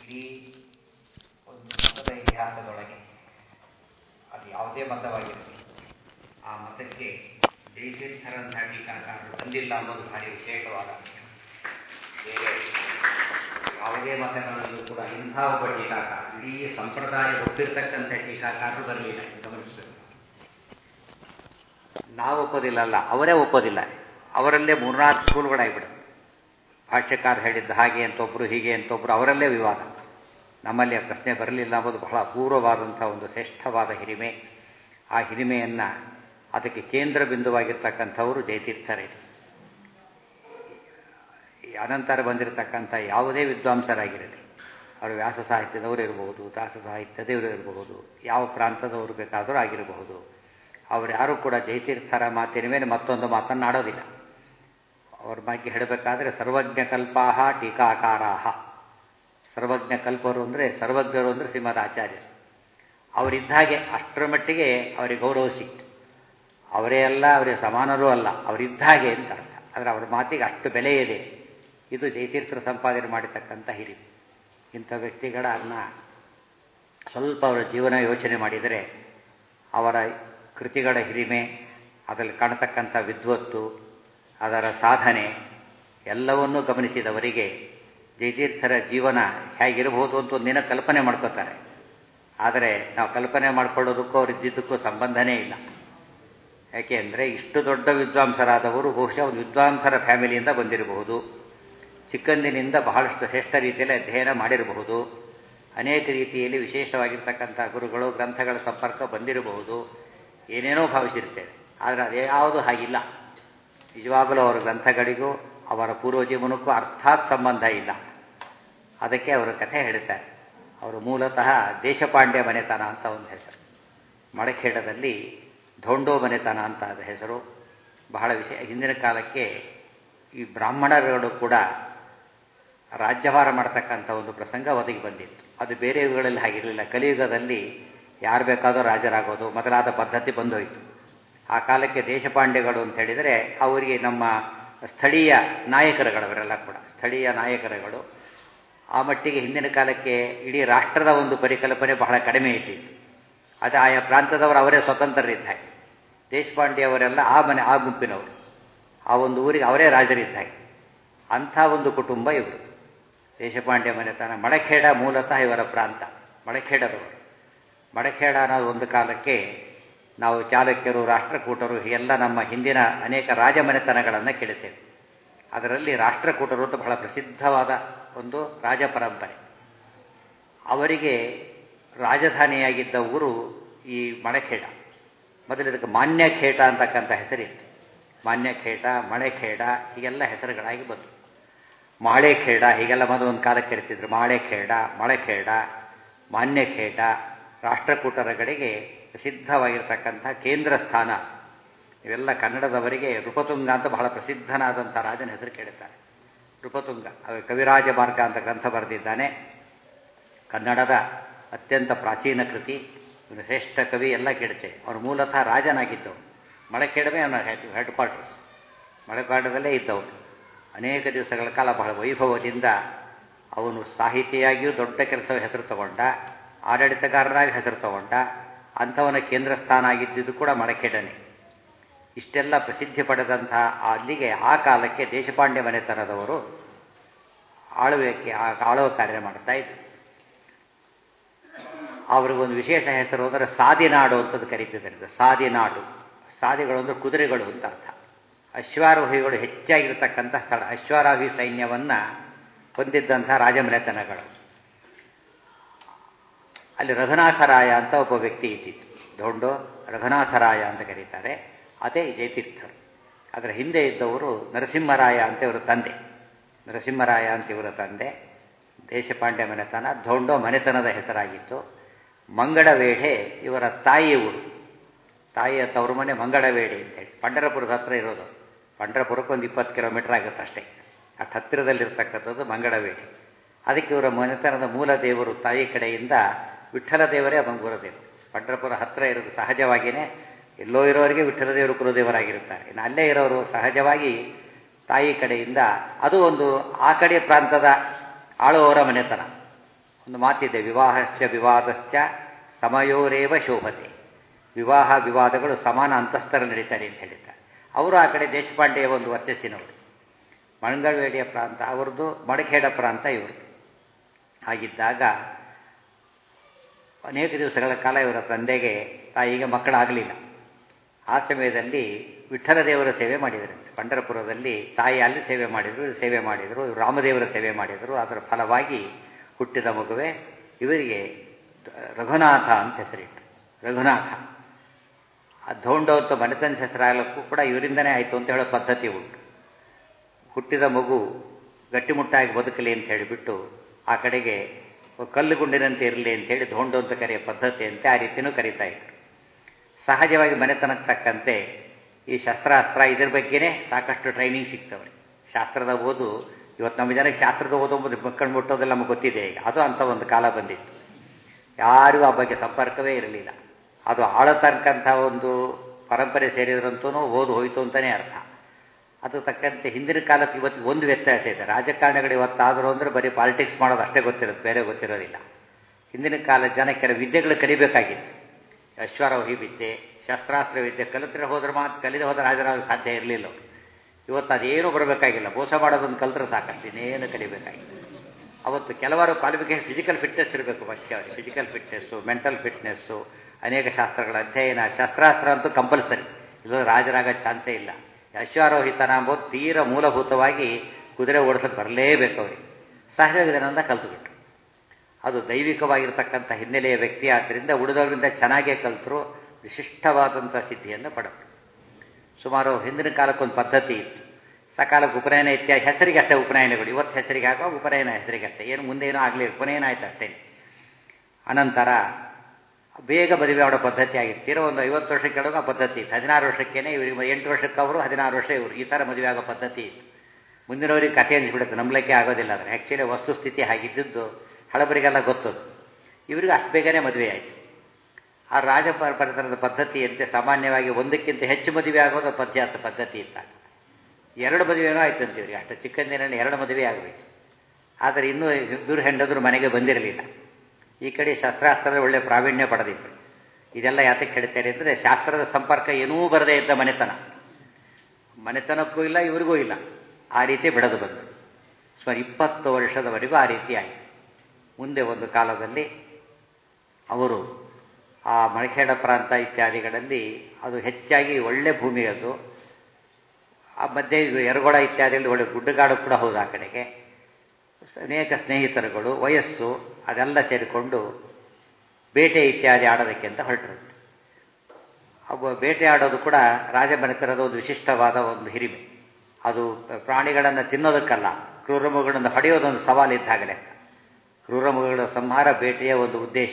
ಇಡೀ ಒಂದು ಮತದ ಇತಿಹಾಸದೊಳಗೆ ಅದು ಯಾವುದೇ ಮತವಾಗಿರಲಿ ಆ ಮತಕ್ಕೆ ಜಯತೀರ್ಥರಂಥ ಟೀಕಾಕಾರರು ಬಂದಿಲ್ಲ ಅನ್ನೋದು ಭಾರಿ ವಿಶೇಷವಾದ ಅಂಶ ಬೇರೆ ಯಾವುದೇ ಮತಗಳಲ್ಲೂ ಕೂಡ ಇಂಥ ಒಬ್ಬ ಟೀಕಾಕಾರ ಇಡೀ ಸಂಪ್ರದಾಯ ಒಪ್ಪಿರ್ತಕ್ಕಂಥ ಟೀಕಾಕಾರರು ಬರಲಿಲ್ಲ ಗಮನಿಸಬೇಕು ನಾವು ಒಪ್ಪೋದಿಲ್ಲ ಅಲ್ಲ ಅವರೇ ಒಪ್ಪೋದಿಲ್ಲ ಅವರಲ್ಲೇ ಮೂರ್ನಾಲ್ಕು ಸ್ಕೂಲ್ಗಳಾಗ್ಬಿಡುತ್ತೆ ಭಾಷ್ಯಕಾರ ಹೇಳಿದ್ದ ಹಾಗೆ ಅಂತ ಒಬ್ಬರು ಹೀಗೆ ಅಂತ ಒಬ್ಬರು ಅವರಲ್ಲೇ ವಿವಾದ ನಮ್ಮಲ್ಲಿ ಆ ಪ್ರಶ್ನೆ ಬರಲಿಲ್ಲ ಅನ್ನೋದು ಬಹಳ ಅಪೂರ್ವವಾದಂಥ ಒಂದು ಶ್ರೇಷ್ಠವಾದ ಹಿರಿಮೆ ಆ ಹಿರಿಮೆಯನ್ನು ಅದಕ್ಕೆ ಕೇಂದ್ರ ಬಿಂದುವಾಗಿರ್ತಕ್ಕಂಥವರು ಜಯತೀರ್ಥರೇ ಅನಂತರ ಬಂದಿರತಕ್ಕಂಥ ಯಾವುದೇ ವಿದ್ವಾಂಸರಾಗಿರಲಿ ಅವರು ವ್ಯಾಸ ಸಾಹಿತ್ಯದವರು ಇರಬಹುದು ದಾಸ ಸಾಹಿತ್ಯದವರು ಇರಬಹುದು ಯಾವ ಪ್ರಾಂತದವರು ಬೇಕಾದರೂ ಆಗಿರಬಹುದು ಅವರು ಯಾರೂ ಕೂಡ ಜಯತೀರ್ಥರ ಮಾತಿನ ಮೇಲೆ ಮತ್ತೊಂದು ಮಾತನ್ನಾಡೋದಿಲ್ಲ ಅವ್ರ ಬಗ್ಗೆ ಹೇಳಬೇಕಾದ್ರೆ ಸರ್ವಜ್ಞ ಕಲ್ಪಾಹ ಟೀಕಾಕಾರಾಹ ಸರ್ವಜ್ಞ ಕಲ್ಪರು ಅಂದರೆ ಸರ್ವಜ್ಞರು ಅಂದರೆ ಶ್ರೀಮದ್ ಆಚಾರ್ಯ ಅವರಿದ್ದ ಹಾಗೆ ಅಷ್ಟರ ಮಟ್ಟಿಗೆ ಅವರಿಗೆ ಗೌರವ ಸಿಕ್ತು ಅವರೇ ಅಲ್ಲ ಅವರಿಗೆ ಸಮಾನರೂ ಅಲ್ಲ ಅವರಿದ್ದ ಹಾಗೆ ಅಂತ ಅರ್ಥ ಆದರೆ ಅವರ ಮಾತಿಗೆ ಅಷ್ಟು ಬೆಲೆ ಇದೆ ಇದು ಜಯತೀರ್ಥರು ಸಂಪಾದನೆ ಮಾಡಿರ್ತಕ್ಕಂಥ ಹಿರಿಮೆ ಇಂಥ ವ್ಯಕ್ತಿಗಳನ್ನ ಸ್ವಲ್ಪ ಅವರ ಜೀವನ ಯೋಚನೆ ಮಾಡಿದರೆ ಅವರ ಕೃತಿಗಳ ಹಿರಿಮೆ ಅದರಲ್ಲಿ ಕಾಣತಕ್ಕಂಥ ವಿದ್ವತ್ತು ಅದರ ಸಾಧನೆ ಎಲ್ಲವನ್ನೂ ಗಮನಿಸಿದವರಿಗೆ ಜಯತೀರ್ಥರ ಜೀವನ ಹೇಗಿರಬಹುದು ಅಂತ ಒಂದಿನ ಕಲ್ಪನೆ ಮಾಡ್ಕೋತಾರೆ ಆದರೆ ನಾವು ಕಲ್ಪನೆ ಮಾಡ್ಕೊಳ್ಳೋದಕ್ಕೂ ಅವರಿದ್ದಕ್ಕೂ ಸಂಬಂಧನೇ ಇಲ್ಲ ಯಾಕೆ ಅಂದರೆ ಇಷ್ಟು ದೊಡ್ಡ ವಿದ್ವಾಂಸರಾದವರು ಬಹುಶಃ ಒಂದು ವಿದ್ವಾಂಸರ ಫ್ಯಾಮಿಲಿಯಿಂದ ಬಂದಿರಬಹುದು ಚಿಕ್ಕಂದಿನಿಂದ ಬಹಳಷ್ಟು ಶ್ರೇಷ್ಠ ರೀತಿಯಲ್ಲಿ ಅಧ್ಯಯನ ಮಾಡಿರಬಹುದು ಅನೇಕ ರೀತಿಯಲ್ಲಿ ವಿಶೇಷವಾಗಿರ್ತಕ್ಕಂಥ ಗುರುಗಳು ಗ್ರಂಥಗಳ ಸಂಪರ್ಕ ಬಂದಿರಬಹುದು ಏನೇನೋ ಭಾವಿಸಿರ್ತೇವೆ ಆದರೆ ಅದೇ ಯಾವುದು ಹಾಗಿಲ್ಲ ನಿಜವಾಗಲೂ ಅವರ ಗ್ರಂಥಗಳಿಗೂ ಅವರ ಪೂರ್ವ ಜೀವನಕ್ಕೂ ಅರ್ಥಾತ್ ಸಂಬಂಧ ಇಲ್ಲ ಅದಕ್ಕೆ ಅವರ ಕಥೆ ಹೇಳ್ತಾರೆ ಅವರು ಮೂಲತಃ ದೇಶಪಾಂಡ್ಯ ಮನೆತನ ಅಂತ ಒಂದು ಹೆಸರು ಮಡಖೇಡದಲ್ಲಿ ಧೋಂಡೋ ಮನೆತನ ಅಂತ ಅದ ಹೆಸರು ಬಹಳ ವಿಷಯ ಹಿಂದಿನ ಕಾಲಕ್ಕೆ ಈ ಬ್ರಾಹ್ಮಣರುಗಳು ಕೂಡ ರಾಜ್ಯಭಾರ ಮಾಡತಕ್ಕಂಥ ಒಂದು ಪ್ರಸಂಗ ಒದಗಿ ಬಂದಿತ್ತು ಅದು ಬೇರೆ ಯುಗಗಳಲ್ಲಿ ಹಾಗಿರಲಿಲ್ಲ ಕಲಿಯುಗದಲ್ಲಿ ಯಾರು ಬೇಕಾದರೂ ರಾಜರಾಗೋದು ಮೊದಲಾದ ಪದ್ಧತಿ ಬಂದೋಯಿತು ಆ ಕಾಲಕ್ಕೆ ದೇಶಪಾಂಡೆಗಳು ಅಂತ ಹೇಳಿದರೆ ಅವರಿಗೆ ನಮ್ಮ ಸ್ಥಳೀಯ ನಾಯಕರುಗಳವರೆಲ್ಲ ಕೂಡ ಸ್ಥಳೀಯ ನಾಯಕರುಗಳು ಆ ಮಟ್ಟಿಗೆ ಹಿಂದಿನ ಕಾಲಕ್ಕೆ ಇಡೀ ರಾಷ್ಟ್ರದ ಒಂದು ಪರಿಕಲ್ಪನೆ ಬಹಳ ಕಡಿಮೆ ಇದ್ದಿತ್ತು ಅದು ಆಯಾ ಪ್ರಾಂತದವರು ಅವರೇ ಸ್ವತಂತ್ರರಿದ್ದ ಹಾಗೆ ದೇಶಪಾಂಡೆ ಅವರೆಲ್ಲ ಆ ಮನೆ ಆ ಗುಂಪಿನವರು ಆ ಒಂದು ಊರಿಗೆ ಅವರೇ ರಾಜರಿದ್ದ ಅಂಥ ಒಂದು ಕುಟುಂಬ ಇವರು ದೇಶಪಾಂಡೆ ಮನೆತನ ಮಡಖೇಡ ಮೂಲತಃ ಇವರ ಪ್ರಾಂತ ಮಡಖೇಡದವರು ಮಡಖೇಡ ಅನ್ನೋದು ಒಂದು ಕಾಲಕ್ಕೆ ನಾವು ಚಾಲುಕ್ಯರು ರಾಷ್ಟ್ರಕೂಟರು ಹೀಗೆಲ್ಲ ನಮ್ಮ ಹಿಂದಿನ ಅನೇಕ ರಾಜಮನೆತನಗಳನ್ನು ಕೇಳುತ್ತೇವೆ ಅದರಲ್ಲಿ ರಾಷ್ಟ್ರಕೂಟರು ಅಂತ ಬಹಳ ಪ್ರಸಿದ್ಧವಾದ ಒಂದು ರಾಜ ಪರಂಪರೆ ಅವರಿಗೆ ರಾಜಧಾನಿಯಾಗಿದ್ದ ಊರು ಈ ಮಣಖೇಡ ಮೊದಲು ಇದಕ್ಕೆ ಮಾನ್ಯಖೇಟ ಅಂತಕ್ಕಂಥ ಹೆಸರಿತ್ತು ಮಾನ್ಯಖೇಟ ಮಳೆಖೇಡ ಹೀಗೆಲ್ಲ ಹೆಸರುಗಳಾಗಿ ಬಂತು ಮಾಳೆಖೇಡ ಹೀಗೆಲ್ಲ ಮೊದಲು ಒಂದು ಕಾಲಕ್ಕೆ ಕರಿತಿದ್ರು ಮಾಳೆಖೇಡ ಮಳೆಖೇಡ ಮಾನ್ಯಖೇಟ ರಾಷ್ಟ್ರಕೂಟರಗಳಿಗೆ ಪ್ರಸಿದ್ಧವಾಗಿರ್ತಕ್ಕಂಥ ಕೇಂದ್ರ ಸ್ಥಾನ ಇವೆಲ್ಲ ಕನ್ನಡದವರಿಗೆ ನೃಪತುಂಗ ಅಂತ ಬಹಳ ಪ್ರಸಿದ್ಧನಾದಂಥ ರಾಜನ ಹೆಸರು ಕೇಳುತ್ತಾರೆ ನೃಪತುಂಗ ಕವಿರಾಜ ಮಾರ್ಗ ಅಂತ ಗ್ರಂಥ ಬರೆದಿದ್ದಾನೆ ಕನ್ನಡದ ಅತ್ಯಂತ ಪ್ರಾಚೀನ ಕೃತಿ ಇವನು ಶ್ರೇಷ್ಠ ಕವಿ ಎಲ್ಲ ಕೇಳುತ್ತೆ ಅವನು ಮೂಲತಃ ರಾಜನಾಗಿದ್ದವು ಮಳೆಖೇಡವೇ ಅವನ ಹೆಡ್ ಹೆಡ್ ಕ್ವಾರ್ಟರ್ಸ್ ಮಳೆಕಾಡದಲ್ಲೇ ಇದ್ದವನು ಅನೇಕ ದಿವಸಗಳ ಕಾಲ ಬಹಳ ವೈಭವದಿಂದ ಅವನು ಸಾಹಿತಿಯಾಗಿಯೂ ದೊಡ್ಡ ಕೆಲಸ ಹೆಸರು ತಗೊಂಡ ಆಡಳಿತಗಾರರಾಗಿ ಹೆಸರು ತಗೊಂಡ ಅಂಥವನ ಕೇಂದ್ರ ಸ್ಥಾನ ಆಗಿದ್ದುದು ಕೂಡ ಮಳಖೇಡನೆ ಇಷ್ಟೆಲ್ಲ ಪ್ರಸಿದ್ಧಿ ಪಡೆದಂಥ ಅಲ್ಲಿಗೆ ಆ ಕಾಲಕ್ಕೆ ದೇಶಪಾಂಡೆ ಮನೆತನದವರು ಆಳುವಿಕೆ ಆಳುವ ಕಾರ್ಯ ಮಾಡ್ತಾ ಇದ್ರು ಅವ್ರಿಗೊಂದು ವಿಶೇಷ ಹೆಸರು ಅಂದರೆ ಸಾದಿನಾಡು ಅಂತದ್ದು ಕರೀತಿದ್ದಾರೆ ಸಾದಿನಾಡು ಸಾದಿಗಳು ಅಂದರೆ ಕುದುರೆಗಳು ಅಂತ ಅರ್ಥ ಅಶ್ವಾರೋಹಿಗಳು ಹೆಚ್ಚಾಗಿರ್ತಕ್ಕಂಥ ಸ್ಥಳ ಅಶ್ವಾರೋಹಿ ಸೈನ್ಯವನ್ನು ಹೊಂದಿದ್ದಂಥ ರಾಜಮನೆತನಗಳು ಅಲ್ಲಿ ರಘುನಾಥರಾಯ ಅಂತ ಒಬ್ಬ ವ್ಯಕ್ತಿ ಇದ್ದಿತ್ತು ದೊಡ್ಡ ರಘುನಾಥರಾಯ ಅಂತ ಕರೀತಾರೆ ಅದೇ ಜಯತೀರ್ಥರು ಅದರ ಹಿಂದೆ ಇದ್ದವರು ನರಸಿಂಹರಾಯ ಅಂತ ಇವರ ತಂದೆ ನರಸಿಂಹರಾಯ ಅಂತ ಇವರ ತಂದೆ ದೇಶಪಾಂಡ್ಯ ಮನೆತನ ಧೋಂಡೋ ಮನೆತನದ ಹೆಸರಾಗಿತ್ತು ಮಂಗಳವೇಢೆ ಇವರ ತಾಯಿ ಊರು ತಾಯಿಯ ತವರು ಮನೆ ಮಂಗಳವೇಡೆ ಅಂತೇಳಿ ಪಂಡರಪುರದ ಹತ್ರ ಇರೋದು ಪಂಡರಪುರಕ್ಕೆ ಒಂದು ಇಪ್ಪತ್ತು ಕಿಲೋಮೀಟರ್ ಆಗುತ್ತೆ ಅಷ್ಟೇ ಅಷ್ಟು ಹತ್ತಿರದಲ್ಲಿರ್ತಕ್ಕಂಥದ್ದು ಮಂಗಳವೇಡೆ ಅದಕ್ಕೆ ಇವರ ಮನೆತನದ ಮೂಲ ದೇವರು ತಾಯಿ ಕಡೆಯಿಂದ ವಿಠ್ಠಲ ದೇವರೇ ಮಂಗೂರ ದೇವರು ಪಂಡರಪುರ ಹತ್ತಿರ ಇರೋದು ಸಹಜವಾಗಿಯೇ ಎಲ್ಲೋ ಇರೋರಿಗೆ ವಿಠ್ಠಲ ದೇವರು ಕುಲದೇವರಾಗಿರುತ್ತಾರೆ ಇನ್ನು ಅಲ್ಲೇ ಇರೋರು ಸಹಜವಾಗಿ ತಾಯಿ ಕಡೆಯಿಂದ ಅದು ಒಂದು ಆ ಕಡೆ ಪ್ರಾಂತದ ಆಳುವವರ ಮನೆತನ ಒಂದು ಮಾತಿದೆ ವಿವಾಹಶ್ಚ ವಿವಾದಶ್ಚ ಸಮಯೋರೇವ ಶೋಭತೆ ವಿವಾಹ ವಿವಾದಗಳು ಸಮಾನ ಅಂತಸ್ತರ ನಡೀತಾರೆ ಅಂತ ಹೇಳಿದ್ದಾರೆ ಅವರು ಆ ಕಡೆ ದೇಶಪಾಂಡೆಯ ಒಂದು ವರ್ಚಸ್ಸಿನವರು ಮಂಗಳವೇಡಿಯ ಪ್ರಾಂತ ಅವ್ರದ್ದು ಮಡಖೇಡ ಪ್ರಾಂತ ಇವ್ರದ್ದು ಹಾಗಿದ್ದಾಗ ಅನೇಕ ದಿವಸಗಳ ಕಾಲ ಇವರ ತಂದೆಗೆ ತಾಯಿಗೆ ಮಕ್ಕಳಾಗಲಿಲ್ಲ ಆ ಸಮಯದಲ್ಲಿ ವಿಠ್ಠಲ ದೇವರ ಸೇವೆ ಮಾಡಿದರಂತೆ ಪಂಡರಪುರದಲ್ಲಿ ತಾಯಿ ಅಲ್ಲಿ ಸೇವೆ ಮಾಡಿದರು ಇವರು ಸೇವೆ ಮಾಡಿದರು ಇವರು ರಾಮದೇವರ ಸೇವೆ ಮಾಡಿದರು ಅದರ ಫಲವಾಗಿ ಹುಟ್ಟಿದ ಮಗುವೆ ಇವರಿಗೆ ರಘುನಾಥ ಅಂತ ಹೆಸರಿಟ್ಟು ರಘುನಾಥ ಆ ಧೋಂಡೋತ್ತ ಮನೆತನ ಹೆಸರಾಗಲಿಕ್ಕೂ ಕೂಡ ಇವರಿಂದನೇ ಆಯಿತು ಅಂತ ಹೇಳೋ ಪದ್ಧತಿ ಉಂಟು ಹುಟ್ಟಿದ ಮಗು ಗಟ್ಟಿಮುಟ್ಟಾಗಿ ಬದುಕಲಿ ಅಂತ ಹೇಳಿಬಿಟ್ಟು ಆ ಕಡೆಗೆ ಕಲ್ಲು ಗುಂಡಿನಂತೆ ಇರಲಿ ಅಂತೇಳಿ ಧೋಂಡು ಅಂತ ಕರೆಯೋ ಪದ್ಧತಿ ಅಂತೆ ಆ ರೀತಿಯೂ ಕರೀತಾ ಇದ್ರು ಸಹಜವಾಗಿ ಮನೆತನಕ್ಕೆ ತಕ್ಕಂತೆ ಈ ಶಸ್ತ್ರಾಸ್ತ್ರ ಇದ್ರ ಬಗ್ಗೆನೇ ಸಾಕಷ್ಟು ಟ್ರೈನಿಂಗ್ ಸಿಗ್ತವೆ ಶಾಸ್ತ್ರದ ಓದು ಇವತ್ತು ನಮ್ಮ ಜನಕ್ಕೆ ಶಾಸ್ತ್ರದ ಓದು ಎಂಬುದು ಮಕ್ಕಳು ಮುಟ್ಟೋದೆಲ್ಲ ನಮಗೆ ಗೊತ್ತಿದೆ ಈಗ ಅದು ಅಂತ ಒಂದು ಕಾಲ ಬಂದಿತ್ತು ಯಾರಿಗೂ ಆ ಬಗ್ಗೆ ಸಂಪರ್ಕವೇ ಇರಲಿಲ್ಲ ಅದು ಆಳತಕ್ಕಂಥ ಒಂದು ಪರಂಪರೆ ಸೇರಿದ್ರಂತೂ ಓದು ಹೋಯಿತು ಅಂತಲೇ ಅರ್ಥ ಅದು ತಕ್ಕಂತೆ ಹಿಂದಿನ ಕಾಲಕ್ಕೆ ಇವತ್ತು ಒಂದು ವ್ಯತ್ಯಾಸ ಇದೆ ರಾಜಕಾರಣಿಗಳು ಇವತ್ತಾದರೂ ಅಂದರೆ ಬರೀ ಪಾಲಿಟಿಕ್ಸ್ ಮಾಡೋದು ಅಷ್ಟೇ ಗೊತ್ತಿರೋದು ಬೇರೆ ಗೊತ್ತಿರೋದಿಲ್ಲ ಹಿಂದಿನ ಕಾಲ ಜನ ಕೆಲವು ವಿದ್ಯೆಗಳು ಕಲಿಬೇಕಾಗಿತ್ತು ಅಶ್ವಾರೋಹಿ ವಿದ್ಯೆ ಶಸ್ತ್ರಾಸ್ತ್ರ ವಿದ್ಯೆ ಕಲಿತರೆ ಹೋದ್ರೆ ಮಾತ್ರ ಕಲಿದೆ ಹೋದ್ರೆ ಹಾಜರಾಗ ಸಾಧ್ಯ ಇರಲಿಲ್ಲ ಇವತ್ತು ಅದೇನೂ ಬರಬೇಕಾಗಿಲ್ಲ ಮೋಸ ಮಾಡೋದೊಂದು ಕಲ್ತ್ರೆ ಸಾಕಷ್ಟು ಇನ್ನೇನು ಕಲಿಬೇಕಾಗಿಲ್ಲ ಅವತ್ತು ಕೆಲವಾರು ಕ್ವಾಲಿಫಿಕೇಶನ್ ಫಿಸಿಕಲ್ ಫಿಟ್ನೆಸ್ ಇರಬೇಕು ಮುಖ್ಯ ಅವರಿಗೆ ಫಿಸಿಕಲ್ ಫಿಟ್ನೆಸ್ಸು ಮೆಂಟಲ್ ಫಿಟ್ನೆಸ್ಸು ಅನೇಕ ಶಾಸ್ತ್ರಗಳ ಅಧ್ಯಯನ ಶಸ್ತ್ರಾಸ್ತ್ರ ಅಂತೂ ಕಂಪಲ್ಸರಿ ಇದು ರಾಜರಾಗೋ ಚಾನ್ಸೇ ಇಲ್ಲ ಅಶ್ವಾರೋಹಿತನ ಅಂಬೋದು ತೀರ ಮೂಲಭೂತವಾಗಿ ಕುದುರೆ ಓಡಿಸೋಕೆ ಬರಲೇಬೇಕು ಅವರಿಗೆ ಸಹಜವಿಧಾನದಿಂದ ಕಲ್ತುಬಿಟ್ರು ಅದು ದೈವಿಕವಾಗಿರ್ತಕ್ಕಂಥ ಹಿನ್ನೆಲೆಯ ವ್ಯಕ್ತಿ ಆದ್ದರಿಂದ ಉಳಿದವರಿಂದ ಚೆನ್ನಾಗೇ ಕಲ್ತರು ವಿಶಿಷ್ಟವಾದಂಥ ಸಿದ್ಧಿಯನ್ನು ಪಡೆದರು ಸುಮಾರು ಹಿಂದಿನ ಕಾಲಕ್ಕೊಂದು ಪದ್ಧತಿ ಇತ್ತು ಸಕಾಲಕ್ಕೆ ಉಪನಯನ ಇತ್ಯಾದಿ ಹೆಸರಿಗೆ ಅಷ್ಟೇ ಉಪನಯನಗಳು ಇವತ್ತು ಹೆಸರಿಗೆ ಹಾಕೋ ಉಪನಯನ ಹೆಸರಿಗೆ ಅಷ್ಟೇ ಏನು ಮುಂದೆ ಏನೂ ಆಗಲಿ ಉಪನಯನ ಆಯ್ತು ಅಷ್ಟೇ ಅನಂತರ ಬೇಗ ಮದುವೆ ಮಾಡೋ ಪದ್ಧತಿ ಆಗಿತ್ತು ತೀರ ಒಂದು ಐವತ್ತು ವರ್ಷಕ್ಕೆ ಕೆಳಗೆ ಪದ್ಧತಿ ಇತ್ತು ಹದಿನಾರು ವರ್ಷಕ್ಕೇನೆ ಇವರಿಗೆ ಎಂಟು ವರ್ಷಕ್ಕೆ ಅವರು ಹದಿನಾರು ವರ್ಷ ಇವರು ಈ ಥರ ಮದುವೆ ಆಗೋ ಪದ್ಧತಿ ಇತ್ತು ಮುಂದಿನವರಿಗೆ ಕಥೆ ಅನಿಸ್ಬಿಡುತ್ತೆ ನಂಬಲಿಕ್ಕೆ ಆಗೋದಿಲ್ಲ ಆದರೆ ಆ್ಯಕ್ಚುಲಿ ವಸ್ತುಸ್ಥಿತಿ ಹಾಗಿದ್ದದ್ದು ಹಳಬರಿಗೆಲ್ಲ ಗೊತ್ತದು ಇವರಿಗೆ ಅಷ್ಟು ಬೇಗನೆ ಮದುವೆ ಆಯಿತು ಆ ರಾಜ ಪರಿಸರದ ಪದ್ಧತಿಯಂತೆ ಸಾಮಾನ್ಯವಾಗಿ ಒಂದಕ್ಕಿಂತ ಹೆಚ್ಚು ಮದುವೆ ಆಗೋದು ಪದ್ಯಾತ ಪದ್ಧತಿ ಇದ್ದಾಗ ಎರಡು ಮದುವೆನೂ ಆಯ್ತು ಅಂತ ಇವರಿಗೆ ಅಷ್ಟು ಚಿಕ್ಕಂದಿನಲ್ಲಿ ಎರಡು ಮದುವೆ ಆಗಬೇಕು ಆದರೆ ಇನ್ನೂ ಇಬ್ಬರು ಹೆಂಡದ್ರು ಮನೆಗೆ ಬಂದಿರಲಿಲ್ಲ ಈ ಕಡೆ ಶಸ್ತ್ರಾಸ್ತ್ರದ ಒಳ್ಳೆ ಪ್ರಾವೀಣ್ಯ ಪಡೆದಿತ್ತು ಇದೆಲ್ಲ ಯಾತಕ್ಕೆ ಹೇಳ್ತಾರೆ ಅಂದರೆ ಶಾಸ್ತ್ರದ ಸಂಪರ್ಕ ಏನೂ ಬರದೇ ಇದ್ದ ಮನೆತನ ಮನೆತನಕ್ಕೂ ಇಲ್ಲ ಇವರಿಗೂ ಇಲ್ಲ ಆ ರೀತಿ ಬೆಳೆದು ಬಂದರು ಸುಮಾರು ಇಪ್ಪತ್ತು ವರ್ಷದವರೆಗೂ ಆ ರೀತಿ ಆಯಿತು ಮುಂದೆ ಒಂದು ಕಾಲದಲ್ಲಿ ಅವರು ಆ ಮಳಖೇಡ ಪ್ರಾಂತ ಇತ್ಯಾದಿಗಳಲ್ಲಿ ಅದು ಹೆಚ್ಚಾಗಿ ಒಳ್ಳೆ ಭೂಮಿ ಅದು ಆ ಮಧ್ಯೆ ಎರಗೊಳ ಇತ್ಯಾದಿಯಲ್ಲಿ ಒಳ್ಳೆ ಗುಡ್ಡಗಾಡು ಕೂಡ ಹೌದು ಆ ಕಡೆಗೆ ಅನೇಕ ಸ್ನೇಹಿತರುಗಳು ವಯಸ್ಸು ಅದೆಲ್ಲ ಸೇರಿಕೊಂಡು ಬೇಟೆ ಇತ್ಯಾದಿ ಆಡೋದಕ್ಕೆ ಅಂತ ಹೊರಟರು ಒಬ್ಬ ಬೇಟೆ ಆಡೋದು ಕೂಡ ರಾಜ ಮನೆತನದ ಒಂದು ವಿಶಿಷ್ಟವಾದ ಒಂದು ಹಿರಿಮೆ ಅದು ಪ್ರಾಣಿಗಳನ್ನು ತಿನ್ನೋದಕ್ಕಲ್ಲ ಕ್ರೂರಮೃಗಗಳನ್ನು ಹೊಡೆಯೋದೊಂದು ಸವಾಲಿದ್ದಾಗಲೇ ಕ್ರೂರಮೃಗಗಳ ಸಂಹಾರ ಬೇಟೆಯ ಒಂದು ಉದ್ದೇಶ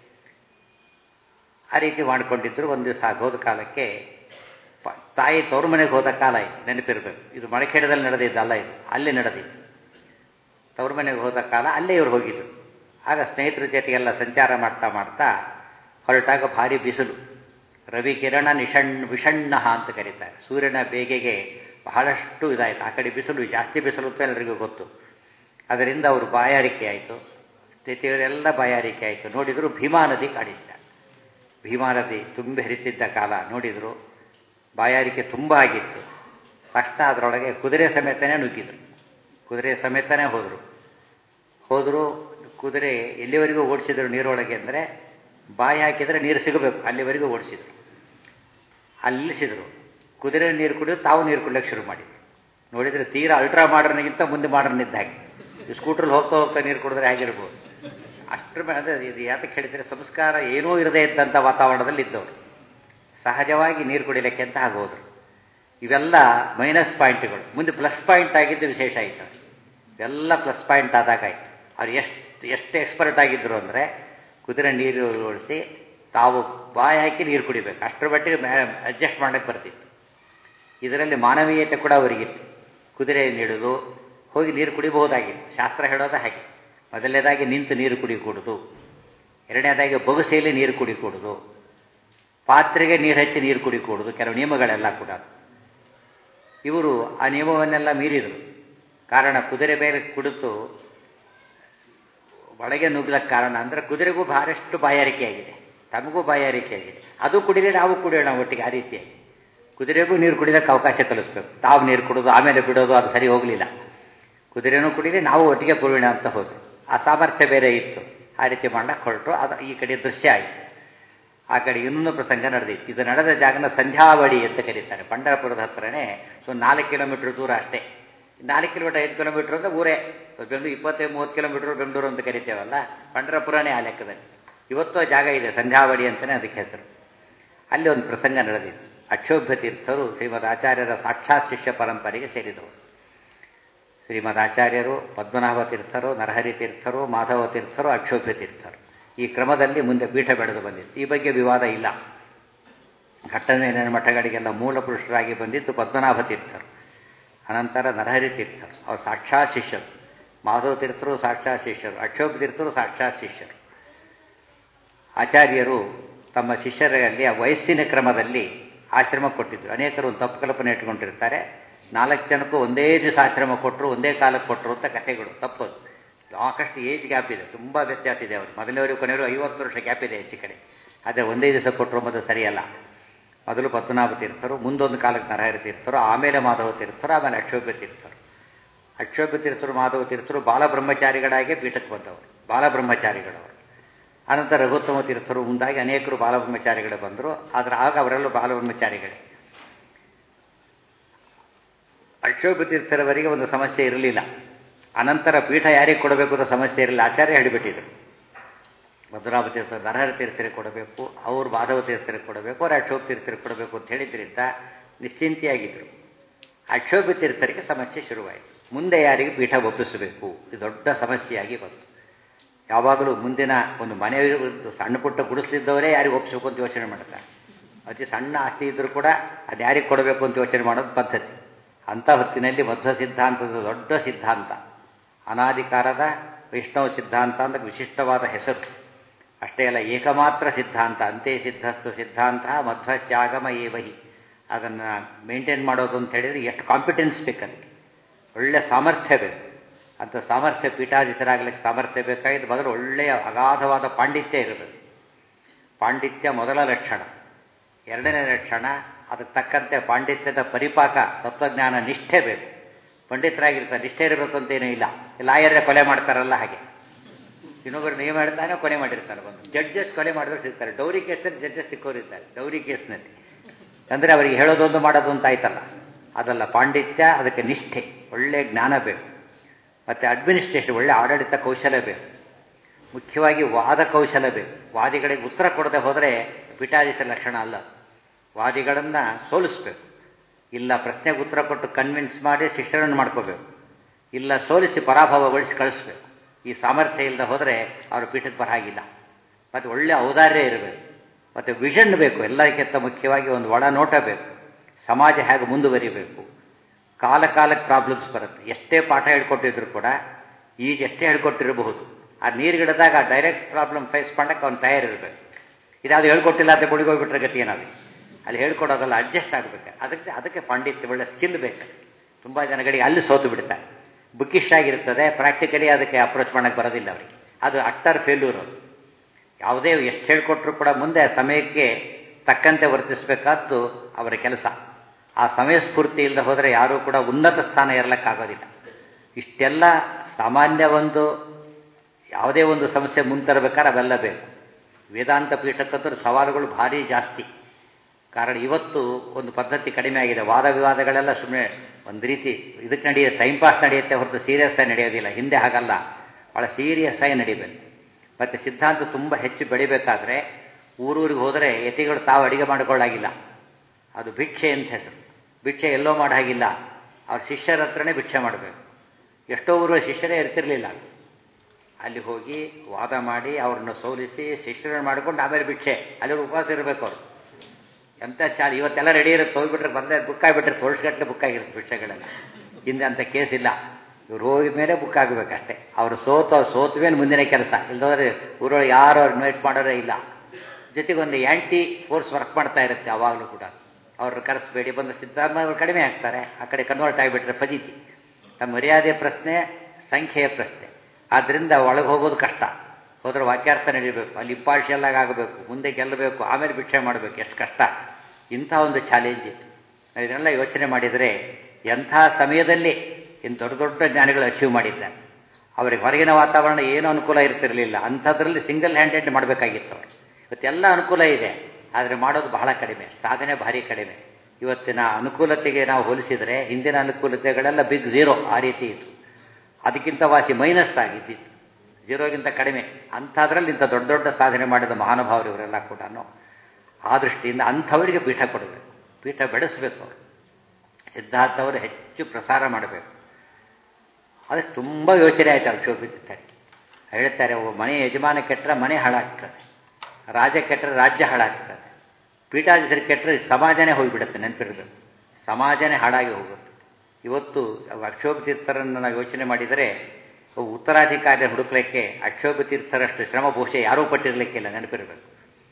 ಆ ರೀತಿ ಮಾಡಿಕೊಂಡಿದ್ದರು ಒಂದು ದಿವಸ ಹೋದ ಕಾಲಕ್ಕೆ ತಾಯಿ ತವ್ರ ಮನೆಗೆ ಹೋದ ಕಾಲ ಇದು ನೆನಪಿರಬೇಕು ಇದು ಮಳಖೇಡದಲ್ಲಿ ನಡೆದಿದ್ದಲ್ಲ ಇದು ಅಲ್ಲಿ ನಡೆದಿತ್ತು ತವ್ರ ಮನೆಗೆ ಹೋದ ಕಾಲ ಅಲ್ಲೇ ಇವರು ಹೋಗಿದ್ರು ಆಗ ಸ್ನೇಹಿತರ ಜೊತೆಗೆಲ್ಲ ಸಂಚಾರ ಮಾಡ್ತಾ ಮಾಡ್ತಾ ಹೊರಟಾಗ ಭಾರಿ ಬಿಸಿಲು ರವಿ ಕಿರಣ ನಿಷಣ್ ವಿಷಣ್ಣ ಅಂತ ಕರೀತಾರೆ ಸೂರ್ಯನ ಬೇಗೆಗೆ ಬಹಳಷ್ಟು ಇದಾಯಿತು ಆ ಕಡೆ ಬಿಸಿಲು ಜಾಸ್ತಿ ಬಿಸಿಲು ಅಂತ ಎಲ್ಲರಿಗೂ ಗೊತ್ತು ಅದರಿಂದ ಅವರು ಬಾಯಾರಿಕೆ ಆಯಿತು ಸ್ಥಿತಿಯವರೆಲ್ಲ ಬಾಯಾರಿಕೆ ಆಯಿತು ನೋಡಿದರು ಭೀಮಾ ನದಿ ಕಾಣಿಸ್ತಾರೆ ಭೀಮಾ ನದಿ ತುಂಬಿ ಹರಿತಿದ್ದ ಕಾಲ ನೋಡಿದರು ಬಾಯಾರಿಕೆ ತುಂಬ ಆಗಿತ್ತು ತಕ್ಷಣ ಅದರೊಳಗೆ ಕುದುರೆ ಸಮೇತನೇ ನುಗ್ಗಿದ್ರು ಕುದುರೆ ಸಮೇತನೇ ಹೋದರು ಹೋದರು ಕುದುರೆ ಎಲ್ಲಿವರೆಗೂ ಓಡಿಸಿದ್ರು ನೀರೊಳಗೆ ಅಂದರೆ ಬಾಯಿ ಹಾಕಿದರೆ ನೀರು ಸಿಗಬೇಕು ಅಲ್ಲಿವರೆಗೂ ಓಡಿಸಿದ್ರು ಅಲ್ಲಿ ನಿಲ್ಲಿಸಿದ್ರು ಕುದುರೆ ನೀರು ಕುಡಿದು ತಾವು ನೀರು ಕುಡಿಯೋಕ್ಕೆ ಶುರು ಮಾಡಿದ್ರು ನೋಡಿದರೆ ತೀರಾ ಅಲ್ಟ್ರಾ ಮಾಡರ್ನಿಗಿಂತ ಮುಂದೆ ಮಾಡರ್ನ್ ಇದ್ದ ಹಾಗೆ ಈ ಸ್ಕೂಟ್ರಲ್ಲಿ ಹೋಗ್ತಾ ಹೋಗ್ತಾ ನೀರು ಕುಡಿದ್ರೆ ಹೇಗಿರ್ಬೋದು ಅಷ್ಟರ ಮೇಲೆ ಇದು ಯಾತಕ್ಕೆ ಹೇಳಿದರೆ ಸಂಸ್ಕಾರ ಏನೂ ಇರದೇ ಇದ್ದಂಥ ವಾತಾವರಣದಲ್ಲಿ ಇದ್ದವರು ಸಹಜವಾಗಿ ನೀರು ಕುಡಿಲಿಕ್ಕೆ ಅಂತ ಆಗೋದ್ರು ಇವೆಲ್ಲ ಮೈನಸ್ ಪಾಯಿಂಟ್ಗಳು ಮುಂದೆ ಪ್ಲಸ್ ಪಾಯಿಂಟ್ ಆಗಿದ್ದು ವಿಶೇಷ ಆಯಿತು ಇವೆಲ್ಲ ಪ್ಲಸ್ ಪಾಯಿಂಟ್ ಆದಾಗ ಆಯಿತು ಅವ್ರು ಎಷ್ಟು ಎಷ್ಟು ಎಕ್ಸ್ಪರ್ಟ್ ಆಗಿದ್ದರು ಅಂದರೆ ಕುದುರೆ ನೀರು ಓಡಿಸಿ ತಾವು ಬಾಯಿ ಹಾಕಿ ನೀರು ಕುಡಿಬೇಕು ಅಷ್ಟರ ಮಟ್ಟಿಗೆ ಅಡ್ಜಸ್ಟ್ ಮಾಡೋಕ್ಕೆ ಬರ್ತಿತ್ತು ಇದರಲ್ಲಿ ಮಾನವೀಯತೆ ಕೂಡ ಅವರಿಗಿತ್ತು ಕುದುರೆ ನೀಡೋದು ಹೋಗಿ ನೀರು ಕುಡಿಬಹುದಾಗಿತ್ತು ಶಾಸ್ತ್ರ ಹೇಳೋದು ಹಾಗೆ ಮೊದಲನೇದಾಗಿ ನಿಂತು ನೀರು ಕುಡಿಕೊಡೋದು ಎರಡನೇದಾಗಿ ಬೊಗಸೆಯಲ್ಲಿ ನೀರು ಕುಡಿಕೊಡೋದು ಪಾತ್ರೆಗೆ ನೀರು ಹಚ್ಚಿ ನೀರು ಕುಡಿಕೊಡೋದು ಕೆಲವು ನಿಯಮಗಳೆಲ್ಲ ಕೂಡ ಇವರು ಆ ನಿಯಮವನ್ನೆಲ್ಲ ಮೀರಿದರು ಕಾರಣ ಕುದುರೆ ಮೇಲೆ ಕುಡಿತು ಒಳಗೆ ನುಗ್ಲಕ್ಕೆ ಕಾರಣ ಅಂದರೆ ಕುದುರೆಗೂ ಬಹಳಷ್ಟು ಬಾಯಾರಿಕೆ ಆಗಿದೆ ತಮಗೂ ಬಾಯಾರಿಕೆ ಆಗಿದೆ ಅದು ಕುಡಿದ್ರೆ ನಾವು ಕುಡಿಯೋಣ ಒಟ್ಟಿಗೆ ಆ ರೀತಿಯಾಗಿ ಕುದುರೆಗೂ ನೀರು ಕುಡಿಯೋಕ್ಕೆ ಅವಕಾಶ ಕಲಿಸ್ಬೇಕು ತಾವು ನೀರು ಕುಡೋದು ಆಮೇಲೆ ಬಿಡೋದು ಅದು ಸರಿ ಹೋಗಲಿಲ್ಲ ಕುದುರೆನೂ ಕುಡಿದ್ರೆ ನಾವು ಒಟ್ಟಿಗೆ ಕುಡಿಯೋಣ ಅಂತ ಹೋದ್ವಿ ಆ ಸಾಮರ್ಥ್ಯ ಬೇರೆ ಇತ್ತು ಆ ರೀತಿ ಮಾಡಕ್ಕೆ ಹೊರಟು ಅದು ಈ ಕಡೆ ದೃಶ್ಯ ಆಯಿತು ಆ ಕಡೆ ಇನ್ನೊಂದು ಪ್ರಸಂಗ ನಡೆದಿತ್ತು ಇದು ನಡೆದ ಜಾಗನ ಸಂಧ್ಯಾವಡಿ ಅಂತ ಕರೀತಾರೆ ಪಂಡರಪುರದ ಹತ್ರನೇ ಸೊ ನಾಲ್ಕು ಕಿಲೋಮೀಟರ್ ದೂರ ಅಷ್ಟೇ ನಾಲ್ಕು ಕಿಲೋಮೀಟರ್ ಐದು ಕಿಲೋಮೀಟರ್ ಅಂದರೆ ಊರೇ ಬೆಂಗಳೂರು ಇಪ್ಪತ್ತೈದು ಮೂವತ್ತು ಕಿಲೋಮೀಟರ್ ಬೆಂಗಳೂರು ಅಂತ ಕರಿತೇವಲ್ಲ ಪಂಡರಪುರನೇ ಆ ಲೆಕ್ಕದಲ್ಲಿ ಇವತ್ತು ಆ ಜಾಗ ಇದೆ ಸಂಧ್ಯಾವಡಿ ಅಂತಲೇ ಅದಕ್ಕೆ ಹೆಸರು ಅಲ್ಲಿ ಒಂದು ಪ್ರಸಂಗ ನಡೆದಿತ್ತು ಅಕ್ಷೋಭ್ಯ ತೀರ್ಥರು ಶ್ರೀಮದ್ ಆಚಾರ್ಯರ ಸಾಕ್ಷಾತ್ ಶಿಷ್ಯ ಪರಂಪರೆಗೆ ಸೇರಿದವರು ಶ್ರೀಮದ್ ಆಚಾರ್ಯರು ಪದ್ಮನಾಭ ತೀರ್ಥರು ನರಹರಿ ತೀರ್ಥರು ಮಾಧವ ತೀರ್ಥರು ಅಕ್ಷೋಭ್ಯ ತೀರ್ಥರು ಈ ಕ್ರಮದಲ್ಲಿ ಮುಂದೆ ಪೀಠ ಬೆಳೆದು ಬಂದಿತ್ತು ಈ ಬಗ್ಗೆ ವಿವಾದ ಇಲ್ಲ ಘಟ್ಟನೇನ ಮಠಗಳಿಗೆಲ್ಲ ಮೂಲ ಪುರುಷರಾಗಿ ಬಂದಿದ್ದು ಪದ್ಮನಾಭ ತೀರ್ಥರು ಅನಂತರ ನರಹರಿ ತೀರ್ಥರು ಅವರು ಸಾಕ್ಷಾತ್ ಶಿಷ್ಯರು ಮಾಧವ ತೀರ್ಥರು ಸಾಕ್ಷಾತ್ ಶಿಷ್ಯರು ಅಕ್ಷೋಭ ತೀರ್ಥರು ಸಾಕ್ಷಾತ್ ಶಿಷ್ಯರು ಆಚಾರ್ಯರು ತಮ್ಮ ಶಿಷ್ಯರಲ್ಲಿ ಆ ವಯಸ್ಸಿನ ಕ್ರಮದಲ್ಲಿ ಆಶ್ರಮ ಕೊಟ್ಟಿದ್ರು ಅನೇಕರು ಒಂದು ತಪ್ಪು ಕಲ್ಪನೆ ಇಟ್ಕೊಂಡಿರ್ತಾರೆ ನಾಲ್ಕು ಜನಕ್ಕೂ ಒಂದೇ ದಿವಸ ಆಶ್ರಮ ಕೊಟ್ಟರು ಒಂದೇ ಕಾಲಕ್ಕೆ ಕೊಟ್ಟರು ಅಂತ ಕಥೆಗಳು ತಪ್ಪದು ಸಾಕಷ್ಟು ಏಜ್ ಗ್ಯಾಪ್ ಇದೆ ತುಂಬ ವ್ಯತ್ಯಾಸ ಇದೆ ಅವರು ಮೊದಲವರು ಕೊನೆಯವರು ಐವತ್ತು ವರ್ಷ ಗ್ಯಾಪ್ ಇದೆ ಹೆಚ್ಚು ಕಡೆ ಆದರೆ ಒಂದೇ ದಿವಸ ಕೊಟ್ಟರು ಮೊದಲು ಸರಿಯಲ್ಲ ಮೊದಲು ಪದ್ಮನಾಭ ತೀರ್ಥರು ಮುಂದೊಂದು ಕಾಲಕ್ಕೆ ನರಹರಿ ತೀರ್ಥರು ಆಮೇಲೆ ಮಾಧವ ತೀರ್ಥರು ಆಮೇಲೆ ಅಕ್ಷೋಭ್ಯ ತೀರ್ಥರು ಅಕ್ಷೋಭ್ಯ ತೀರ್ಥರು ಮಾಧವ ತೀರ್ಥರು ಬಾಲಬ್ರಹ್ಮಚಾರಿಗಳಾಗಿ ಪೀಠಕ್ಕೆ ಬಂದವರು ಬಾಲಬ್ರಹ್ಮಚಾರಿಗಳವರು ಅನಂತರ ರಘುತ್ತಮ ತೀರ್ಥರು ಮುಂದಾಗಿ ಅನೇಕರು ಬಾಲಬ್ರಹ್ಮಚಾರಿಗಳು ಬಂದರು ಆದರೆ ಆಗ ಅವರೆಲ್ಲ ಬಾಲಬ್ರಹ್ಮಚಾರಿಗಳೇ ಅಕ್ಷೋಭ್ಯ ತೀರ್ಥರವರಿಗೆ ಒಂದು ಸಮಸ್ಯೆ ಇರಲಿಲ್ಲ ಅನಂತರ ಪೀಠ ಯಾರಿಗೆ ಕೊಡಬೇಕು ಅಂತ ಸಮಸ್ಯೆ ಇರಲಿಲ್ಲ ಆಚಾರ್ಯ ಹೇಳಿಬಿಟ್ಟಿದ್ರು ಮಧುರಾಭ ತೀರ್ಥ ನರಹರ ತೀರ್ಥರಿಗೆ ಕೊಡಬೇಕು ಅವರು ಮಾಧವ ತೀರ್ಥರಿಗೆ ಕೊಡಬೇಕು ಅವ್ರು ಅಕ್ಷೋಭ ತೀರ್ಥರಿಗೆ ಕೊಡಬೇಕು ಅಂತ ಹೇಳಿದ್ರಿಂದ ನಿಶ್ಚಿಂತೆಯಾಗಿದ್ದರು ಅಕ್ಷೋಭ್ಯ ತೀರ್ಥರಿಗೆ ಸಮಸ್ಯೆ ಶುರುವಾಯಿತು ಮುಂದೆ ಯಾರಿಗೆ ಪೀಠ ಒಪ್ಪಿಸಬೇಕು ಇದು ದೊಡ್ಡ ಸಮಸ್ಯೆಯಾಗಿ ಬಂತು ಯಾವಾಗಲೂ ಮುಂದಿನ ಒಂದು ಮನೆ ಸಣ್ಣ ಪುಟ್ಟ ಗುಡಿಸ್ಲಿದ್ದವರೇ ಯಾರಿಗೆ ಒಪ್ಪಿಸಬೇಕು ಅಂತ ಯೋಚನೆ ಮಾಡ್ತಾರೆ ಅತಿ ಸಣ್ಣ ಆಸ್ತಿ ಇದ್ದರೂ ಕೂಡ ಅದು ಯಾರಿಗೆ ಕೊಡಬೇಕು ಅಂತ ಯೋಚನೆ ಮಾಡೋದು ಪದ್ಧತಿ ಅಂಥ ಹೊತ್ತಿನಲ್ಲಿ ಮಧ್ವ ಸಿದ್ಧಾಂತದ ದೊಡ್ಡ ಸಿದ್ಧಾಂತ ಅನಾಧಿಕಾರದ ವೈಷ್ಣವ ಸಿದ್ಧಾಂತ ಅಂತ ವಿಶಿಷ್ಟವಾದ ಹೆಸರು ಅಷ್ಟೇ ಅಲ್ಲ ಏಕಮಾತ್ರ ಸಿದ್ಧಾಂತ ಅಂತೆ ಸಿದ್ಧಸ್ತು ಸಿದ್ಧಾಂತ ಮಧ್ವಸ್ಯಾಗಮ ಏವಹಿ ಅದನ್ನು ಮೇಂಟೈನ್ ಮಾಡೋದು ಅಂತ ಹೇಳಿದರೆ ಎಷ್ಟು ಕಾಂಪಿಟೆನ್ಸ್ ಬೇಕಲ್ಲಿ ಒಳ್ಳೆಯ ಸಾಮರ್ಥ್ಯ ಬೇಕು ಅಂಥ ಸಾಮರ್ಥ್ಯ ಪೀಠಾಧೀಶರಾಗಲಿಕ್ಕೆ ಸಾಮರ್ಥ್ಯ ಬೇಕಾಗಿದ್ದು ಮೊದಲು ಒಳ್ಳೆಯ ಅಗಾಧವಾದ ಪಾಂಡಿತ್ಯ ಇರಬೇಕು ಪಾಂಡಿತ್ಯ ಮೊದಲ ಲಕ್ಷಣ ಎರಡನೇ ಲಕ್ಷಣ ಅದಕ್ಕೆ ತಕ್ಕಂತೆ ಪಾಂಡಿತ್ಯದ ಪರಿಪಾಕ ತತ್ವಜ್ಞಾನ ನಿಷ್ಠೆ ಬೇಕು ಪಂಡಿತರಾಗಿರ್ತಾರೆ ನಿಷ್ಠೆ ಇರಬೇಕು ಅಂತೇನೂ ಇಲ್ಲ ಲಾಯರೇ ಕೊಲೆ ಮಾಡ್ತಾರಲ್ಲ ಹಾಗೆ ಇನ್ನೊಬ್ಬರು ನಿಯಮ ಹೇಳ್ತಾನೆ ಕೊಲೆ ಮಾಡಿರ್ತಾರೆ ಬಂದು ಜಡ್ಜಸ್ ಕೊಲೆ ಮಾಡಿದ್ರು ಸಿಗ್ತಾರೆ ಡೌರಿ ಕೇಸ್ನಲ್ಲಿ ಜಡ್ಜಸ್ ಸಿಕ್ಕೋರಿರ್ತಾರೆ ಡೌರಿ ಕೇಸ್ನಲ್ಲಿ ಅಂದರೆ ಅವರಿಗೆ ಹೇಳೋದೊಂದು ಮಾಡೋದು ಅಂತ ಆಯ್ತಲ್ಲ ಅದಲ್ಲ ಪಾಂಡಿತ್ಯ ಅದಕ್ಕೆ ನಿಷ್ಠೆ ಒಳ್ಳೆಯ ಜ್ಞಾನ ಬೇಕು ಮತ್ತು ಅಡ್ಮಿನಿಸ್ಟ್ರೇಷನ್ ಒಳ್ಳೆ ಆಡಳಿತ ಕೌಶಲ ಬೇಕು ಮುಖ್ಯವಾಗಿ ವಾದ ಕೌಶಲ ಬೇಕು ವಾದಿಗಳಿಗೆ ಉತ್ತರ ಕೊಡದೆ ಹೋದರೆ ಪೀಠಾಧೀಶ ಲಕ್ಷಣ ಅಲ್ಲ ವಾದಿಗಳನ್ನು ಸೋಲಿಸ್ಬೇಕು ಇಲ್ಲ ಪ್ರಶ್ನೆಗೆ ಉತ್ತರ ಕೊಟ್ಟು ಕನ್ವಿನ್ಸ್ ಮಾಡಿ ಶಿಕ್ಷಣ ಮಾಡ್ಕೋಬೇಕು ಇಲ್ಲ ಸೋಲಿಸಿ ಪರಾಭವಗೊಳಿಸಿ ಕಳಿಸ್ಬೇಕು ಈ ಸಾಮರ್ಥ್ಯ ಇಲ್ಲದೆ ಹೋದರೆ ಅವರು ಪೀಠಕ್ಕೆ ಬರಹಾಗಿಲ್ಲ ಮತ್ತು ಒಳ್ಳೆಯ ಔದಾರ್ಯ ಇರಬೇಕು ಮತ್ತು ವಿಷನ್ ಬೇಕು ಎಲ್ಲಕ್ಕಿಂತ ಮುಖ್ಯವಾಗಿ ಒಂದು ಒಳನೋಟ ಬೇಕು ಸಮಾಜ ಹೇಗೆ ಮುಂದುವರಿಬೇಕು ಕಾಲ ಕಾಲಕ್ಕೆ ಪ್ರಾಬ್ಲಮ್ಸ್ ಬರುತ್ತೆ ಎಷ್ಟೇ ಪಾಠ ಹೇಳ್ಕೊಟ್ಟಿದ್ರು ಕೂಡ ಈಗ ಎಷ್ಟೇ ಹೇಳ್ಕೊಟ್ಟಿರಬಹುದು ಆ ನೀರುಗಿಡದಾಗ ಡೈರೆಕ್ಟ್ ಪ್ರಾಬ್ಲಮ್ ಫೇಸ್ ಮಾಡಕ್ಕೆ ಅವ್ನು ತಯಾರಿರಬೇಕು ಇದಾವುದು ಹೇಳ್ಕೊಟ್ಟಿಲ್ಲ ಅಂತ ಕುಡಿಗೋಗ್ಬಿಟ್ರೆ ಗತಿ ಏನಾಗುತ್ತೆ ಅಲ್ಲಿ ಹೇಳ್ಕೊಡೋದಲ್ಲ ಅಡ್ಜಸ್ಟ್ ಆಗಬೇಕು ಅದಕ್ಕೆ ಅದಕ್ಕೆ ಪಾಂಡಿತ್ಯ ಒಳ್ಳೆ ಸ್ಕಿಲ್ ಬೇಕು ತುಂಬ ಜನಗಳಿಗೆ ಅಲ್ಲಿ ಸೋತು ಬಿಡ್ತಾರೆ ಬುಕ್ಕಿಶ್ ಆಗಿರ್ತದೆ ಪ್ರಾಕ್ಟಿಕಲಿ ಅದಕ್ಕೆ ಅಪ್ರೋಚ್ ಮಾಡೋಕ್ಕೆ ಬರೋದಿಲ್ಲ ಅವರಿಗೆ ಅದು ಅಟ್ಟರ್ ಫೇಲ್ಯೂರ್ ಅದು ಯಾವುದೇ ಎಷ್ಟು ಹೇಳ್ಕೊಟ್ರು ಕೂಡ ಮುಂದೆ ಸಮಯಕ್ಕೆ ತಕ್ಕಂತೆ ವರ್ತಿಸಬೇಕಾದ್ದು ಅವರ ಕೆಲಸ ಆ ಸಮಯ ಸ್ಫೂರ್ತಿ ಇಲ್ಲದೆ ಹೋದರೆ ಯಾರೂ ಕೂಡ ಉನ್ನತ ಸ್ಥಾನ ಇರಲಿಕ್ಕಾಗೋದಿಲ್ಲ ಇಷ್ಟೆಲ್ಲ ಸಾಮಾನ್ಯ ಒಂದು ಯಾವುದೇ ಒಂದು ಸಮಸ್ಯೆ ಮುಂತರಬೇಕಾದ್ರೆ ಅವೆಲ್ಲ ಬೇಕು ವೇದಾಂತ ಪೀಠಕ್ಕಂತೂ ಸವಾಲುಗಳು ಭಾರಿ ಜಾಸ್ತಿ ಕಾರಣ ಇವತ್ತು ಒಂದು ಪದ್ಧತಿ ಕಡಿಮೆ ಆಗಿದೆ ವಾದ ವಿವಾದಗಳೆಲ್ಲ ಸುಮ್ಮನೆ ಒಂದು ರೀತಿ ಇದಕ್ಕೆ ನಡೆಯುತ್ತೆ ಟೈಮ್ ಪಾಸ್ ನಡೆಯುತ್ತೆ ಹೊರತು ಸೀರಿಯಸ್ ಆಗಿ ನಡೆಯೋದಿಲ್ಲ ಹಿಂದೆ ಹಾಗಲ್ಲ ಭಾಳ ಸೀರಿಯಸ್ ಆಗಿ ನಡಿಬೇಕು ಮತ್ತು ಸಿದ್ಧಾಂತ ತುಂಬ ಹೆಚ್ಚು ಬೆಳಿಬೇಕಾದ್ರೆ ಊರೂರಿಗೆ ಹೋದರೆ ಯತಿಗಳು ತಾವು ಅಡಿಗೆ ಮಾಡಿಕೊಳ್ಳಾಗಿಲ್ಲ ಅದು ಭಿಕ್ಷೆ ಅಂತ ಹೆಸರು ಭಿಕ್ಷೆ ಎಲ್ಲೋ ಮಾಡೋ ಹಾಗಿಲ್ಲ ಅವ್ರ ಶಿಷ್ಯರ ಹತ್ರನೇ ಭಿಕ್ಷೆ ಮಾಡಬೇಕು ಎಷ್ಟೋ ಊರು ಶಿಷ್ಯರೇ ಇರ್ತಿರ್ಲಿಲ್ಲ ಅಲ್ಲಿ ಹೋಗಿ ವಾದ ಮಾಡಿ ಅವ್ರನ್ನ ಸೋಲಿಸಿ ಶಿಷ್ಯರನ್ನು ಮಾಡಿಕೊಂಡು ಆಮೇಲೆ ಭಿಕ್ಷೆ ಅಲ್ಲಿ ಉಪವಾಸ ಇರಬೇಕು ಅವರು ಎಂಥ ಚಾಲ್ ಇವತ್ತೆಲ್ಲ ರೆಡಿ ಇರುತ್ತೆ ಹೋಗ್ಬಿಟ್ರೆ ಬಂದರೆ ಬುಕ್ ಆಗಿಬಿಟ್ರೆ ತೋರಿಸ್ಗಟ್ಟಲೆ ಬುಕ್ ಆಗಿರುತ್ತೆ ಭಿಕ್ಷೆಗಳೆಲ್ಲ ಹಿಂದೆ ಅಂಥ ಕೇಸ್ ಇಲ್ಲ ಇವ್ರು ಹೋಗಿದ ಮೇಲೆ ಬುಕ್ ಆಗಬೇಕಷ್ಟೇ ಅವರು ಸೋತು ಅವ್ರು ಸೋತುವೇನು ಮುಂದಿನ ಕೆಲಸ ಇಲ್ಲದೋದ್ರೆ ಊರೊಳಗೆ ಯಾರು ಅವ್ರು ಇನ್ವೈಟ್ ಮಾಡೋರೇ ಇಲ್ಲ ಜೊತೆಗೆ ಒಂದು ಆ್ಯಂಟಿ ಫೋರ್ಸ್ ವರ್ಕ್ ಮಾಡ್ತಾ ಇರುತ್ತೆ ಯಾವಾಗಲೂ ಕೂಡ ಅವ್ರನ್ನ ಕರೆಸಬೇಡಿ ಬಂದ ಸಿದ್ಧಾಂತ ಅವರು ಕಡಿಮೆ ಆಗ್ತಾರೆ ಆ ಕಡೆ ಕನ್ವರ್ಟ್ ಆಗಿಬಿಟ್ರೆ ಫಜೀತಿ ತಮ್ಮ ಮರ್ಯಾದೆ ಪ್ರಶ್ನೆ ಸಂಖ್ಯೆಯ ಪ್ರಶ್ನೆ ಆದ್ದರಿಂದ ಒಳಗೆ ಹೋಗೋದು ಕಷ್ಟ ಹೋದ್ರೆ ವಾಕ್ಯಾರ್ಥ ನಡೀಬೇಕು ಅಲ್ಲಿ ಇಂಪಾರ್ಷಿಯಲ್ ಆಗಿ ಆಗಬೇಕು ಮುಂದೆ ಗೆಲ್ಲಬೇಕು ಆಮೇಲೆ ಭಿಕ್ಷೆ ಮಾಡಬೇಕು ಎಷ್ಟು ಕಷ್ಟ ಇಂಥ ಒಂದು ಚಾಲೆಂಜ್ ಇತ್ತು ಇದನ್ನೆಲ್ಲ ಯೋಚನೆ ಮಾಡಿದರೆ ಎಂಥ ಸಮಯದಲ್ಲಿ ಇನ್ನು ದೊಡ್ಡ ದೊಡ್ಡ ಜ್ಞಾನಿಗಳು ಅಚೀವ್ ಮಾಡಿದ್ದಾರೆ ಅವರಿಗೆ ಹೊರಗಿನ ವಾತಾವರಣ ಏನೂ ಅನುಕೂಲ ಇರ್ತಿರಲಿಲ್ಲ ಅಂಥದ್ರಲ್ಲಿ ಸಿಂಗಲ್ ಹ್ಯಾಂಡೆಡ್ ಮಾಡಬೇಕಾಗಿತ್ತು ಅವರು ಇವತ್ತೆಲ್ಲ ಅನುಕೂಲ ಇದೆ ಆದರೆ ಮಾಡೋದು ಬಹಳ ಕಡಿಮೆ ಸಾಧನೆ ಭಾರಿ ಕಡಿಮೆ ಇವತ್ತಿನ ಅನುಕೂಲತೆಗೆ ನಾವು ಹೋಲಿಸಿದರೆ ಹಿಂದಿನ ಅನುಕೂಲತೆಗಳೆಲ್ಲ ಬಿಗ್ ಝೀರೋ ಆ ರೀತಿ ಇತ್ತು ಅದಕ್ಕಿಂತ ವಾಸಿ ಮೈನಸ್ ಆಗಿದ್ದಿತ್ತು ಝೀರೋಗಿಂತ ಕಡಿಮೆ ಅಂಥದ್ರಲ್ಲಿ ಇಂಥ ದೊಡ್ಡ ದೊಡ್ಡ ಸಾಧನೆ ಮಾಡಿದ ಮಹಾನುಭಾವರು ಇವರೆಲ್ಲ ಕೂಡ ಆ ದೃಷ್ಟಿಯಿಂದ ಅಂಥವರಿಗೆ ಪೀಠ ಕೊಡಬೇಕು ಪೀಠ ಬೆಳೆಸಬೇಕು ಅವರು ಸಿದ್ಧಾರ್ಥ ಅವರು ಹೆಚ್ಚು ಪ್ರಸಾರ ಮಾಡಬೇಕು ಅದಕ್ಕೆ ತುಂಬ ಯೋಚನೆ ಆಯಿತು ಅವ್ರು ಶೋಭಿಸುತ್ತಾರೆ ಹೇಳ್ತಾರೆ ಒಬ್ಬ ಮನೆ ಯಜಮಾನ ಕೆಟ್ಟರೆ ಮನೆ ಹಾಳಾಗ್ತದೆ ರಾಜ ಕೆಟ್ಟರೆ ರಾಜ್ಯ ಹಾಳಾಗ್ತದೆ ಪೀಠಾಧಿಪತಿ ಕೆಟ್ಟರೆ ಸಮಾಜನೇ ಹೋಗಿಬಿಡುತ್ತೆ ನೆನಪಿರಬೇಕು ಸಮಾಜನೇ ಹಾಳಾಗಿ ಹೋಗುತ್ತೆ ಇವತ್ತು ಅಕ್ಷೋಭ ತೀರ್ಥರನ್ನು ನಾವು ಯೋಚನೆ ಮಾಡಿದರೆ ಉತ್ತರಾಧಿಕಾರಿ ಹುಡುಕ್ಲಿಕ್ಕೆ ಅಕ್ಷೋಭ ತೀರ್ಥರಷ್ಟು ಶ್ರಮ ಬಹುಶಃ ಯಾರೂ ಪಟ್ಟಿರಲಿಕ್ಕಿಲ್ಲ ನೆನಪಿರಬೇಕು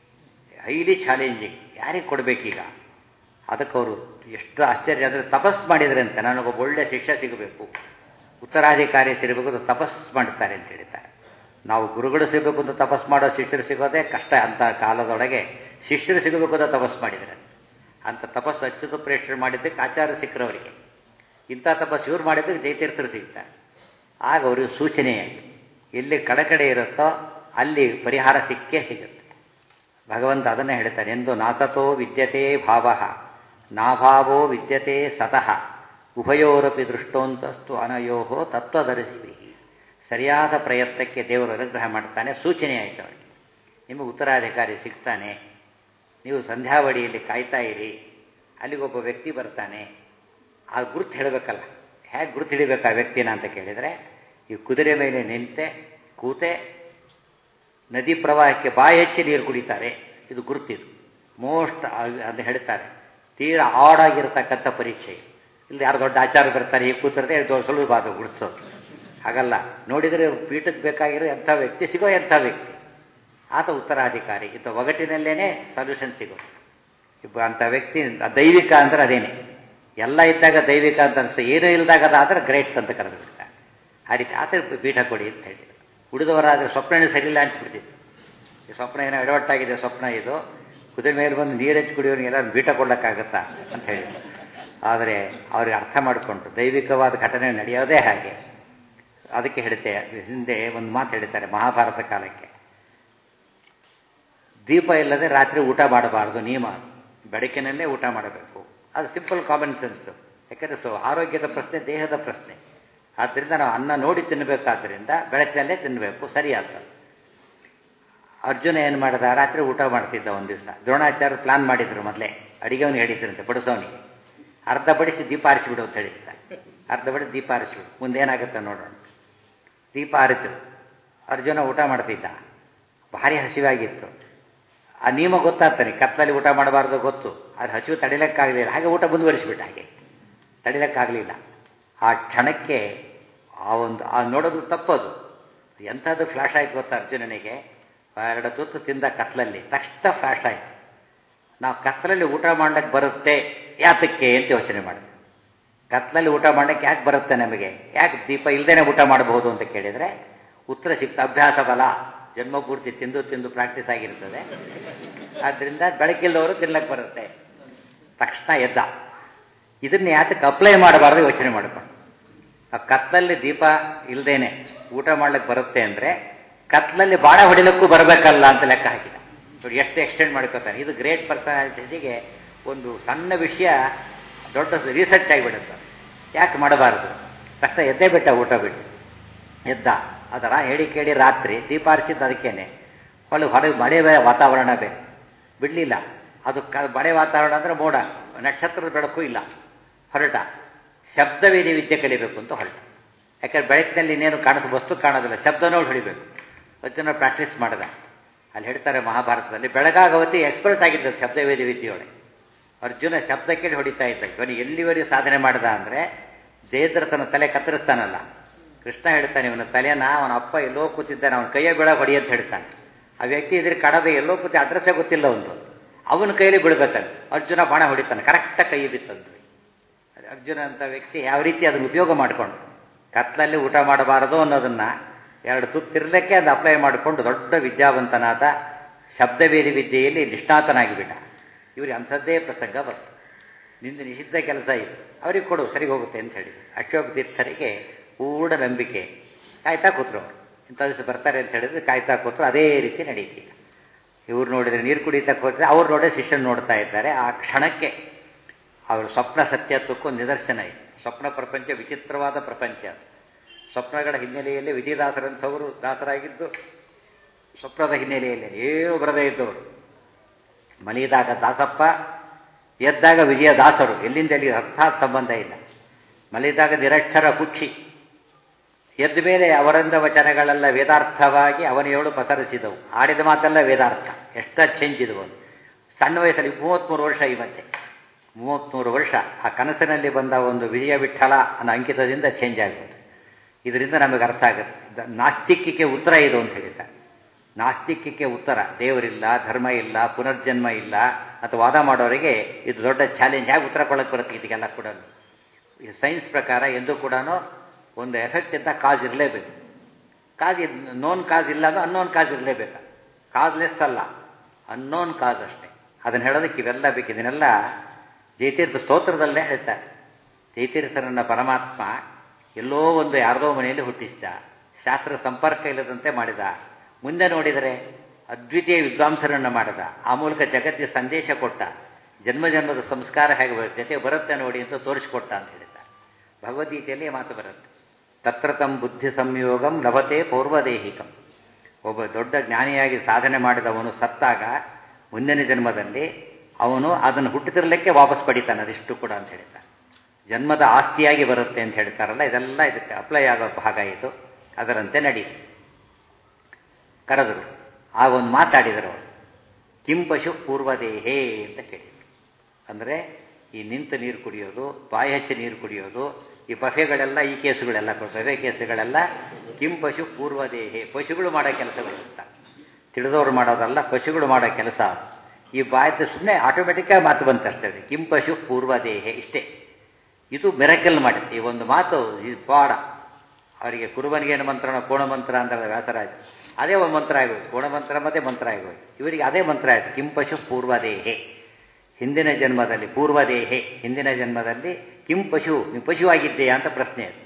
ಹೈಲಿ ಚಾಲೆಂಜಿಂಗ್ ಯಾರಿಗೆ ಕೊಡಬೇಕೀಗ ಅದಕ್ಕೆ ಅವರು ಎಷ್ಟು ಆಶ್ಚರ್ಯ ಅಂದರೆ ತಪಸ್ ಮಾಡಿದರೆ ಅಂತ ನನಗೊಬ್ಬ ಒಳ್ಳೆ ಶಿಕ್ಷೆ ಸಿಗಬೇಕು ಉತ್ತರಾಧಿಕಾರಿ ಸಿಗಬೇಕು ತಪಸ್ ಮಾಡ್ತಾರೆ ಅಂತ ಹೇಳ್ತಾರೆ ನಾವು ಗುರುಗಳು ಸಿಗಬೇಕು ಅಂತ ತಪಸ್ ಮಾಡೋ ಶಿಷ್ಯರು ಸಿಗೋದೇ ಕಷ್ಟ ಅಂತ ಕಾಲದೊಳಗೆ ಶಿಷ್ಯರು ಸಿಗಬೇಕು ಅಂತ ತಪಸ್ ಮಾಡಿದರೆ ಅಂಥ ತಪಸ್ಸು ಅಚ್ಯುತ ಪ್ರೇಷ್ಠರು ಮಾಡಿದ್ದಕ್ಕೆ ಆಚಾರ ಸಿಕ್ಕರವರಿಗೆ ಇಂಥ ತಪಸ್ಸು ಇವ್ರು ಮಾಡಿದ್ದಕ್ಕೆ ಜಯತೀರ್ಥರು ಸಿಗ್ತಾರೆ ಆಗ ಅವರಿಗೆ ಸೂಚನೆ ಆಯಿತು ಎಲ್ಲಿ ಕಡಕಡೆ ಇರುತ್ತೋ ಅಲ್ಲಿ ಪರಿಹಾರ ಸಿಕ್ಕೇ ಸಿಗುತ್ತೆ ಭಗವಂತ ಅದನ್ನೇ ಹೇಳ್ತಾನೆ ಎಂದು ನಾಸತೋ ವಿದ್ಯತೆ ಭಾವ ನಾಭಾವೋ ವಿದ್ಯತೆ ಸತಃ ಉಭಯೋರಪಿ ದೃಷ್ಟೋಂತಸ್ತು ಅನಯೋ ತತ್ವದರ್ಶಿವಿ ಸರಿಯಾದ ಪ್ರಯತ್ನಕ್ಕೆ ದೇವರು ಅನುಗ್ರಹ ಮಾಡ್ತಾನೆ ಸೂಚನೆ ಆಯಿತು ಅವರಿಗೆ ನಿಮಗೆ ಉತ್ತರಾಧಿಕಾರಿ ಸಿಗ್ತಾನೆ ನೀವು ಸಂಧ್ಯಾವಳಿಯಲ್ಲಿ ಕಾಯ್ತಾ ಇರಿ ಅಲ್ಲಿಗೊಬ್ಬ ವ್ಯಕ್ತಿ ಬರ್ತಾನೆ ಆ ಗುರುತು ಹೇಳಬೇಕಲ್ಲ ಹೇಗೆ ಗುರುತು ಹಿಡಿಬೇಕು ಆ ವ್ಯಕ್ತಿನ ಅಂತ ಕೇಳಿದರೆ ಈ ಕುದುರೆ ಮೇಲೆ ನಿಂತೆ ಕೂತೆ ನದಿ ಪ್ರವಾಹಕ್ಕೆ ಬಾಯಿ ಹೆಚ್ಚಿ ನೀರು ಕುಡಿತಾರೆ ಇದು ಗುರುತಿದು ಮೋಸ್ಟ್ ಅಂತ ಹೇಳ್ತಾರೆ ತೀರಾ ಆಡಾಗಿರ್ತಕ್ಕಂಥ ಪರೀಕ್ಷೆ ಇಲ್ಲಿ ಯಾರು ದೊಡ್ಡ ಆಚಾರ ಬರ್ತಾರೆ ಈಗ ಕೂತಿರದೆ ಸುಲಭ ಅದು ಗುಡಿಸೋದು ಹಾಗಲ್ಲ ನೋಡಿದರೆ ಪೀಠಕ್ಕೆ ಬೇಕಾಗಿರೋ ಎಂಥ ವ್ಯಕ್ತಿ ಸಿಗೋ ಎಂಥ ವ್ಯಕ್ತಿ ಆತ ಉತ್ತರಾಧಿಕಾರಿ ಇಂಥ ಒಗಟಿನಲ್ಲೇನೆ ಸೊಲ್ಯೂಷನ್ ಸಿಗೋದು ಇಬ್ಬ ಅಂಥ ವ್ಯಕ್ತಿ ದೈವಿಕ ಅಂದ್ರೆ ಅದೇನೆ ಎಲ್ಲ ಇದ್ದಾಗ ದೈವಿಕ ಅಂತ ಅನಿಸ್ತು ಏನೂ ಇಲ್ಲದಾಗ ಅದಾದ್ರೆ ಗ್ರೇಟ್ ಅಂತ ಕರೆದಿರ್ತಾರೆ ಆ ರೀತಿ ಆತ ಪೀಠ ಕೊಡಿ ಅಂತ ಹೇಳಿದ್ರು ಉಳಿದವರಾದರೆ ಸ್ವಪ್ನ ಸರಿಯಿಲ್ಲ ಅನಿಸ್ಬಿಡ್ತಿತ್ತು ಈ ಸ್ವಪ್ನ ಏನೋ ಎಡವಟ್ಟಾಗಿದೆ ಸ್ವಪ್ನ ಇದು ಕುದುರೆ ಮೇಲೆ ಬಂದು ನೀರೆಚ್ಚಿ ಕುಡಿಯೋನಿಗೆಲ್ಲ ಪೀಠ ಕೊಡೋಕ್ಕಾಗತ್ತಾ ಅಂತ ಹೇಳಿದ್ರು ಆದರೆ ಅವ್ರಿಗೆ ಅರ್ಥ ಮಾಡಿಕೊಂಡು ದೈವಿಕವಾದ ಘಟನೆ ನಡೆಯೋದೇ ಹಾಗೆ ಅದಕ್ಕೆ ಹೇಳ್ತೆ ಹಿಂದೆ ಒಂದು ಮಾತು ಹೇಳ್ತಾರೆ ಮಹಾಭಾರತ ಕಾಲಕ್ಕೆ ದೀಪ ಇಲ್ಲದೆ ರಾತ್ರಿ ಊಟ ಮಾಡಬಾರ್ದು ನಿಯಮ ಬೆಳಕಿನಲ್ಲೇ ಊಟ ಮಾಡಬೇಕು ಅದು ಸಿಂಪಲ್ ಕಾಮನ್ ಸೆನ್ಸ್ ಯಾಕಂದರೆ ಸೊ ಆರೋಗ್ಯದ ಪ್ರಶ್ನೆ ದೇಹದ ಪ್ರಶ್ನೆ ಆದ್ದರಿಂದ ನಾವು ಅನ್ನ ನೋಡಿ ತಿನ್ನಬೇಕಾದ್ರಿಂದ ಬೆಳಕಿನಲ್ಲೇ ತಿನ್ನಬೇಕು ಸರಿ ಆಗ್ತದೆ ಅರ್ಜುನ ಏನು ಮಾಡಿದ ರಾತ್ರಿ ಊಟ ಮಾಡ್ತಿದ್ದ ಒಂದು ದಿವಸ ದ್ರೋಣಾಚಾರ್ಯ ಪ್ಲಾನ್ ಮಾಡಿದ್ರು ಮೊದಲೇ ಅಡಿಗೆವನಿಗೆ ಹೇಳಿದ್ರಂತೆ ಬಡಿಸೋನಿಗೆ ಅರ್ಧ ಬಡಿಸಿ ದೀಪ ಆರಿಸಿಬಿಡು ಅಂತ ಹೇಳಿದ್ದ ಅರ್ಧ ಬಡಿಸಿ ದೀಪ ಆರಿಸಿಬಿಡು ಮುಂದೆ ಏನಾಗುತ್ತೆ ನೋಡೋಣ ದೀಪ ಆರಿತು ಅರ್ಜುನ ಊಟ ಮಾಡ್ತಿದ್ದ ಭಾರಿ ಹಸಿವಾಗಿತ್ತು ಆ ನಿಯಮ ಗೊತ್ತಾಗ್ತಾನೆ ಕತ್ತಲಲ್ಲಿ ಊಟ ಮಾಡಬಾರ್ದು ಗೊತ್ತು ಅದು ಹಸಿವು ತಡಿಲಕ್ಕಾಗಲಿಲ್ಲ ಹಾಗೆ ಊಟ ಮುಂದುವರಿಸಿಬಿಟ್ಟ ಹಾಗೆ ತಡಿಲಕ್ಕಾಗಲಿಲ್ಲ ಆ ಕ್ಷಣಕ್ಕೆ ಆ ಒಂದು ಆ ನೋಡೋದು ತಪ್ಪದು ಎಂಥದ್ದು ಫ್ಲಾಶ್ ಆಯ್ತು ಗೊತ್ತಾ ಅರ್ಜುನನಿಗೆ ಎರಡು ತುತ್ತು ತಿಂದ ಕತ್ಲಲ್ಲಿ ತಕ್ಷಣ ಫ್ಲಾಶ್ ಆಯಿತು ನಾವು ಕತ್ಲಲ್ಲಿ ಊಟ ಮಾಡ್ಲಿಕ್ಕೆ ಬರುತ್ತೆ ಯಾತಕ್ಕೆ ಅಂತ ಯೋಚನೆ ಮಾಡಿದೆ ಕತ್ಲಲ್ಲಿ ಊಟ ಮಾಡ್ಲಿಕ್ಕೆ ಯಾಕೆ ಬರುತ್ತೆ ನಮಗೆ ಯಾಕೆ ದೀಪ ಇಲ್ಲದೇನೆ ಊಟ ಮಾಡಬಹುದು ಅಂತ ಕೇಳಿದರೆ ಉತ್ತರ ಸಿಕ್ತ ಅಭ್ಯಾಸ ಬಲ ಜನ್ಮ ಪೂರ್ತಿ ತಿಂದು ತಿಂದು ಪ್ರಾಕ್ಟೀಸ್ ಆಗಿರ್ತದೆ ಆದ್ದರಿಂದ ಬೆಳಕಿಲ್ಲದವರು ತಿನ್ಲಕ್ಕೆ ಬರುತ್ತೆ ತಕ್ಷಣ ಎದ್ದ ಇದನ್ನ ಯಾತಕ್ಕೆ ಅಪ್ಲೈ ಮಾಡಬಾರ್ದು ಯೋಚನೆ ಮಾಡಿಕೊಂಡು ಆ ಕತ್ತಲಲ್ಲಿ ದೀಪ ಇಲ್ಲದೇನೆ ಊಟ ಮಾಡ್ಲಿಕ್ಕೆ ಬರುತ್ತೆ ಅಂದರೆ ಕತ್ಲಲ್ಲಿ ಬಾಣ ಹೊಡಿಲಿಕ್ಕೂ ಬರಬೇಕಲ್ಲ ಅಂತ ಲೆಕ್ಕ ಹಾಕಿದ ನೋಡಿ ಎಷ್ಟು ಎಕ್ಸ್ಟೆಂಡ್ ಮಾಡ್ಕೋತಾನೆ ಇದು ಗ್ರೇಟ್ ಪರ್ಸನಾಲಿಟೀಸಿಗೆ ಒಂದು ಸಣ್ಣ ವಿಷಯ ದೊಡ್ಡ ರಿಸರ್ಚ್ ಆಗಿಬಿಡುತ್ತೆ ಯಾಕೆ ಮಾಡಬಾರದು ತಕ್ಷಣ ಎದ್ದೇ ಬಿಟ್ಟ ಊಟ ಬಿಟ್ಟು ಎದ್ದ ಅದರ ಹೇಳಿ ಕೇಳಿ ರಾತ್ರಿ ದೀಪ ಹರಿಸಿದ್ದು ಅದಕ್ಕೇನೆ ಹೊಲ ಹೊರಗೆ ಮಳೆ ವಾತಾವರಣ ಬೇಕು ಬಿಡಲಿಲ್ಲ ಅದು ಕ ಮಳೆ ವಾತಾವರಣ ಅಂದರೆ ಮೋಡ ನಕ್ಷತ್ರದ ಬೆಳಕು ಇಲ್ಲ ಹೊರಟ ಶಬ್ದವೇದಿ ವಿದ್ಯೆ ಕಲಿಬೇಕು ಅಂತ ಹೊರಟ ಯಾಕಂದ್ರೆ ಬೆಳಕಿನಲ್ಲಿ ಇನ್ನೇನು ಕಾಣಿಸ್ ವಸ್ತು ಕಾಣೋದಿಲ್ಲ ಶಬ್ದ ನೋಡಿ ಹೊಡಿಬೇಕು ಅದನ್ನು ಪ್ರಾಕ್ಟೀಸ್ ಮಾಡಿದ ಅಲ್ಲಿ ಹೇಳ್ತಾರೆ ಮಹಾಭಾರತದಲ್ಲಿ ಬೆಳಗಾಗವತಿ ಎಕ್ಸ್ಪರ್ಟ್ ಆಗಿದ್ದ ಶಬ್ದವೇದಿ ವಿದ್ಯೆಯೊಳಗೆ ಅರ್ಜುನ ಶಬ್ದ ಕೇಳಿ ಹೊಡಿತಾ ಇದ್ದ ಇವನು ಎಲ್ಲಿವರೆಗೆ ಸಾಧನೆ ಮಾಡ್ದ ಅಂದರೆ ಜಯದ್ರಥನ ತಲೆ ಕತ್ತರಿಸ್ತಾನಲ್ಲ ಕೃಷ್ಣ ಹೇಳ್ತಾನೆ ಇವನ ತಲೆಯನ್ನ ಅವನ ಅಪ್ಪ ಎಲ್ಲೋ ಕೂತಿದ್ದಾನೆ ಅವನ ಕೈಯ ಬೆಳಗ್ಗೆ ಹೊಡಿ ಅಂತ ಹೇಳ್ತಾನೆ ಆ ವ್ಯಕ್ತಿ ಇದ್ರೆ ಕಡದೆ ಎಲ್ಲೋ ಕೂತಿ ಅಡ್ರೆಸ್ಸೇ ಗೊತ್ತಿಲ್ಲ ಒಂದು ಅವನ ಕೈಯಲ್ಲಿ ಬೀಳ್ಬೇಕಂತ ಅರ್ಜುನ ಬಾಣ ಹೊಡಿತಾನೆ ಕರೆಕ್ಟಾಗಿ ಕೈ ಬಿತ್ತಂತ ಅರ್ಜುನ ಅಂತ ವ್ಯಕ್ತಿ ಯಾವ ರೀತಿ ಅದನ್ನು ಉಪಯೋಗ ಮಾಡಿಕೊಂಡು ಕತ್ಲಲ್ಲಿ ಊಟ ಮಾಡಬಾರದು ಅನ್ನೋದನ್ನ ಎರಡು ತುತ್ತಿರಲಿಕ್ಕೆ ಅದು ಅಪ್ಲೈ ಮಾಡಿಕೊಂಡು ದೊಡ್ಡ ವಿದ್ಯಾವಂತನಾದ ಶಬ್ದವೇದಿ ವಿದ್ಯೆಯಲ್ಲಿ ನಿಷ್ಣಾತನಾಗಿಬಿಟ್ಟ ಇವ್ರಿಗೆ ಅಂಥದ್ದೇ ಪ್ರಸಂಗ ಬಂತು ನಿಂದು ನಿಷಿದ್ಧ ಕೆಲಸ ಇದು ಅವ್ರಿಗೆ ಕೊಡು ಸರಿ ಹೋಗುತ್ತೆ ಅಂತ ಹೇಳಿ ಅಶೋಕ ತೀರ್ಥರಿಗೆ ಪೂರ್ಣ ನಂಬಿಕೆ ಕಾಯ್ತಾ ಕೂತ್ರು ಅವರು ಇಂಥ ದಿವಸ ಬರ್ತಾರೆ ಅಂತ ಹೇಳಿದ್ರೆ ಕಾಯ್ತಾ ಕೂತ್ರು ಅದೇ ರೀತಿ ನಡೀತಿಲ್ಲ ಇವ್ರು ನೋಡಿದ್ರೆ ನೀರು ಕುಡಿತಾ ಹೋದ್ರೆ ಅವ್ರು ನೋಡಿದ್ರೆ ಶಿಷ್ಯನ ನೋಡ್ತಾ ಇದ್ದಾರೆ ಆ ಕ್ಷಣಕ್ಕೆ ಅವರು ಸ್ವಪ್ನ ಸತ್ಯತ್ವಕ್ಕೂ ನಿದರ್ಶನ ಇದೆ ಸ್ವಪ್ನ ಪ್ರಪಂಚ ವಿಚಿತ್ರವಾದ ಪ್ರಪಂಚ ಅದು ಸ್ವಪ್ನಗಳ ಹಿನ್ನೆಲೆಯಲ್ಲಿ ವಿಜಯದಾಸರಂಥವರು ದಾಸರಾಗಿದ್ದು ಸ್ವಪ್ನದ ಹಿನ್ನೆಲೆಯಲ್ಲಿ ಏನೂ ಬರದೇ ಇದ್ದವರು ಮಲಗಿದಾಗ ದಾಸಪ್ಪ ಎದ್ದಾಗ ವಿಜಯದಾಸರು ಎಲ್ಲಿಂದ ಎಲ್ಲಿ ಅರ್ಥಾತ್ ಸಂಬಂಧ ಇಲ್ಲ ಮಲಗಿದಾಗ ನಿರಕ್ಷರ ಕುಕ್ಷಿ ಎದ್ದ ಮೇಲೆ ಅವರಂದ ವಚನಗಳೆಲ್ಲ ವೇದಾರ್ಥವಾಗಿ ಅವನಿಯೋಳು ಪಸರಿಸಿದವು ಆಡಿದ ಮಾತೆಲ್ಲ ವೇದಾರ್ಥ ಎಷ್ಟ ಚೇಂಜ್ ಇದ್ವು ಸಣ್ಣ ವಯಸ್ಸಲ್ಲಿ ಮೂವತ್ತ್ಮೂರು ವರ್ಷ ಇವತ್ತೆ ಮೂವತ್ತ್ಮೂರು ವರ್ಷ ಆ ಕನಸಿನಲ್ಲಿ ಬಂದ ಒಂದು ವಿಜಯ ವಿಠಲ ಅನ್ನೋ ಅಂಕಿತದಿಂದ ಚೇಂಜ್ ಆಗುತ್ತೆ ಇದರಿಂದ ನಮಗೆ ಅರ್ಥ ಆಗುತ್ತೆ ನಾಸ್ತಿಕಕ್ಕೆ ಉತ್ತರ ಇದು ಅಂತ ಹೇಳಿದ್ದಾರೆ ನಾಸ್ತಿಕಕ್ಕೆ ಉತ್ತರ ದೇವರಿಲ್ಲ ಧರ್ಮ ಇಲ್ಲ ಪುನರ್ಜನ್ಮ ಇಲ್ಲ ಅಥವಾ ವಾದ ಮಾಡೋರಿಗೆ ಇದು ದೊಡ್ಡ ಚಾಲೆಂಜ್ ಹೇಗೆ ಉತ್ತರ ಕೊಡಕ್ಕೆ ಬರುತ್ತೆ ಇದಕ್ಕೆಲ್ಲ ಕೂಡ ಸೈನ್ಸ್ ಪ್ರಕಾರ ಎಂದೂ ಕೂಡ ಒಂದು ಎಫೆಕ್ಟ್ ಅಂತ ಕಾಜ್ ಇರಲೇಬೇಕು ಕಾಜ್ ನೋನ್ ಕಾಜ್ ಇಲ್ಲ ಅಂದ್ರೆ ಅನ್ನೋನ್ ಕಾಜ್ ಇರಲೇಬೇಕು ಕಾಜ್ಲೆಸ್ ಅಲ್ಲ ಅನ್ನೋನ್ ಕಾಜ್ ಅಷ್ಟೇ ಅದನ್ನು ಹೇಳೋದಕ್ಕೆ ಇವೆಲ್ಲ ಬೇಕು ಇದನ್ನೆಲ್ಲ ಜಯತೀರ್ಥ ಸ್ತೋತ್ರದಲ್ಲೇ ಹೇಳ್ತಾರೆ ಜಯತೀರ್ಥರನ್ನ ಪರಮಾತ್ಮ ಎಲ್ಲೋ ಒಂದು ಯಾರದೋ ಮನೆಯಲ್ಲಿ ಹುಟ್ಟಿಸಿದ ಶಾಸ್ತ್ರ ಸಂಪರ್ಕ ಇಲ್ಲದಂತೆ ಮಾಡಿದ ಮುಂದೆ ನೋಡಿದರೆ ಅದ್ವಿತೀಯ ವಿದ್ವಾಂಸರನ್ನು ಮಾಡಿದ ಆ ಮೂಲಕ ಜಗತ್ತಿಗೆ ಸಂದೇಶ ಕೊಟ್ಟ ಜನ್ಮ ಜನ್ಮದ ಸಂಸ್ಕಾರ ಹೇಗೆ ಬರುತ್ತೆ ಬರುತ್ತೆ ನೋಡಿ ಅಂತ ತೋರಿಸಿಕೊಟ್ಟ ಅಂತ ಹೇಳಿದ್ದಾರೆ ಭಗವದ್ಗೀತೆಯಲ್ಲಿ ಮಾತು ಬರುತ್ತೆ ತತ್ರ ತಂ ಬುದ್ಧಿ ಸಂಯೋಗಂ ಲಭತೆ ಪೂರ್ವದೇಹಿಕಂ ಒಬ್ಬ ದೊಡ್ಡ ಜ್ಞಾನಿಯಾಗಿ ಸಾಧನೆ ಮಾಡಿದವನು ಸತ್ತಾಗ ಮುಂದಿನ ಜನ್ಮದಲ್ಲಿ ಅವನು ಅದನ್ನು ಹುಟ್ಟುತ್ತಿರಲಿಕ್ಕೆ ವಾಪಸ್ ಪಡಿತಾನೆ ಅದಿಷ್ಟು ಕೂಡ ಅಂತ ಹೇಳ್ತಾರೆ ಜನ್ಮದ ಆಸ್ತಿಯಾಗಿ ಬರುತ್ತೆ ಅಂತ ಹೇಳ್ತಾರಲ್ಲ ಇದೆಲ್ಲ ಇದಕ್ಕೆ ಅಪ್ಲೈ ಆಗೋ ಭಾಗ ಇದು ಅದರಂತೆ ನಡಿ ಕರೆದರು ಆಗ ಒಂದು ಮಾತಾಡಿದರು ಅವರು ಕಿಂ ಪಶು ಪೂರ್ವದೇಹೇ ಅಂತ ಕೇಳಿದರು ಅಂದರೆ ಈ ನಿಂತು ನೀರು ಕುಡಿಯೋದು ಬಾಯಿ ಹಚ್ಚಿ ನೀರು ಕುಡಿಯೋದು ಈ ಬಫೆಗಳೆಲ್ಲ ಈ ಕೇಸುಗಳೆಲ್ಲ ಬಫೆ ಕೇಸುಗಳೆಲ್ಲ ಕಿಂ ಪಶು ಪೂರ್ವದೇಹೆ ಪಶುಗಳು ಮಾಡೋ ಕೆಲಸಗಳು ಅಂತ ತಿಳಿದವರು ಮಾಡೋದಲ್ಲ ಪಶುಗಳು ಮಾಡೋ ಕೆಲಸ ಈ ಬಾಯ್ದು ಸುಮ್ಮನೆ ಆಟೋಮೆಟಿಕ್ಕಾಗಿ ಮಾತು ಬಂತಷ್ಟೇ ಕಿಂ ಪಶು ಪೂರ್ವದೇಹೆ ಇಷ್ಟೇ ಇದು ಮೆರಕಲ್ ಮಾಡುತ್ತೆ ಈ ಒಂದು ಮಾತು ಇದು ಪಾಡ ಅವರಿಗೆ ಕುರುಬನಿಗೇನು ಮಂತ್ರಣ ಕೋಣ ಮಂತ್ರ ಅಂತ ವ್ಯಾಸರಾಜ ಅದೇ ಒಂದು ಮಂತ್ರ ಆಗೋಯ್ತು ಕೋಣ ಮಂತ್ರ ಮತ್ತೆ ಮಂತ್ರ ಆಗೋಯ್ತು ಇವರಿಗೆ ಅದೇ ಮಂತ್ರ ಆಯಿತು ಕಿಂ ಪಶು ಪೂರ್ವದೇಹೆ ಹಿಂದಿನ ಜನ್ಮದಲ್ಲಿ ಪೂರ್ವದೇಹೆ ಹಿಂದಿನ ಜನ್ಮದಲ್ಲಿ ಕಿಂ ಪಶು ನೀವು ಪಶು ಆಗಿದ್ದೀಯಾ ಅಂತ ಪ್ರಶ್ನೆ ಅದು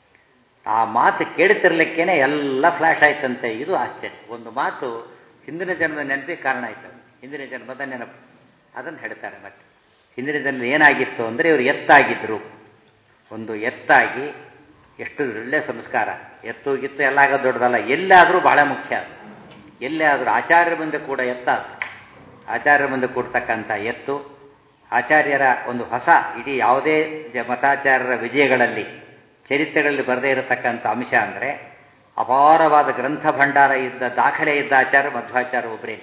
ಆ ಮಾತು ಕೇಳುತ್ತಿರ್ಲಿಕ್ಕೇನೆ ಎಲ್ಲ ಫ್ಲ್ಯಾಶ್ ಆಯ್ತಂತೆ ಇದು ಆಶ್ಚರ್ಯ ಒಂದು ಮಾತು ಹಿಂದಿನ ಜನ್ಮದ ನೆನಪಿಗೆ ಕಾರಣ ಆಯ್ತು ಹಿಂದಿನ ಜನ್ಮದ ನೆನಪು ಅದನ್ನು ಹೇಳ್ತಾರೆ ಮತ್ತೆ ಹಿಂದಿನ ಜನ್ಮ ಏನಾಗಿತ್ತು ಅಂದರೆ ಇವರು ಎತ್ತಾಗಿದ್ದರು ಒಂದು ಎತ್ತಾಗಿ ಎಷ್ಟು ಒಳ್ಳೆ ಸಂಸ್ಕಾರ ಎತ್ತು ಗಿತ್ತು ಎಲ್ಲ ಆಗೋದು ದೊಡ್ಡದಲ್ಲ ಎಲ್ಲಾದರೂ ಬಹಳ ಮುಖ್ಯ ಅದು ಎಲ್ಲೇ ಆದರೂ ಆಚಾರ್ಯ ಮುಂದೆ ಕೂಡ ಎತ್ತಾದ್ರು ಆಚಾರ್ಯರ ಮುಂದೆ ಕೊಡ್ತಕ್ಕಂಥ ಎತ್ತು ಆಚಾರ್ಯರ ಒಂದು ಹೊಸ ಇಡೀ ಯಾವುದೇ ಜ ಮತಾಚಾರ್ಯರ ವಿಜಯಗಳಲ್ಲಿ ಚರಿತ್ರೆಗಳಲ್ಲಿ ಬರದೇ ಇರತಕ್ಕಂಥ ಅಂಶ ಅಂದರೆ ಅಪಾರವಾದ ಗ್ರಂಥ ಭಂಡಾರ ಇದ್ದ ದಾಖಲೆ ಇದ್ದ ಆಚಾರ್ಯ ಮಧ್ವಾಚಾರ್ಯ ಒಬ್ಬರೇ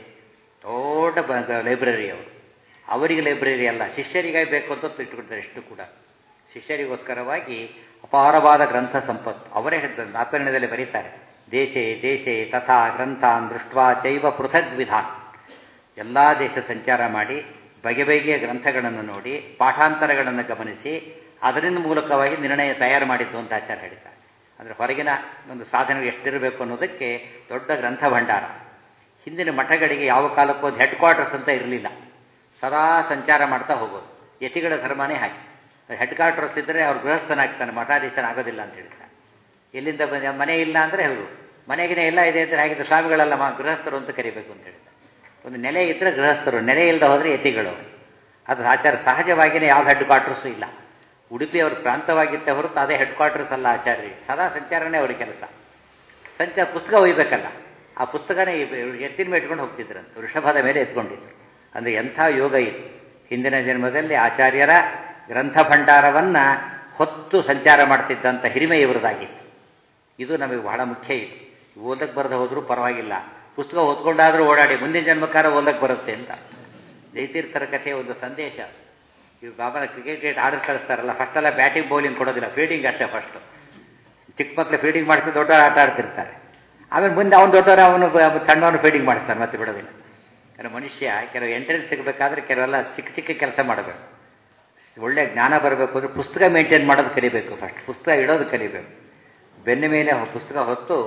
ದೊಡ್ಡ ಲೈಬ್ರರಿ ಅವರು ಅವರಿಗೆ ಲೈಬ್ರರಿ ಅಲ್ಲ ಶಿಷ್ಯರಿಗಾಗಿ ಬೇಕು ಅಂತ ಇಟ್ಕೊಳ್ತಾರೆ ಎಷ್ಟು ಕೂಡ ಶಿಷ್ಯರಿಗೋಸ್ಕರವಾಗಿ ಅಪಾರವಾದ ಗ್ರಂಥ ಸಂಪತ್ತು ಅವರೇ ಹೇಳ್ತಾರೆ ನಾಪರಣದಲ್ಲಿ ಬರೀತಾರೆ ದೇಶೇ ದೇಶೇ ತಥಾ ಗ್ರಂಥಾನ್ ದೃಷ್ಟ್ವಾ ಚೈವ ಪೃಥಗ್ ವಿಧಾನ್ ಎಲ್ಲ ದೇಶ ಸಂಚಾರ ಮಾಡಿ ಬಗೆ ಬಗೆಯ ಗ್ರಂಥಗಳನ್ನು ನೋಡಿ ಪಾಠಾಂತರಗಳನ್ನು ಗಮನಿಸಿ ಅದರಿಂದ ಮೂಲಕವಾಗಿ ನಿರ್ಣಯ ತಯಾರು ಮಾಡಿದ್ದು ಅಂತ ಆಚಾರ್ಯ ಹೇಳ್ತಾರೆ ಅಂದರೆ ಹೊರಗಿನ ಒಂದು ಸಾಧನೆಗಳು ಎಷ್ಟಿರಬೇಕು ಅನ್ನೋದಕ್ಕೆ ದೊಡ್ಡ ಗ್ರಂಥ ಭಂಡಾರ ಹಿಂದಿನ ಮಠಗಳಿಗೆ ಯಾವ ಕಾಲಕ್ಕೂ ಒಂದು ಹೆಡ್ ಕ್ವಾರ್ಟರ್ಸ್ ಅಂತ ಇರಲಿಲ್ಲ ಸದಾ ಸಂಚಾರ ಮಾಡ್ತಾ ಹೋಗೋದು ಯತಿಗಳ ಧರ್ಮನೇ ಹಾಕಿ ಹೆಡ್ ಕ್ವಾರ್ಟರ್ಸ್ ಇದ್ದರೆ ಅವ್ರು ಗೃಹಸ್ಥನಾಗ್ತಾನೆ ಮಠಾಧೀಶನಾಗೋದಿಲ್ಲ ಅಂತ ಹೇಳ್ತಾರೆ ಎಲ್ಲಿಂದ ಬಂದ ಮನೆ ಇಲ್ಲ ಅಂದರೆ ಹೌದು ಮನೆಗಿನ ಎಲ್ಲ ಇದೆ ಅಂದರೆ ಹಾಗಿದ್ರೆ ಸ್ವಾಮಿಗಳೆಲ್ಲ ಮಾ ಗೃಹಸ್ಥರು ಅಂತ ಕರಿಬೇಕು ಅಂತ ಹೇಳ್ತಾರೆ ಒಂದು ನೆಲೆ ಇದ್ದರೆ ಗೃಹಸ್ಥರು ನೆಲೆ ಇಲ್ಲದೆ ಹೋದರೆ ಯತಿಗಳು ಅದು ಆಚಾರ ಸಹಜವಾಗಿಯೇ ಯಾವ ಹೆಡ್ ಕ್ವಾರ್ಟರ್ಸು ಇಲ್ಲ ಉಡುಪಿ ಅವ್ರ ಪ್ರಾಂತವಾಗಿತ್ತೆ ಹೊರತು ಅದೇ ಹೆಡ್ ಕ್ವಾರ್ಟರ್ಸ್ ಅಲ್ಲ ಆಚಾರ್ಯ ಸದಾ ಸಂಚಾರನೇ ಅವ್ರ ಕೆಲಸ ಸಂಚಾರ ಪುಸ್ತಕ ಒಯ್ಬೇಕಲ್ಲ ಆ ಪುಸ್ತಕನೇ ಎತ್ತಿನ ಮೇಲೆ ಇಟ್ಕೊಂಡು ಹೋಗ್ತಿದ್ರಂತೆ ವೃಷಭದ ಮೇಲೆ ಎತ್ಕೊಂಡಿದ್ರು ಅಂದರೆ ಎಂಥ ಯೋಗ ಇದು ಹಿಂದಿನ ಜನ್ಮದಲ್ಲಿ ಆಚಾರ್ಯರ ಗ್ರಂಥ ಭಂಡಾರವನ್ನು ಹೊತ್ತು ಸಂಚಾರ ಮಾಡ್ತಿದ್ದಂಥ ಹಿರಿಮೆ ಇವರದಾಗಿತ್ತು ಇದು ನಮಗೆ ಬಹಳ ಮುಖ್ಯ ಇದು ಓದಕ್ಕೆ ಬರದೆ ಹೋದರೂ ಪರವಾಗಿಲ್ಲ ಪುಸ್ತಕ ಓದ್ಕೊಂಡಾದರೂ ಓಡಾಡಿ ಮುಂದಿನ ಜನ್ಮಕಾರ ಓದಕ್ಕೆ ಬರುತ್ತೆ ಅಂತ ಜಯತೀರ್ಥರ ಕಥೆಯ ಒಂದು ಸಂದೇಶ ಇವು ಬಾಬನ ಕ್ರಿಕೆಟ್ ಗೇಟ್ ಆರ್ಡರ್ ಕಳಿಸ್ತಾರಲ್ಲ ಫಸ್ಟೆಲ್ಲ ಬ್ಯಾಟಿಂಗ್ ಬೌಲಿಂಗ್ ಕೊಡೋದಿಲ್ಲ ಫೀಲ್ಡಿಂಗ್ ಅಷ್ಟೇ ಫಸ್ಟು ಚಿಕ್ಕ ಮಕ್ಕಳು ಫೀಲ್ಡಿಂಗ್ ಮಾಡಿಸಿ ದೊಡ್ಡವರು ಆಟ ಆಡ್ತಿರ್ತಾರೆ ಆಮೇಲೆ ಮುಂದೆ ಅವನು ದೊಡ್ಡವರು ಅವನು ಸಣ್ಣವನು ಫೀಲ್ಡಿಂಗ್ ಮಾಡಿಸ್ತಾನೆ ಮತ್ತೆ ಬಿಡೋದಿಲ್ಲ ಯಾಕಂದರೆ ಮನುಷ್ಯ ಕೆಲವು ಎಂಟ್ರೆನ್ಸ್ ಸಿಗಬೇಕಾದ್ರೆ ಕೆಲವೆಲ್ಲ ಚಿಕ್ಕ ಚಿಕ್ಕ ಕೆಲಸ ಮಾಡಬೇಕು ಒಳ್ಳೆ ಜ್ಞಾನ ಬರಬೇಕು ಅಂದರೆ ಪುಸ್ತಕ ಮೇಂಟೈನ್ ಮಾಡೋದು ಕಲಿಬೇಕು ಫಸ್ಟ್ ಪುಸ್ತಕ ಇಡೋದು ಕಲಿಬೇಕು ಬೆನ್ನ ಮೇಲೆ ಪುಸ್ತಕ ಹೊತ್ತು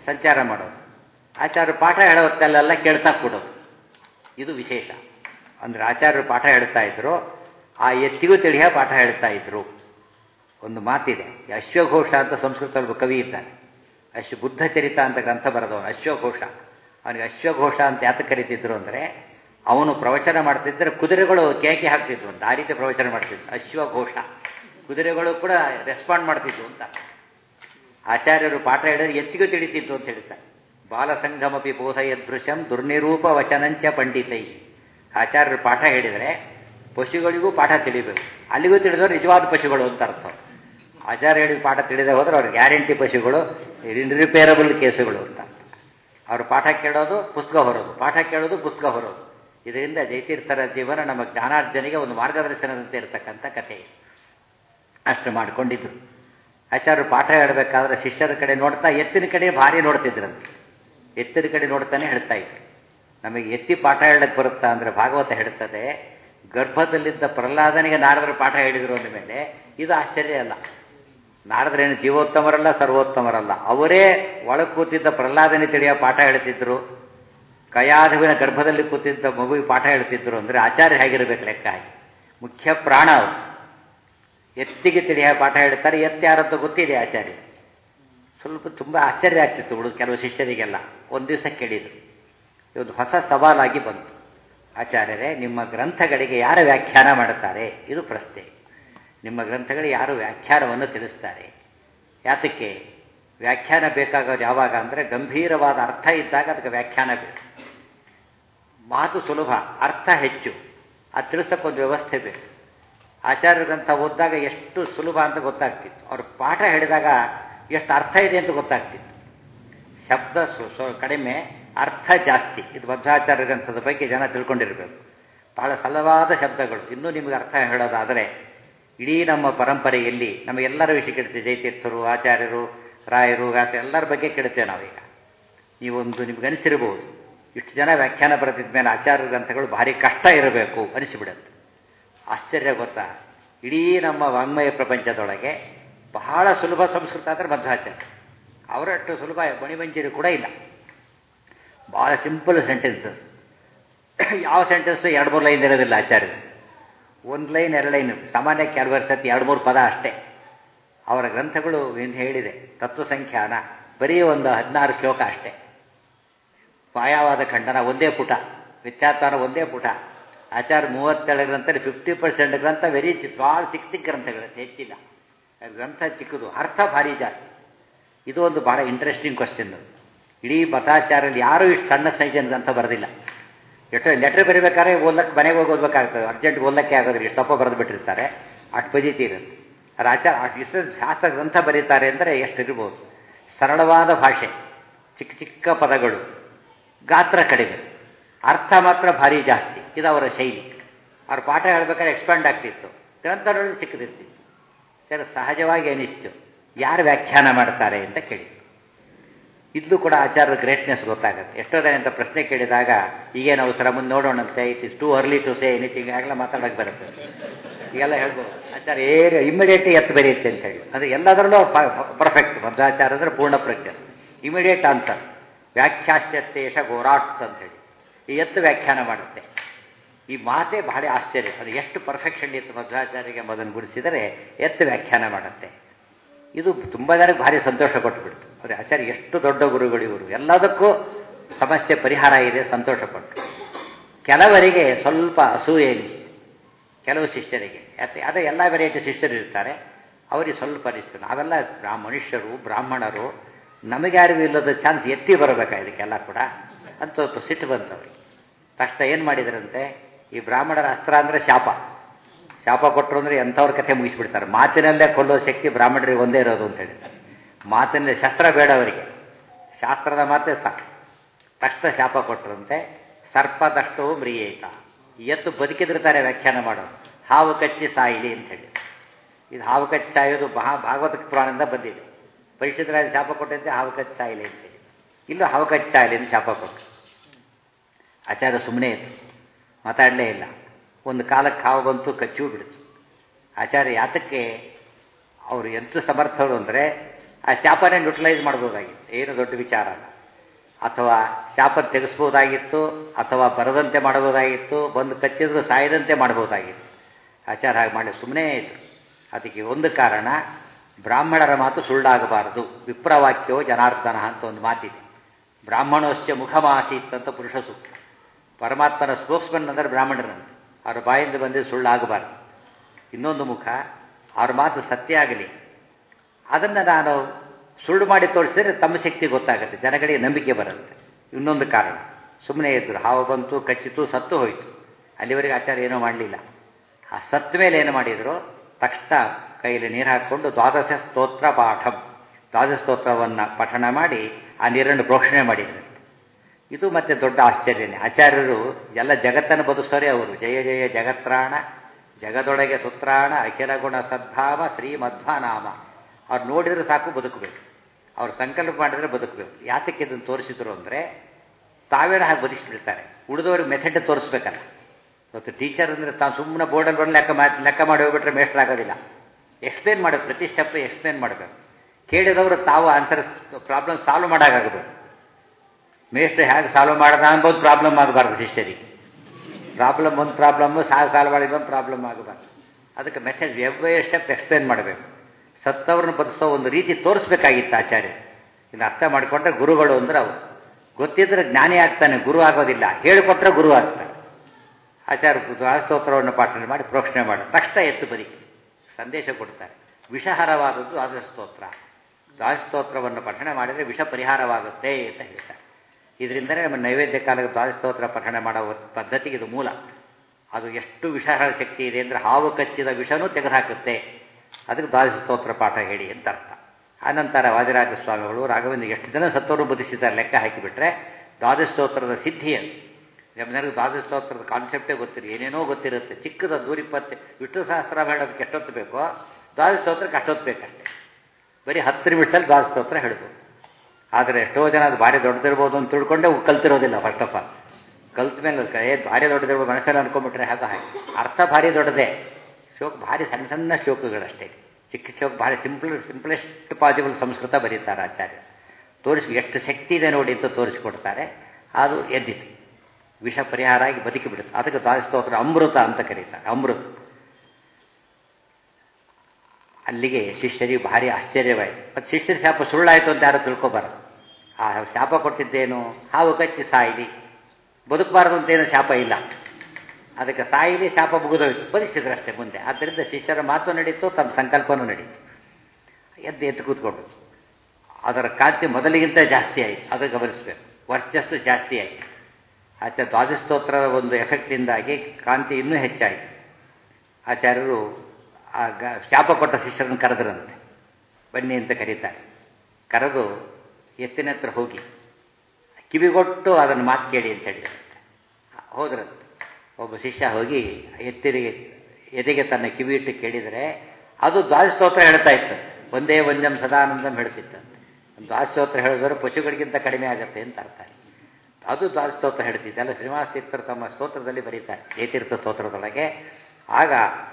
ಸಂಚಾರ ಮಾಡೋದು ಆಚಾರ್ಯರು ಪಾಠ ಹೇಳೋ ಹೊತ್ತಲ್ಲೆಲ್ಲ ಕೇಳ್ತಾ ಕೊಡೋದು ಇದು ವಿಶೇಷ ಅಂದರೆ ಆಚಾರ್ಯರು ಪಾಠ ಹೇಳ್ತಾ ಇದ್ರು ಆ ಎತ್ತಿಗೂ ತಿಳಿಯ ಪಾಠ ಹೇಳ್ತಾ ಇದ್ರು ಒಂದು ಮಾತಿದೆ ಈ ಅಶ್ವಘೋಷ ಅಂತ ಸಂಸ್ಕೃತದಲ್ಲಿ ಒಬ್ಬ ಕವಿ ಇದ್ದಾನೆ ಅಶ್ವ ಬುದ್ಧ ಚರಿತ ಅಂತ ಗ್ರಂಥ ಬರೆದವನು ಅಶ್ವಘೋಷ ಅವನಿಗೆ ಅಶ್ವಘೋಷ ಅಂತ ಯಾತಕ್ಕೆ ಕರೀತಿದ್ರು ಅಂದರೆ ಅವನು ಪ್ರವಚನ ಮಾಡ್ತಿದ್ದರೆ ಕುದುರೆಗಳು ಕೇಕೆ ಹಾಕ್ತಿದ್ವು ಅಂತ ಆ ರೀತಿ ಪ್ರವಚನ ಮಾಡ್ತಿದ್ರು ಅಶ್ವಘೋಷ ಕುದುರೆಗಳು ಕೂಡ ರೆಸ್ಪಾಂಡ್ ಮಾಡ್ತಿದ್ವು ಅಂತ ಆಚಾರ್ಯರು ಪಾಠ ಹೇಳಿದ್ರೆ ಎತ್ತಿಗೂ ತಿಳಿತಿತ್ತು ಅಂತ ಹೇಳ್ತಾರೆ ಬಾಲಸಂಗಮಪಿ ಬೋಧಯದೃಶಂ ದುರ್ನಿರೂಪ ವಚನಂಚ ಪಂಡಿತೈ ಆಚಾರ್ಯರು ಪಾಠ ಹೇಳಿದರೆ ಪಶುಗಳಿಗೂ ಪಾಠ ತಿಳಿಬೇಕು ಅಲ್ಲಿಗೂ ತಿಳಿದವರು ನಿಜವಾದ ಪಶುಗಳು ಅಂತ ಅರ್ಥ ಆಚಾರ್ಯ ಹೇಳಿದ ಪಾಠ ತಿಳಿದೇ ಹೋದ್ರೆ ಅವ್ರ ಗ್ಯಾರಂಟಿ ಪಶುಗಳು ಇನ್ರಿಪೇರಬಲ್ ಕೇಸುಗಳು ಅಂತ ಅವರು ಪಾಠ ಕೇಳೋದು ಪುಸ್ತಕ ಹೊರೋದು ಪಾಠ ಕೇಳೋದು ಪುಸ್ತಕ ಹೊರೋದು ಇದರಿಂದ ಜಯತೀರ್ಥರ ಜೀವನ ನಮ್ಮ ಜ್ಞಾನಾರ್ಜನೆಗೆ ಒಂದು ಮಾರ್ಗದರ್ಶನದಂತೆ ಇರತಕ್ಕಂಥ ಕಥೆ ಅಷ್ಟು ಮಾಡಿಕೊಂಡಿದ್ರು ಆಚಾರ್ಯರು ಪಾಠ ಹೇಳಬೇಕಾದ್ರೆ ಶಿಷ್ಯರ ಕಡೆ ನೋಡ್ತಾ ಎತ್ತಿನ ಕಡೆ ಭಾರಿ ನೋಡ್ತಿದ್ರಂತೆ ಎತ್ತಿನ ಕಡೆ ನೋಡ್ತಾನೆ ಹೇಳ್ತಾ ಇದ್ರು ನಮಗೆ ಎತ್ತಿ ಪಾಠ ಹೇಳಕ್ಕೆ ಬರುತ್ತಾ ಅಂದರೆ ಭಾಗವತ ಹೇಳ್ತದೆ ಗರ್ಭದಲ್ಲಿದ್ದ ಪ್ರಹ್ಲಾದನಿಗೆ ನಾರದರು ಪಾಠ ಹೇಳಿದರು ಅಂದ ಮೇಲೆ ಇದು ಆಶ್ಚರ್ಯ ಅಲ್ಲ ನಾರದರೇನು ಜೀವೋತ್ತಮರಲ್ಲ ಸರ್ವೋತ್ತಮರಲ್ಲ ಅವರೇ ಒಳಗೆ ಕೂತಿದ್ದ ಪ್ರಹ್ಲಾದನೆ ತಿಳಿಯೋ ಪಾಠ ಹೇಳ್ತಿದ್ರು ಕಯಾಧುವಿನ ಗರ್ಭದಲ್ಲಿ ಕೂತಿದ್ದ ಮಗುವಿಗೆ ಪಾಠ ಹೇಳ್ತಿದ್ರು ಅಂದರೆ ಆಚಾರ್ಯ ಹೇಗಿರಬೇಕು ಲೆಕ್ಕ ಹಾಕಿ ಮುಖ್ಯ ಪ್ರಾಣ ಅವರು ಎತ್ತಿಗೆ ತಿಳಿಯ ಪಾಠ ಹೇಳ್ತಾರೆ ಎತ್ತು ಯಾರಂತ ಗೊತ್ತಿದೆ ಆಚಾರ್ಯ ಸ್ವಲ್ಪ ತುಂಬ ಆಶ್ಚರ್ಯ ಆಗ್ತಿತ್ತು ಹುಡುಗ ಕೆಲವು ಶಿಷ್ಯರಿಗೆಲ್ಲ ಒಂದು ದಿವಸ ಕೇಳಿದರು ಇವತ್ತು ಹೊಸ ಸವಾಲಾಗಿ ಬಂತು ಆಚಾರ್ಯರೇ ನಿಮ್ಮ ಗ್ರಂಥಗಳಿಗೆ ಯಾರು ವ್ಯಾಖ್ಯಾನ ಮಾಡುತ್ತಾರೆ ಇದು ಪ್ರಶ್ನೆ ನಿಮ್ಮ ಗ್ರಂಥಗಳಿಗೆ ಯಾರು ವ್ಯಾಖ್ಯಾನವನ್ನು ತಿಳಿಸ್ತಾರೆ ಯಾತಕ್ಕೆ ವ್ಯಾಖ್ಯಾನ ಬೇಕಾಗೋದು ಯಾವಾಗ ಅಂದರೆ ಗಂಭೀರವಾದ ಅರ್ಥ ಇದ್ದಾಗ ಅದಕ್ಕೆ ವ್ಯಾಖ್ಯಾನ ಬೇಕು ಮಾತು ಸುಲಭ ಅರ್ಥ ಹೆಚ್ಚು ಅದು ತಿಳಿಸೋಕ್ಕೊಂದು ವ್ಯವಸ್ಥೆ ಬೇಕು ಆಚಾರ್ಯ ಗ್ರಂಥ ಓದಿದಾಗ ಎಷ್ಟು ಸುಲಭ ಅಂತ ಗೊತ್ತಾಗ್ತಿತ್ತು ಅವ್ರ ಪಾಠ ಹೇಳಿದಾಗ ಎಷ್ಟು ಅರ್ಥ ಇದೆ ಅಂತ ಗೊತ್ತಾಗ್ತಿತ್ತು ಶಬ್ದ ಕಡಿಮೆ ಅರ್ಥ ಜಾಸ್ತಿ ಇದು ಬದ್ಧಾಚಾರ್ಯ ಗ್ರಂಥದ ಬಗ್ಗೆ ಜನ ತಿಳ್ಕೊಂಡಿರಬೇಕು ಬಹಳ ಸಲವಾದ ಶಬ್ದಗಳು ಇನ್ನೂ ನಿಮಗೆ ಅರ್ಥ ಹೇಳೋದಾದರೆ ಇಡೀ ನಮ್ಮ ಪರಂಪರೆಯಲ್ಲಿ ನಮಗೆಲ್ಲರ ವಿಷಯ ಕೇಳ್ತೀವಿ ಜಯತೀರ್ಥರು ಆಚಾರ್ಯರು ರಾಯರು ವ್ಯಾಸ ಎಲ್ಲರ ಬಗ್ಗೆ ಕೇಳ್ತೇವೆ ನಾವೀಗ ನೀವೊಂದು ನಿಮ್ಗೆ ಅನಿಸಿರ್ಬೋದು ಇಷ್ಟು ಜನ ವ್ಯಾಖ್ಯಾನ ಬರೆದಿದ್ದ ಮೇಲೆ ಆಚಾರ್ಯ ಗ್ರಂಥಗಳು ಭಾರಿ ಕಷ್ಟ ಇರಬೇಕು ಅನಿಸಿಬಿಡುತ್ತೆ ಆಶ್ಚರ್ಯ ಗೊತ್ತಾ ಇಡೀ ನಮ್ಮ ವಾಂಗ್ಮಯ ಪ್ರಪಂಚದೊಳಗೆ ಬಹಳ ಸುಲಭ ಸಂಸ್ಕೃತ ಅಂದರೆ ಮಧ್ವಾಚಾರ್ಯ ಅವರಷ್ಟು ಸುಲಭ ಮಣಿಮಂಜರಿ ಕೂಡ ಇಲ್ಲ ಭಾಳ ಸಿಂಪಲ್ ಸೆಂಟೆನ್ಸಸ್ ಯಾವ ಸೆಂಟೆನ್ಸು ಎರಡು ಮೂರು ಲೈನ್ ಇರೋದಿಲ್ಲ ಆಚಾರ್ಯ ಒಂದು ಲೈನ್ ಎರಡು ಲೈನ್ ಸಾಮಾನ್ಯ ಕೆಲವರು ಸತಿ ಎರಡು ಮೂರು ಪದ ಅಷ್ಟೇ ಅವರ ಗ್ರಂಥಗಳು ಏನು ಹೇಳಿದೆ ತತ್ವ ಸಂಖ್ಯಾನ ಬರೀ ಒಂದು ಹದಿನಾರು ಶ್ಲೋಕ ಅಷ್ಟೇ ಮಾಯಾವಾದ ಖಂಡನ ಒಂದೇ ಪುಟ ವ್ಯತ್ಯಾತಾನ ಒಂದೇ ಪುಟ ಆಚಾರ್ಯ ಮೂವತ್ತೇಳು ಗ್ರಂಥದಲ್ಲಿ ಫಿಫ್ಟಿ ಪರ್ಸೆಂಟ್ ಗ್ರಂಥ ವೆರಿ ಭಾಳ ಚಿಕ್ಕ ಚಿಕ್ಕ ಗ್ರಂಥಗಳು ಹೆಚ್ಚಿಲ್ಲ ಗ್ರಂಥ ಚಿಕ್ಕದು ಅರ್ಥ ಭಾರಿ ಜಾಸ್ತಿ ಇದು ಒಂದು ಭಾಳ ಇಂಟ್ರೆಸ್ಟಿಂಗ್ ಕ್ವಶನ್ ಇಡೀ ಮತಾಚಾರ್ಯಲ್ಲಿ ಯಾರೂ ಇಷ್ಟು ಸಣ್ಣ ಸೈಜನ್ ಗ್ರಂಥ ಬರೆದಿಲ್ಲ ಎಷ್ಟೋ ಲೆಟ್ರ್ ಬರೀಬೇಕಾದ್ರೆ ಓದಕ್ಕೆ ಮನೆಗೆ ಹೋಗಿ ಓದ್ಬೇಕಾಗ್ತದೆ ಅರ್ಜೆಂಟ್ ಓದಕ್ಕೆ ಆಗೋದಿಲ್ಲ ಎಷ್ಟು ತಪ್ಪ ಬರೆದು ಬಿಟ್ಟಿರ್ತಾರೆ ಅಷ್ಟು ಪಜಿತಿ ಇರುತ್ತೆ ಅದು ಆಚಾರ ಅಷ್ಟು ಇಷ್ಟು ಶಾಸ್ತ್ರ ಗ್ರಂಥ ಬರೀತಾರೆ ಅಂದರೆ ಎಷ್ಟಿರ್ಬೋದು ಸರಳವಾದ ಭಾಷೆ ಚಿಕ್ಕ ಚಿಕ್ಕ ಪದಗಳು ಗಾತ್ರ ಕಡಿಮೆ ಅರ್ಥ ಮಾತ್ರ ಭಾರಿ ಜಾಸ್ತಿ ಇದು ಅವರ ಶೈಲಿ ಅವ್ರ ಪಾಠ ಹೇಳ್ಬೇಕಾದ್ರೆ ಎಕ್ಸ್ಪ್ಯಾಂಡ್ ಆಗ್ತಿತ್ತು ಗ್ರಂಥಗಳಲ್ಲಿ ಚಿಕ್ಕದಿರ್ತಿತ್ತು ಸರ್ ಸಹಜವಾಗಿ ಅನಿಸ್ತು ಯಾರು ವ್ಯಾಖ್ಯಾನ ಮಾಡ್ತಾರೆ ಅಂತ ಕೇಳಿ ಇಲ್ಲೂ ಕೂಡ ಆಚಾರ್ಯರ ಗ್ರೇಟ್ನೆಸ್ ಗೊತ್ತಾಗುತ್ತೆ ಎಷ್ಟೋದೇ ಅಂತ ಪ್ರಶ್ನೆ ಕೇಳಿದಾಗ ಈಗೇನು ಅವಸರ ಮುಂದೆ ನೋಡೋಣಂತೆ it is too early to say anything ಆಗಲ್ಲ ಮಾತಾಡೋಕೆ ಬರುತ್ತೆ ಈಗೆಲ್ಲ ಹೇಳ್ಬೋದು ಆಚಾರ್ಯ ಏರು ಇಮಿಡಿಯೇಟ್ ಎತ್ತು ಬರೆಯುತ್ತೆ ಅಂತ ಹೇಳಿ ಅದು ಎಲ್ಲದರಲ್ಲೂ ಪರ್ಫೆಕ್ಟ್ ಮಧ್ವಾಚಾರ ಅಂದರೆ ಪೂರ್ಣ ಪ್ರಜ್ಞೆ ಇಮಿಡಿಯೇಟ್ ಆನ್ಸರ್ ವ್ಯಾಖ್ಯಾಸ್ಯತೇಶ ಗೋರಾಟ್ ಅಂತೇಳಿ ಈ ಎತ್ತು ವ್ಯಾಖ್ಯಾನ ಮಾಡುತ್ತೆ ಈ ಮಾತೇ ಬಹಳ ಆಶ್ಚರ್ಯ ಅದು ಎಷ್ಟು ಪರ್ಫೆಕ್ಷನ್ ಇತ್ತು ಮಧ್ವಾಚಾರ್ಯಗೆ ಮೊದಲು ಗುಡಿಸಿದರೆ ಎತ್ತು ವ್ಯಾಖ್ಯಾನ ಮಾಡುತ್ತೆ ಇದು ತುಂಬ ಜನಕ್ಕೆ ಭಾರಿ ಸಂತೋಷ ಕೊಟ್ಟುಬಿಡ್ತು ಆದರೆ ಆಚಾರ್ಯ ಎಷ್ಟು ದೊಡ್ಡ ಗುರುಗಳು ಇವರು ಎಲ್ಲದಕ್ಕೂ ಸಮಸ್ಯೆ ಪರಿಹಾರ ಇದೆ ಸಂತೋಷಪಟ್ಟು ಕೆಲವರಿಗೆ ಸ್ವಲ್ಪ ಅಸೂಯೆ ಅನಿಸ್ತು ಕೆಲವು ಶಿಷ್ಯರಿಗೆ ಯಾಕೆ ಅದೇ ಎಲ್ಲ ವೆರೈಟಿ ಶಿಷ್ಯರು ಇರ್ತಾರೆ ಅವರಿಗೆ ಸ್ವಲ್ಪ ಅನಿಸ್ತು ನಾವೆಲ್ಲ ಬ್ರಾ ಮನುಷ್ಯರು ಬ್ರಾಹ್ಮಣರು ನಮಗ್ಯಾರಿಗೂ ಇಲ್ಲದ ಚಾನ್ಸ್ ಎತ್ತಿ ಬರಬೇಕಾ ಇದಕ್ಕೆಲ್ಲ ಕೂಡ ಅಂತ ಸ್ವಲ್ಪ ಸಿಟ್ಟು ಬಂತವ್ರಿಗೆ ತಕ್ಷಣ ಏನು ಮಾಡಿದ್ರಂತೆ ಈ ಬ್ರಾಹ್ಮಣರ ಅಸ್ತ್ರ ಅಂದರೆ ಶಾಪ ಶಾಪ ಕೊಟ್ಟರು ಅಂದರೆ ಎಂಥವ್ರ ಕಥೆ ಮುಗಿಸ್ಬಿಡ್ತಾರೆ ಮಾತಿನಲ್ಲೇ ಕೊಲ್ಲೋ ಶಕ್ತಿ ಬ್ರಾಹ್ಮಣರಿಗೆ ಒಂದೇ ಇರೋದು ಅಂತ ಹೇಳಿದ್ದಾರೆ ಮಾತಿನಲ್ಲೇ ಶಸ್ತ್ರ ಬೇಡ ಅವರಿಗೆ ಶಾಸ್ತ್ರದ ಮಾತೇ ಸಾಕು ತಕ್ಷಣ ಶಾಪ ಕೊಟ್ಟರಂತೆ ಸರ್ಪದಷ್ಟು ಮ್ರಿಯೇತ ಎತ್ತು ಬದುಕಿದಿರ್ತಾರೆ ವ್ಯಾಖ್ಯಾನ ಮಾಡೋದು ಹಾವು ಕಚ್ಚಿ ಸಾಯಿಲಿ ಅಂತ ಹೇಳಿ ಇದು ಹಾವು ಕಚ್ಚಿ ಸಾಯೋದು ಮಹಾ ಭಾಗವತ ಪುರಾಣದಿಂದ ಬಂದಿದೆ ಪರಿಶುದ್ಧರಾಜ ಶಾಪ ಕೊಟ್ಟಿದ್ದೆ ಹಾವು ಕಚ್ಚಿ ಸಾಯಿಲಿ ಅಂತೇಳಿ ಇಲ್ಲೂ ಹಾವು ಕಚ್ಚಿ ಸಾಯಿಲಿ ಅಂತ ಶಾಪ ಕೊಟ್ಟರು ಆಚಾರ್ಯ ಸುಮ್ಮನೆ ಇತ್ತು ಮಾತಾಡಲೇ ಇಲ್ಲ ಒಂದು ಕಾಲಕ್ಕೆ ಹಾವು ಬಂತು ಕಚ್ಚೂ ಬಿಡ್ತು ಆಚಾರ್ಯ ಯಾತಕ್ಕೆ ಅವರು ಎಂತ ಸಮರ್ಥರು ಅಂದರೆ ಆ ಶಾಪನೇ ನ್ಯೂಟ್ರಲೈಸ್ ಮಾಡ್ಬೋದಾಗಿತ್ತು ಏನು ದೊಡ್ಡ ವಿಚಾರ ಅಲ್ಲ ಅಥವಾ ಶಾಪ ತೆಗೆಸ್ಬೋದಾಗಿತ್ತು ಅಥವಾ ಬರದಂತೆ ಮಾಡಬಹುದಾಗಿತ್ತು ಬಂದು ಕಚ್ಚಿದ್ರು ಸಾಯದಂತೆ ಮಾಡಬಹುದಾಗಿತ್ತು ಆಚಾರ ಹಾಗೆ ಮಾಡಿ ಸುಮ್ಮನೆ ಇದ್ರು ಅದಕ್ಕೆ ಒಂದು ಕಾರಣ ಬ್ರಾಹ್ಮಣರ ಮಾತು ಸುಳ್ಳಾಗಬಾರದು ವಿಪ್ರವಾಕ್ಯೋ ಜನಾರ್ದನ ಅಂತ ಒಂದು ಮಾತಿದೆ ಬ್ರಾಹ್ಮಣೋಶ್ಚ ಮುಖಮಾಸೀತ್ ಅಂತ ಪುರುಷ ಸೂಕ್ತ ಪರಮಾತ್ಮನ ಸ್ಪೋಕ್ಸ್ಮನ್ ಅಂದರೆ ಬ್ರಾಹ್ಮಣರಂತೆ ಅವ್ರ ಬಾಯಿಂದ ಬಂದಿದ್ದು ಸುಳ್ಳಾಗಬಾರ್ದು ಇನ್ನೊಂದು ಮುಖ ಅವ್ರ ಮಾತು ಸತ್ಯ ಆಗಲಿ ಅದನ್ನು ನಾನು ಸುಳ್ಳು ಮಾಡಿ ತೋರಿಸಿದ್ರೆ ತಮ್ಮ ಶಕ್ತಿ ಗೊತ್ತಾಗುತ್ತೆ ಜನಗಳಿಗೆ ನಂಬಿಕೆ ಬರುತ್ತೆ ಇನ್ನೊಂದು ಕಾರಣ ಸುಮ್ಮನೆ ಇದ್ದರು ಹಾವು ಬಂತು ಕಚ್ಚಿತು ಸತ್ತು ಹೋಯಿತು ಅಲ್ಲಿವರೆಗೆ ಆಚಾರ ಏನೂ ಮಾಡಲಿಲ್ಲ ಆ ಸತ್ತ ಮೇಲೆ ಏನು ಮಾಡಿದರು ತಕ್ಷಣ ಕೈಯಲ್ಲಿ ನೀರು ಹಾಕ್ಕೊಂಡು ದ್ವಾದಶ ಸ್ತೋತ್ರ ಪಾಠಂ ದ್ವಾದಶ ಸ್ತೋತ್ರವನ್ನು ಪಠಣ ಮಾಡಿ ಆ ನೀರನ್ನು ಪ್ರೋಕ್ಷಣೆ ಮಾಡಿದರು ಇದು ಮತ್ತೆ ದೊಡ್ಡ ಆಶ್ಚರ್ಯನೇ ಆಚಾರ್ಯರು ಎಲ್ಲ ಜಗತ್ತನ್ನು ಬದುಕಿಸೋರೇ ಅವರು ಜಯ ಜಯ ಜಗತ್ರಾಣ ಜಗದೊಳಗೆ ಸುತ್ರಾಣ ಅಖಿಲ ಗುಣ ಸದ್ಭಾವ ಶ್ರೀಮಧ್ವ ನಾಮ ಅವ್ರು ನೋಡಿದ್ರೆ ಸಾಕು ಬದುಕಬೇಕು ಅವ್ರು ಸಂಕಲ್ಪ ಮಾಡಿದ್ರೆ ಬದುಕಬೇಕು ಯಾತಕ್ಕೆ ಇದನ್ನು ತೋರಿಸಿದ್ರು ಅಂದರೆ ತಾವೇನೋ ಹಾಗೆ ಬದುಕಿಸ್ಬಿಡ್ತಾರೆ ಉಳಿದವ್ರಿಗೆ ಮೆಥಡ್ ತೋರಿಸ್ಬೇಕಲ್ಲ ಇವತ್ತು ಟೀಚರ್ ಅಂದರೆ ತಾನು ಸುಮ್ಮನೆ ಬೋರ್ಡಲ್ಲಿ ಬಂದು ಲೆಕ್ಕ ಮಾಡಿ ಲೆಕ್ಕ ಮಾಡಿ ಹೋಗ್ಬಿಟ್ರೆ ಮೇಸ್ಟರ್ ಆಗೋದಿಲ್ಲ ಎಕ್ಸ್ಪ್ಲೇನ್ ಮಾಡಬೇಕು ಪ್ರತಿ ಸ್ಟೆಪ್ ಎಕ್ಸ್ಪ್ಲೇನ್ ಮಾಡಬೇಕು ಕೇಳಿದವರು ತಾವು ಆನ್ಸರ್ ಪ್ರಾಬ್ಲಮ್ ಸಾಲ್ವ್ ಮಾಡೋಕ್ಕಾಗಬೇಕು ಮೇಸ್ಟ್ರು ಹೇಗೆ ಸಾಲ್ವ್ ಮಾಡೋದ ಅನ್ಬೋದು ಪ್ರಾಬ್ಲಮ್ ಆಗಬಾರ್ದು ಶಿಷ್ಯರಿಗೆ ಪ್ರಾಬ್ಲಮ್ ಒಂದು ಪ್ರಾಬ್ಲಮ್ಮು ಸಾಲು ಸಾಲ್ವ್ ಮಾಡಿದೊಂದು ಪ್ರಾಬ್ಲಮ್ ಆಗಬಾರ್ದು ಅದಕ್ಕೆ ಮೆಸೇಜ್ ಎವ್ವೇ ಸ್ಟೆಪ್ ಎಕ್ಸ್ಪ್ಲೇನ್ ಮಾಡಬೇಕು ಸತ್ತವ್ರನ್ನ ಬದುಸೋ ಒಂದು ರೀತಿ ತೋರಿಸ್ಬೇಕಾಗಿತ್ತು ಆಚಾರ್ಯ ಇನ್ನು ಅರ್ಥ ಮಾಡಿಕೊಂಡ್ರೆ ಗುರುಗಳು ಅಂದ್ರೆ ಅವರು ಗೊತ್ತಿದ್ರೆ ಜ್ಞಾನಿ ಆಗ್ತಾನೆ ಗುರು ಆಗೋದಿಲ್ಲ ಹೇಳಿಕೊಟ್ರೆ ಗುರು ಆಗ್ತಾನೆ ಆಚಾರ್ಯ ದ್ವಾದಸ್ತೋತ್ರವನ್ನು ಪಾಠನೆ ಮಾಡಿ ಪ್ರೋಕ್ಷಣೆ ಮಾಡಿ ತಕ್ಷಣ ಎತ್ತು ಬರಿ ಸಂದೇಶ ಕೊಡ್ತಾರೆ ವಿಷಹರವಾದದ್ದು ದ್ವಾದಸ್ತೋತ್ರ ದ್ವಾದಸ್ತೋತ್ರವನ್ನು ಪಠಣೆ ಮಾಡಿದರೆ ವಿಷ ಪರಿಹಾರವಾಗುತ್ತೆ ಅಂತ ಹೇಳ್ತಾರೆ ಇದರಿಂದಲೇ ನಮ್ಮ ನೈವೇದ್ಯ ಕಾಲಕ್ಕೆ ದ್ವಾದಸ್ತೋತ್ರ ಪಠಣೆ ಮಾಡೋ ಪದ್ಧತಿಗೆ ಇದು ಮೂಲ ಅದು ಎಷ್ಟು ವಿಷಹರ ಶಕ್ತಿ ಇದೆ ಅಂದರೆ ಹಾವು ಕಚ್ಚಿದ ವಿಷನೂ ತೆಗೆದುಹಾಕುತ್ತೆ ಅದಕ್ಕೆ ದ್ವಾದಶ ಸ್ತೋತ್ರ ಪಾಠ ಹೇಳಿ ಅಂತ ಅರ್ಥ ಆನಂತರ ವಾದಿರಾಜ ಸ್ವಾಮಿಗಳು ರಾಘವೇಂದ್ರ ಎಷ್ಟು ಜನ ಸತ್ತವರು ಬದುಕಿಸಿದ್ದಾರೆ ಲೆಕ್ಕ ಹಾಕಿಬಿಟ್ರೆ ದ್ವಾದಶ ಸ್ತೋತ್ರದ ಸಿದ್ಧಿ ಅದು ನಮ್ಮೆಲ್ಲರಿಗೂ ದ್ವಾದಶ ಸ್ತೋತ್ರದ ಕಾನ್ಸೆಪ್ಟೇ ಗೊತ್ತಿರಿ ಏನೇನೋ ಗೊತ್ತಿರುತ್ತೆ ಚಿಕ್ಕದ ನೂರಿಪ್ಪತ್ತು ವಿಷ್ಣು ಸಹಸ್ರ ಹೇಳೋದಕ್ಕೆ ಎಷ್ಟೊತ್ತು ಬೇಕೋ ದ್ವಾದಶ ಸ್ತೋತ್ರಕ್ಕೆ ಅಷ್ಟೊತ್ತು ಬೇಕಷ್ಟೆ ಬರೀ ಹತ್ತು ನಿಮಿಷದಲ್ಲಿ ದ್ವಾದಶ ಸ್ತೋತ್ರ ಹೇಳ್ಬೋದು ಆದರೆ ಎಷ್ಟೋ ಜನ ಅದು ಭಾರಿ ದೊಡ್ಡದಿರ್ಬೋದು ಅಂತ ತಿಳ್ಕೊಂಡೆ ಕಲ್ತಿರೋದಿಲ್ಲ ಫಸ್ಟ್ ಆಫ್ ಆಲ್ ಕಲ್ತ ಮೇಲೆ ಏ ಭಾರಿ ದೊಡ್ಡದಿರ್ಬೋದು ಮನಸ್ಸಲ್ಲಿ ಅನ್ಕೊಂಡ್ಬಿಟ್ರೆ ಹಾಗೆ ಹಾಗೆ ಅರ್ಥ ಭಾರಿ ದೊಡ್ಡದೇ ಶ್ಲೋಕ ಭಾರಿ ಸಣ್ಣ ಸಣ್ಣ ಶ್ಲೋಕಗಳಷ್ಟೇ ಚಿಕ್ಕ ಶ್ಲೋಕ ಭಾರಿ ಸಿಂಪಲ್ ಸಿಂಪಲೆಸ್ಟ್ ಪಾಸಿಬಲ್ ಸಂಸ್ಕೃತ ಬರೀತಾರೆ ಆಚಾರ್ಯ ತೋರಿಸಿ ಎಷ್ಟು ಶಕ್ತಿ ಇದೆ ನೋಡಿ ಅಂತ ತೋರಿಸಿಕೊಡ್ತಾರೆ ಅದು ಎದ್ದಿತು ವಿಷ ಪರಿಹಾರ ಆಗಿ ಬದುಕಿ ಬಿಡುತ್ತೆ ಅದಕ್ಕೆ ದ್ವಾದಸ್ತೋತ್ರ ಅಮೃತ ಅಂತ ಕರೀತಾರೆ ಅಮೃತ ಅಲ್ಲಿಗೆ ಶಿಷ್ಯರಿಗೆ ಭಾರಿ ಆಶ್ಚರ್ಯವಾಯಿತು ಮತ್ತು ಶಿಷ್ಯರ ಶಾಪ ಸುಳ್ಳಾಯಿತು ಅಂತ ಯಾರು ತಿಳ್ಕೊಬಾರದು ಆ ಶಾಪ ಕೊಟ್ಟಿದ್ದೇನು ಹಾವು ಕಚ್ಚಿ ಸಾಯಿಲಿ ಬದುಕಬಾರದು ಅಂತೇನು ಶಾಪ ಇಲ್ಲ ಅದಕ್ಕೆ ಸಾಯಿಲಿ ಶಾಪ ಮುಗಿದೋಯ್ತು ಬದುಕಿಸಿದ್ರು ಅಷ್ಟೇ ಮುಂದೆ ಆದ್ದರಿಂದ ಶಿಷ್ಯರ ಮಾತು ನಡೀತು ತಮ್ಮ ಸಂಕಲ್ಪನೂ ನಡೀತು ಎದ್ದು ಎದ್ದು ಕೂತ್ಕೊಂಡು ಅದರ ಕಾಂತಿ ಮೊದಲಿಗಿಂತ ಜಾಸ್ತಿ ಆಯಿತು ಅದು ಗಮನಿಸಬೇಕು ವರ್ಚಸ್ಸು ಜಾಸ್ತಿ ಆಯಿತು ಆಚೆ ದ್ವಾದಸ್ತೋತ್ರದ ಒಂದು ಎಫೆಕ್ಟಿಂದಾಗಿ ಕಾಂತಿ ಇನ್ನೂ ಹೆಚ್ಚಾಯಿತು ಆಚಾರ್ಯರು ಆ ಗ ಶಾಪ ಕೊಟ್ಟ ಶಿಷ್ಯರನ್ನು ಕರೆದ್ರಂತೆ ಬನ್ನಿ ಅಂತ ಕರೀತಾರೆ ಕರೆದು ಎತ್ತಿನ ಹತ್ರ ಹೋಗಿ ಕಿವಿಗೊಟ್ಟು ಅದನ್ನು ಮಾತು ಕೇಳಿ ಅಂತ ಹೇಳಿದ್ರಂತೆ ಹೋದ್ರಂತೆ ಒಬ್ಬ ಶಿಷ್ಯ ಹೋಗಿ ಎತ್ತಿರಿಗೆ ಎದೆಗೆ ತನ್ನ ಕಿವಿ ಇಟ್ಟು ಕೇಳಿದರೆ ಅದು ದ್ವಾದಸ್ತೋತ್ರ ಹೇಳ್ತಾ ಇತ್ತು ಒಂದೇ ಒಂದಂ ಸದಾನಂದಂ ಹೇಳ್ತಿತ್ತಂತೆ ದ್ವಾದಸ್ತೋತ್ರ ಹೇಳಿದ್ರೆ ಪಶುಗಳಿಗಿಂತ ಕಡಿಮೆ ಆಗುತ್ತೆ ಅಂತ ಅರ್ಥ ಅದು ದ್ವಾದಸ್ತೋತ್ರ ಹೇಳ್ತಿತ್ತು ಅಲ್ಲ ಶ್ರೀನಿವಾಸ ತೀರ್ಥರು ತಮ್ಮ ಸ್ತೋತ್ರದಲ್ಲಿ ಬರೀತಾರೆ ಜಯತೀರ್ಥ ಸ್ತೋತ್ರದೊಳಗೆ ಆಗ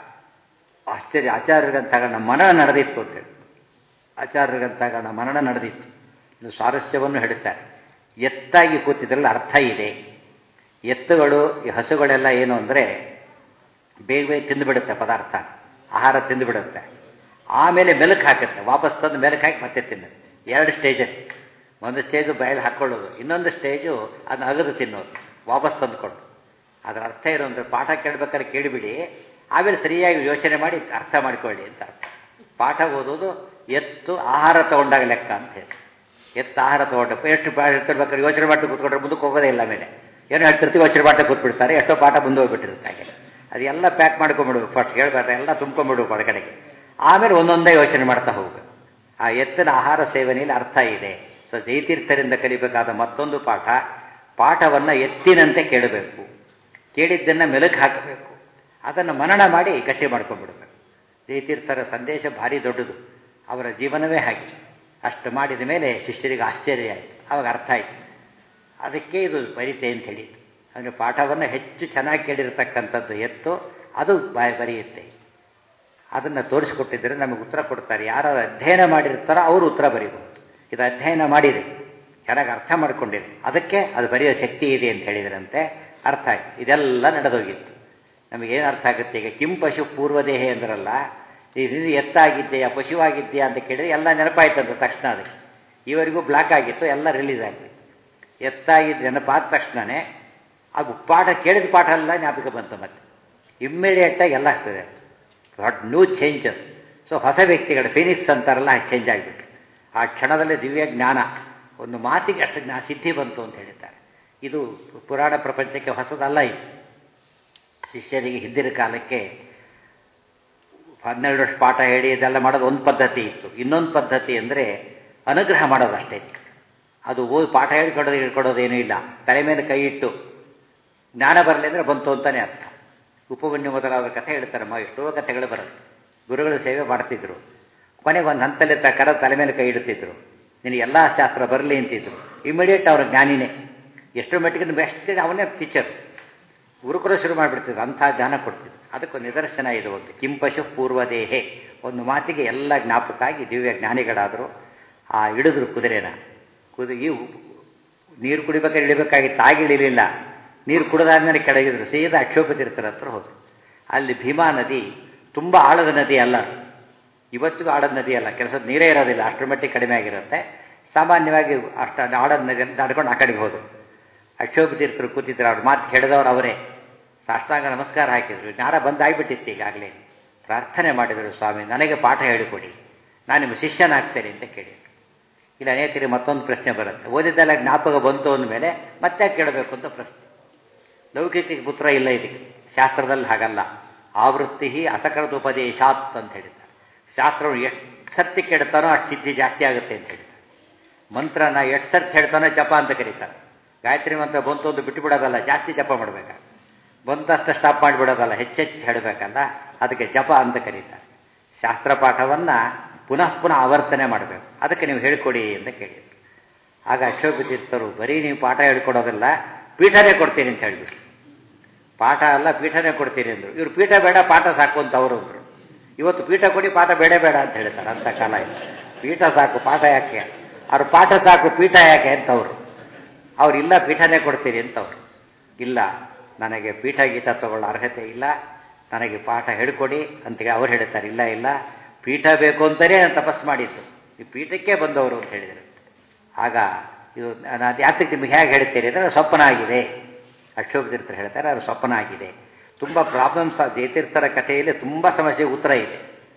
ಆಶ್ಚರ್ಯ ಆಚಾರ್ಯರಿಗಂತಾಗ ನಮ್ಮ ಮನನ ನಡೆದಿತ್ತು ಅಂತೇಳಿ ಆಚಾರ್ಯರಿಗಂತಾಗ ನಮ್ಮ ಮನನ ನಡೆದಿತ್ತು ಇದು ಸ್ವಾರಸ್ಯವನ್ನು ಹೇಳುತ್ತಾರೆ ಎತ್ತಾಗಿ ಕೂತಿದ್ರಲ್ಲಿ ಅರ್ಥ ಇದೆ ಎತ್ತುಗಳು ಈ ಹಸುಗಳೆಲ್ಲ ಏನು ಅಂದರೆ ಬೇಗ ಬೇಗ ತಿಂದುಬಿಡುತ್ತೆ ಪದಾರ್ಥ ಆಹಾರ ತಿಂದುಬಿಡುತ್ತೆ ಆಮೇಲೆ ಮೆಲುಕು ಹಾಕುತ್ತೆ ವಾಪಸ್ ತಂದು ಮೆಲುಕು ಹಾಕಿ ಮತ್ತೆ ತಿನ್ನುತ್ತೆ ಎರಡು ಸ್ಟೇಜಲ್ಲಿ ಒಂದು ಸ್ಟೇಜು ಬಯಲು ಹಾಕ್ಕೊಳ್ಳೋದು ಇನ್ನೊಂದು ಸ್ಟೇಜು ಅದನ್ನ ಅಗದು ತಿನ್ನೋದು ವಾಪಸ್ ತಂದುಕೊಂಡು ಅದರ ಅರ್ಥ ಏನು ಅಂದರೆ ಪಾಠ ಕೇಳಬೇಕಾದ್ರೆ ಕೇಳಿಬಿಡಿ ಆಮೇಲೆ ಸರಿಯಾಗಿ ಯೋಚನೆ ಮಾಡಿ ಅರ್ಥ ಮಾಡಿಕೊಳ್ಳಿ ಅಂತ ಅರ್ಥ ಪಾಠ ಓದೋದು ಎತ್ತು ಆಹಾರ ತಗೊಂಡಾಗ ಲೆಕ್ಕ ಅಂತ ಹೇಳಿ ಎತ್ತು ಆಹಾರ ತಗೊಂಡು ಎಷ್ಟು ಹೇಳ್ತಿರ್ಬೇಕಾದ್ರೆ ಯೋಚನೆ ಮಾಡಿ ಕೂತ್ಕೊಂಡ್ರೆ ಮುಂದಕ್ಕೆ ಹೋಗೋದೇ ಇಲ್ಲ ಮೇಲೆ ಏನೋ ಹೇಳ್ತಿರ್ತೀವಿ ಯೋಚನೆ ಮಾಡ್ತಾ ಕೂತ್ಬಿಡ್ತಾರೆ ಎಷ್ಟೋ ಪಾಠ ಮುಂದೆ ಹೋಗ್ಬಿಟ್ಟಿರುತ್ತೆ ಹಾಗೆ ಅದೆಲ್ಲ ಪ್ಯಾಕ್ ಮಾಡ್ಕೊಂಬಿಡ್ಬೇಕು ಫಸ್ಟ್ ಹೇಳ್ಬೇಕಾದ್ರೆ ಎಲ್ಲ ತುಂಬ್ಕೊಂಬಿಡ್ಬೇಕು ಒಳಗಡೆಗೆ ಆಮೇಲೆ ಒಂದೊಂದೇ ಯೋಚನೆ ಮಾಡ್ತಾ ಹೋಗ್ಬೇಕು ಆ ಎತ್ತಿನ ಆಹಾರ ಸೇವನೆಯಲ್ಲಿ ಅರ್ಥ ಇದೆ ಸೊ ಜಯತೀರ್ಥರಿಂದ ಕಲಿಬೇಕಾದ ಮತ್ತೊಂದು ಪಾಠ ಪಾಠವನ್ನು ಎತ್ತಿನಂತೆ ಕೇಳಬೇಕು ಕೇಳಿದ್ದನ್ನು ಮೆಲುಕು ಹಾಕಬೇಕು ಅದನ್ನು ಮನನ ಮಾಡಿ ಗಟ್ಟಿ ಮಾಡ್ಕೊಂಡ್ಬಿಡ್ಬೇಕು ಜಯತೀರ್ಥರ ಸಂದೇಶ ಭಾರಿ ದೊಡ್ಡದು ಅವರ ಜೀವನವೇ ಹಾಗೆ ಅಷ್ಟು ಮಾಡಿದ ಮೇಲೆ ಶಿಷ್ಯರಿಗೆ ಆಶ್ಚರ್ಯ ಆಯಿತು ಅವಾಗ ಅರ್ಥ ಆಯಿತು ಅದಕ್ಕೆ ಇದು ಬರೀತೆ ಅಂತ ಹೇಳಿ ಅಂದರೆ ಪಾಠವನ್ನು ಹೆಚ್ಚು ಚೆನ್ನಾಗಿ ಕೇಳಿರ್ತಕ್ಕಂಥದ್ದು ಎತ್ತು ಅದು ಬಾಯ್ ಬರೆಯುತ್ತೆ ಅದನ್ನು ತೋರಿಸಿಕೊಟ್ಟಿದ್ದರೆ ನಮಗೆ ಉತ್ತರ ಕೊಡ್ತಾರೆ ಯಾರು ಅಧ್ಯಯನ ಮಾಡಿರ್ತಾರೋ ಅವರು ಉತ್ತರ ಬರೀಬಹುದು ಇದು ಅಧ್ಯಯನ ಮಾಡಿದೆ ಚೆನ್ನಾಗಿ ಅರ್ಥ ಮಾಡ್ಕೊಂಡಿದೆ ಅದಕ್ಕೆ ಅದು ಬರೆಯೋ ಶಕ್ತಿ ಇದೆ ಅಂತ ಹೇಳಿದ್ರಂತೆ ಅರ್ಥ ಆಯ್ತು ಇದೆಲ್ಲ ನಡೆದೋಗಿತ್ತು ನಮಗೇನು ಅರ್ಥ ಆಗುತ್ತೆ ಈಗ ಕಿಂ ಪಶು ಪೂರ್ವದೇಹೆ ಅಂದ್ರಲ್ಲ ಇದು ಎತ್ತಾಗಿದೆಯಾ ಪಶುವಾಗಿದೆಯಾ ಅಂತ ಕೇಳಿದ್ರೆ ಎಲ್ಲ ನೆನಪಾಯ್ತಂತ ತಕ್ಷಣ ಅದಕ್ಕೆ ಇವರಿಗೂ ಬ್ಲಾಕ್ ಆಗಿತ್ತು ಎಲ್ಲ ರಿಲೀಸ್ ಆಗಿತ್ತು ಎತ್ತಾಗಿದ್ದು ನೆನಪಾದ ತಕ್ಷಣವೇ ಅದು ಪಾಠ ಕೇಳಿದ ಪಾಠ ಎಲ್ಲ ಜ್ಞಾಪಕ ಬಂತು ಮತ್ತೆ ಇಮ್ಮಿಡಿಯೇಟಾಗಿ ಎಲ್ಲ ಆಗ್ತದೆ ವಾಟ್ ನ್ಯೂ ಚೇಂಜಸ್ ಸೊ ಹೊಸ ವ್ಯಕ್ತಿಗಳು ಫಿನಿಕ್ಸ್ ಅಂತಾರಲ್ಲ ಚೇಂಜ್ ಆಗಿಬಿಟ್ಟು ಆ ಕ್ಷಣದಲ್ಲಿ ದಿವ್ಯ ಜ್ಞಾನ ಒಂದು ಮಾತಿಗೆ ಅಷ್ಟು ಜ್ಞಾ ಸಿದ್ಧಿ ಬಂತು ಅಂತ ಹೇಳಿದ್ದಾರೆ ಇದು ಪುರಾಣ ಪ್ರಪಂಚಕ್ಕೆ ಹೊಸದಲ್ಲ ಇದು ಶಿಷ್ಯರಿಗೆ ಹಿಂದಿನ ಕಾಲಕ್ಕೆ ಹನ್ನೆರಡು ವರ್ಷ ಪಾಠ ಹೇಳಿ ಇದೆಲ್ಲ ಮಾಡೋದು ಒಂದು ಪದ್ಧತಿ ಇತ್ತು ಇನ್ನೊಂದು ಪದ್ಧತಿ ಅಂದರೆ ಅನುಗ್ರಹ ಮಾಡೋದಷ್ಟೇ ಅದು ಓದಿ ಪಾಠ ಹೇಳ್ಕೊಡೋದು ಹೇಳ್ಕೊಡೋದೇನೂ ಇಲ್ಲ ತಲೆ ಮೇಲೆ ಕೈ ಇಟ್ಟು ಜ್ಞಾನ ಬರಲಿ ಅಂದರೆ ಬಂತು ಅಂತಲೇ ಅರ್ಥ ಉಪಮನ್ಯು ಮೊದಲಾದ ಕಥೆ ಹೇಳ್ತಾರೆ ಮಾ ಎಷ್ಟೋ ಕಥೆಗಳು ಬರುತ್ತೆ ಗುರುಗಳು ಸೇವೆ ಮಾಡ್ತಿದ್ರು ಕೊನೆಗೆ ಒಂದು ಹಂತಲ್ಲಿ ತ ಕರ ತಲೆ ಮೇಲೆ ಕೈ ಇಡ್ತಿದ್ರು ನಿನಗೆ ಎಲ್ಲ ಶಾಸ್ತ್ರ ಬರಲಿ ಅಂತಿದ್ರು ಇಮಿಡಿಯೇಟ್ ಅವ್ರ ಜ್ಞಾನಿನೇ ಎಷ್ಟೋ ಮಟ್ಟಿಗೆ ಬೆಸ್ಟ್ ಅವನೇ ಟೀಚರ್ ಗುರುಕುಲ ಶುರು ಮಾಡಿಬಿಡ್ತಿದ್ರು ಅಂಥ ಜ್ಞಾನ ಕೊಡ್ತಿದ್ರು ಅದಕ್ಕೊಂದು ನಿದರ್ಶನ ಇದು ಒಂದು ಕಿಂಪಶು ಪೂರ್ವದೇಹೆ ಒಂದು ಮಾತಿಗೆ ಎಲ್ಲ ಜ್ಞಾಪಕ ಆಗಿ ದಿವ್ಯ ಜ್ಞಾನಿಗಳಾದರು ಆ ಹಿಡಿದ್ರು ಕುದುರೆನ ಕುದು ಈ ನೀರು ಕುಡಿಬೇಕಾದ್ರೆ ಇಳಿಬೇಕಾಗಿತ್ತು ಆಗಿ ಇಳಿಲಿಲ್ಲ ನೀರು ಕುಡಿದಾದ್ಮೇಲೆ ಕೆಳಗಿದ್ರು ಸೀದಾ ಅಕ್ಷೋಪತೀರ್ಥರ ಹತ್ರ ಹೋದರು ಅಲ್ಲಿ ಭೀಮಾ ನದಿ ತುಂಬ ಆಳದ ನದಿ ಅಲ್ಲ ಇವತ್ತಿಗೂ ಆಳದ ನದಿ ಅಲ್ಲ ಕೆಲಸದ ನೀರೇ ಇರೋದಿಲ್ಲ ಅಷ್ಟರ ಮಟ್ಟಿಗೆ ಕಡಿಮೆ ಆಗಿರುತ್ತೆ ಸಾಮಾನ್ಯವಾಗಿ ಅಷ್ಟು ಆಳದ ನದಿ ದಾಟ್ಕೊಂಡು ಆ ಕಡೆಗೆ ಹೋದರು ಅಕ್ಷೋಪತೀರ್ಥರು ಕೂತಿದ್ರು ಅವ್ರ ಮಾತು ಕೆಡದವ್ರು ಅವರೇ ಸಾಷ್ಟಾಂಗ ನಮಸ್ಕಾರ ಹಾಕಿದ್ರು ಜ್ಞಾನ ಬಂದಾಗ್ಬಿಟ್ಟಿತ್ತು ಈಗಾಗಲೇ ಪ್ರಾರ್ಥನೆ ಮಾಡಿದರು ಸ್ವಾಮಿ ನನಗೆ ಪಾಠ ಹೇಳಿಕೊಡಿ ನಾನು ನಿಮ್ಮ ಶಿಷ್ಯನಾಗ್ತೇನೆ ಅಂತ ಕೇಳಿದರು ಇಲ್ಲ ಅನೇಕರಿಗೆ ಮತ್ತೊಂದು ಪ್ರಶ್ನೆ ಬರುತ್ತೆ ಓದಿದ್ದೆಲ್ಲ ಜ್ಞಾಪಕ ಬಂತು ಅಂದಮೇಲೆ ಮತ್ತೆ ಕೇಳಬೇಕು ಅಂತ ಪ್ರಶ್ನೆ ಲೌಕಿಕ ಪುತ್ರ ಇಲ್ಲ ಇದಕ್ಕೆ ಶಾಸ್ತ್ರದಲ್ಲಿ ಹಾಗಲ್ಲ ಆವೃತ್ತಿ ಅಸಕೃತ ಉಪದೇಶಾತ್ ಅಂತ ಹೇಳಿದ್ದಾರೆ ಶಾಸ್ತ್ರವನ್ನು ಎಷ್ಟು ಸರ್ತಿ ಕೇಳ್ತಾನೋ ಅಷ್ಟು ಸಿದ್ಧಿ ಜಾಸ್ತಿ ಆಗುತ್ತೆ ಅಂತ ಹೇಳ್ತಾರೆ ಮಂತ್ರನ ಎಷ್ಟು ಸರ್ತಿ ಹೇಳ್ತಾನೋ ಜಪ ಅಂತ ಕರೀತಾರೆ ಗಾಯತ್ರಿ ಮಂತ್ರ ಬಂತು ಒಂದು ಬಿಟ್ಟು ಬಿಡೋದಲ್ಲ ಜಾಸ್ತಿ ಜಪ ಮಾಡಬೇಕ ಬಂತಷ್ಟು ಸ್ಟಾಪ್ ಮಾಡಿಬಿಡೋದಲ್ಲ ಹೆಚ್ಚೆಚ್ಚು ಹೇಳಬೇಕಲ್ಲ ಅದಕ್ಕೆ ಜಪ ಅಂತ ಕರೀತಾರೆ ಶಾಸ್ತ್ರ ಪಾಠವನ್ನು ಪುನಃ ಪುನಃ ಆವರ್ತನೆ ಮಾಡಬೇಕು ಅದಕ್ಕೆ ನೀವು ಹೇಳ್ಕೊಡಿ ಅಂತ ಕೇಳಿದ್ರು ಆಗ ಅಕ್ಷೋಭಿತೀರ್ಥರು ಬರೀ ನೀವು ಪಾಠ ಹೇಳ್ಕೊಡೋದಿಲ್ಲ ಪೀಠನೇ ಕೊಡ್ತೀನಿ ಅಂತ ಹೇಳಿಬಿಟ್ರು ಪಾಠ ಅಲ್ಲ ಪೀಠನೇ ಕೊಡ್ತೀನಿ ಅಂದರು ಇವರು ಪೀಠ ಬೇಡ ಪಾಠ ಸಾಕು ಅಂತ ಅವರು ಅಂದರು ಇವತ್ತು ಪೀಠ ಕೊಡಿ ಪಾಠ ಬೇಡ ಬೇಡ ಅಂತ ಹೇಳ್ತಾರೆ ಅಂಥ ಕಾಲ ಇದೆ ಪೀಠ ಸಾಕು ಪಾಠ ಯಾಕೆ ಅವ್ರು ಪಾಠ ಸಾಕು ಪೀಠ ಯಾಕೆ ಅಂತವ್ರು ಅವ್ರು ಇಲ್ಲ ಪೀಠನೇ ಕೊಡ್ತೀರಿ ಅಂತವ್ರು ಇಲ್ಲ ನನಗೆ ಪೀಠ ಗೀಟ ತಗೊಳ್ಳೋ ಅರ್ಹತೆ ಇಲ್ಲ ನನಗೆ ಪಾಠ ಹೇಳ್ಕೊಡಿ ಅಂತ ಅವ್ರು ಹೇಳ್ತಾರೆ ಇಲ್ಲ ಇಲ್ಲ ಪೀಠ ಬೇಕು ಅಂತಲೇ ನಾನು ತಪಸ್ಸು ಮಾಡಿದ್ದು ಈ ಪೀಠಕ್ಕೆ ಬಂದವರು ಅಂತ ಹೇಳಿದರು ಆಗ ಇದು ನಾನು ಯಾತಕ್ಕೆ ನಿಮಗೆ ಹೇಗೆ ಹೇಳ್ತೀರಿ ಅಂದರೆ ಸ್ವಪ್ನ ಆಗಿದೆ ಅಕ್ಷೋಭತೀರ್ಥರು ಹೇಳ್ತಾರೆ ಅದು ಸ್ವಪ್ನ ಆಗಿದೆ ತುಂಬ ಪ್ರಾಬ್ಲಮ್ಸ್ ಜಯತೀರ್ಥರ ಕಥೆಯಲ್ಲಿ ತುಂಬ ಸಮಸ್ಯೆಗೆ ಉತ್ತರ ಇದೆ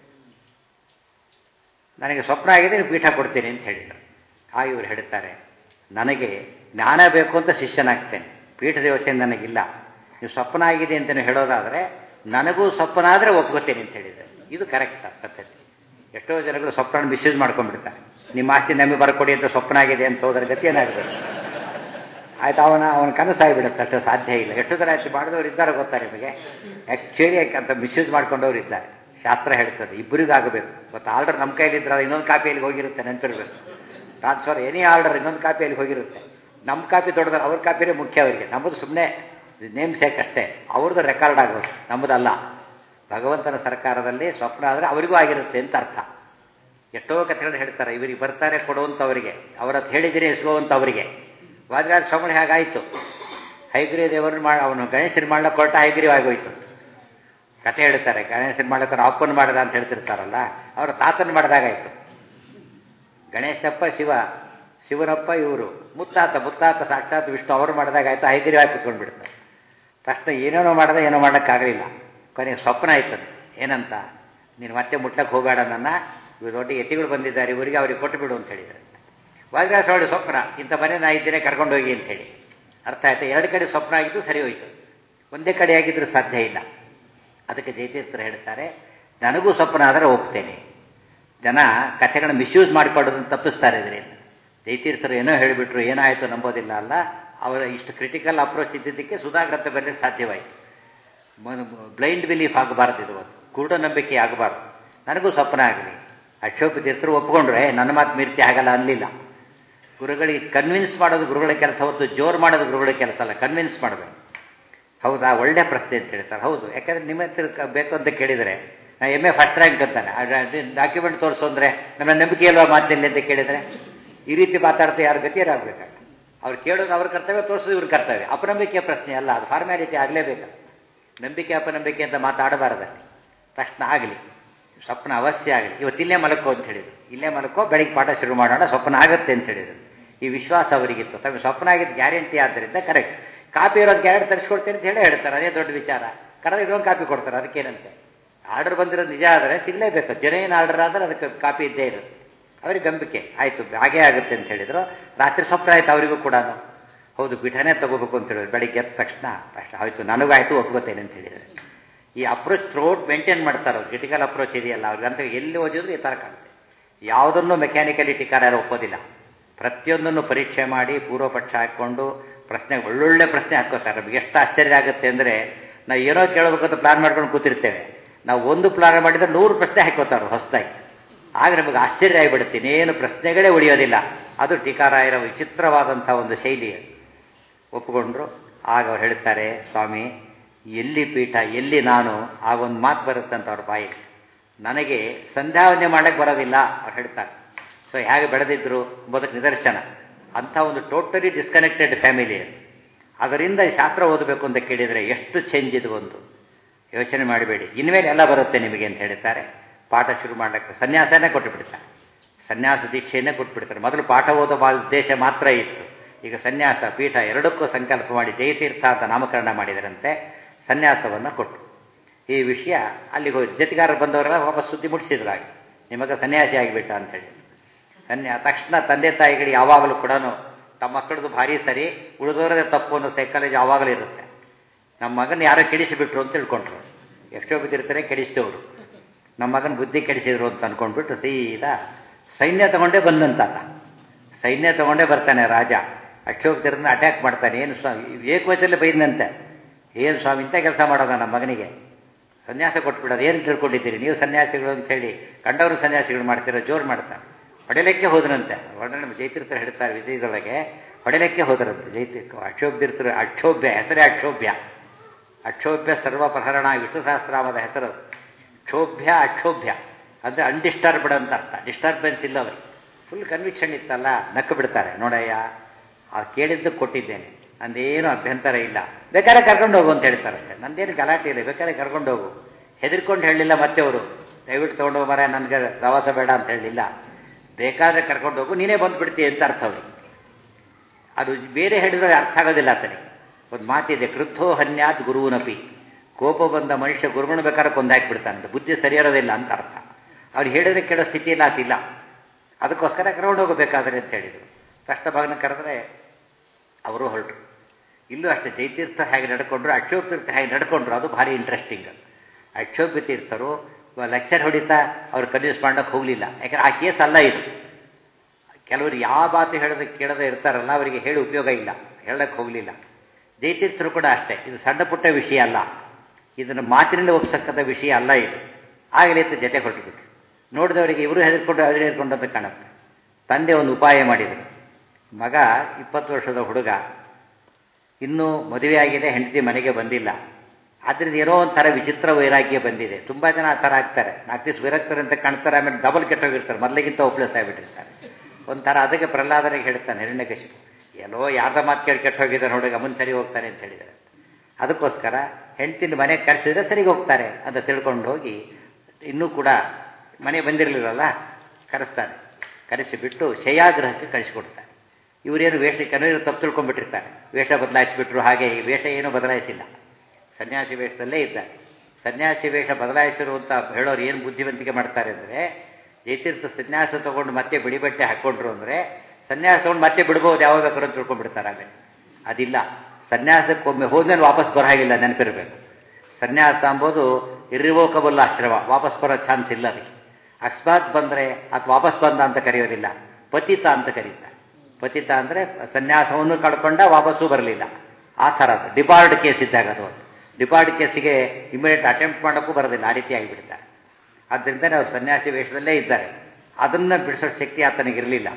ನನಗೆ ಸ್ವಪ್ನ ಆಗಿದೆ ನೀವು ಪೀಠ ಕೊಡ್ತೀನಿ ಅಂತ ಹೇಳಿದರು ಆ ಇವರು ಹೇಳ್ತಾರೆ ನನಗೆ ಜ್ಞಾನ ಬೇಕು ಅಂತ ಶಿಷ್ಯನಾಗ್ತೇನೆ ಪೀಠದ ಯೋಚನೆ ನನಗಿಲ್ಲ ನೀವು ಸ್ವಪ್ನ ಆಗಿದೆ ಅಂತ ನೀವು ಹೇಳೋದಾದರೆ ನನಗೂ ಸ್ವಪ್ನ ಆದರೆ ಒಪ್ಕೋತೇನೆ ಅಂತ ಹೇಳಿದ್ದಾರೆ ಇದು ಕರೆಕ್ಟ್ ಪದ್ಧತಿ ಎಷ್ಟೋ ಜನಗಳು ಸ್ವಪ್ನ ಮಿಸ್ಯೂಸ್ ಮಾಡ್ಕೊಂಡ್ಬಿಡ್ತಾರೆ ನಿಮ್ಮ ಆಸ್ತಿ ನಮಗೆ ಬರ್ಕೊಡಿ ಅಂತ ಸ್ವಪ್ನ ಆಗಿದೆ ಅಂತ ಹೋದ್ರೆ ಗತಿ ಏನಾಗಬೇಕು ಆಯ್ತು ಅವನ ಅವನ ಕನಸಾಗಿಬಿಡುತ್ತೆ ಅಷ್ಟು ಸಾಧ್ಯ ಇಲ್ಲ ಎಷ್ಟು ಥರ ಆಯ್ತು ಮಾಡಿದವರು ಇದ್ದಾರೆ ಗೊತ್ತಾ ನಿಮಗೆ ಆ್ಯಕ್ಚುಲಿ ಅಂತ ಮಿಸ್ಯೂಸ್ ಮಾಡ್ಕೊಂಡವ್ರು ಇದ್ದಾರೆ ಶಾಸ್ತ್ರ ಹೇಳ್ತದೆ ಇಬ್ಬರಿಗೂ ಆಗಬೇಕು ಗೊತ್ತಾ ಆರ್ಡರ್ ನಮ್ಮ ಕೈಲಿದ್ರೆ ಇನ್ನೊಂದು ಕಾಪಿಯಲ್ಲಿ ಹೋಗಿರುತ್ತೆ ನೆನಪಿರ್ಬೇಕು ಟ್ರಾನ್ಸ್ಫರ್ ಎನಿ ಆರ್ಡರ್ ಇನ್ನೊಂದು ಕಾಪಿಯಲ್ಲಿ ಹೋಗಿರುತ್ತೆ ನಮ್ಮ ಕಾಪಿ ದೊಡ್ಡದಾರೆ ಅವ್ರ ಕಾಪಿನೇ ಮುಖ್ಯ ಅವರಿಗೆ ನಮ್ಮದು ಸುಮ್ಮನೆ ನೇಮ್ ಸೇಕ್ ಅಷ್ಟೇ ಅವ್ರದ್ದು ರೆಕಾರ್ಡ್ ಆಗೋದು ನಮ್ಮದಲ್ಲ ಭಗವಂತನ ಸರ್ಕಾರದಲ್ಲಿ ಸ್ವಪ್ನ ಆದರೆ ಅವರಿಗೂ ಆಗಿರುತ್ತೆ ಅಂತ ಅರ್ಥ ಎಷ್ಟೋ ಕಥೆಗಳು ಹೇಳ್ತಾರೆ ಇವರಿಗೆ ಬರ್ತಾರೆ ಕೊಡುವಂಥವರಿಗೆ ಅವರ ಹತ್ರ ಹೇಳಿದಿರಿ ಇಸ್ಕೋವಂಥವರಿಗೆ ವಾಜರಾಜ ಸ್ವಾಮಿ ಹಾಗಾಯಿತು ಹೈಗ್ರೀವ ದೇವರನ್ನು ಮಾಡಿ ಅವನು ಗಣೇಶನ ಮಾಡ್ಲಿಕ್ಕೆ ಕೊಟ್ಟ ಹೈಗ್ರೀವ ಆಗೋಯ್ತು ಕಥೆ ಹೇಳ್ತಾರೆ ಗಣೇಶನ ಮಾಡ್ಲಿಕ್ಕೆ ಅಪ್ಪನ ಮಾಡದ ಅಂತ ಹೇಳ್ತಿರ್ತಾರಲ್ಲ ಅವರ ತಾತನ ಮಾಡಿದಾಗಾಯ್ತು ಗಣೇಶಪ್ಪ ಶಿವ ಶಿವನಪ್ಪ ಇವರು ಮುತ್ತಾತ ಮುತ್ತಾತ ಸಾಕ್ಷಾತ್ ವಿಷ್ಣು ಅವರು ಮಾಡಿದಾಗಾಯ್ತು ಹೈಗ್ರೀವ ಆಗಿ ಕುತ್ಕೊಂಡು ಬಿಡ್ತಾರೆ ತಕ್ಷಣ ಏನೇನೋ ಮಾಡಿದ ಏನೋ ಮಾಡೋಕ್ಕಾಗಲಿಲ್ಲ ಕೊನೆಗೆ ಸ್ವಪ್ನ ಆಯ್ತದೆ ಏನಂತ ನೀನು ಮತ್ತೆ ಮುಟ್ಲಕ್ಕೆ ಹೋಗಬೇಡ ನನ್ನ ಇವರು ದೊಡ್ಡ ಎತ್ತಿಗಳು ಬಂದಿದ್ದಾರೆ ಇವರಿಗೆ ಅವ್ರಿಗೆ ಕೊಟ್ಟು ಬಿಡು ಅಂತ ಹೇಳಿದ್ದಾರೆ ವಾಜರಾಜ ಸ್ವಾಮಿ ಸ್ವಪ್ನ ಇಂಥ ಮನೆ ನಾ ಇದ್ದೇನೆ ಕರ್ಕೊಂಡೋಗಿ ಅಂತ ಹೇಳಿ ಅರ್ಥ ಆಯ್ತು ಎರಡು ಕಡೆ ಸ್ವಪ್ನ ಆಗಿದ್ದು ಸರಿ ಹೋಯಿತು ಒಂದೇ ಕಡೆ ಆಗಿದ್ದರೂ ಸಾಧ್ಯ ಇಲ್ಲ ಅದಕ್ಕೆ ಜಯತೀರ್ಥರು ಹೇಳ್ತಾರೆ ನನಗೂ ಸ್ವಪ್ನ ಆದರೆ ಒಪ್ತೇನೆ ಜನ ಕಥೆಗಳನ್ನ ಮಿಸ್ಯೂಸ್ ಮಾಡಿಕೊಳ್ಳೋದನ್ನು ತಪ್ಪಿಸ್ತಾರೆ ಇದರಿಂದ ಜಯತೀರ್ಥರು ಏನೋ ಹೇಳಿಬಿಟ್ರು ಏನಾಯಿತು ನಂಬೋದಿಲ್ಲ ಅಲ್ಲ ಅವರ ಇಷ್ಟು ಕ್ರಿಟಿಕಲ್ ಅಪ್ರೋಚ್ ಇದ್ದಿದ್ದಕ್ಕೆ ಸುಧಾಗ್ರತೆ ಬರಲಿಕ್ಕೆ ಸಾಧ್ಯವಾಯಿತು ಬ್ಲೈಂಡ್ ಬಿಲೀಫ್ ಆಗಬಾರ್ದು ಇದು ಒಂದು ಕುರುಡ ನಂಬಿಕೆ ಆಗಬಾರ್ದು ನನಗೂ ಸ್ವಪ್ನ ಆಗಲಿ ಅಕ್ಷೋಪ ತೀರ್ಥರು ಒಪ್ಕೊಂಡ್ರೆ ನನ್ನ ಮಾತು ಮೀರ್ತಿ ಆಗಲ್ಲ ಅನ್ನಲಿಲ್ಲ ಗುರುಗಳಿಗೆ ಕನ್ವಿನ್ಸ್ ಮಾಡೋದು ಗುರುಗಳ ಕೆಲಸ ಹೊತ್ತು ಜೋರು ಮಾಡೋದು ಗುರುಗಳ ಕೆಲಸ ಅಲ್ಲ ಕನ್ವಿನ್ಸ್ ಮಾಡಬೇಕು ಹೌದಾ ಒಳ್ಳೆ ಪ್ರಶ್ನೆ ಅಂತ ಹೇಳ್ತಾರೆ ಹೌದು ಯಾಕಂದರೆ ನಿಮ್ಮ ಹತ್ರ ಬೇಕು ಅಂತ ಕೇಳಿದರೆ ನಾ ಎಮ್ ಎ ಫಸ್ಟ್ ರ್ಯಾಂಕ್ ಅಂತಾನೆ ಡಾಕ್ಯುಮೆಂಟ್ ತೋರಿಸು ಅಂದರೆ ನಮ್ಮ ನಂಬಿಕೆ ಇಲ್ವಾ ಮಾತಿನಲ್ಲಿ ಅಂತ ಕೇಳಿದರೆ ಈ ರೀತಿ ಮಾತಾಡ್ತಾ ಯಾರ ಗತಿ ಏನಾಗಬೇಕಾಗ ಅವ್ರು ಕೇಳೋದು ಅವ್ರ ಕರ್ತವ್ಯ ತೋರಿಸೋದು ಇವ್ರ ಕರ್ತವ್ಯ ಅಪನಂಬಿಕೆ ಪ್ರಶ್ನೆ ಅಲ್ಲ ಅದು ಫಾರ್ಮ್ಯಾಲಿಟಿ ಆಗಲೇಬೇಕು ನಂಬಿಕೆ ಅಪನಂಬಿಕೆ ಅಂತ ಮಾತಾಡಬಾರದಲ್ಲಿ ತಕ್ಷಣ ಆಗಲಿ ಸ್ವಪ್ನ ಅವಶ್ಯ ಆಗಲಿ ಇವತ್ತು ಇಲ್ಲೇ ಮಲಕೋ ಅಂತ ಹೇಳಿದ್ರು ಇಲ್ಲೇ ಮಲಕೋ ಬೆಳಿಗ್ಗೆ ಪಾಠ ಶುರು ಮಾಡೋಣ ಸ್ವಪ್ನ ಆಗುತ್ತೆ ಅಂತ ಹೇಳಿದ್ರು ಈ ವಿಶ್ವಾಸ ಅವರಿಗಿತ್ತು ತಮಗೆ ಸ್ವಪ್ನ ಆಗಿದ್ದು ಗ್ಯಾರಂಟಿ ಆದ್ದರಿಂದ ಕರೆಕ್ಟ್ ಕಾಪಿ ಇರೋದು ಗ್ಯಾರಂಟಿ ತರಿಸ್ಕೊಡ್ತೀನಿ ಅಂತ ಹೇಳಿ ಹೇಳ್ತಾರೆ ಅದೇ ದೊಡ್ಡ ವಿಚಾರ ಕರೆದ ಇದೊಂದು ಕಾಪಿ ಕೊಡ್ತಾರೆ ಅದಕ್ಕೇನಂತೆ ಆರ್ಡರ್ ಬಂದಿರೋದು ನಿಜ ಆದರೆ ಸಿಗಲೇಬೇಕು ಜನೇನು ಆರ್ಡರ್ ಆದರೆ ಅದಕ್ಕೆ ಕಾಪಿ ಇದ್ದೇ ಇರುತ್ತೆ ಅವ್ರಿಗೆ ನಂಬಿಕೆ ಆಯಿತು ಹಾಗೇ ಆಗುತ್ತೆ ಅಂತ ಹೇಳಿದ್ರು ರಾತ್ರಿ ಸ್ವಪ್ನ ಆಯ್ತು ಅವರಿಗೂ ಕೂಡ ಹೌದು ಪೀಠನೇ ತಗೋಬೇಕು ಅಂತ ಹೇಳಿದ್ರು ಬೆಳಿಗ್ಗೆ ಎದ್ದ ತಕ್ಷಣ ಅಷ್ಟು ಆಯಿತು ನನಗಾಯ್ತು ಒಪ್ಕೋತೇನೆ ಅಂತ ಹೇಳಿದರೆ ಈ ಅಪ್ರೋಚ್ ಥ್ರೋಟ್ ಮೇಂಟೈನ್ ಮಾಡ್ತಾರೆ ಅವ್ರು ಕ್ರಿಟಿಕಲ್ ಅಪ್ರೋಚ್ ಇದೆಯಲ್ಲ ಅವ್ರಿಗಂತ ಎಲ್ಲಿ ಓದಿದ್ರು ಈ ಥರ ಕಾಣುತ್ತೆ ಯಾವುದನ್ನು ಮೆಕ್ಯಾನಿಕಲಿ ಟಿಕಾರ ಯಾರು ಒಪ್ಪೋದಿಲ್ಲ ಪ್ರತಿಯೊಂದನ್ನು ಪರೀಕ್ಷೆ ಮಾಡಿ ಪೂರ್ವಪಕ್ಷ ಹಾಕ್ಕೊಂಡು ಪ್ರಶ್ನೆ ಒಳ್ಳೊಳ್ಳೆ ಪ್ರಶ್ನೆ ಹಾಕೋತಾರೆ ನಮಗೆ ಎಷ್ಟು ಆಶ್ಚರ್ಯ ಆಗುತ್ತೆ ಅಂದರೆ ನಾವು ಏನೋ ಕೇಳಬೇಕಂತ ಪ್ಲಾನ್ ಮಾಡ್ಕೊಂಡು ಕೂತಿರ್ತೇವೆ ನಾವು ಒಂದು ಪ್ಲಾನ್ ಮಾಡಿದ್ರೆ ನೂರು ಪ್ರಶ್ನೆ ಹಾಕೋತಾರೆ ಹೊಸದಾಗಿ ಆಗ ನಮಗೆ ಆಶ್ಚರ್ಯ ಆಗಿಬಿಡುತ್ತೆ ಇನ್ನೇನು ಪ್ರಶ್ನೆಗಳೇ ಉಳಿಯೋದಿಲ್ಲ ಅದು ಟೀಕಾರಾಯರ ವಿಚಿತ್ರವಾದಂಥ ಒಂದು ಶೈಲಿ ಒಪ್ಪಿಕೊಂಡ್ರು ಆಗ ಅವ್ರು ಹೇಳ್ತಾರೆ ಸ್ವಾಮಿ ಎಲ್ಲಿ ಪೀಠ ಎಲ್ಲಿ ನಾನು ಆಗೊಂದು ಮಾತು ಬರುತ್ತಂತ ಅವ್ರ ಬಾಯಿ ನನಗೆ ಸಂಧ್ಯಾವಂದನೆ ಮಾಡಕ್ಕೆ ಬರೋದಿಲ್ಲ ಅವ್ರು ಹೇಳ್ತಾರೆ ಸೊ ಹೇಗೆ ಬೆಳೆದಿದ್ರು ಎಂಬುದಕ್ಕೆ ನಿದರ್ಶನ ಅಂಥ ಒಂದು ಟೋಟಲಿ ಡಿಸ್ಕನೆಕ್ಟೆಡ್ ಫ್ಯಾಮಿಲಿ ಅದರಿಂದ ಶಾಸ್ತ್ರ ಓದಬೇಕು ಅಂತ ಕೇಳಿದರೆ ಎಷ್ಟು ಚೇಂಜ್ ಇದು ಒಂದು ಯೋಚನೆ ಮಾಡಬೇಡಿ ಇನ್ಮೇಲೆ ಎಲ್ಲ ಬರುತ್ತೆ ನಿಮಗೆ ಅಂತ ಹೇಳ್ತಾರೆ ಪಾಠ ಶುರು ಮಾಡಕ್ಕೆ ಸನ್ಯಾಸನೇ ಕೊಟ್ಟು ಬಿಡ್ತಾರೆ ಸನ್ಯಾಸ ದೀಕ್ಷೆಯನ್ನೇ ಕೊಟ್ಬಿಡ್ತಾರೆ ಮೊದಲು ಪಾಠ ಓದೋ ಉದ್ದೇಶ ಮಾತ್ರ ಇತ್ತು ಈಗ ಸನ್ಯಾಸ ಪೀಠ ಎರಡಕ್ಕೂ ಸಂಕಲ್ಪ ಮಾಡಿ ಜಯತೀರ್ಥ ಅಂತ ನಾಮಕರಣ ಮಾಡಿದರಂತೆ ಸನ್ಯಾಸವನ್ನು ಕೊಟ್ಟು ಈ ವಿಷಯ ಅಲ್ಲಿಗೆ ಹೋಗಿ ಜೊತೆಗಾರರು ಬಂದವರೆಲ್ಲ ವಾಪಸ್ ಸುದ್ದಿ ಮುಟ್ಟಿಸಿದ್ರು ಹಾಗೆ ನಿಮಗೆ ಸನ್ಯಾಸಿ ಆಗಿಬಿಟ್ಟ ಅಂತೇಳಿ ಸನ್ಯಾ ತಕ್ಷಣ ತಂದೆ ತಾಯಿಗಳು ಯಾವಾಗಲೂ ಕೂಡ ತಮ್ಮ ಮಕ್ಕಳದು ಭಾರಿ ಸರಿ ಉಳಿದವರದೇ ತಪ್ಪು ಅನ್ನೋ ಸೈಕಾಲಜಿ ಯಾವಾಗಲೂ ಇರುತ್ತೆ ನಮ್ಮ ಮಗನ ಯಾರೋ ಕೆಡಿಸಿಬಿಟ್ರು ಅಂತ ತಿಳ್ಕೊಂಡ್ರು ಎಷ್ಟೋ ಬಿದ್ದಿರ್ತಾರೆ ಕೆಡಿಸಿದವರು ನಮ್ಮ ಮಗನ ಬುದ್ಧಿ ಕೆಡಿಸಿದ್ರು ಅಂತ ಅಂದ್ಕೊಂಡ್ಬಿಟ್ಟು ಸೀದಾ ಸೈನ್ಯ ತಗೊಂಡೇ ಬಂದಂತ ಸೈನ್ಯ ತಗೊಂಡೇ ಬರ್ತಾನೆ ರಾಜ ಅಕ್ಷೋಭ್ಯರನ್ನ ಅಟ್ಯಾಕ್ ಮಾಡ್ತಾನೆ ಏನು ಸ್ವಾಮಿ ಏಕವಚದಲ್ಲಿ ಬೈದಂತೆ ಏನು ಸ್ವಾಮಿ ಇಂಥ ಕೆಲಸ ಮಾಡೋದ ನಮ್ಮ ಮಗನಿಗೆ ಸನ್ಯಾಸ ಕೊಟ್ಬಿಡೋದು ಏನು ತಿಳ್ಕೊಂಡಿದ್ದೀರಿ ನೀವು ಸನ್ಯಾಸಿಗಳು ಅಂತ ಹೇಳಿ ಕಂಡವರು ಸನ್ಯಾಸಿಗಳು ಮಾಡ್ತೀರೋ ಜೋರು ಮಾಡ್ತಾರೆ ಹೊಡೆಯಲಿಕ್ಕೆ ಹೋದ್ರಂತೆ ಹೊಡೆ ಜೈತೀರ್ಥ ಹೇಳ್ತಾರೆ ವಿಧಿದೊಳಗೆ ಹೊಡೆಯಲಿಕ್ಕೆ ಹೋದ್ರಂತೆ ಜೈತೀರ್ಥ ಅಕ್ಷೋಭ್ಯರ್ತರು ಅಕ್ಷೋಭ್ಯ ಹೆಸರೇ ಅಕ್ಷೋಭ್ಯ ಅಕ್ಷೋಭ್ಯ ಸರ್ವ ಪ್ರಹರಣ ವಿಷ್ಣು ಸಹಸ್ರಾಮದ ಹೆಸರು ಕ್ಷೋಭ್ಯ ಅಕ್ಷೋಭ್ಯ ಅಂದರೆ ಅನ್ಡಿಸ್ಟರ್ಬ್ಡ್ ಅಂತ ಅರ್ಥ ಡಿಸ್ಟರ್ಬೆನ್ಸ್ ಇಲ್ಲ ಅವರಿಗೆ ಫುಲ್ ಕನ್ವಿಕ್ಷನ್ ಇತ್ತಲ್ಲ ನಕ್ಕು ಬಿಡ್ತಾರೆ ನೋಡಯ್ಯ ಆ ಕೇಳಿದ್ದು ಕೊಟ್ಟಿದ್ದೇನೆ ನಂದೇನು ಅಭ್ಯಂತರ ಇಲ್ಲ ಬೇಕಾದ್ರೆ ಕರ್ಕೊಂಡು ಹೋಗು ಅಂತ ಹೇಳ್ತಾರೆ ಅಷ್ಟೇ ನಂದೇನು ಗಲಾಟೆ ಇಲ್ಲ ಬೇಕಾದ್ರೆ ಕರ್ಕೊಂಡು ಹೋಗು ಹೆದರ್ಕೊಂಡು ಹೇಳಲಿಲ್ಲ ಮತ್ತೆ ಅವರು ದಯವಿಟ್ಟು ತೊಗೊಂಡು ಹೋಗಿ ಮರ ನನಗೆ ಪ್ರವಾಸ ಬೇಡ ಅಂತ ಹೇಳಲಿಲ್ಲ ಬೇಕಾದ್ರೆ ಕರ್ಕೊಂಡು ಹೋಗು ನೀನೇ ಬಂದುಬಿಡ್ತೀಯ ಅಂತ ಅರ್ಥ ಅವ್ರಿಗೆ ಅದು ಬೇರೆ ಹೇಳಿದ್ರೆ ಅರ್ಥ ಆಗೋದಿಲ್ಲ ಆತನಿಗೆ ಒಂದು ಮಾತಿದೆ ಕ್ರುದ್ಧೋ ಹನ್ಯಾತ್ ಗುರುವಿನಪಿ ಕೋಪ ಬಂದ ಮನುಷ್ಯ ಗುರುಮಣ ಬೇಕಾದ್ರೆ ಕೊಂದಾಕ್ಬಿಡ್ತಾನೆ ಬುದ್ಧಿ ಸರಿಯಿರೋದಿಲ್ಲ ಅಂತ ಅರ್ಥ ಅವ್ರು ಹೇಳಿದ್ರೆ ಕೇಳೋ ಸ್ಥಿತಿಯಲ್ಲಿ ಆತಿಲ್ಲ ಅದಕ್ಕೋಸ್ಕರ ಕರ್ಕೊಂಡು ಹೋಗಬೇಕಾದ್ರೆ ಅಂತ ಹೇಳಿದರು ಕಷ್ಟ ಭಾಗನ ಕರೆದ್ರೆ ಅವರು ಹೊರಟರು ಇಲ್ಲೂ ಅಷ್ಟೇ ಜೈತೀರ್ಥ ಹೇಗೆ ನಡ್ಕೊಂಡ್ರು ಅಕ್ಷೋಭ ತೀರ್ಥ ಹೇಗೆ ನಡ್ಕೊಂಡ್ರು ಅದು ಭಾರಿ ಇಂಟ್ರೆಸ್ಟಿಂಗ್ ಅಕ್ಷೋಭ ತೀರ್ಥರು ಲೆಕ್ಚರ್ ಹೊಡಿತಾ ಅವ್ರು ಕನ್ವಿನ್ಸ್ ಮಾಡೋಕ್ಕೆ ಹೋಗಲಿಲ್ಲ ಯಾಕಂದ್ರೆ ಆ ಕೇಸ್ ಅಲ್ಲ ಇದು ಕೆಲವರು ಯಾವ ಮಾತು ಹೇಳೋದಕ್ಕೆ ಕೇಳದೆ ಇರ್ತಾರಲ್ಲ ಅವರಿಗೆ ಹೇಳಿ ಉಪಯೋಗ ಇಲ್ಲ ಹೇಳಕ್ಕೆ ಹೋಗಲಿಲ್ಲ ಜೈತೀರ್ಥರು ಕೂಡ ಅಷ್ಟೇ ಇದು ಸಣ್ಣ ಪುಟ್ಟ ವಿಷಯ ಅಲ್ಲ ಇದನ್ನು ಮಾತಿನಿಂದ ಒಪ್ಸಕ್ಕಂಥ ವಿಷಯ ಅಲ್ಲ ಇದು ಆಗಲೇ ಜೊತೆ ಕೊಟ್ಟುಬಿಟ್ರು ನೋಡಿದವರಿಗೆ ಇವರು ಹೆದರ್ಕೊಂಡು ಅದ್ರ ಹೆದರ್ಕೊಂಡಂತ ಕಾಣುತ್ತೆ ತಂದೆ ಒಂದು ಉಪಾಯ ಮಾಡಿದರು ಮಗ ಇಪ್ಪತ್ತು ವರ್ಷದ ಹುಡುಗ ಇನ್ನೂ ಮದುವೆಯಾಗಿದೆ ಹೆಂಡತಿ ಮನೆಗೆ ಬಂದಿಲ್ಲ ಆದ್ದರಿಂದ ಏನೋ ಒಂಥರ ವಿಚಿತ್ರ ವೈರಾಗ್ಯ ಬಂದಿದೆ ತುಂಬ ಜನ ಆ ಥರ ಆಗ್ತಾರೆ ನಾಲ್ಕು ದಿವಸ ವಿರಕ್ತಾರೆ ಅಂತ ಕಾಣ್ತಾರೆ ಆಮೇಲೆ ಡಬಲ್ ಕೆಟ್ಟೋಗಿರ್ತಾರೆ ಮೊದಲಿಗಿಂತ ಒಪ್ಲೆಸ್ ಆಗಿಬಿಟ್ಟಿರ್ತಾರೆ ಒಂಥರ ಅದಕ್ಕೆ ಪ್ರಹ್ಲಾದನಿಗೆ ಹೇಳ್ತಾನೆ ಹಿರಣ್ಯಕಶಿಪು ಎಲ್ಲೋ ಯಾರ್ದ ಮಾತು ಕೇಳಿ ಕೆಟ್ಟೋಗಿದ್ದಾರೆ ಹುಡುಗ ಮುಂದೆ ಸರಿ ಹೋಗ್ತಾನೆ ಅಂತ ಹೇಳಿದ್ದಾರೆ ಅದಕ್ಕೋಸ್ಕರ ಹೆಂಡತಿನ ಮನೆಗೆ ಕರೆಸಿದ್ರೆ ಸರಿಗೆ ಹೋಗ್ತಾರೆ ಅಂತ ತಿಳ್ಕೊಂಡು ಹೋಗಿ ಇನ್ನೂ ಕೂಡ ಮನೆ ಬಂದಿರಲಿಲ್ಲಲ್ಲ ಕರೆಸ್ತಾನೆ ಕರೆಸಿಬಿಟ್ಟು ಶಯಾಗ್ರಹಕ್ಕೆ ಕಳಿಸಿಕೊಡ್ತಾನೆ ಇವರೇನು ವೇಷ ಕೆಲವರು ತಪ್ಪು ತಿಳ್ಕೊಂಡ್ಬಿಟ್ಟಿರ್ತಾರೆ ವೇಷ ಬದಲಾಯಿಸಿಬಿಟ್ರು ಹಾಗೆ ಈ ವೇಷ ಏನೂ ಬದಲಾಯಿಸಿಲ್ಲ ಸನ್ಯಾಸಿ ವೇಷದಲ್ಲೇ ಇದ್ದಾರೆ ಸನ್ಯಾಸಿ ವೇಷ ಬದಲಾಯಿಸಿರು ಅಂತ ಹೇಳೋರು ಏನು ಬುದ್ಧಿವಂತಿಕೆ ಮಾಡ್ತಾರೆ ಅಂದರೆ ಜೈತೀರ್ಥ ಸನ್ಯಾಸ ತೊಗೊಂಡು ಮತ್ತೆ ಬಿಳಿ ಬಟ್ಟೆ ಹಾಕ್ಕೊಂಡ್ರು ಅಂದರೆ ಸನ್ಯಾಸ ತೊಗೊಂಡು ಮತ್ತೆ ಬಿಡ್ಬೋದು ಯಾವಾಗ ಬೇಕಾದ್ರೂ ಅಂತ ತಿಳ್ಕೊಂಡ್ಬಿಡ್ತಾರೆ ಆಮೇಲೆ ಅದಿಲ್ಲ ಸನ್ಯಾಸಕ್ಕೊಮ್ಮೆ ಹೋದ್ಮೇಲೆ ವಾಪಸ್ ಬರೋ ಹಾಗಿಲ್ಲ ನೆನಪಿರಬೇಕು ಸನ್ಯಾಸ ಅಂಬೋದು ಇರಿವೋಕಬಲ್ ಆಶ್ರಮ ವಾಪಸ್ ಬರೋ ಚಾನ್ಸ್ ಇಲ್ಲ ಅದಕ್ಕೆ ಅಕಸ್ಮಾತ್ ಬಂದರೆ ಅದು ವಾಪಸ್ ಬಂದ ಅಂತ ಕರೆಯೋದಿಲ್ಲ ಪತಿತ ಅಂತ ಕರೀತಾರೆ ಪತಿತ ಅಂದರೆ ಸನ್ಯಾಸವನ್ನು ಕಳ್ಕೊಂಡ ವಾಪಸ್ಸು ಬರಲಿಲ್ಲ ಆ ಥರ ಅದು ಡಿಪಾರ್ಡ್ ಕೇಸ್ ಇದ್ದಾಗ ಅದು ಡಿಪಾರ್ಡ್ ಕೇಸಿಗೆ ಇಮಿಡಿಯೇಟ್ ಅಟೆಂಪ್ಟ್ ಮಾಡೋಕ್ಕೂ ಬರೋದಿಲ್ಲ ಆ ರೀತಿ ಆಗಿಬಿಡ್ತಾರೆ ಆದ್ದರಿಂದ ಅವರು ಸನ್ಯಾಸಿ ವೇಷದಲ್ಲೇ ಇದ್ದಾರೆ ಅದನ್ನು ಬಿಡಿಸೋ ಶಕ್ತಿ ಆತನಿಗಿರಲಿಲ್ಲ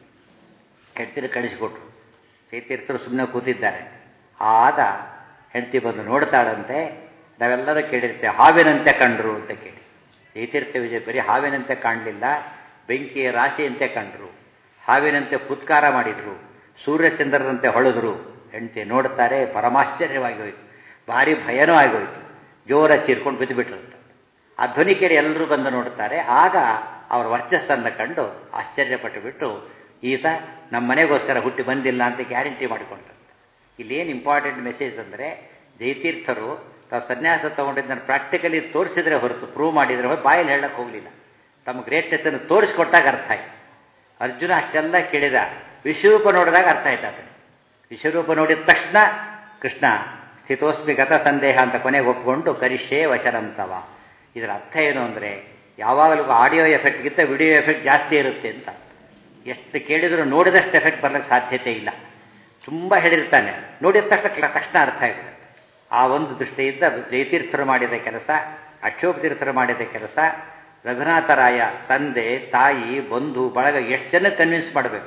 ಹೆಂಡತಿನ ಕಳಿಸಿಕೊಟ್ರು ಚೈತೀರ್ಥರು ಸುಮ್ಮನೆ ಕೂತಿದ್ದಾರೆ ಆದ ಹೆಂಡತಿ ಬಂದು ನೋಡ್ತಾಳಂತೆ ನಾವೆಲ್ಲರೂ ಕೇಳಿರ್ತೇವೆ ಹಾವಿನಂತೆ ಕಂಡ್ರು ಅಂತ ಕೇಳಿ ಜಯತೀರ್ಥ ವಿಜಯ ಬರೀ ಹಾವಿನಂತೆ ಕಾಣಲಿಲ್ಲ ಬೆಂಕಿಯ ರಾಶಿಯಂತೆ ಕಂಡರು ಹಾವಿನಂತೆ ಫುತ್ಕಾರ ಮಾಡಿದ್ರು ಸೂರ್ಯಚಂದ್ರರಂತೆ ಹೊಳೆದ್ರು ಹೆಂಡತಿ ನೋಡ್ತಾರೆ ಪರಮಾಶ್ಚರ್ಯವಾಗಿ ಹೋಯಿತು ಭಾರಿ ಭಯನೂ ಆಗೋಯ್ತು ಜೋರ ಚೀರ್ಕೊಂಡು ಬಿದ್ದು ಬಿಟ್ಟಿರುತ್ತೆ ಆ ಧ್ವನಿ ಕೇಳಿ ಎಲ್ಲರೂ ಬಂದು ನೋಡ್ತಾರೆ ಆಗ ಅವರ ವರ್ಚಸ್ಸನ್ನು ಕಂಡು ಆಶ್ಚರ್ಯಪಟ್ಟು ಬಿಟ್ಟು ಈತ ನಮ್ಮ ಮನೆಗೋಸ್ಕರ ಹುಟ್ಟಿ ಬಂದಿಲ್ಲ ಅಂತ ಗ್ಯಾರಂಟಿ ಮಾಡಿಕೊಂಡ್ರು ಇಲ್ಲೇನು ಇಂಪಾರ್ಟೆಂಟ್ ಮೆಸೇಜ್ ಅಂದರೆ ಜಯತೀರ್ಥರು ತಾವು ಸನ್ಯಾಸ ತಗೊಂಡಿದ್ದನ್ನು ಪ್ರಾಕ್ಟಿಕಲಿ ತೋರಿಸಿದ್ರೆ ಹೊರತು ಪ್ರೂವ್ ಮಾಡಿದರೆ ಹೊರತು ಬಾಯಲ್ಲಿ ಹೇಳಕ್ಕೆ ಹೋಗಲಿಲ್ಲ ತಮ್ಮ ಗ್ರೇಟ್ನೆಸ್ಸನ್ನು ತೋರಿಸ್ಕೊಟ್ಟಾಗ ಅರ್ಥ ಆಯ್ತು ಅರ್ಜುನ ಅಷ್ಟೆಲ್ಲ ಕೇಳಿದ ವಿಶ್ವರೂಪ ನೋಡಿದಾಗ ಅರ್ಥ ಆಯ್ತು ಅದನ್ನು ವಿಶ್ವರೂಪ ನೋಡಿದ ತಕ್ಷಣ ಕೃಷ್ಣ ಸ್ಥಿತೋಸ್ಮಿ ಗತ ಸಂದೇಹ ಅಂತ ಕೊನೆಗೆ ಒಪ್ಪಿಕೊಂಡು ಕರಿಷೇ ವಶರಂತವ ಇದರ ಅರ್ಥ ಏನು ಅಂದರೆ ಯಾವಾಗಲೂ ಆಡಿಯೋ ಎಫೆಕ್ಟ್ಗಿಂತ ವಿಡಿಯೋ ಎಫೆಕ್ಟ್ ಜಾಸ್ತಿ ಇರುತ್ತೆ ಅಂತ ಎಷ್ಟು ಕೇಳಿದರೂ ನೋಡಿದಷ್ಟು ಎಫೆಕ್ಟ್ ಬರಲಿಕ್ಕೆ ಸಾಧ್ಯತೆ ಇಲ್ಲ ತುಂಬ ಹೇಳಿರ್ತಾನೆ ನೋಡಿದ ತಕ್ಷಣ ತಕ್ಷಣ ಅರ್ಥ ಆಗಿದೆ ಆ ಒಂದು ದೃಷ್ಟಿಯಿಂದ ಜಯತೀರ್ಥರು ಮಾಡಿದ ಕೆಲಸ ಅಕ್ಷೋಭ ತೀರ್ಥರು ಮಾಡಿದ ಕೆಲಸ ರಘುನಾಥರಾಯ ತಂದೆ ತಾಯಿ ಬಂಧು ಬಳಗ ಎಷ್ಟು ಜನ ಕನ್ವಿನ್ಸ್ ಮಾಡಬೇಕು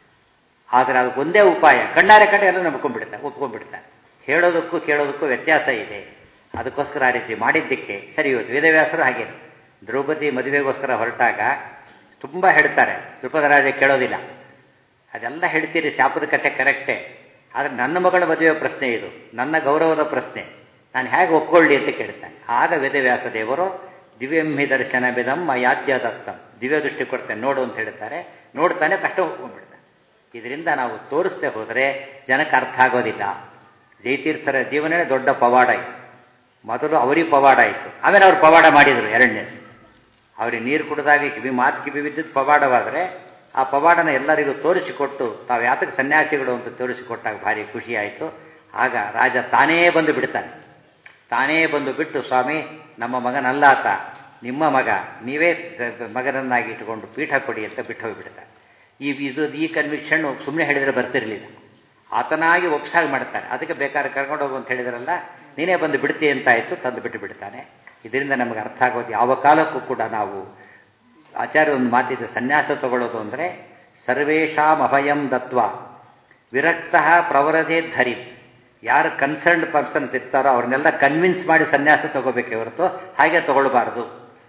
ಆದರೆ ಅದಕ್ಕೆ ಒಂದೇ ಉಪಾಯ ಕಣ್ಣಾರೆ ಕಡೆ ಎಲ್ಲ ನಂಬ್ಕೊಂಡ್ಬಿಡ್ತಾರೆ ಒಪ್ಕೊಂಡ್ಬಿಡ್ತಾರೆ ಹೇಳೋದಕ್ಕೂ ಕೇಳೋದಕ್ಕೂ ವ್ಯತ್ಯಾಸ ಇದೆ ಅದಕ್ಕೋಸ್ಕರ ಆ ರೀತಿ ಮಾಡಿದ್ದಕ್ಕೆ ಸರಿ ಇವತ್ತು ವೇದವ್ಯಾಸರು ಹಾಗೆ ದ್ರೌಪದಿ ಮದುವೆಗೋಸ್ಕರ ಹೊರಟಾಗ ತುಂಬ ಹೇಳ್ತಾರೆ ದ್ರುಪದರಾಜ ಕೇಳೋದಿಲ್ಲ ಅದೆಲ್ಲ ಹೇಳ್ತೀರಿ ಶಾಪದ ಕಥೆ ಕರೆಕ್ಟೇ ಆದರೆ ನನ್ನ ಮಗಳ ಮದುವೆ ಪ್ರಶ್ನೆ ಇದು ನನ್ನ ಗೌರವದ ಪ್ರಶ್ನೆ ನಾನು ಹೇಗೆ ಒಪ್ಕೊಳ್ಳಿ ಅಂತ ಕೇಳ್ತಾನೆ ಆಗ ವೇದವ್ಯಾಸ ದೇವರು ದಿವ್ಯಂಹಿ ದರ್ಶನ ಬಿದಮ್ಮ ಯಾದ್ಯ ದತ್ತಂ ದಿವ್ಯ ದೃಷ್ಟಿ ಕೊಡ್ತೇನೆ ನೋಡು ಅಂತ ಹೇಳ್ತಾರೆ ನೋಡ್ತಾನೆ ಕಷ್ಟ ಒಪ್ಕೊಂಡ್ಬಿಡ್ತಾನೆ ಇದರಿಂದ ನಾವು ತೋರಿಸ್ದೆ ಹೋದರೆ ಜನಕ್ಕೆ ಅರ್ಥ ಆಗೋದಿಲ್ಲ ಜಯತೀರ್ಥರ ಜೀವನವೇ ದೊಡ್ಡ ಪವಾಡ ಆಯಿತು ಮೊದಲು ಅವರಿಗೆ ಪವಾಡ ಆಯಿತು ಆಮೇಲೆ ಅವ್ರು ಪವಾಡ ಮಾಡಿದರು ಎರಡನೇ ಅವ್ರಿಗೆ ನೀರು ಕುಡಿದಾಗ ಕಿವಿ ಮಾತು ಕಿವಿ ಬಿದ್ದಿದ್ದು ಪವಾಡವಾದರೆ ಆ ಪವಾಡನ ಎಲ್ಲರಿಗೂ ತೋರಿಸಿಕೊಟ್ಟು ತಾವು ಯಾತಕ್ಕೆ ಸನ್ಯಾಸಿಗಳು ಅಂತ ತೋರಿಸಿಕೊಟ್ಟಾಗ ಭಾರಿ ಖುಷಿ ಆಯಿತು ಆಗ ರಾಜ ತಾನೇ ಬಂದು ಬಿಡ್ತಾನೆ ತಾನೇ ಬಂದು ಬಿಟ್ಟು ಸ್ವಾಮಿ ನಮ್ಮ ಮಗನಲ್ಲಾತ ನಿಮ್ಮ ಮಗ ನೀವೇ ಮಗನನ್ನಾಗಿ ಇಟ್ಟುಕೊಂಡು ಪೀಠ ಕೊಡಿ ಅಂತ ಬಿಟ್ಟು ಹೋಗಿಬಿಡ್ತಾನೆ ಈ ಇದು ಈ ಕನ್ವಿಕ್ಷನ್ ಸುಮ್ಮನೆ ಹೇಳಿದರೆ ಬರ್ತಿರಲಿಲ್ಲ ಆತನಾಗಿ ಒಪ್ಸಾಗಿ ಮಾಡ್ತಾನೆ ಅದಕ್ಕೆ ಬೇಕಾದ್ರೆ ಕರ್ಕೊಂಡು ಹೋಗು ಅಂತ ಹೇಳಿದ್ರಲ್ಲ ನೀನೇ ಬಂದು ಬಿಡ್ತಿ ಅಂತ ಆಯಿತು ತಂದು ಬಿಟ್ಟು ಬಿಡ್ತಾನೆ ಇದರಿಂದ ನಮಗೆ ಅರ್ಥ ಆಗೋದು ಯಾವ ಕಾಲಕ್ಕೂ ಕೂಡ ನಾವು ಆಚಾರ್ಯ ಒಂದು ಮಾತಿದೆ ಸನ್ಯಾಸ ತಗೊಳ್ಳೋದು ಅಂದರೆ ಸರ್ವೇಶಾಂ ಅಭಯಂ ದತ್ವ ವಿರಕ್ತ ಪ್ರವರದೇ ಧರಿ ಯಾರು ಕನ್ಸರ್ನ್ಡ್ ಪರ್ಸನ್ಸ್ ಇರ್ತಾರೋ ಅವ್ರನ್ನೆಲ್ಲ ಕನ್ವಿನ್ಸ್ ಮಾಡಿ ಸನ್ಯಾಸ ತಗೋಬೇಕೆ ಹೊರತು ಹಾಗೆ ತಗೊಳ್ಬಾರ್ದು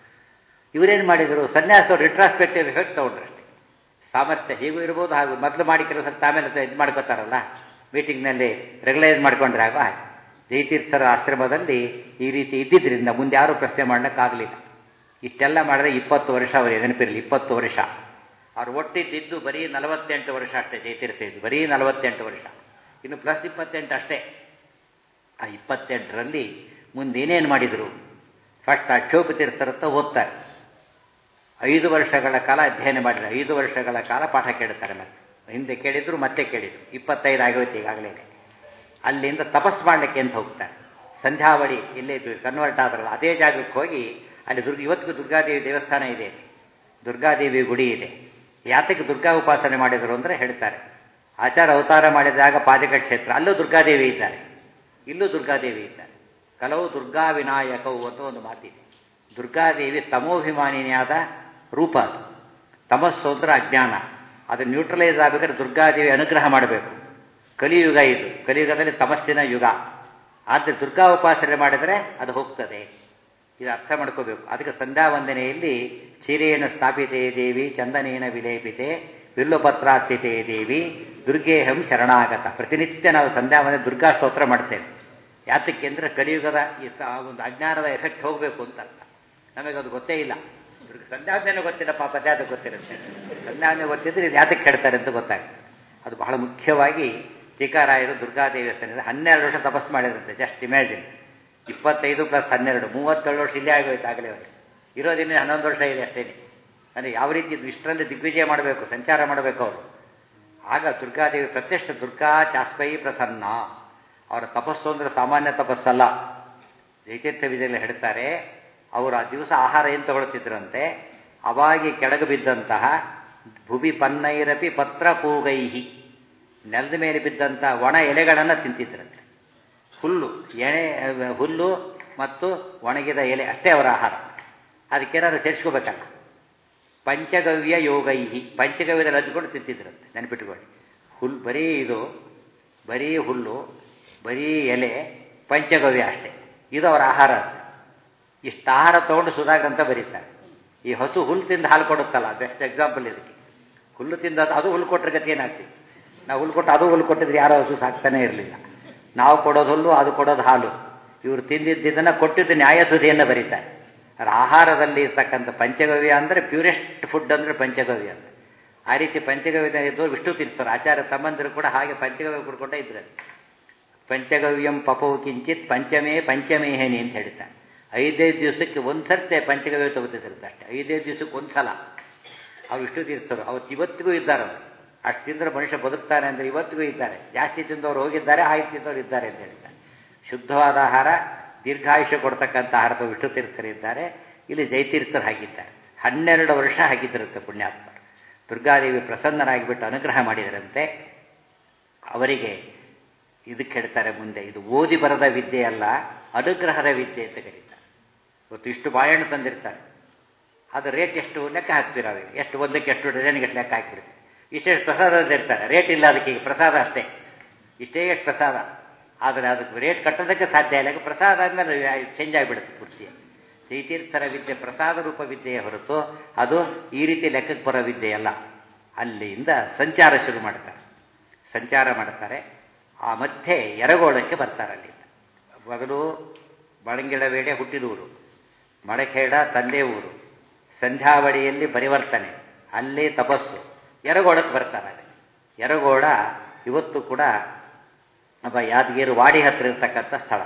ಇವರೇನು ಮಾಡಿದರು ಸನ್ಯಾಸ ರಿಟ್ರಾಸ್ಪೆಕ್ಟಿವ್ ಎಫೆಕ್ಟ್ ತಗೊಂಡ್ರಷ್ಟೇ ಸಾಮರ್ಥ್ಯ ಹೀಗೂ ಇರ್ಬೋದು ಹಾಗೂ ಮೊದಲು ಮಾಡಿ ಕೆಲಸ ಆಮೇಲೆ ಇದು ಮಾಡ್ಕೋತಾರಲ್ಲ ಮೀಟಿಂಗ್ನಲ್ಲಿ ರೆಗ್ಯುಲೈಸ್ ಮಾಡ್ಕೊಂಡ್ರೆ ಆಗ ಜಯತೀರ್ಥರ ಆಶ್ರಮದಲ್ಲಿ ಈ ರೀತಿ ಇದ್ದಿದ್ದರಿಂದ ಮುಂದೆ ಯಾರೂ ಪ್ರಶ್ನೆ ಮಾಡಲಿಕ್ಕಾಗಲಿಲ್ಲ ಇಷ್ಟೆಲ್ಲ ಮಾಡಿದ್ರೆ ಇಪ್ಪತ್ತು ವರ್ಷ ಅವರು ನೆನಪಿರಲಿ ಇಪ್ಪತ್ತು ವರ್ಷ ಅವ್ರು ಒಟ್ಟಿದ್ದು ಬರೀ ನಲವತ್ತೆಂಟು ವರ್ಷ ಅಷ್ಟೇ ಜಯತೀರ್ಥ ಇದ್ದು ಬರೀ ನಲವತ್ತೆಂಟು ವರ್ಷ ಇನ್ನು ಪ್ಲಸ್ ಇಪ್ಪತ್ತೆಂಟು ಅಷ್ಟೇ ಆ ಇಪ್ಪತ್ತೆಂಟರಲ್ಲಿ ಮುಂದೆ ಏನೇನು ಮಾಡಿದರು ಫಸ್ಟ್ ಅಕ್ಷೋಪ ತೀರ್ಥರತ್ತ ಓದ್ತಾರೆ ಐದು ವರ್ಷಗಳ ಕಾಲ ಅಧ್ಯಯನ ಮಾಡಿದ್ರು ಐದು ವರ್ಷಗಳ ಕಾಲ ಪಾಠ ಕೇಳ್ತಾರೆ ಮತ್ತೆ ಹಿಂದೆ ಕೇಳಿದ್ರು ಮತ್ತೆ ಕೇಳಿದ್ರು ಇಪ್ಪತ್ತೈದು ಆಗೋಯ್ತು ಈಗಾಗಲೇ ಅಲ್ಲಿಂದ ತಪಸ್ ಮಾಡಲಿಕ್ಕೆ ಅಂತ ಹೋಗ್ತಾರೆ ಸಂಧ್ಯಾವಳಿ ಇಲ್ಲೇ ಕನ್ವರ್ಟ್ ಆದ್ರಲ್ಲ ಅದೇ ಜಾಗಕ್ಕೆ ಹೋಗಿ ಅಲ್ಲಿ ದುರ್ಗ ಇವತ್ತಿಗೂ ದುರ್ಗಾದೇವಿ ದೇವಸ್ಥಾನ ಇದೆ ದುರ್ಗಾದೇವಿ ಗುಡಿ ಇದೆ ಯಾತಕ್ಕೆ ದುರ್ಗಾ ಉಪಾಸನೆ ಮಾಡಿದರು ಅಂದರೆ ಹೇಳ್ತಾರೆ ಆಚಾರ ಅವತಾರ ಮಾಡಿದಾಗ ಪಾದಕ ಕ್ಷೇತ್ರ ಅಲ್ಲೂ ದುರ್ಗಾದೇವಿ ಇದ್ದಾರೆ ಇಲ್ಲೂ ದುರ್ಗಾದೇವಿ ಇದ್ದಾರೆ ಕೆಲವು ದುರ್ಗಾ ವಿನಾಯಕವು ಅಂತ ಒಂದು ಮಾತಿದೆ ದುರ್ಗಾದೇವಿ ತಮೋಭಿಮಾನಿನಿಯಾದ ರೂಪ ಅದು ತಮಸ್ಸು ಅಂದ್ರೆ ಅಜ್ಞಾನ ಅದು ನ್ಯೂಟ್ರಲೈಸ್ ಆಗಬೇಕಾದ್ರೆ ದುರ್ಗಾದೇವಿ ಅನುಗ್ರಹ ಮಾಡಬೇಕು ಕಲಿಯುಗ ಇದು ಕಲಿಯುಗದಲ್ಲಿ ತಮಸ್ಸಿನ ಯುಗ ಆದರೆ ದುರ್ಗಾ ಉಪಾಸನೆ ಮಾಡಿದರೆ ಅದು ಹೋಗ್ತದೆ ಇದು ಅರ್ಥ ಮಾಡ್ಕೋಬೇಕು ಅದಕ್ಕೆ ಸಂಧ್ಯಾ ವಂದನೆಯಲ್ಲಿ ಚಿರೇನ ಸ್ಥಾಪಿತೆ ದೇವಿ ಚಂದನೇನ ವಿಲೇಪಿತೆ ವಿಲ್ಲುಪತ್ರಾಸ್ಥಿತೆ ದೇವಿ ದುರ್ಗೇಹಂ ಶರಣಾಗತ ಪ್ರತಿನಿತ್ಯ ನಾವು ಸಂಧ್ಯಾ ವಂದನೆ ದುರ್ಗಾ ಸ್ತೋತ್ರ ಮಾಡ್ತೇವೆ ಯಾತಕ್ಕೆ ಅಂದರೆ ಕಲಿಯುಗದ ಈ ಒಂದು ಅಜ್ಞಾನದ ಎಫೆಕ್ಟ್ ಹೋಗಬೇಕು ಅಂತ ಅರ್ಥ ನಮಗೆ ಅದು ಗೊತ್ತೇ ಇಲ್ಲ ಸಂಧ್ಯಾವಂದನೆ ಗೊತ್ತಿಲ್ಲ ಪಾಪ ಅದು ಗೊತ್ತಿರುತ್ತೆ ಸಂಧ್ಯಾವಂದನೆ ಗೊತ್ತಿದ್ರೆ ಇದು ಯಾತಕ್ಕೆ ಹೇಳ್ತಾರೆ ಅಂತ ಗೊತ್ತಾಗುತ್ತೆ ಅದು ಬಹಳ ಮುಖ್ಯವಾಗಿ ಟೀಕಾರಾಯರು ದುರ್ಗಾದೇವಿ ಸನ್ನಿಧ ಹನ್ನೆರಡು ವರ್ಷ ತಪಸ್ ಮಾಡಿದಂತೆ ಜಸ್ಟ್ ಇಮ್ಯಾಜಿನ್ ಇಪ್ಪತ್ತೈದು ಪ್ಲಸ್ ಹನ್ನೆರಡು ಮೂವತ್ತೇಳು ವರ್ಷ ಇಲ್ಲೇ ಆಗೋಯ್ತು ಆಗಲೇ ಅವರು ಇರೋದಿನ್ನ ಹನ್ನೊಂದು ವರ್ಷ ಇದೆ ಅಷ್ಟೇ ಅಂದರೆ ಯಾವ ರೀತಿ ಇಷ್ಟರಲ್ಲಿ ದಿಗ್ವಿಜಯ ಮಾಡಬೇಕು ಸಂಚಾರ ಮಾಡಬೇಕು ಅವರು ಆಗ ದುರ್ಗಾದೇವಿ ಪ್ರತ್ಯಕ್ಷ ದುರ್ಗಾ ಚಾಸ್ಪೈ ಪ್ರಸನ್ನ ಅವರ ತಪಸ್ಸು ಅಂದರೆ ಸಾಮಾನ್ಯ ತಪಸ್ಸಲ್ಲ ಜಯತೀರ್ಥ ವಿಜಯಲ್ಲಿ ಹೇಳ್ತಾರೆ ಅವರು ಆ ದಿವಸ ಆಹಾರ ಏನು ತಗೊಳ್ತಿದ್ರಂತೆ ಅವಾಗಿ ಕೆಳಗೆ ಬಿದ್ದಂತಹ ಭುವಿ ಪನ್ನೈರಪಿ ಪತ್ರ ಪೂಗೈಹಿ ನೆಲದ ಮೇಲೆ ಬಿದ್ದಂಥ ಒಣ ಎಲೆಗಳನ್ನು ತಿಂತಿದ್ರಂತೆ ಹುಲ್ಲು ಎಣೆ ಹುಲ್ಲು ಮತ್ತು ಒಣಗಿದ ಎಲೆ ಅಷ್ಟೇ ಅವರ ಆಹಾರ ಅದಕ್ಕೇನಾದ್ರು ಸೇರಿಸ್ಕೋಬೇಕಲ್ಲ ಪಂಚಗವ್ಯ ಯೋಗೈಹಿ ಪಂಚಗವ್ಯದಲ್ಲಿ ಹಚ್ಕೊಂಡು ತಿಂತಿದ್ರಂತೆ ನೆನಪಿಟ್ಕೊಳ್ಳಿ ಹುಲ್ಲು ಬರೀ ಇದು ಬರೀ ಹುಲ್ಲು ಬರೀ ಎಲೆ ಪಂಚಗವ್ಯ ಅಷ್ಟೇ ಇದು ಅವರ ಆಹಾರ ಇಷ್ಟು ಆಹಾರ ತೊಗೊಂಡು ಸುಧಾಗ್ರ ಅಂತ ಬರೀತಾರೆ ಈ ಹಸು ಹುಲ್ಲು ತಿಂದು ಹಾಲು ಕೊಡುತ್ತಲ್ಲ ಬೆಸ್ಟ್ ಎಕ್ಸಾಂಪಲ್ ಇದಕ್ಕೆ ಹುಲ್ಲು ತಿಂದ ಅದು ಹುಲ್ಲು ಕೊಟ್ಟರೆ ಗತಿ ಏನಾಗ್ತಿತ್ತು ನಾವು ಹುಲ್ಲು ಕೊಟ್ಟು ಅದು ಹುಲ್ಲು ಕೊಟ್ಟಿದ್ರೆ ಯಾರೋ ಹಸು ಸಾಕ್ತಾನೆ ಇರಲಿಲ್ಲ ನಾವು ಕೊಡೋದು ಹುಲ್ಲು ಅದು ಕೊಡೋದು ಹಾಲು ಇವರು ತಿಂದಿದ್ದನ್ನು ಕೊಟ್ಟಿದ್ದು ನ್ಯಾಯಸುಧಿಯನ್ನು ಬರೀತಾರೆ ಅದು ಆಹಾರದಲ್ಲಿ ಇರ್ತಕ್ಕಂಥ ಪಂಚಗವ್ಯ ಅಂದರೆ ಪ್ಯೂರೆಸ್ಟ್ ಫುಡ್ ಅಂದರೆ ಪಂಚಗವ್ಯ ಅಂತ ಆ ರೀತಿ ಪಂಚಗವ್ಯ ಇದ್ದವರು ವಿಷ್ಣು ತಿಂತಾರೆ ಆಚಾರ್ಯ ತಮ್ಮಂದಿರು ಕೂಡ ಹಾಗೆ ಪಂಚಗವ್ಯ ಕುಡ್ಕೊಂಡೇ ಇದ್ರೆ ಪಂಚಗವ್ಯಂ ಪಪವು ಕಿಂಚಿತ್ ಪಂಚಮೇ ಪಂಚಮೇಹನಿ ಅಂತ ಹೇಳ್ತಾರೆ ಐದೈದು ದಿವಸಕ್ಕೆ ಒಂದು ಸರ್ತೆ ಪಂಚಗವ್ಯ ತಗೋತಿರ್ತಾರೆ ಅಷ್ಟೇ ಐದೈದು ದಿವಸಕ್ಕೆ ಒಂದು ಸಲ ಅವ್ರು ವಿಷ್ಣು ತೀರ್ಥರು ಅವತ್ತು ಇವತ್ತಿಗೂ ಇದ್ದಾರೆ ಅವರು ಅಷ್ಟು ತಿಂದರೆ ಮನುಷ್ಯ ಬದುಕ್ತಾನೆ ಅಂದರೆ ಇವತ್ತಿಗೂ ಇದ್ದಾರೆ ಜಾಸ್ತಿ ತಿಂದವರು ಹೋಗಿದ್ದಾರೆ ಆಯ್ತು ತಿಂದವರು ಇದ್ದಾರೆ ಅಂತ ಹೇಳ್ತಾರೆ ಶುದ್ಧವಾದ ಆಹಾರ ದೀರ್ಘಾಯುಷ್ಯ ಕೊಡ್ತಕ್ಕಂಥ ಆಹಾರದ ವಿಷ್ಣು ತೀರ್ಥರಿದ್ದಾರೆ ಇಲ್ಲಿ ಜಯತೀರ್ಥರು ಹಾಕಿದ್ದಾರೆ ಹನ್ನೆರಡು ವರ್ಷ ಹಾಕಿದ್ದಿರುತ್ತೆ ಪುಣ್ಯಾತ್ಮರು ದುರ್ಗಾದೇವಿ ಪ್ರಸನ್ನರಾಗಿಬಿಟ್ಟು ಅನುಗ್ರಹ ಮಾಡಿದರಂತೆ ಅವರಿಗೆ ಇದಕ್ಕೆ ಹೇಳ್ತಾರೆ ಮುಂದೆ ಇದು ಓದಿ ಬರದ ವಿದ್ಯೆ ಅಲ್ಲ ಅನುಗ್ರಹದ ವಿದ್ಯೆ ಅಂತ ಕರೀತಾರೆ ಇವತ್ತು ಇಷ್ಟು ಬಾಳೆಹಣ್ಣು ತಂದಿರ್ತಾರೆ ಅದು ರೇಟ್ ಎಷ್ಟು ಲೆಕ್ಕ ಹಾಕ್ತೀರ ಅವೆ ಎಷ್ಟು ಒಂದಕ್ಕೆ ಎಷ್ಟು ಡಜನ್ಗೆ ಎಷ್ಟು ಲೆಕ್ಕ ಹಾಕ್ಬಿಡ್ತೀವಿ ಇಷ್ಟೆಷ್ಟು ಪ್ರಸಾದ ಇರ್ತಾರೆ ರೇಟ್ ಇಲ್ಲ ಅದಕ್ಕೆ ಈಗ ಪ್ರಸಾದ ಅಷ್ಟೇ ಇಷ್ಟೇ ಎಷ್ಟು ಪ್ರಸಾದ ಆದರೆ ಅದಕ್ಕೆ ರೇಟ್ ಕಟ್ಟೋದಕ್ಕೆ ಸಾಧ್ಯ ಇಲ್ಲ ಪ್ರಸಾದ ಆದಮೇಲೆ ಚೇಂಜ್ ಆಗಿಬಿಡುತ್ತೆ ಪೂರ್ತಿ ಜೈತೀರ್ಥರ ವಿದ್ಯೆ ಪ್ರಸಾದ ರೂಪ ವಿದ್ಯೆಯೇ ಹೊರತು ಅದು ಈ ರೀತಿ ಲೆಕ್ಕಕ್ಕೆ ಬರೋ ವಿದ್ಯೆಯಲ್ಲ ಅಲ್ಲಿಂದ ಸಂಚಾರ ಶುರು ಮಾಡ್ತಾರೆ ಸಂಚಾರ ಮಾಡ್ತಾರೆ ಆ ಮಧ್ಯೆ ಎರಗೋಳಕ್ಕೆ ಬರ್ತಾರೆ ಅಲ್ಲಿಂದ ಮೊದಲು ಬಳಂಗಿಳ ವೇಳೆ ಹುಟ್ಟಿದ ಊರು ಮಳಖೇಡ ತಂದೆ ಊರು ಸಂಧ್ಯಾವಳಿಯಲ್ಲಿ ಪರಿವರ್ತನೆ ಅಲ್ಲಿ ತಪಸ್ಸು ಎರಗೋಳಕ್ಕೆ ಬರ್ತಾರೆ ಎರಗೋಳ ಇವತ್ತು ಕೂಡ ಒಬ್ಬ ಯಾದಗಿರಿ ವಾಡಿ ಹತ್ತಿರ ಇರ್ತಕ್ಕಂಥ ಸ್ಥಳ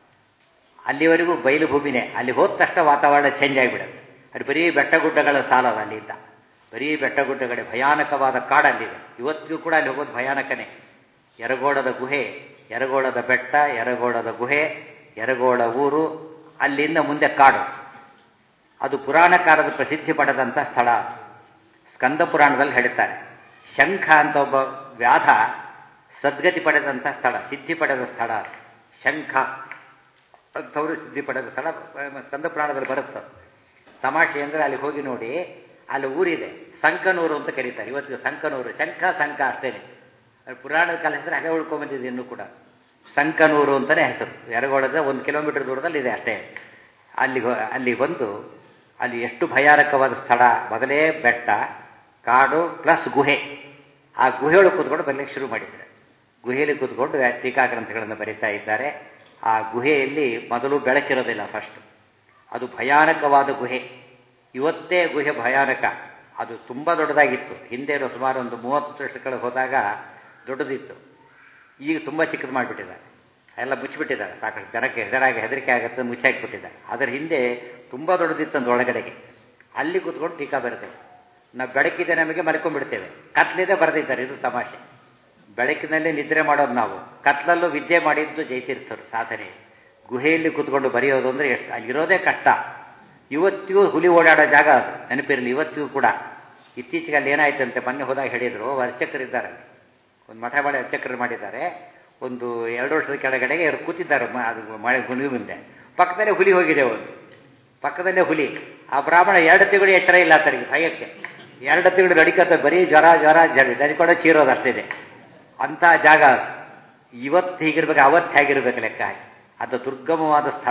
ಅಲ್ಲಿವರೆಗೂ ಬಯಲು ಭೂಮಿನೇ ಅಲ್ಲಿ ಹೋದ ತಕ್ಷಣ ವಾತಾವರಣ ಚೇಂಜ್ ಆಗಿಬಿಡುತ್ತೆ ಅದು ಬರೀ ಬೆಟ್ಟಗುಡ್ಡಗಳ ಸಾಲದ ಅಲ್ಲಿಂದ ಬರೀ ಬೆಟ್ಟಗುಡ್ಡಗಳೇ ಭಯಾನಕವಾದ ಕಾಡಲ್ಲಿದೆ ಇವತ್ತಿಗೂ ಕೂಡ ಅಲ್ಲಿ ಹೋಗೋದು ಭಯಾನಕನೇ ಎರಗೋಳದ ಗುಹೆ ಎರಗೋಳದ ಬೆಟ್ಟ ಎರಗೋಳದ ಗುಹೆ ಎರಗೋಳ ಊರು ಅಲ್ಲಿಂದ ಮುಂದೆ ಕಾಡು ಅದು ಪುರಾಣಕಾರದ ಪ್ರಸಿದ್ಧಿ ಪಡೆದಂಥ ಸ್ಥಳ ಸ್ಕಂದ ಪುರಾಣದಲ್ಲಿ ಹೇಳ್ತಾರೆ ಶಂಖ ಅಂತ ಒಬ್ಬ ವ್ಯಾಧ ಸದ್ಗತಿ ಪಡೆದಂಥ ಸ್ಥಳ ಸಿದ್ಧಿ ಪಡೆದ ಸ್ಥಳ ಶಂಖ ಅಂಥವರು ಸಿದ್ಧಿ ಪಡೆದ ಸ್ಥಳ ಸ್ಕಂದ ಪುರಾಣದಲ್ಲಿ ಬರುತ್ತೆ ತಮಾಷೆ ಅಂದರೆ ಅಲ್ಲಿ ಹೋಗಿ ನೋಡಿ ಅಲ್ಲಿ ಊರಿದೆ ಸಂಕನೂರು ಅಂತ ಕರೀತಾರೆ ಇವತ್ತಿಗೆ ಸಂಕನೂರು ಶಂಖ ಸಂಖ ಅಷ್ಟೇನೆ ಪುರಾಣದ ಕಾಲ ಹೆಸರು ಹಾಗೆ ಉಳ್ಕೊಂಬಂದಿದೆ ಇನ್ನೂ ಕೂಡ ಸಂಕನೂರು ಅಂತಲೇ ಹೆಸರು ಎರಗೋಳದ ಒಂದು ಕಿಲೋಮೀಟರ್ ದೂರದಲ್ಲಿ ಇದೆ ಅಷ್ಟೇ ಅಲ್ಲಿ ಅಲ್ಲಿ ಬಂದು ಅಲ್ಲಿ ಎಷ್ಟು ಭಯಾನಕವಾದ ಸ್ಥಳ ಮೊದಲೇ ಬೆಟ್ಟ ಕಾಡು ಪ್ಲಸ್ ಗುಹೆ ಆ ಗುಹೆಯೊಳಗೆ ಕೂತ್ಕೊಂಡು ಬರಲಿಕ್ಕೆ ಶುರು ಮಾಡಿದ್ದಾರೆ ಗುಹೆಯಲ್ಲಿ ಕೂತ್ಕೊಂಡು ಟೀಕಾಗ್ರಂಥಗಳನ್ನು ಬರೀತಾ ಇದ್ದಾರೆ ಆ ಗುಹೆಯಲ್ಲಿ ಮೊದಲು ಬೆಳಕಿರೋದಿಲ್ಲ ಫಸ್ಟ್ ಅದು ಭಯಾನಕವಾದ ಗುಹೆ ಇವತ್ತೇ ಗುಹೆ ಭಯಾನಕ ಅದು ತುಂಬ ದೊಡ್ಡದಾಗಿತ್ತು ಹಿಂದೆ ಸುಮಾರು ಒಂದು ಮೂವತ್ತು ವರ್ಷಗಳ ಹೋದಾಗ ದೊಡ್ಡದಿತ್ತು ಈಗ ತುಂಬ ಚಿಕ್ಕದು ಮಾಡಿಬಿಟ್ಟಿದ್ದಾರೆ ಎಲ್ಲ ಮುಚ್ಚಿಬಿಟ್ಟಿದ್ದಾರೆ ಸಾಕಷ್ಟು ಜನಕ್ಕೆ ಹೆದರಾಗಿ ಹೆದರಿಕೆ ಆಗುತ್ತೆ ಮುಚ್ಚಾಕಿಬಿಟ್ಟಿದ್ದಾರೆ ಅದರ ಹಿಂದೆ ತುಂಬ ದೊಡ್ಡದಿತ್ತು ಒಂದು ಒಳಗಡೆಗೆ ಅಲ್ಲಿ ಕೂತ್ಕೊಂಡು ಟೀಕಾ ಬರ್ತೇವೆ ನಾವು ಬೆಳಕಿದೆ ನಮಗೆ ಮಲ್ಕೊಂಡ್ಬಿಡ್ತೇವೆ ಕತ್ಲಿದೆ ಬರೆದಿದ್ದಾರೆ ಇದು ತಮಾಷೆ ಬೆಳಕಿನಲ್ಲಿ ನಿದ್ರೆ ಮಾಡೋದು ನಾವು ಕತ್ಲಲ್ಲೂ ವಿದ್ಯೆ ಮಾಡಿದ್ದು ಜೈತೀರ್ಥರು ಸಾಧನೆ ಗುಹೆಯಲ್ಲಿ ಕೂತ್ಕೊಂಡು ಬರೆಯೋದು ಅಂದರೆ ಎಷ್ಟು ಅಲ್ಲಿರೋದೇ ಕಷ್ಟ ಇವತ್ತಿಗೂ ಹುಲಿ ಓಡಾಡೋ ಜಾಗ ಅದು ನೆನಪಿರಲಿ ಇವತ್ತಿಗೂ ಕೂಡ ಇತ್ತೀಚೆಗೆ ಅಲ್ಲಿ ಏನಾಯ್ತಂತೆ ಮೊನ್ನೆ ಹೋದಾಗ ಹೇಳಿದರು ಅರ್ಚಕರಿದ್ದಾರೆ ಒಂದು ಮಠ ಮಾಡಿ ಅರ್ಚಕರು ಮಾಡಿದ್ದಾರೆ ಒಂದು ಎರಡು ವರ್ಷದ ಕೆಳಗಡೆಗೆ ಅವರು ಕೂತಿದ್ದಾರೆ ಅದು ಮಳೆ ಗುಣಿ ಮುಂದೆ ಪಕ್ಕದಲ್ಲೇ ಹುಲಿ ಹೋಗಿದೆ ಒಂದು ಪಕ್ಕದಲ್ಲೇ ಹುಲಿ ಆ ಬ್ರಾಹ್ಮಣ ಎರಡು ತಿಂಗಳು ಎಚ್ಚರ ಇಲ್ಲ ಆತನಿಗೆ ಭಯಕ್ಕೆ ಎರಡು ತಿಂಗಳು ನಡಿಕತ್ತ ಬರೀ ಜ್ವರ ಜ್ವರ ಜಡಿ ನಡಿಕೊಂಡು ಚೀರೋದು ಅಷ್ಟಿದೆ ಅಂಥ ಜಾಗ ಇವತ್ತು ಹೀಗಿರ್ಬೇಕು ಅವತ್ತು ಹೇಗಿರ್ಬೇಕು ಲೆಕ್ಕ ಹಾಕಿ ಅದು ದುರ್ಗಮವಾದ ಸ್ಥಳ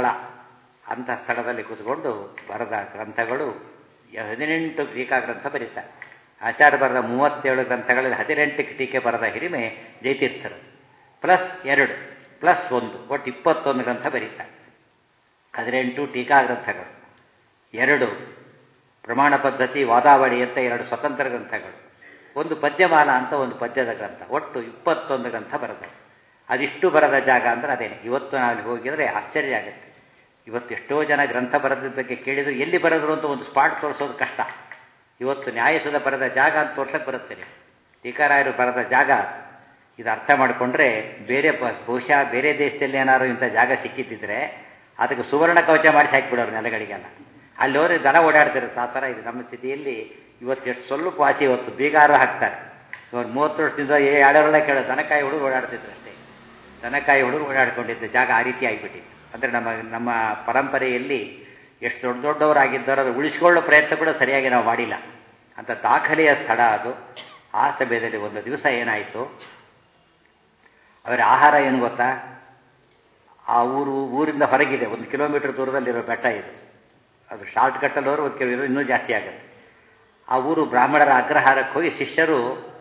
ಅಂಥ ಸ್ಥಳದಲ್ಲಿ ಕೂತ್ಕೊಂಡು ಬರೆದ ಗ್ರಂಥಗಳು ಹದಿನೆಂಟು ಟೀಕಾ ಗ್ರಂಥ ಬರೀತಾರೆ ಆಚಾರ್ಯ ಬರೆದ ಮೂವತ್ತೇಳು ಗ್ರಂಥಗಳಲ್ಲಿ ಹದಿನೆಂಟಕ್ಕೆ ಟೀಕೆ ಬರೆದ ಹಿರಿಮೆ ಜಯತೀರ್ಥರು ಪ್ಲಸ್ ಎರಡು ಪ್ಲಸ್ ಒಂದು ಒಟ್ಟು ಇಪ್ಪತ್ತೊಂದು ಗ್ರಂಥ ಬರೀತಾರೆ ಹದಿನೆಂಟು ಟೀಕಾ ಗ್ರಂಥಗಳು ಎರಡು ಪ್ರಮಾಣ ಪದ್ಧತಿ ವಾದಾವಳಿ ಅಂತ ಎರಡು ಸ್ವತಂತ್ರ ಗ್ರಂಥಗಳು ಒಂದು ಪದ್ಯಮಾಲ ಅಂತ ಒಂದು ಪದ್ಯದ ಗ್ರಂಥ ಒಟ್ಟು ಇಪ್ಪತ್ತೊಂದು ಗ್ರಂಥ ಬರೆದ ಅದಿಷ್ಟು ಬರದ ಜಾಗ ಅಂದ್ರೆ ಅದೇನೆ ಇವತ್ತು ನಾವು ಅಲ್ಲಿ ಹೋಗಿದ್ರೆ ಆಶ್ಚರ್ಯ ಆಗುತ್ತೆ ಇವತ್ತು ಎಷ್ಟೋ ಜನ ಗ್ರಂಥ ಬರೆದ ಬಗ್ಗೆ ಕೇಳಿದ್ರು ಎಲ್ಲಿ ಬರೆದ್ರು ಅಂತ ಒಂದು ಸ್ಪಾಟ್ ತೋರಿಸೋದು ಕಷ್ಟ ಇವತ್ತು ನ್ಯಾಯಸುಧ ಬರೆದ ಜಾಗ ಅಂತ ತೋರ್ಸಕ್ಕೆ ಬರುತ್ತೆ ಟೀಕಾರಾಯರು ಬರೆದ ಜಾಗ ಇದು ಅರ್ಥ ಮಾಡಿಕೊಂಡ್ರೆ ಬೇರೆ ಬಹುಶಃ ಬೇರೆ ದೇಶದಲ್ಲಿ ಏನಾದ್ರು ಇಂಥ ಜಾಗ ಸಿಕ್ಕಿದ್ದಿದ್ರೆ ಅದಕ್ಕೆ ಸುವರ್ಣ ಕವಚ ಮಾಡಿಸಿ ಹಾಕಿಬಿಡೋರು ನೆಲಗಳಿಗೆಲ್ಲ ಅಲ್ಲಿ ಹೋದ್ರೆ ದನ ಓಡಾಡ್ತಿರುತ್ತೆ ಆ ಥರ ಇದು ನಮ್ಮ ಸ್ಥಿತಿಯಲ್ಲಿ ಇವತ್ತು ಎಷ್ಟು ಸ್ವಲ್ಪ ವಾಸಿ ಇವತ್ತು ಬೀಗಾರು ಹಾಕ್ತಾರೆ ಇವಾಗ ಮೂವತ್ತು ವರ್ಷದಿಂದ ಏ ಎರಡರಲ್ಲ ಕೇಳೋ ದನಕಾಯಿ ಹುಡುಗ ಓಡಾಡ್ತಿದ್ರು ಅಷ್ಟೇ ದನಕಾಯಿ ಹುಡುಗ ಓಡಾಡ್ಕೊಂಡಿದ್ದ ಜಾಗ ಆ ರೀತಿ ಆಗಿಬಿಟ್ಟಿತ್ತು ಅಂದರೆ ನಮ್ಮ ನಮ್ಮ ಪರಂಪರೆಯಲ್ಲಿ ಎಷ್ಟು ದೊಡ್ಡ ದೊಡ್ಡವರಾಗಿದ್ದಾರೋ ಅದು ಉಳಿಸ್ಕೊಳ್ಳೋ ಪ್ರಯತ್ನ ಕೂಡ ಸರಿಯಾಗಿ ನಾವು ಮಾಡಿಲ್ಲ ಅಂತ ದಾಖಲೆಯ ಸ್ಥಳ ಅದು ಆ ಸಮಯದಲ್ಲಿ ಒಂದು ದಿವಸ ಏನಾಯಿತು ಅವರ ಆಹಾರ ಏನು ಗೊತ್ತಾ ಆ ಊರು ಊರಿಂದ ಹೊರಗಿದೆ ಒಂದು ಕಿಲೋಮೀಟರ್ ದೂರದಲ್ಲಿರೋ ಬೆಟ್ಟ ಇದು ಅದು ಶಾರ್ಟ್ ಕಟ್ಟಲ್ಲಿ ಹೋದ್ರೆ ಒಂದು ಕೆಲವರು ಇನ್ನೂ ಜಾಸ್ತಿ ಆಗುತ್ತೆ ಆ ಊರು ಬ್ರಾಹ್ಮಣರ ಅಗ್ರಹಾರಕ್ಕೆ ಹೋಗಿ ಶಿಷ್ಯರು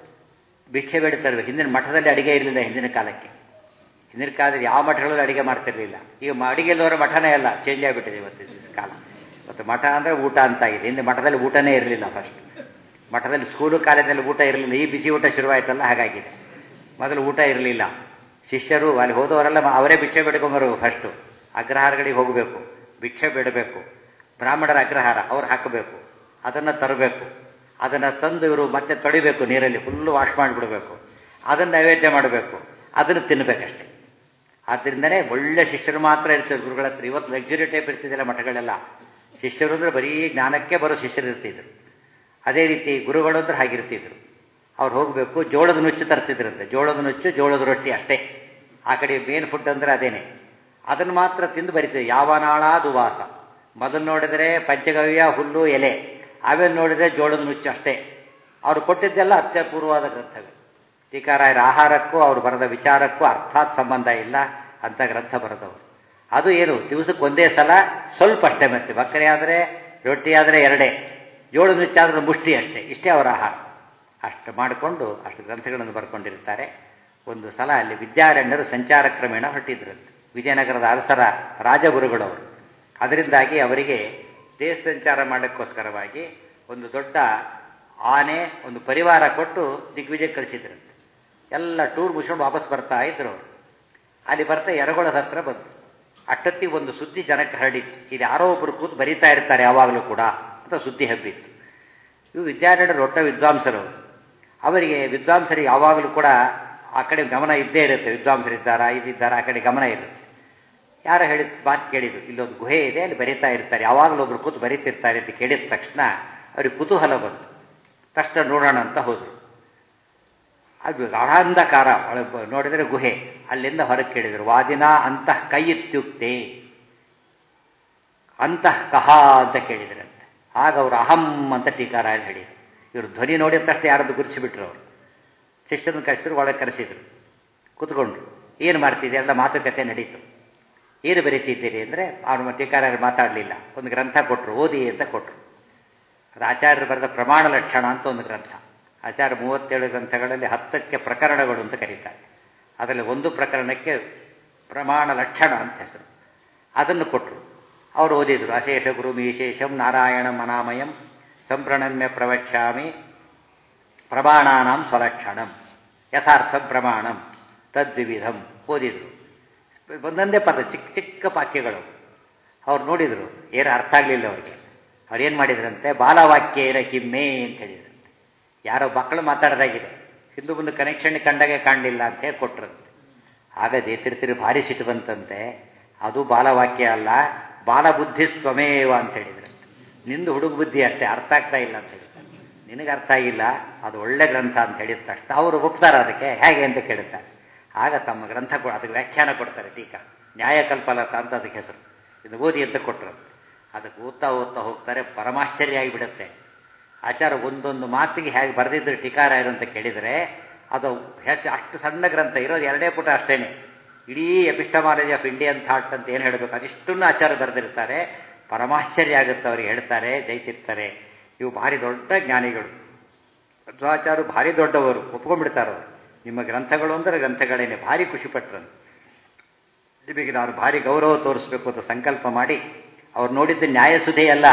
ಭಿಕ್ಷೆ ಬೇಡ್ತಾರೆ ಹಿಂದಿನ ಮಠದಲ್ಲಿ ಅಡಿಗೆ ಇರಲಿಲ್ಲ ಹಿಂದಿನ ಕಾಲಕ್ಕೆ ಹಿಂದಿನ ಕಾಲದಲ್ಲಿ ಯಾವ ಮಠಗಳಲ್ಲೂ ಅಡಿಗೆ ಮಾಡ್ತಿರ್ಲಿಲ್ಲ ಈಗ ಅಡಿಗೆಲ್ಲವರ ಮಠನೇ ಅಲ್ಲ ಚೇಂಜ್ ಆಗಿಬಿಟ್ಟಿದೆ ಇವತ್ತು ಕಾಲ ಮತ್ತು ಮಠ ಅಂದರೆ ಊಟ ಅಂತ ಆಗಿದೆ ಹಿಂದೆ ಮಠದಲ್ಲಿ ಊಟನೇ ಇರಲಿಲ್ಲ ಫಸ್ಟ್ ಮಠದಲ್ಲಿ ಸ್ಕೂಲು ಕಾಲೇಜಲ್ಲಿ ಊಟ ಇರಲಿಲ್ಲ ಈ ಬಿಸಿ ಊಟ ಶುರುವಾಯ್ತಲ್ಲ ಹಾಗಾಗಿದೆ ಮೊದಲು ಊಟ ಇರಲಿಲ್ಲ ಶಿಷ್ಯರು ಅಲ್ಲಿ ಹೋದವರೆಲ್ಲ ಅವರೇ ಭಿಕ್ಷೆ ಬೇಡ್ಕೊಂಬರು ಫಸ್ಟು ಅಗ್ರಹಾರಗಳಿಗೆ ಹೋಗಬೇಕು ಭಿಕ್ಷೆ ಬೇಡಬೇಕು ಬ್ರಾಹ್ಮಣರ ಅಗ್ರಹಾರ ಅವ್ರು ಹಾಕಬೇಕು ಅದನ್ನು ತರಬೇಕು ಅದನ್ನು ತಂದು ಇವರು ಮತ್ತೆ ತೊಳಿಬೇಕು ನೀರಲ್ಲಿ ಫುಲ್ಲು ವಾಶ್ ಮಾಡಿಬಿಡಬೇಕು ಅದನ್ನು ನೈವೇದ್ಯ ಮಾಡಬೇಕು ಅದನ್ನು ತಿನ್ನಬೇಕಷ್ಟೆ ಆದ್ದರಿಂದನೇ ಒಳ್ಳೆ ಶಿಷ್ಯರು ಮಾತ್ರ ಇರ್ತಾರೆ ಗುರುಗಳ ಹತ್ರ ಇವತ್ತು ಲಕ್ಸುರಿ ಟೈಪ್ ಇರ್ತಿದ್ದಿಲ್ಲ ಮಠಗಳೆಲ್ಲ ಶಿಷ್ಯರು ಅಂದರೆ ಬರೀ ಜ್ಞಾನಕ್ಕೆ ಬರೋ ಶಿಷ್ಯರು ಇರ್ತಿದ್ರು ಅದೇ ರೀತಿ ಗುರುಗಳು ಅಂದ್ರೆ ಹಾಗಿರ್ತಿದ್ರು ಅವ್ರು ಹೋಗಬೇಕು ಜೋಳದ ನುಚ್ಚು ತರ್ತಿದ್ರಂತೆ ಜೋಳದ ನುಚ್ಚು ಜೋಳದ ರೊಟ್ಟಿ ಅಷ್ಟೇ ಆ ಕಡೆ ಮೇನ್ ಫುಡ್ ಅಂದರೆ ಅದೇನೆ ಅದನ್ನು ಮಾತ್ರ ತಿಂದು ಬರಿತಿದ್ರು ಯಾವನಾಳ ದುವಾಸ ಮೊದಲು ನೋಡಿದರೆ ಪಂಚಗವ್ಯ ಹುಲ್ಲು ಎಲೆ ಆಮೇಲೆ ನೋಡಿದರೆ ಜೋಳದ ನುಚ್ಚು ಅಷ್ಟೇ ಅವ್ರು ಕೊಟ್ಟಿದ್ದೆಲ್ಲ ಅತ್ಯಪೂರ್ವವಾದ ಗ್ರಂಥಗಳು ಟೀಕಾರಾಯರ ಆಹಾರಕ್ಕೂ ಅವ್ರು ಬರೆದ ವಿಚಾರಕ್ಕೂ ಅರ್ಥಾತ್ ಸಂಬಂಧ ಇಲ್ಲ ಅಂತ ಗ್ರಂಥ ಬರೆದವರು ಅದು ಏನು ದಿವಸಕ್ಕೆ ಒಂದೇ ಸಲ ಸ್ವಲ್ಪ ಅಷ್ಟೇ ಮತ್ತೆ ಬಕ್ಕರೆ ಆದರೆ ರೊಟ್ಟಿ ಆದರೆ ಎರಡೇ ಜೋಳದ ನುಚ್ಚಾದ್ರೆ ಮುಷ್ಟಿ ಅಷ್ಟೇ ಇಷ್ಟೇ ಅವರ ಆಹಾರ ಅಷ್ಟು ಮಾಡಿಕೊಂಡು ಅಷ್ಟು ಗ್ರಂಥಗಳನ್ನು ಬರ್ಕೊಂಡಿರ್ತಾರೆ ಒಂದು ಸಲ ಅಲ್ಲಿ ವಿದ್ಯಾರಣ್ಯರು ಸಂಚಾರ ಕ್ರಮೇಣ ಹೊರಟಿದ್ರಂತೆ ವಿಜಯನಗರದ ಅರಸರ ರಾಜಗುರುಗಳವರು ಅದರಿಂದಾಗಿ ಅವರಿಗೆ ದೇಶ ಸಂಚಾರ ಮಾಡೋಕ್ಕೋಸ್ಕರವಾಗಿ ಒಂದು ದೊಡ್ಡ ಆನೆ ಒಂದು ಪರಿವಾರ ಕೊಟ್ಟು ದಿಗ್ವಿಜಯ ಕಳಿಸಿದ್ರಂತೆ ಎಲ್ಲ ಟೂರ್ ಮುಗಿಸ್ಕೊಂಡು ವಾಪಸ್ ಬರ್ತಾ ಇದ್ರು ಅವರು ಅಲ್ಲಿ ಬರ್ತಾ ಎರಗೊಳದ ಹತ್ರ ಬಂತು ಅಷ್ಟೊತ್ತಿಗೆ ಒಂದು ಸುದ್ದಿ ಜನಕ್ಕೆ ಹರಡಿತ್ತು ಇದು ಯಾರೋ ಒಬ್ಬರು ಕೂತು ಬರೀತಾ ಇರ್ತಾರೆ ಯಾವಾಗಲೂ ಕೂಡ ಅಂತ ಸುದ್ದಿ ಹಬ್ಬಿತ್ತು ಇವು ವಿದ್ಯಾರಣ್ಯರು ದೊಡ್ಡ ವಿದ್ವಾಂಸರು ಅವರಿಗೆ ವಿದ್ವಾಂಸರಿಗೆ ಯಾವಾಗಲೂ ಕೂಡ ಆ ಕಡೆ ಗಮನ ಇದ್ದೇ ಇರುತ್ತೆ ವಿದ್ವಾಂಸರಿದ್ದಾರಾ ಇದಿದ್ದಾರಾ ಆ ಕಡೆ ಗಮನ ಇರುತ್ತೆ ಯಾರೋ ಹೇಳಿದ ಮಾತು ಕೇಳಿದ್ರು ಇಲ್ಲೊಂದು ಗುಹೆ ಇದೆ ಅಲ್ಲಿ ಬರೀತಾ ಇರ್ತಾರೆ ಯಾವಾಗಲೂ ಒಬ್ರು ಕೂತು ಬರೀತಿರ್ತಾರೆ ಅಂತ ಕೇಳಿದ ತಕ್ಷಣ ಅವ್ರಿಗೆ ಕುತೂಹಲ ಬಂತು ತಕ್ಷಣ ನೋಡೋಣ ಅಂತ ಹೋದರು ಅದು ಗಾಢಾಂಧಕಾರ ನೋಡಿದರೆ ಗುಹೆ ಅಲ್ಲಿಂದ ಹೊರಗೆ ಕೇಳಿದರು ವಾದಿನ ಅಂತಃ ಕೈ ಇತ್ಯುಕ್ತೆ ಅಂತಃ ಕಹ ಅಂತ ಕೇಳಿದ್ರಂತೆ ಆಗ ಅವರು ಅಹಂ ಅಂತ ಟೀಕಾರಾಯರು ಹೇಳಿದರು ಇವರು ಧ್ವನಿ ನೋಡಿದ ತಕ್ಷಣ ಯಾರದ್ದು ಗುರುತಿಸಿಬಿಟ್ರು ಅವರು ಶಿಷ್ಯರನ್ನು ಕರೆಸಿದ್ರು ಒಳಗೆ ಕರೆಸಿದ್ರು ಕೂತ್ಕೊಂಡ್ರು ಏನು ಮಾಡ್ತಿದ್ದೀರಿ ಎಲ್ಲ ಮಾತುಕತೆ ನಡೀತು ಏನು ಬರೀತಿದ್ದೀರಿ ಅಂದರೆ ಅವ್ರು ಟೀಕಾರಾಯರು ಮಾತಾಡಲಿಲ್ಲ ಒಂದು ಗ್ರಂಥ ಕೊಟ್ಟರು ಓದಿ ಅಂತ ಕೊಟ್ಟರು ಅದು ಆಚಾರ್ಯರು ಬರೆದ ಪ್ರಮಾಣ ಲಕ್ಷಣ ಅಂತ ಒಂದು ಗ್ರಂಥ ಆಚಾರ್ಯ ಮೂವತ್ತೇಳು ಗ್ರಂಥಗಳಲ್ಲಿ ಹತ್ತಕ್ಕೆ ಪ್ರಕರಣಗಳು ಅಂತ ಕರೀತಾರೆ ಅದರಲ್ಲಿ ಒಂದು ಪ್ರಕರಣಕ್ಕೆ ಪ್ರಮಾಣ ಲಕ್ಷಣ ಅಂತ ಹೆಸರು ಅದನ್ನು ಕೊಟ್ಟರು ಅವರು ಓದಿದರು ಅಶೇಷ ಗುರು ವಿಶೇಷಂ ನಾರಾಯಣ ಮನಾಮಯಂ ಸಂಪ್ರಣಮ್ಯ ಪ್ರವಕ್ಷ್ಯಾಮಿ ಪ್ರಮಾಣಾನಾಂ ಸ್ವಲಕ್ಷಣಂ ಯಥಾರ್ಥ ಪ್ರಮಾಣಂ ತದ್ವಿವಿಧಂ ಓದಿದರು ಒಂದೊಂದೇ ಪದ ಚಿಕ್ಕ ಚಿಕ್ಕ ವಾಕ್ಯಗಳು ಅವ್ರು ನೋಡಿದರು ಏನು ಅರ್ಥ ಆಗಲಿಲ್ಲ ಅವ್ರಿಗೆ ಅವ್ರು ಏನು ಮಾಡಿದ್ರಂತೆ ಬಾಲವಾಕ್ಯೇನ ಕಿಮ್ಮೆ ಅಂತ ಹೇಳಿದ್ರಂತೆ ಯಾರೋ ಮಕ್ಕಳು ಮಾತಾಡ್ದಾಗಿದೆ ಹಿಂದೂ ಮುಂದೆ ಕನೆಕ್ಷನ್ ಕಂಡಾಗೆ ಕಾಣಲಿಲ್ಲ ಅಂತ ಹೇಳಿ ಕೊಟ್ರಂತೆ ಆಗ ದೇತಿರ್ತಿರಿ ಭಾರಿ ಸಿಟ್ಟು ಬಂತಂತೆ ಅದು ಬಾಲವಾಕ್ಯ ಅಲ್ಲ ಬಾಲಬುದ್ಧಿ ಸ್ವಮೇವ ಅಂತ ಹೇಳಿದ್ರಂತೆ ನಿಂದು ಹುಡುಗ ಬುದ್ಧಿ ಅಷ್ಟೇ ಅರ್ಥ ಆಗ್ತಾ ಇಲ್ಲ ಅಂತ ಹೇಳಿದ್ದಾರೆ ನಿನಗೆ ಅರ್ಥ ಆಗಿಲ್ಲ ಅದು ಒಳ್ಳೆ ಗ್ರಂಥ ಅಂತ ಹೇಳಿದ ತಕ್ಷಣ ಅವರು ಒಪ್ತಾರೆ ಅದಕ್ಕೆ ಹೇಗೆ ಅಂತ ಕೇಳುತ್ತಾರೆ ಆಗ ತಮ್ಮ ಗ್ರಂಥ ಕೊ ಅದಕ್ಕೆ ವ್ಯಾಖ್ಯಾನ ಕೊಡ್ತಾರೆ ಟೀಕಾ ನ್ಯಾಯಕಲ್ಪಲತ ಅಂತ ಅದಕ್ಕೆ ಹೆಸರು ಇದು ಓದಿ ಅಂತ ಕೊಟ್ಟರು ಅದಕ್ಕೆ ಓದ್ತಾ ಓದ್ತಾ ಹೋಗ್ತಾರೆ ಪರಮಾಶ್ಚರ್ಯ ಆಗಿಬಿಡುತ್ತೆ ಆಚಾರ ಒಂದೊಂದು ಮಾತಿಗೆ ಹೇಗೆ ಬರೆದಿದ್ರು ಟೀಕಾರಾಯರು ಅಂತ ಕೇಳಿದರೆ ಅದು ಹೆಚ್ಚು ಅಷ್ಟು ಸಣ್ಣ ಗ್ರಂಥ ಇರೋದು ಎರಡೇ ಪುಟ ಅಷ್ಟೇನೆ ಇಡೀ ಎಪಿಸ್ಟಮಾಲಜಿ ಆಫ್ ಇಂಡಿಯನ್ ಥಾಟ್ ಅಂತ ಏನು ಹೇಳಬೇಕು ಅದಿಷ್ಟನ್ನು ಆಚಾರ ಬರೆದಿರ್ತಾರೆ ಪರಮಾಶ್ಚರ್ಯ ಆಗುತ್ತೆ ಅವ್ರಿಗೆ ಹೇಳ್ತಾರೆ ಜೈತಿರ್ತಾರೆ ಇವು ಭಾರಿ ದೊಡ್ಡ ಜ್ಞಾನಿಗಳು ಮಧ್ವಾಚಾರ್ಯರು ಭಾರಿ ದೊಡ್ಡವರು ಒಪ್ಕೊಂಡ್ಬಿಡ್ತಾರೆ ಅವರು ನಿಮ್ಮ ಗ್ರಂಥಗಳು ಅಂದರೆ ಗ್ರಂಥಗಳೇನೆ ಭಾರಿ ಖುಷಿಪಟ್ರು ನಿಮಗೆ ನಾನು ಭಾರಿ ಗೌರವ ತೋರಿಸ್ಬೇಕು ಅಂತ ಸಂಕಲ್ಪ ಮಾಡಿ ಅವ್ರು ನೋಡಿದ್ದು ನ್ಯಾಯಸುಧೆಯಲ್ಲ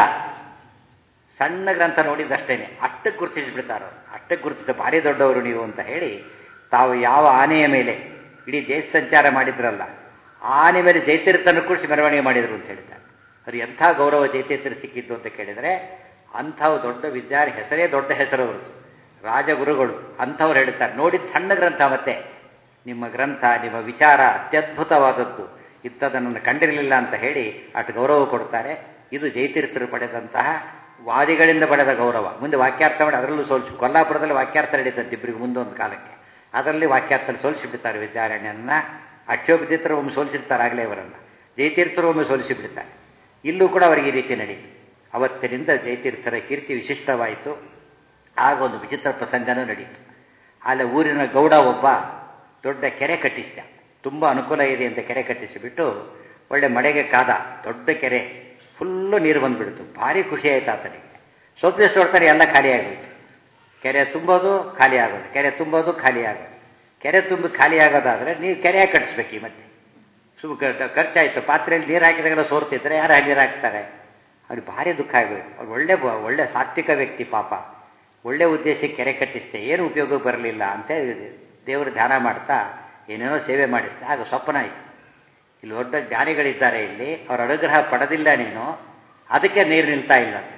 ಸಣ್ಣ ಗ್ರಂಥ ನೋಡಿದ್ದಷ್ಟೇನೆ ಅಷ್ಟಕ್ಕೆ ಗುರುತಿಸಿಬಿಡ್ತಾರೆ ಅವರು ಅಷ್ಟಕ್ಕೆ ಗುರುತಿಸ ಭಾರಿ ದೊಡ್ಡವರು ನೀವು ಅಂತ ಹೇಳಿ ತಾವು ಯಾವ ಆನೆಯ ಮೇಲೆ ಇಡೀ ದೇಶ ಸಂಚಾರ ಮಾಡಿದ್ರಲ್ಲ ಆನೆ ಮೇಲೆ ಜೈತೀರ್ಥನ ಕೂರಿಸಿ ಮೆರವಣಿಗೆ ಮಾಡಿದರು ಅಂತ ಹೇಳ್ತಾರೆ ಅವ್ರು ಎಂಥ ಗೌರವ ಜೈತೀರ್ಥರು ಸಿಕ್ಕಿದ್ದು ಅಂತ ಕೇಳಿದರೆ ಅಂಥವು ದೊಡ್ಡ ವಿದ್ಯಾರ್ಥಿ ಹೆಸರೇ ದೊಡ್ಡ ಹೆಸರು ಅವರು ರಾಜಗುರುಗಳು ಅಂಥವ್ರು ಹೇಳ್ತಾರೆ ನೋಡಿದ ಸಣ್ಣ ಗ್ರಂಥ ಮತ್ತೆ ನಿಮ್ಮ ಗ್ರಂಥ ನಿಮ್ಮ ವಿಚಾರ ಅತ್ಯದ್ಭುತವಾದದ್ದು ಇಂಥದನ್ನು ಕಂಡಿರಲಿಲ್ಲ ಅಂತ ಹೇಳಿ ಅಷ್ಟು ಗೌರವ ಕೊಡ್ತಾರೆ ಇದು ಜೈತೀರ್ಥರು ಪಡೆದಂತಹ ವಾದಿಗಳಿಂದ ಪಡೆದ ಗೌರವ ಮುಂದೆ ವಾಕ್ಯಾರ್ಥ ಮಾಡಿ ಅದರಲ್ಲೂ ಸೋಲ್ಸಿ ಕೊಲ್ಲಾಪುರದಲ್ಲಿ ವಾಕ್ಯಾರ್ಥ ನಡೀತಂತೆ ಇಬ್ಬರಿಗೆ ಮುಂದೊಂದು ಕಾಲಕ್ಕೆ ಅದರಲ್ಲಿ ವಾಕ್ಯಾರ್ಥದಲ್ಲಿ ಸೋಲಿಸಿಬಿಡ್ತಾರೆ ವಿದ್ಯಾರಣ್ಯನ ಅಕ್ಷೋಪತೀರ್ಥರು ಒಮ್ಮೆ ಸೋಲಿಸಿರ್ತಾರೆ ಆಗಲೇ ಅವರನ್ನು ಜೈತೀರ್ಥರು ಒಮ್ಮೆ ಸೋಲಿಸಿಬಿಡ್ತಾರೆ ಇಲ್ಲೂ ಕೂಡ ಅವರಿಗೆ ಈ ರೀತಿ ನಡೀತು ಅವತ್ತಿನಿಂದ ಜೈತೀರ್ಥರ ಕೀರ್ತಿ ವಿಶಿಷ್ಟವಾಯಿತು ಆಗ ಒಂದು ವಿಚಿತ್ರ ಪ್ರಸಂಗನೂ ನಡೀತು ಅಲ್ಲಿ ಊರಿನ ಗೌಡ ಒಬ್ಬ ದೊಡ್ಡ ಕೆರೆ ಕಟ್ಟಿಸಿದ ತುಂಬ ಅನುಕೂಲ ಇದೆ ಅಂತ ಕೆರೆ ಕಟ್ಟಿಸಿಬಿಟ್ಟು ಒಳ್ಳೆ ಮಳೆಗೆ ಕಾದ ದೊಡ್ಡ ಕೆರೆ ಫುಲ್ಲು ನೀರು ಬಂದುಬಿಡ್ತು ಭಾರಿ ಖುಷಿ ಆಯ್ತು ಆತನಿಗೆ ಸ್ವಲ್ಪ ದಿವಸ ನೋಡ್ತಾರೆ ಎಲ್ಲ ಖಾಲಿ ಆಗೋಯ್ತು ಕೆರೆ ತುಂಬೋದು ಖಾಲಿ ಆಗೋದು ಕೆರೆ ತುಂಬೋದು ಖಾಲಿ ಆಗೋದು ಕೆರೆ ತುಂಬಿ ಖಾಲಿ ಆಗೋದಾದರೆ ನೀವು ಕೆರೆಯಾಗಿ ಕಟ್ಟಿಸ್ಬೇಕು ಈ ಮತ್ತೆ ಸುಮ್ಮ ಖರ್ಚಾಯಿತು ಪಾತ್ರೆಯಲ್ಲಿ ನೀರು ಹಾಕಿದಾಗೆಲ್ಲ ಸೋರ್ತಿದ್ರೆ ಯಾರು ನೀರು ಹಾಕ್ತಾರೆ ಅವ್ರಿಗೆ ಭಾರಿ ದುಃಖ ಆಗಬೇಕು ಅವ್ರು ಒಳ್ಳೆ ಒಳ್ಳೆ ಸಾತ್ವಿಕ ವ್ಯಕ್ತಿ ಪಾಪ ಒಳ್ಳೆ ಉದ್ದೇಶಕ್ಕೆ ಕೆರೆ ಕಟ್ಟಿಸ್ತೆ ಏನು ಉಪಯೋಗ ಬರಲಿಲ್ಲ ಅಂತ ದೇವರು ಧ್ಯಾನ ಮಾಡ್ತಾ ಏನೇನೋ ಸೇವೆ ಮಾಡಿಸ್ತೆ ಆಗ ಸ್ವಪ್ನ ಆಯಿತು ಇಲ್ಲಿ ದೊಡ್ಡ ಜ್ಞಾನಿಗಳಿದ್ದಾರೆ ಇಲ್ಲಿ ಅವರ ಅನುಗ್ರಹ ಪಡೆದಿಲ್ಲ ನೀನು ಅದಕ್ಕೆ ನೀರು ನಿಲ್ತಾ ಇಲ್ಲ ಅಂತ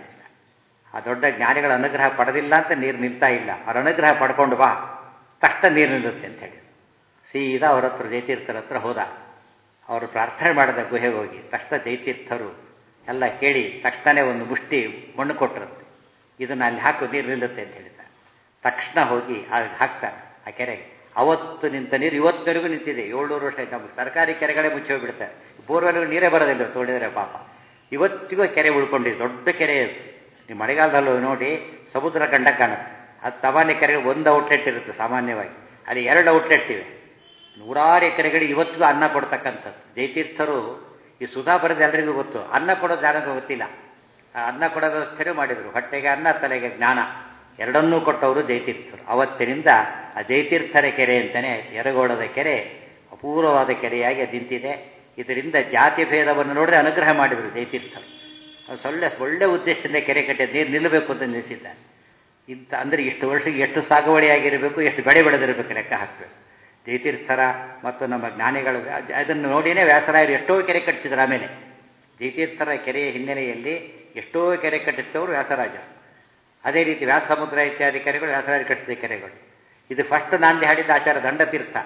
ಆ ದೊಡ್ಡ ಜ್ಞಾನಿಗಳ ಅನುಗ್ರಹ ಪಡೆದಿಲ್ಲ ಅಂತ ನೀರು ನಿಲ್ತಾ ಇಲ್ಲ ಅವ್ರ ಅನುಗ್ರಹ ಪಡ್ಕೊಂಡು ಬಾ ತಕ್ಷಣ ನೀರು ನಿಲ್ಲುತ್ತೆ ಅಂತ ಹೇಳಿ ಸೀದಾ ಅವ್ರ ಹತ್ರ ಜಯತೀರ್ಥರ ಹತ್ರ ಹೋದ ಅವರು ಪ್ರಾರ್ಥನೆ ಮಾಡಿದ ಗುಹೆಗೆ ಹೋಗಿ ತಕ್ಷಣ ಜಯತೀರ್ಥರು ಎಲ್ಲ ಕೇಳಿ ತಕ್ಷಣವೇ ಒಂದು ಮುಷ್ಟಿ ಮಣ್ಣು ಕೊಟ್ಟರಂತೆ ಇದನ್ನು ಅಲ್ಲಿ ಹಾಕು ನೀರು ನಿಲ್ಲುತ್ತೆ ಅಂತ ಹೇಳಿದ್ದಾರೆ ತಕ್ಷಣ ಹೋಗಿ ಅಲ್ಲಿ ಹಾಕ್ತಾರೆ ಆ ಕೆರೆಗೆ ಅವತ್ತು ನಿಂತ ನೀರು ಇವತ್ತವರೆಗೂ ನಿಂತಿದೆ ಏಳ್ನೂರು ವರ್ಷ ಆಯ್ತು ನಮಗೆ ಸರ್ಕಾರಿ ಕೆರೆಗಳೇ ಮುಚ್ಚಿ ಹೋಗ್ಬಿಡ್ತಾರೆ ಬೋರ್ವೆಲ್ಗೂ ನೀರೇ ಬರೋದಿಲ್ಲ ತೋಡಿದರೆ ಪಾಪ ಇವತ್ತಿಗೂ ಕೆರೆ ಉಳ್ಕೊಂಡಿದೆ ದೊಡ್ಡ ಕೆರೆ ನೀವು ಮಳೆಗಾಲದಲ್ಲೂ ನೋಡಿ ಸಮುದ್ರ ಕಂಡ ಕಾಣುತ್ತೆ ಅದು ಸಾಮಾನ್ಯ ಕೆರೆಗೆ ಒಂದು ಔಟ್ಲೆಟ್ ಇರುತ್ತೆ ಸಾಮಾನ್ಯವಾಗಿ ಅಲ್ಲಿ ಎರಡು ಔಟ್ಲೆಟ್ ಇವೆ ನೂರಾರು ಎಕರೆಗಳಿಗೆ ಇವತ್ತಿಗೂ ಅನ್ನ ಕೊಡ್ತಕ್ಕಂಥದ್ದು ಜಯತೀರ್ಥರು ಈ ಸುಧಾ ಬರೆದು ಎಲ್ಲರಿಗೂ ಗೊತ್ತು ಅನ್ನ ಕೊಡೋದು ಯಾರಿಗೂ ಗೊತ್ತಿಲ್ಲ ಆ ಅನ್ನ ಕೊಡೋ ವ್ಯವಸ್ಥೆನೂ ಮಾಡಿದರು ಹೊಟ್ಟೆಗೆ ಅನ್ನ ತಲೆಗೆ ಜ್ಞಾನ ಎರಡನ್ನೂ ಕೊಟ್ಟವರು ಜಯತೀರ್ಥರು ಅವತ್ತಿನಿಂದ ಆ ಜಯತೀರ್ಥರ ಕೆರೆ ಅಂತಲೇ ಎರಗೋಳದ ಕೆರೆ ಅಪೂರ್ವವಾದ ಕೆರೆಯಾಗಿ ಅದು ನಿಂತಿದೆ ಇದರಿಂದ ಜಾತಿ ಭೇದವನ್ನು ನೋಡಿದ್ರೆ ಅನುಗ್ರಹ ಮಾಡಿದರು ಜಯತೀರ್ಥರು ಸೊಳ್ಳೆ ಒಳ್ಳೆ ಉದ್ದೇಶದಿಂದ ಕೆರೆ ಕಟ್ಟೆ ನೀರು ನಿಲ್ಲಬೇಕು ಅಂತ ನಿಲ್ಲಿಸಿದ್ದಾರೆ ಇಂಥ ಅಂದರೆ ಇಷ್ಟು ವರ್ಷಕ್ಕೆ ಎಷ್ಟು ಸಾಗುವಳಿಯಾಗಿರಬೇಕು ಎಷ್ಟು ಬೆಳೆ ಬೆಳೆದಿರಬೇಕು ಲೆಕ್ಕ ಹಾಕಬೇಕು ಜಯತೀರ್ಥರ ಮತ್ತು ನಮ್ಮ ಜ್ಞಾನಿಗಳು ಅದನ್ನು ನೋಡಿಯೇ ವ್ಯಾಸರಾಯರು ಎಷ್ಟೋ ಕೆರೆ ಕಟ್ಟಿಸಿದ್ರು ಆಮೇಲೆ ಜಯತೀರ್ಥರ ಕೆರೆಯ ಹಿನ್ನೆಲೆಯಲ್ಲಿ ಎಷ್ಟೋ ಕೆರೆ ಕಟ್ಟಿಸಿದವರು ವ್ಯಾಸರಾಜ ಅದೇ ರೀತಿ ವ್ಯಾಸಸಮುದ್ರ ಇತ್ಯಾದಿ ಕೆರೆಗಳು ವ್ಯಾಸರಾಜ ಕಟ್ಟಿಸಿದ ಕೆರೆಗಳು ಇದು ಫಸ್ಟ್ ನಾಂದಿ ಹಾಡಿದ ಆಚಾರ ದಂಡತೀರ್ಥ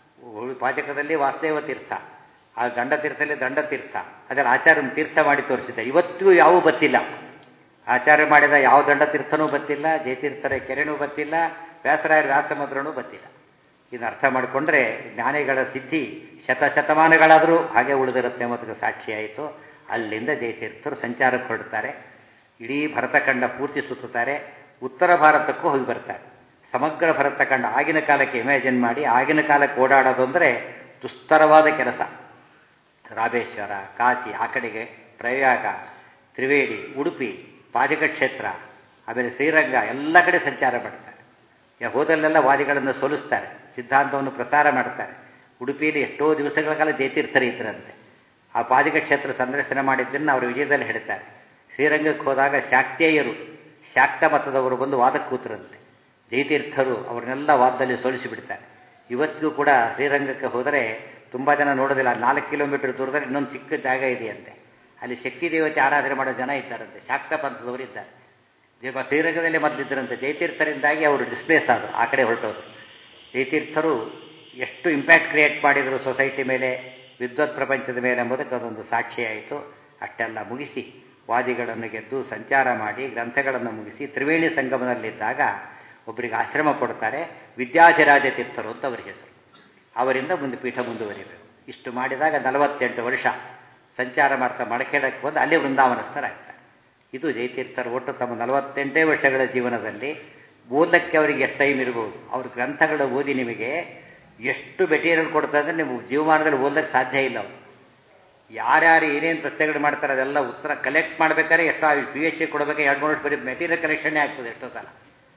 ಪಾಚಕದಲ್ಲಿ ವಾಸುದೇವ ತೀರ್ಥ ಆ ದಂಡತೀರ್ಥದಲ್ಲಿ ದಂಡತೀರ್ಥ ಅದರ ಆಚಾರ್ಯ ತೀರ್ಥ ಮಾಡಿ ತೋರಿಸಿದ್ದ ಇವತ್ತಿಗೂ ಯಾವೂ ಬತ್ತಿಲ್ಲ ಆಚಾರ್ಯ ಮಾಡಿದ ಯಾವ ದಂಡತೀರ್ಥನೂ ಬತ್ತಿಲ್ಲ ಜಯತೀರ್ಥರ ಕೆರೆನೂ ಬತ್ತಿಲ್ಲ ವ್ಯಾಸರಾಯರ ವ್ಯಾಸಮುದ್ರನೂ ಬತ್ತಿಲ್ಲ ಇದನ್ನು ಅರ್ಥ ಮಾಡಿಕೊಂಡ್ರೆ ಜ್ಞಾನಿಗಳ ಸಿದ್ಧಿ ಶತಶತಮಾನಗಳಾದರೂ ಹಾಗೆ ಉಳಿದಿರುತ್ತೆ ಮತ್ತು ಸಾಕ್ಷಿಯಾಯಿತು ಅಲ್ಲಿಂದ ಜಯತೀರ್ಥರು ಸಂಚಾರಕ್ಕೆ ಹೊರಡ್ತಾರೆ ಇಡೀ ಭರತಖಂಡ ಪೂರ್ತಿ ಸುತ್ತುತ್ತಾರೆ ಉತ್ತರ ಭಾರತಕ್ಕೂ ಹೋಗಿ ಬರ್ತಾರೆ ಸಮಗ್ರ ಭರತಖಂಡ ಆಗಿನ ಕಾಲಕ್ಕೆ ಇಮ್ಯಾಜಿನ್ ಮಾಡಿ ಆಗಿನ ಕಾಲಕ್ಕೆ ಓಡಾಡೋದು ಅಂದರೆ ದುಸ್ತರವಾದ ಕೆಲಸ ರಾಮೇಶ್ವರ ಕಾಶಿ ಆ ಕಡೆಗೆ ಪ್ರಯಾಗ ತ್ರಿವೇಣಿ ಉಡುಪಿ ಪಾಜಕ ಕ್ಷೇತ್ರ ಆಮೇಲೆ ಶ್ರೀರಂಗ ಎಲ್ಲ ಕಡೆ ಸಂಚಾರ ಮಾಡ್ತಾರೆ ಹೋದಲ್ಲೆಲ್ಲ ವಾದಿಗಳನ್ನು ಸೋಲಿಸ್ತಾರೆ ಸಿದ್ಧಾಂತವನ್ನು ಪ್ರಸಾರ ಮಾಡ್ತಾರೆ ಉಡುಪಿಯಲ್ಲಿ ಎಷ್ಟೋ ದಿವಸಗಳ ಕಾಲ ಜಯತೀರ್ಥರು ಇದ್ದರಂತೆ ಆ ಪಾದಿಕ ಕ್ಷೇತ್ರ ಸಂದರ್ಶನ ಮಾಡಿದ್ದನ್ನು ಅವರು ವಿಜಯದಲ್ಲಿ ಹೇಳ್ತಾರೆ ಶ್ರೀರಂಗಕ್ಕೆ ಹೋದಾಗ ಶಾಕ್ತೇಯರು ಶಾಕ್ತ ಮತದವರು ಬಂದು ವಾದಕ್ಕೆ ಕೂತರಂತೆ ಜಯತೀರ್ಥರು ಅವ್ರನ್ನೆಲ್ಲ ವಾದದಲ್ಲಿ ಸೋಲಿಸಿ ಬಿಡ್ತಾರೆ ಇವತ್ತಿಗೂ ಕೂಡ ಶ್ರೀರಂಗಕ್ಕೆ ಹೋದರೆ ತುಂಬ ಜನ ನೋಡೋದಿಲ್ಲ ನಾಲ್ಕು ಕಿಲೋಮೀಟರ್ ದೂರದಲ್ಲಿ ಇನ್ನೊಂದು ಚಿಕ್ಕ ಜಾಗ ಇದೆಯಂತೆ ಅಲ್ಲಿ ಶಕ್ತಿ ದೇವತೆ ಆರಾಧನೆ ಮಾಡೋ ಜನ ಇದ್ದಾರಂತೆ ಶಾಕ್ತ ಪಂಥದವರು ಇದ್ದಾರೆ ದೇವ ಶ್ರೀರಂಗದಲ್ಲಿ ಮೊದಲಿದ್ದರಂತೆ ಜಯತೀರ್ಥರಿಂದಾಗಿ ಅವರು ಡಿಸ್ಪ್ಲೇಸ್ ಆದರು ಆ ಕಡೆ ಹೊರಟೋರು ಜಯತೀರ್ಥರು ಎಷ್ಟು ಇಂಪ್ಯಾಕ್ಟ್ ಕ್ರಿಯೇಟ್ ಮಾಡಿದರು ಸೊಸೈಟಿ ಮೇಲೆ ವಿದ್ವತ್ ಪ್ರಪಂಚದ ಮೇಲೆ ಎಂಬುದಕ್ಕೆ ಅದೊಂದು ಸಾಕ್ಷಿಯಾಯಿತು ಅಷ್ಟೆಲ್ಲ ಮುಗಿಸಿ ವಾದಿಗಳನ್ನು ಗೆದ್ದು ಸಂಚಾರ ಮಾಡಿ ಗ್ರಂಥಗಳನ್ನು ಮುಗಿಸಿ ತ್ರಿವೇಣಿ ಸಂಗಮದಲ್ಲಿದ್ದಾಗ ಒಬ್ಬರಿಗೆ ಆಶ್ರಮ ಕೊಡ್ತಾರೆ ವಿದ್ಯಾಧಿರಾಜ ತೀರ್ಥರು ಅಂತ ಅವರಿಗೆ ಹೆಸರು ಅವರಿಂದ ಮುಂದೆ ಪೀಠ ಮುಂದುವರಿಬೇಕು ಇಷ್ಟು ಮಾಡಿದಾಗ ನಲವತ್ತೆಂಟು ವರ್ಷ ಸಂಚಾರ ಮಾಡ್ತಾ ಮಡಕೇಡಕ್ಕೆ ಬಂದು ಅಲ್ಲಿ ವೃಂದಾವನಸ್ಥರಾಗ್ತಾರೆ ಇದು ಜಯತೀರ್ಥರು ಒಟ್ಟು ತಮ್ಮ ನಲವತ್ತೆಂಟೇ ವರ್ಷಗಳ ಜೀವನದಲ್ಲಿ ಓದಕ್ಕೆ ಅವರಿಗೆ ಎಷ್ಟು ಟೈಮ್ ಇರ್ಬೋದು ಅವ್ರ ಗ್ರಂಥಗಳು ಓದಿ ನಿಮಗೆ ಎಷ್ಟು ಮೆಟೀರಿಯಲ್ ಕೊಡ್ತಾರೆ ಅಂದರೆ ನೀವು ಜೀವಮಾನದಲ್ಲಿ ಓದಕ್ಕೆ ಸಾಧ್ಯ ಇಲ್ಲ ಅವರು ಯಾರ್ಯಾರು ಏನೇನು ಪ್ರಶ್ನೆಗಳು ಮಾಡ್ತಾರೆ ಅದೆಲ್ಲ ಉತ್ತರ ಕಲೆಕ್ಟ್ ಮಾಡ್ಬೇಕಾದ್ರೆ ಎಷ್ಟೋ ಪಿ ಎಚ್ ಡಿ ಕೊಡಬೇಕು ಎರಡು ಮೂರು ಬರೀ ಮೆಟೀರಿಯಲ್ ಕಲೆಕ್ಷನ್ನೇ ಆಗ್ತದೆ ಎಷ್ಟೋ ಸಲ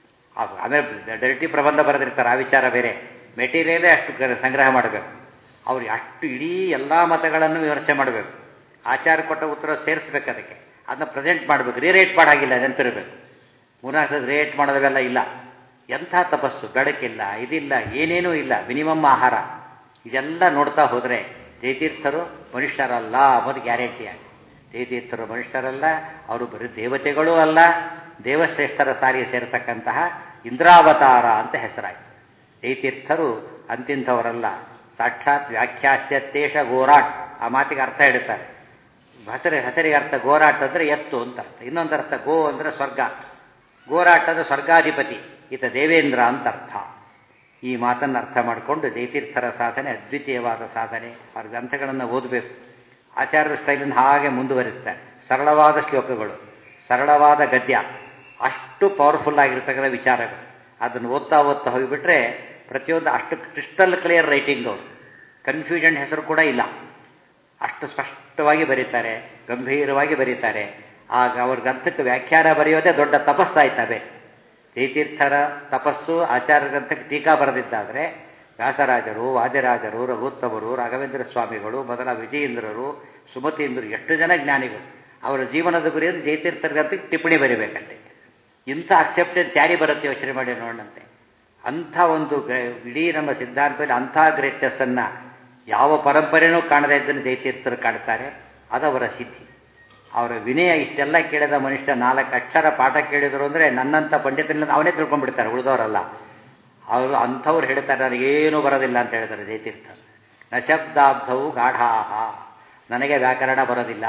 ಆಮೇಲೆ ಡೈರೆಕ್ಟಿ ಪ್ರಬಂಧ ಬರೆದಿರ್ತಾರೆ ಆ ವಿಚಾರ ಬೇರೆ ಮೆಟೀರಿಯಲೇ ಅಷ್ಟು ಸಂಗ್ರಹ ಮಾಡಬೇಕು ಅವ್ರು ಅಷ್ಟು ಇಡೀ ಎಲ್ಲ ಮತಗಳನ್ನು ವಿಮರ್ಶೆ ಮಾಡಬೇಕು ಆಚಾರ ಕೊಟ್ಟ ಉತ್ತರ ಸೇರಿಸ್ಬೇಕು ಅದಕ್ಕೆ ಅದನ್ನ ಪ್ರೆಸೆಂಟ್ ಮಾಡಬೇಕು ರೀರೇಟ್ ಮಾಡಾಗಿಲ್ಲ ನೆನಪಿರಬೇಕು ಮೂರ್ನಾಲ್ಕು ರೇಟ್ ಮಾಡೋದವೆಲ್ಲ ಇಲ್ಲ ಎಂಥ ತಪಸ್ಸು ಬೆಳಕಿಲ್ಲ ಇದಿಲ್ಲ ಏನೇನೂ ಇಲ್ಲ ಮಿನಿಮಮ್ ಆಹಾರ ಇದೆಲ್ಲ ನೋಡ್ತಾ ಹೋದರೆ ಜಯತೀರ್ಥರು ಮನುಷ್ಯರಲ್ಲ ಅನ್ನೋದು ಗ್ಯಾರಂಟಿಯಾಗಿ ಜಯತೀರ್ಥರು ಮನುಷ್ಯರಲ್ಲ ಅವರು ಬರೀ ದೇವತೆಗಳೂ ಅಲ್ಲ ದೇವಶ್ರೇಷ್ಠರ ಸಾರಿಗೆ ಸೇರತಕ್ಕಂತಹ ಇಂದ್ರಾವತಾರ ಅಂತ ಹೆಸರಾಯಿತು ಜಯತೀರ್ಥರು ಅಂತಿಂಥವರಲ್ಲ ಸಾಕ್ಷಾತ್ ವ್ಯಾಖ್ಯಾಸ್ಯತೇಶ ಗೋರಾಟ್ ಆ ಮಾತಿಗೆ ಅರ್ಥ ಹೇಳ್ತಾರೆ ಹಸರಿ ಹಸರಿಗೆ ಅರ್ಥ ಗೋರಾಟ್ ಅಂದರೆ ಎತ್ತು ಅಂತ ಅರ್ಥ ಇನ್ನೊಂದು ಅರ್ಥ ಗೋ ಅಂದರೆ ಸ್ವರ್ಗ ಗೋರಾಟ್ ಅಂದರೆ ಸ್ವರ್ಗಾಧಿಪತಿ ಈತ ದೇವೇಂದ್ರ ಅಂತ ಅರ್ಥ ಈ ಮಾತನ್ನು ಅರ್ಥ ಮಾಡಿಕೊಂಡು ಜಯತೀರ್ಥರ ಸಾಧನೆ ಅದ್ವಿತೀಯವಾದ ಸಾಧನೆ ಅವ್ರ ಗ್ರಂಥಗಳನ್ನು ಓದಬೇಕು ಆಚಾರ್ಯರ ಸ್ಟೈಲನ್ನು ಹಾಗೆ ಮುಂದುವರಿಸ್ತಾರೆ ಸರಳವಾದ ಶ್ಲೋಕಗಳು ಸರಳವಾದ ಗದ್ಯ ಅಷ್ಟು ಪವರ್ಫುಲ್ ಆಗಿರ್ತಕ್ಕಂಥ ವಿಚಾರಗಳು ಅದನ್ನು ಓದ್ತಾ ಓದ್ತಾ ಹೋಗಿಬಿಟ್ರೆ ಪ್ರತಿಯೊಂದು ಅಷ್ಟು ಕ್ರಿಸ್ಟಲ್ ಕ್ಲಿಯರ್ ರೈಟಿಂಗ್ ಅವರು ಕನ್ಫ್ಯೂಷನ್ ಹೆಸರು ಕೂಡ ಇಲ್ಲ ಅಷ್ಟು ಸ್ಪಷ್ಟ ಸ್ಪಷ್ಟವಾಗಿ ಬರೀತಾರೆ ಗಂಭೀರವಾಗಿ ಬರೀತಾರೆ ಆಗ ಅವ್ರ ಗ್ರಂಥಕ್ಕೆ ವ್ಯಾಖ್ಯಾನ ಬರೆಯೋದೇ ದೊಡ್ಡ ತಪಸ್ಸಾಯ್ತವೆ ಜಯತೀರ್ಥರ ತಪಸ್ಸು ಆಚಾರ್ಯ ಗ್ರಂಥಕ್ಕೆ ಟೀಕಾ ಬರೆದಿದ್ದಾದರೆ ವ್ಯಾಸರಾಜರು ವಾದಿರಾಜರು ರಘುತ್ತಮರು ರಾಘವೇಂದ್ರ ಸ್ವಾಮಿಗಳು ಮೊದಲ ವಿಜಯೇಂದ್ರರು ಸುಮತೀಂದ್ರರು ಎಷ್ಟು ಜನ ಜ್ಞಾನಿಗಳು ಅವರ ಜೀವನದ ಗುರಿಯನ್ನು ಜಯತೀರ್ಥರ ಗ್ರಂಥಕ್ಕೆ ಟಿಪ್ಪಣಿ ಬರೀಬೇಕಂತೆ ಇಂಥ ಅಕ್ಸೆಪ್ಟೆನ್ಸ್ ಯಾರಿ ಬರುತ್ತೆ ಯೋಚನೆ ಮಾಡಿ ನೋಡಂತೆ ಅಂಥ ಒಂದು ಇಡೀ ನಮ್ಮ ಸಿದ್ಧಾಂತದಲ್ಲಿ ಅಂಥ ಗ್ರೇಟ್ನೆಸ್ಸನ್ನು ಯಾವ ಪರಂಪರೆನೂ ಕಾಣದೇ ಇದ್ದನ್ನು ಜಯತೀರ್ಥರು ಕಾಣ್ತಾರೆ ಅದವರ ಸಿದ್ಧಿ ಅವರ ವಿನಯ ಇಷ್ಟೆಲ್ಲ ಕೇಳಿದ ಮನುಷ್ಯ ನಾಲ್ಕು ಅಕ್ಷರ ಪಾಠ ಕೇಳಿದರು ಅಂದರೆ ನನ್ನಂಥ ಪಂಡಿತರಿಂದ ಅವನೇ ತಿಳ್ಕೊಂಡ್ಬಿಡ್ತಾರೆ ಉಳಿದವರಲ್ಲ ಅವರು ಅಂಥವ್ರು ಹೇಳ್ತಾರೆ ನನಗೇನೂ ಬರೋದಿಲ್ಲ ಅಂತ ಹೇಳ್ತಾರೆ ಜಯತೀರ್ಥ ನ ಶಬ್ದಾಬ್ಧವು ಗಾಢಾಹ ನನಗೆ ವ್ಯಾಕರಣ ಬರೋದಿಲ್ಲ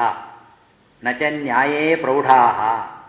ನ ಚ ನ್ಯಾಯೇ ಪ್ರೌಢಾಹ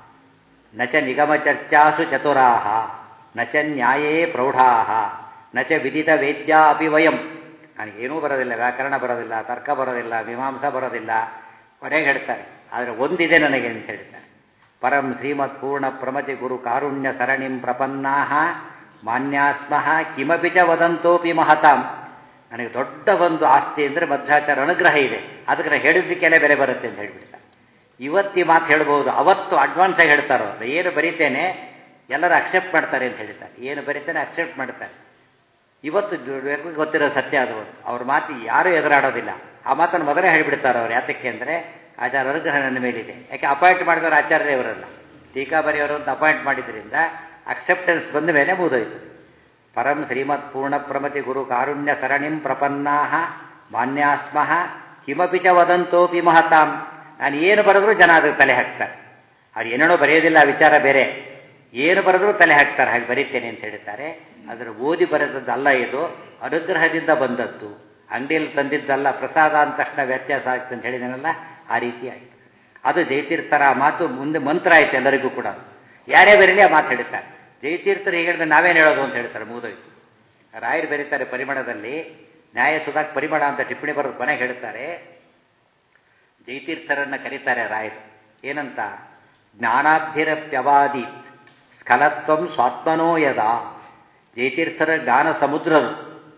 ನ ಚ ನಿಗಮ ಚರ್ಚಾಸು ಚತುರಾಹ ನ ಚ ನ್ಯಾಯೇ ಪ್ರೌಢಾಹ ನ ಚ ವಿದಿತ ವೇದ್ಯ ಅಪಿ ವಯಂ ನನಗೇನೂ ಬರೋದಿಲ್ಲ ವ್ಯಾಕರಣ ಬರೋದಿಲ್ಲ ತರ್ಕ ಬರೋದಿಲ್ಲ ಮೀಮಾಂಸ ಬರೋದಿಲ್ಲ ಕೊನೆಗೆ ಹೇಳ್ತಾರೆ ಆದರೆ ಒಂದಿದೆ ನನಗೆ ಅಂತ ಹೇಳ್ತಾರೆ ಪರಂ ಶ್ರೀಮತ್ ಪೂರ್ಣ ಪ್ರಮತಿ ಗುರು ಕಾರುಣ್ಯ ಸರಣಿಂ ಪ್ರಪನ್ನಾಹ ಮಾನ್ಯಾಸ್ಮಃ ಕಿಮಪಿ ಚ ವದಂತೋಪಿ ಮಹತಾಂ ನನಗೆ ದೊಡ್ಡ ಒಂದು ಆಸ್ತಿ ಅಂದರೆ ಮಧ್ವಾಚಾರ ಅನುಗ್ರಹ ಇದೆ ಅದಕ್ಕೆ ನಾನು ಹೇಳಿದ್ದಕ್ಕೆಲ್ಲ ಬೆಲೆ ಬರುತ್ತೆ ಅಂತ ಹೇಳ್ಬಿಡ್ತಾರೆ ಇವತ್ತಿ ಮಾತು ಹೇಳ್ಬೋದು ಅವತ್ತು ಅಡ್ವಾನ್ಸ್ ಆಗಿ ಹೇಳ್ತಾರೋ ಏನು ಬರೀತೇನೆ ಎಲ್ಲರೂ ಅಕ್ಸೆಪ್ಟ್ ಮಾಡ್ತಾರೆ ಅಂತ ಹೇಳ್ತಾರೆ ಏನು ಬರೀತೇನೆ ಅಕ್ಸೆಪ್ಟ್ ಮಾಡ್ತಾರೆ ಇವತ್ತು ಗೊತ್ತಿರೋ ಸತ್ಯ ಅದು ಅವ್ರ ಮಾತು ಯಾರೂ ಎದುರಾಡೋದಿಲ್ಲ ಆ ಮಾತನ್ನು ಮೊದಲೇ ಹೇಳಿಬಿಡ್ತಾರೆ ಅವ್ರು ಯಾತಕ್ಕೆ ಅಂದರೆ ಆಚಾರ ಅನುಗ್ರಹ ನನ್ನ ಮೇಲಿದೆ ಯಾಕೆ ಅಪಾಯಿಂಟ್ ಮಾಡಿದವರು ಆಚಾರ್ಯ ಇವರಲ್ಲ ಟೀಕಾ ಬರೆಯೋರು ಅಂತ ಅಪಾಯಿಂಟ್ ಮಾಡಿದ್ರಿಂದ ಅಕ್ಸೆಪ್ಟೆನ್ಸ್ ಬಂದ ಮೇಲೆ ಮುಗಿದೋಯ್ತು ಪರಂ ಶ್ರೀಮತ್ ಪೂರ್ಣ ಪ್ರಮತಿ ಗುರು ಕಾರುಣ್ಯ ಸರಣಿಂ ಪ್ರಪನ್ನಾಹ ಮಾನ್ಯಾಸ್ಮಃ ಕಿಮಪಿ ಚ ವದಂತೋಪಿ ಮಹತಾಂ ನಾನು ಏನು ಬರೆದ್ರೂ ಜನ ಅದಕ್ಕೆ ತಲೆ ಹಾಕ್ತಾರೆ ಅವ್ರು ಏನೇನೋ ಬರೆಯೋದಿಲ್ಲ ವಿಚಾರ ಬೇರೆ ಏನು ಬರೆದ್ರೂ ತಲೆ ಹಾಕ್ತಾರೆ ಹಾಗೆ ಬರೀತೇನೆ ಅಂತ ಹೇಳ್ತಾರೆ ಅದರ ಓದಿ ಬರೆದದ್ದು ಅಲ್ಲ ಇದು ಅನುಗ್ರಹದಿಂದ ಬಂದದ್ದು ಅಂಗಡಿಯಲ್ಲಿ ತಂದಿದ್ದಲ್ಲ ಪ್ರಸಾದ ಅಂದ ತಕ್ಷಣ ವ್ಯತ್ಯಾಸ ಆಗ್ತದೆ ಅಂತ ಹೇಳಿದನಲ್ಲ ಆ ರೀತಿ ಆಯಿತು ಅದು ಜಯತೀರ್ಥರ ಮಾತು ಮುಂದೆ ಮಂತ್ರ ಆಯ್ತು ಎಲ್ಲರಿಗೂ ಕೂಡ ಯಾರೇ ಬರಲಿ ಆ ಮಾತು ಹೇಳ್ತಾರೆ ಜಯತೀರ್ಥರು ಹೇಳಿದ್ರೆ ನಾವೇನು ಹೇಳೋದು ಅಂತ ಹೇಳ್ತಾರೆ ಮುಗಿದೋಯ್ತು ರಾಯರು ಬರೀತಾರೆ ಪರಿಮಳದಲ್ಲಿ ನ್ಯಾಯ ಸುಧಾಕ್ ಪರಿಮಳ ಅಂತ ಟಿಪ್ಪಣಿ ಬರೆದು ಕೊನೆಗೆ ಹೇಳ್ತಾರೆ ಜಯತೀರ್ಥರನ್ನ ಕರೀತಾರೆ ರಾಯರು ಏನಂತ ಜ್ಞಾನಾಬ್ಧಿರಪ್ಯವಾದಿ ಸ್ಖಲತ್ವಂ ಸ್ವಾತ್ಮನೋ ಯದ ಜಯತೀರ್ಥರ ಜ್ಞಾನ ಸಮುದ್ರರು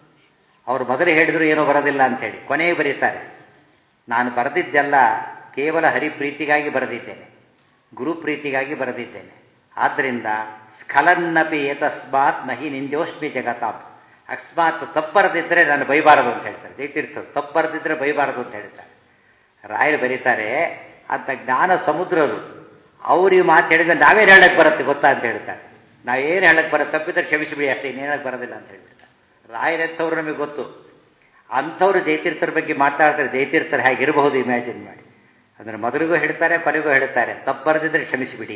ಅವರು ಮೊದಲು ಹೇಳಿದ್ರು ಏನೂ ಬರೋದಿಲ್ಲ ಅಂಥೇಳಿ ಕೊನೆಗೆ ಬರೀತಾರೆ ನಾನು ಬರೆದಿದ್ದೆಲ್ಲ ಕೇವಲ ಹರಿಪ್ರೀತಿಗಾಗಿ ಬರೆದಿದ್ದೇನೆ ಗುರುಪ್ರೀತಿಗಾಗಿ ಬರೆದಿದ್ದೇನೆ ಆದ್ದರಿಂದ ಸ್ಖಲನ್ನಪಿ ಏತಸ್ಮಾತ್ ನಹಿ ನಿಂದೋಷ್ಮಿ ಜಗತಾಪ್ ಅಕಸ್ಮಾತ್ ತಪ್ಪರದಿದ್ದರೆ ನಾನು ಬೈಬಾರದು ಅಂತ ಹೇಳ್ತಾರೆ ಜಯತೀರ್ಥರು ತಪ್ಪರದಿದ್ದರೆ ಬೈಬಾರದು ಅಂತ ಹೇಳ್ತಾರೆ ರಾಯರು ಬರೀತಾರೆ ಅಂತ ಜ್ಞಾನ ಸಮುದ್ರರು ಅವ್ರು ಈ ಮಾತು ಹೇಳಿದ್ರೆ ನಾವೇನು ಹೇಳಕ್ಕೆ ಬರುತ್ತೆ ಗೊತ್ತಾ ಅಂತ ಹೇಳ್ತಾರೆ ನಾವೇನು ಹೇಳಕ್ಕೆ ಬರುತ್ತೆ ತಪ್ಪಿದ್ರೆ ಕ್ಷಮಿಸಿಬಿಡಿ ಅಷ್ಟೇ ಇನ್ನೇನು ಹೇಳಕ್ಕೆ ಬರೋದಿಲ್ಲ ಅಂತ ಹೇಳ್ಬಿಡ್ತಾರೆ ರಾಯರೆಂಥವ್ರು ನಮಗೆ ಗೊತ್ತು ಅಂಥವ್ರು ಜಯತೀರ್ಥರ ಬಗ್ಗೆ ಮಾತಾಡ್ತಾರೆ ಜಯತೀರ್ಥರು ಹೇಗಿರಬಹುದು ಇಮ್ಯಾಜಿನ್ ಮಾಡಿ ಅಂದರೆ ಮೊದಲಿಗೂ ಹೇಳ್ತಾರೆ ಕೊನೆಗೂ ಹೇಳ್ತಾರೆ ತಪ್ಪರದಿದ್ರೆ ಕ್ಷಮಿಸಿಬಿಡಿ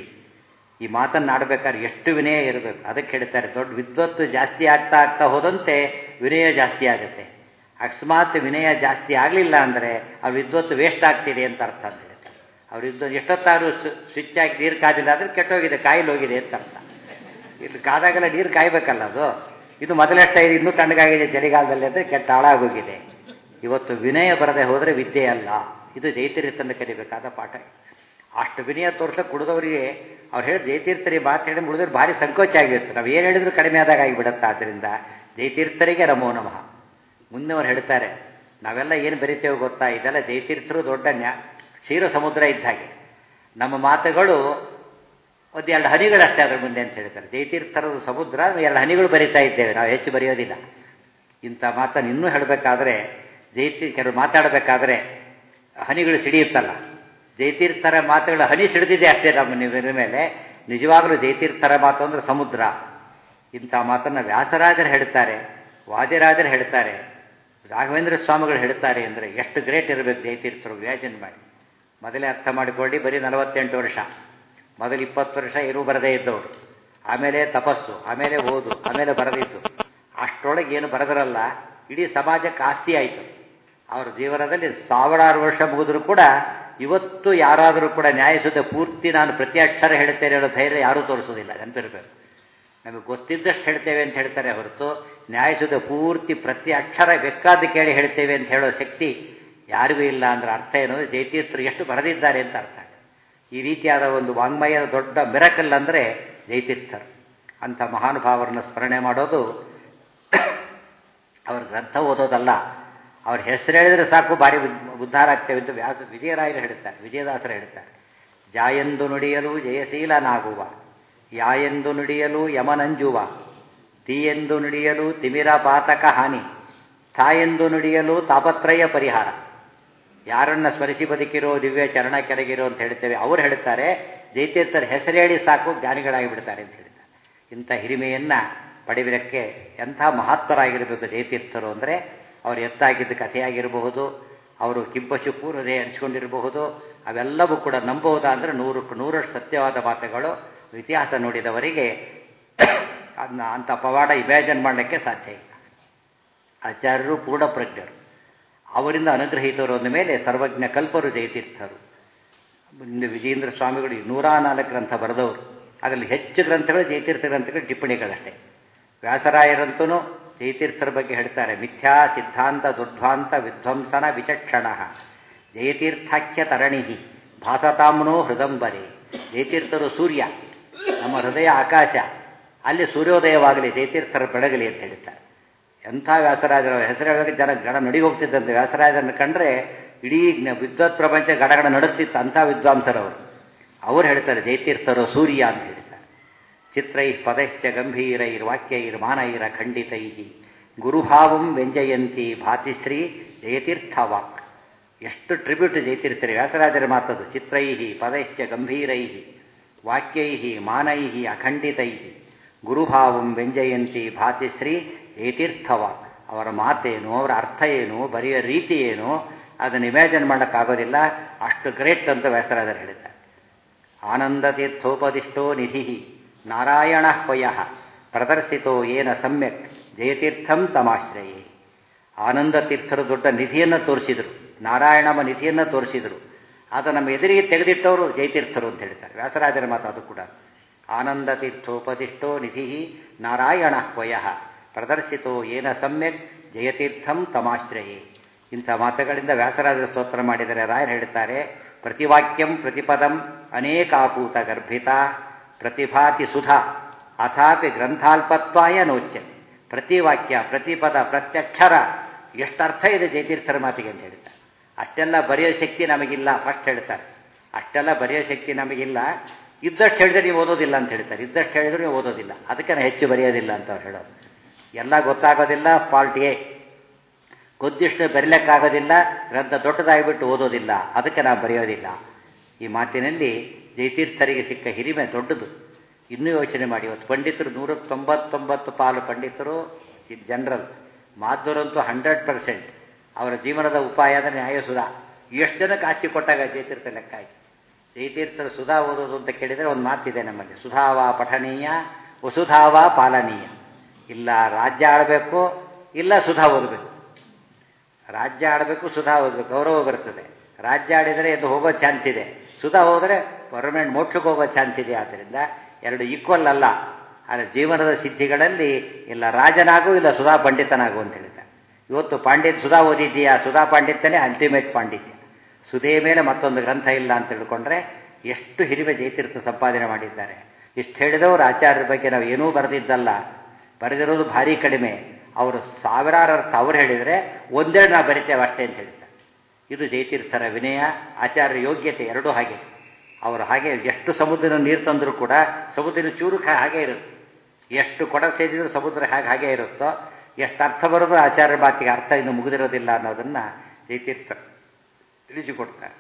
ಈ ಮಾತನ್ನು ಆಡಬೇಕಾದ್ರೆ ಎಷ್ಟು ವಿನಯ ಇರಬೇಕು ಅದಕ್ಕೆ ಹೇಳ್ತಾರೆ ದೊಡ್ಡ ವಿದ್ವತ್ತು ಜಾಸ್ತಿ ಆಗ್ತಾ ಆಗ್ತಾ ಹೋದಂತೆ ವಿನಯ ಜಾಸ್ತಿ ಆಗುತ್ತೆ ಅಕಸ್ಮಾತ್ ವಿನಯ ಜಾಸ್ತಿ ಆಗಲಿಲ್ಲ ಅಂದರೆ ಆ ವಿದ್ವತ್ತು ವೇಸ್ಟ್ ಆಗ್ತಿದೆ ಅಂತ ಅರ್ಥ ಅಂತ ಹೇಳ್ತಾರೆ ಅವ್ರ ವಿದ್ವತ್ ಎಷ್ಟೊತ್ತಾದ್ರೂ ಸ್ವಿಚ್ ಹಾಕಿ ನೀರು ಕಾದಿಲ್ಲ ಅಂದರೆ ಕೆಟ್ಟೋಗಿದೆ ಕಾಯಿಲ್ ಹೋಗಿದೆ ಅಂತ ಅರ್ಥ ಇಲ್ಲಿ ಕಾದಾಗೆಲ್ಲ ನೀರು ಕಾಯಬೇಕಲ್ಲ ಅದು ಇದು ಮೊದಲಷ್ಟ ಇದು ಇನ್ನೂ ತಣ್ಣಗಾಗಿದೆ ಚಳಿಗಾಲದಲ್ಲಿ ಅಂದರೆ ಕೆಟ್ಟ ಹಾಳಾಗೋಗಿದೆ ಇವತ್ತು ವಿನಯ ಬರದೆ ಹೋದರೆ ವಿದ್ಯೆ ಅಲ್ಲ ಇದು ಜೈತೀರ್ಥನ ಕಲಿಬೇಕಾದ ಪಾಠ ಅಷ್ಟು ವಿನಯ ತೋರಿಸಕ್ಕೆ ಕುಡಿದವರಿಗೆ ಅವ್ರು ಹೇಳಿ ಜಯತೀರ್ಥರಿಗೆ ಮಾತು ಹೇಳಿ ಮುಡಿದ್ರೆ ಭಾರಿ ಸಂಕೋಚ ಆಗಿರುತ್ತೆ ನಾವು ಏನು ಹೇಳಿದ್ರು ಕಡಿಮೆ ಆದಾಗ ಆಗಿಬಿಡುತ್ತೆ ಆದ್ದರಿಂದ ಜಯತೀರ್ಥರಿಗೆ ನಮೋ ನಮಃ ಮುಂದೆ ಅವ್ರು ಹೇಳ್ತಾರೆ ನಾವೆಲ್ಲ ಏನು ಬರಿತೇವೆ ಗೊತ್ತಾ ಇದೆಲ್ಲ ಜಯತೀರ್ಥರು ದೊಡ್ಡ ನ್ಯಾ ಕ್ಷೀರ ಸಮುದ್ರ ಇದ್ದ ಹಾಗೆ ನಮ್ಮ ಮಾತುಗಳು ಒಂದು ಎರಡು ಹನಿಗಳಷ್ಟೇ ಅದ್ರ ಮುಂದೆ ಅಂತ ಹೇಳ್ತಾರೆ ಜಯತೀರ್ಥರದ ಸಮುದ್ರ ಎರಡು ಹನಿಗಳು ಬರಿತಾ ಇದ್ದೇವೆ ನಾವು ಹೆಚ್ಚು ಬರೆಯೋದಿಲ್ಲ ಇಂಥ ಮಾತನ್ನು ಇನ್ನೂ ಹೇಳಬೇಕಾದ್ರೆ ಜಯತೀರ್ ಕೆಲವು ಮಾತಾಡಬೇಕಾದ್ರೆ ಹನಿಗಳು ಸಿಡಿಯುತ್ತಲ್ಲ ಜಯತೀರ್ಥರ ಮಾತುಗಳ ಹನಿ ಸಿಡಿದಿದೆ ಅಷ್ಟೇ ನಮ್ಮ ನಿಮ್ಮ ಮೇಲೆ ನಿಜವಾಗಲೂ ಜಯತೀರ್ಥರ ಮಾತು ಅಂದರೆ ಸಮುದ್ರ ಇಂಥ ಮಾತನ್ನು ವ್ಯಾಸರಾಜರು ಹೇಳ್ತಾರೆ ವಾದಿರಾಜರು ಹೇಳ್ತಾರೆ ರಾಘವೇಂದ್ರ ಸ್ವಾಮಿಗಳು ಹೇಳ್ತಾರೆ ಅಂದರೆ ಎಷ್ಟು ಗ್ರೇಟ್ ಇರಬೇಕು ಜಯತೀರ್ಥರು ವ್ಯಾಜನ್ ಮಾಡಿ ಮೊದಲೇ ಅರ್ಥ ಮಾಡಿಕೊಳ್ಳಿ ಬರೀ ನಲವತ್ತೆಂಟು ವರ್ಷ ಮೊದಲು ಇಪ್ಪತ್ತು ವರ್ಷ ಏನೂ ಬರದೇ ಇದ್ದವರು ಆಮೇಲೆ ತಪಸ್ಸು ಆಮೇಲೆ ಓದು ಆಮೇಲೆ ಬರೆದಿತ್ತು ಅಷ್ಟರೊಳಗೆ ಏನು ಬರೆದರಲ್ಲ ಇಡೀ ಸಮಾಜಕ್ಕೆ ಆಸ್ತಿ ಆಯಿತು ಅವರ ಜೀವನದಲ್ಲಿ ಸಾವಿರಾರು ವರ್ಷ ಮುಗಿದ್ರು ಕೂಡ ಇವತ್ತು ಯಾರಾದರೂ ಕೂಡ ನ್ಯಾಯಸುದ್ದ ಪೂರ್ತಿ ನಾನು ಪ್ರತಿ ಅಕ್ಷರ ಹೇಳ್ತೇನೆ ಹೇಳೋ ಧೈರ್ಯ ಯಾರೂ ತೋರಿಸೋದಿಲ್ಲ ನೆನಪಿರಬೇಕು ನಮಗೆ ಗೊತ್ತಿದ್ದಷ್ಟು ಹೇಳ್ತೇವೆ ಅಂತ ಹೇಳ್ತಾರೆ ಹೊರತು ನ್ಯಾಯಸುದ್ದ ಪೂರ್ತಿ ಪ್ರತಿ ಅಕ್ಷರ ಬೇಕಾದ ಕೇಳಿ ಹೇಳ್ತೇವೆ ಅಂತ ಹೇಳೋ ಶಕ್ತಿ ಯಾರಿಗೂ ಇಲ್ಲ ಅಂದ್ರೆ ಅರ್ಥ ಏನು ಜಯತೀರ್ಥರು ಎಷ್ಟು ಬರೆದಿದ್ದಾರೆ ಅಂತ ಅರ್ಥ ಈ ರೀತಿಯಾದ ಒಂದು ವಾಂಗ್ಮಯದ ದೊಡ್ಡ ಮಿರಕಲ್ ಅಂದರೆ ಜಯತೀರ್ಥರು ಅಂಥ ಮಹಾನುಭಾವರನ್ನು ಸ್ಮರಣೆ ಮಾಡೋದು ಅವ್ರ ಗ್ರಂಥ ಓದೋದಲ್ಲ ಅವ್ರ ಹೆಸರು ಹೇಳಿದ್ರೆ ಸಾಕು ಭಾರಿ ಉದ್ಧಾರ ಆಗ್ತೇವೆ ವ್ಯಾಸ ವಿಜಯರಾಯರು ಹೇಳ್ತಾರೆ ವಿಜಯದಾಸರು ಹೇಳ್ತಾರೆ ಜಾಯೆಂದು ನುಡಿಯಲು ಜಯಶೀಲನಾಗುವ ಯಾಯೆಂದು ನುಡಿಯಲು ಯಮನಂಜುವ ತೀಯೆಂದು ನುಡಿಯಲು ತಿಮಿರ ಪಾತಕ ಹಾನಿ ತಾಯೆಂದು ನುಡಿಯಲು ತಾಪತ್ರಯ ಪರಿಹಾರ ಯಾರನ್ನ ಸ್ಮರಿಸಿ ಬದುಕಿರೋ ದಿವ್ಯ ಚರಣ ಕೆರಗಿರೋ ಅಂತ ಹೇಳ್ತೇವೆ ಅವ್ರು ಹೇಳ್ತಾರೆ ಜೈತೀರ್ಥರ ಹೆಸರು ಹೇಳಿ ಸಾಕು ಜ್ಞಾನಿಗಳಾಗಿ ಬಿಡ್ತಾರೆ ಅಂತ ಹೇಳ್ತಾರೆ ಇಂಥ ಹಿರಿಮೆಯನ್ನ ಪಡೆಯುವುದಕ್ಕೆ ಎಂಥ ಮಹತ್ತರಾಗಿರಬೇಕು ಜಯತೀರ್ಥರು ಅಂದರೆ ಅವರು ಎತ್ತಾಗಿದ್ದ ಕಥೆಯಾಗಿರಬಹುದು ಅವರು ಕಿಂಪಶು ಪೂರ್ವದೆ ಹಂಚ್ಕೊಂಡಿರಬಹುದು ಅವೆಲ್ಲವೂ ಕೂಡ ನಂಬಬಹುದಾ ಅಂದರೆ ನೂರು ನೂರಷ್ಟು ಸತ್ಯವಾದ ಮಾತುಗಳು ಇತಿಹಾಸ ನೋಡಿದವರಿಗೆ ಅದನ್ನ ಅಂಥ ಪವಾಡ ಇಮ್ಯಾಜಿನ್ ಮಾಡಲಿಕ್ಕೆ ಸಾಧ್ಯ ಇಲ್ಲ ಆಚಾರ್ಯರು ಪೂರ್ಣ ಪ್ರಜ್ಞರು ಅವರಿಂದ ಅನುಗ್ರಹಿತರು ಅಂದ ಮೇಲೆ ಸರ್ವಜ್ಞ ಕಲ್ಪರು ಜಯತೀರ್ಥರು ಇಂದು ವಿಜೇಂದ್ರ ಸ್ವಾಮಿಗಳು ನೂರ ನಾಲ್ಕು ಗ್ರಂಥ ಬರೆದವರು ಅದರಲ್ಲಿ ಹೆಚ್ಚು ಗ್ರಂಥಗಳು ಜಯತೀರ್ಥ ಗ್ರಂಥಗಳು ಟಿಪ್ಪಣಿಗಳಷ್ಟೇ ವ್ಯಾಸರಾಯರಂತೂ ಜಯತೀರ್ಥರ ಬಗ್ಗೆ ಹೇಳ್ತಾರೆ ಮಿಥ್ಯಾ ಸಿದ್ಧಾಂತ ದುರ್ಧ್ವಾಂತ ವಿಧ್ವಂಸನ ವಿಚಕ್ಷಣ ಜಯತೀರ್ಥಾಖ್ಯ ತರಣಿ ಭಾಸತಾಮ್ನೋ ಹೃದಂಬರೆ ಜಯತೀರ್ಥರು ಸೂರ್ಯ ನಮ್ಮ ಹೃದಯ ಆಕಾಶ ಅಲ್ಲಿ ಸೂರ್ಯೋದಯವಾಗಲಿ ಜಯತೀರ್ಥರ ಬೆಳಗಲಿ ಅಂತ ಹೇಳ್ತಾರೆ ಎಂಥ ವ್ಯಾಸರಾಜರ ಹೆಸರು ಜನ ಗಣ ನಡಿ ಹೋಗ್ತಿದ್ದಂತೆ ವ್ಯಾಸರಾಜರನ್ನು ಕಂಡ್ರೆ ಇಡೀ ವಿದ್ವತ್ ಪ್ರಪಂಚ ಗಡಗಡ ನಡುತ್ತಿತ್ತು ಅಂಥ ವಿದ್ವಾಂಸರವರು ಅವ್ರು ಹೇಳ್ತಾರೆ ಜಯತೀರ್ಥರು ಸೂರ್ಯ ಅಂತ ಹೇಳ್ತಾರೆ ಚಿತ್ರೈ ಪದಶ್ಚ ಗಂಭೀರೈರ್ ವಾಕ್ಯೈರ್ ಮಾನೈರ ಖಂಡಿತೈ ಗುರುಭಾವಂ ವ್ಯಂಜಯಂತಿ ಭಾತಿಶ್ರೀ ಜಯತೀರ್ಥ ವಾಕ್ ಎಷ್ಟು ಟ್ರಿಬ್ಯೂಟ್ ಜಯತೀರ್ಥರಿ ವ್ಯಾಸರಾಜರ ಮಾತದು ಚಿತ್ರೈ ಪದಶ್ಚ ಗಂಭೀರೈ ವಾಕ್ಯೈ ಮಾನೈ ಅಖಂಡಿತೈ ಗುರುಭಾವಂ ವ್ಯಂಜಯಂತಿ ಭಾತಿಶ್ರೀ ಜಯತೀರ್ಥವ ಅವರ ಮಾತೇನು ಅವರ ಅರ್ಥ ಏನು ಬರೆಯೋ ರೀತಿ ಏನು ಅದನ್ನು ಇಮ್ಯಾಜಿನ್ ಮಾಡೋಕ್ಕಾಗೋದಿಲ್ಲ ಅಷ್ಟು ಗ್ರೇಟ್ ಅಂತ ವ್ಯಾಸರಾಜರು ಹೇಳಿದ್ದಾರೆ ಆನಂದ ತೀರ್ಥೋಪದಿಷ್ಟೋ ನಿಧಿ ನಾರಾಯಣ ಪಯ ಪ್ರದರ್ಶಿತೋ ಏನ ಸಮ್ಯಕ್ ಜಯತೀರ್ಥಂ ತಮಾಶ್ರಯೇ ಆನಂದ ತೀರ್ಥರು ದೊಡ್ಡ ನಿಧಿಯನ್ನು ತೋರಿಸಿದರು ನಾರಾಯಣಮ ನಿಧಿಯನ್ನು ತೋರಿಸಿದರು ಅದು ನಮ್ಮ ಎದುರಿಗೆ ತೆಗೆದಿಟ್ಟವರು ಜಯತೀರ್ಥರು ಅಂತ ಹೇಳ್ತಾರೆ ವ್ಯಾಸರಾಜರ ಮಾತು ಅದು ಕೂಡ ಆನಂದ ತೀರ್ಥೋಪದಿಷ್ಟೋ ನಿಧಿ ನಾರಾಯಣ ಪಯ ಪ್ರದರ್ಶಿತೋ ಏನ ಸಮ್ಯಕ್ ಜಯತೀರ್ಥಂ ತಮಾಶ್ರಯೇ ಇಂಥ ಮಾತುಗಳಿಂದ ವ್ಯಾಸರಾಜರ ಸ್ತೋತ್ರ ಮಾಡಿದರೆ ರಾಯರು ಹೇಳ್ತಾರೆ ಪ್ರತಿವಾಕ್ಯಂ ಪ್ರತಿಪದಂ ಅನೇಕಾಕೂತ ಗರ್ಭಿತ ಪ್ರತಿಭಾತಿ ಸುಧಾ ಅಥಾಪಿ ಗ್ರಂಥಾಲ್ಪತ್ವಾಯ ನೋಚ್ಯ ಪ್ರತಿ ವಾಕ್ಯ ಪ್ರತಿಪದ ಪ್ರತ್ಯಕ್ಷರ ಎಷ್ಟು ಅರ್ಥ ಇದೆ ಜಯತೀರ್ಥರ ಮಾತಿಗೆ ಅಂತ ಹೇಳ್ತಾರೆ ಅಷ್ಟೆಲ್ಲ ಬರೆಯೋ ಶಕ್ತಿ ನಮಗಿಲ್ಲ ಫಸ್ಟ್ ಹೇಳ್ತಾರೆ ಅಷ್ಟೆಲ್ಲ ಬರೆಯೋ ಶಕ್ತಿ ನಮಗಿಲ್ಲ ಇದ್ದಷ್ಟು ಹೇಳಿದ್ರೆ ನೀವು ಓದೋದಿಲ್ಲ ಅಂತ ಹೇಳ್ತಾರೆ ಇದ್ದಷ್ಟು ಹೇಳಿದ್ರೆ ನೀವು ಓದೋದಿಲ್ಲ ಅದಕ್ಕೆ ನಾನು ಹೆಚ್ಚು ಬರೆಯೋದಿಲ್ಲ ಅಂತ ಅವ್ರು ಹೇಳೋದು ಎಲ್ಲ ಗೊತ್ತಾಗೋದಿಲ್ಲ ಫಾಲ್ಟ್ ಎ ಗೊತ್ತಿಷ್ಟು ಬರೀಲಿಕ್ಕಾಗೋದಿಲ್ಲ ಗ್ರಂಥ ದೊಡ್ಡದಾಗಿಬಿಟ್ಟು ಓದೋದಿಲ್ಲ ಅದಕ್ಕೆ ನಾವು ಬರೆಯೋದಿಲ್ಲ ಈ ಮಾತಿನಲ್ಲಿ ಜಯತೀರ್ಥರಿಗೆ ಸಿಕ್ಕ ಹಿರಿಮೆ ದೊಡ್ಡದು ಇನ್ನೂ ಯೋಚನೆ ಮಾಡಿ ಇವತ್ತು ಪಂಡಿತರು ನೂರ ತೊಂಬತ್ತೊಂಬತ್ತು ಪಾಲು ಪಂಡಿತರು ಇದು ಜನರಲ್ ಮಾಧ್ವರಂತೂ ಹಂಡ್ರೆಡ್ ಪರ್ಸೆಂಟ್ ಅವರ ಜೀವನದ ಉಪಾಯ ಅಂದರೆ ನ್ಯಾಯಸುಧಾ ಎಷ್ಟು ಜನಕ್ಕೆ ಆಸ್ತಿ ಕೊಟ್ಟಾಗ ಜಯತೀರ್ಥ ಲೆಕ್ಕ ಆಯ್ತು ಜಯತೀರ್ಥರ ಸುಧಾ ಓದೋದು ಅಂತ ಕೇಳಿದರೆ ಒಂದು ಮಾತಿದೆ ನಮ್ಮಲ್ಲಿ ಸುಧಾವ ಪಠನೀಯ ವಸುಧಾವ ಪಾಲನೀಯ ಇಲ್ಲ ರಾಜ್ಯ ಆಡಬೇಕು ಇಲ್ಲ ಸುಧಾ ಓದಬೇಕು ರಾಜ್ಯ ಆಡಬೇಕು ಸುಧಾ ಓದಬೇಕು ಗೌರವ ಬರ್ತದೆ ರಾಜ್ಯ ಆಡಿದರೆ ಎದ್ದು ಹೋಗೋ ಚಾನ್ಸ್ ಇದೆ ಸುಧಾ ಹೋದರೆ ಪರ್ಮನೆಂಟ್ ಮೋಕ್ಷಕ್ಕೆ ಹೋಗೋ ಚಾನ್ಸ್ ಇದೆ ಆದ್ದರಿಂದ ಎರಡು ಈಕ್ವಲ್ ಅಲ್ಲ ಆದರೆ ಜೀವನದ ಸಿದ್ಧಿಗಳಲ್ಲಿ ಇಲ್ಲ ರಾಜನಾಗು ಇಲ್ಲ ಸುಧಾ ಪಂಡಿತನಾಗು ಅಂತ ಹೇಳಿದ್ದಾರೆ ಇವತ್ತು ಪಾಂಡಿತ್ ಸುಧಾ ಓದಿದ್ದೀಯಾ ಸುಧಾ ಪಾಂಡಿತ್ಯನೇ ಅಲ್ಟಿಮೇಟ್ ಪಾಂಡಿತ್ಯ ಸುಧೇ ಮೇಲೆ ಮತ್ತೊಂದು ಗ್ರಂಥ ಇಲ್ಲ ಅಂತ ತಿಳ್ಕೊಂಡ್ರೆ ಎಷ್ಟು ಹಿರಿಮೆ ಜಯತೀರ್ಥ ಸಂಪಾದನೆ ಮಾಡಿದ್ದಾರೆ ಇಷ್ಟು ಹೇಳಿದವರು ಆಚಾರ್ಯರ ಬಗ್ಗೆ ನಾವು ಏನೂ ಬರೆದಿದ್ದಲ್ಲ ಬರೆದಿರೋದು ಭಾರಿ ಕಡಿಮೆ ಅವರು ಸಾವಿರಾರು ಅರ್ಥ ಅವ್ರು ಹೇಳಿದರೆ ಒಂದೆರಡು ನಾವು ಬರಿತೇವೆ ಅಷ್ಟೇ ಅಂತ ಹೇಳ್ತಾರೆ ಇದು ಜಯತೀರ್ಥರ ವಿನಯ ಆಚಾರ್ಯ ಯೋಗ್ಯತೆ ಎರಡೂ ಹಾಗೆ ಅವರು ಹಾಗೆ ಎಷ್ಟು ಸಮುದ್ರ ನೀರು ತಂದರೂ ಕೂಡ ಸಮುದ್ರದ ಚೂರು ಹಾಗೆ ಇರುತ್ತೆ ಎಷ್ಟು ಕೊಡ ಸೇರಿದ್ರು ಸಮುದ್ರ ಹೇಗೆ ಹಾಗೆ ಇರುತ್ತೋ ಎಷ್ಟು ಅರ್ಥ ಬರೋದು ಆಚಾರ್ಯ ಮಾತಿಗೆ ಅರ್ಥ ಇನ್ನು ಮುಗಿದಿರೋದಿಲ್ಲ ಅನ್ನೋದನ್ನು ಜಯತೀರ್ಥ ತಿಳಿಸಿಕೊಡ್ತಾರೆ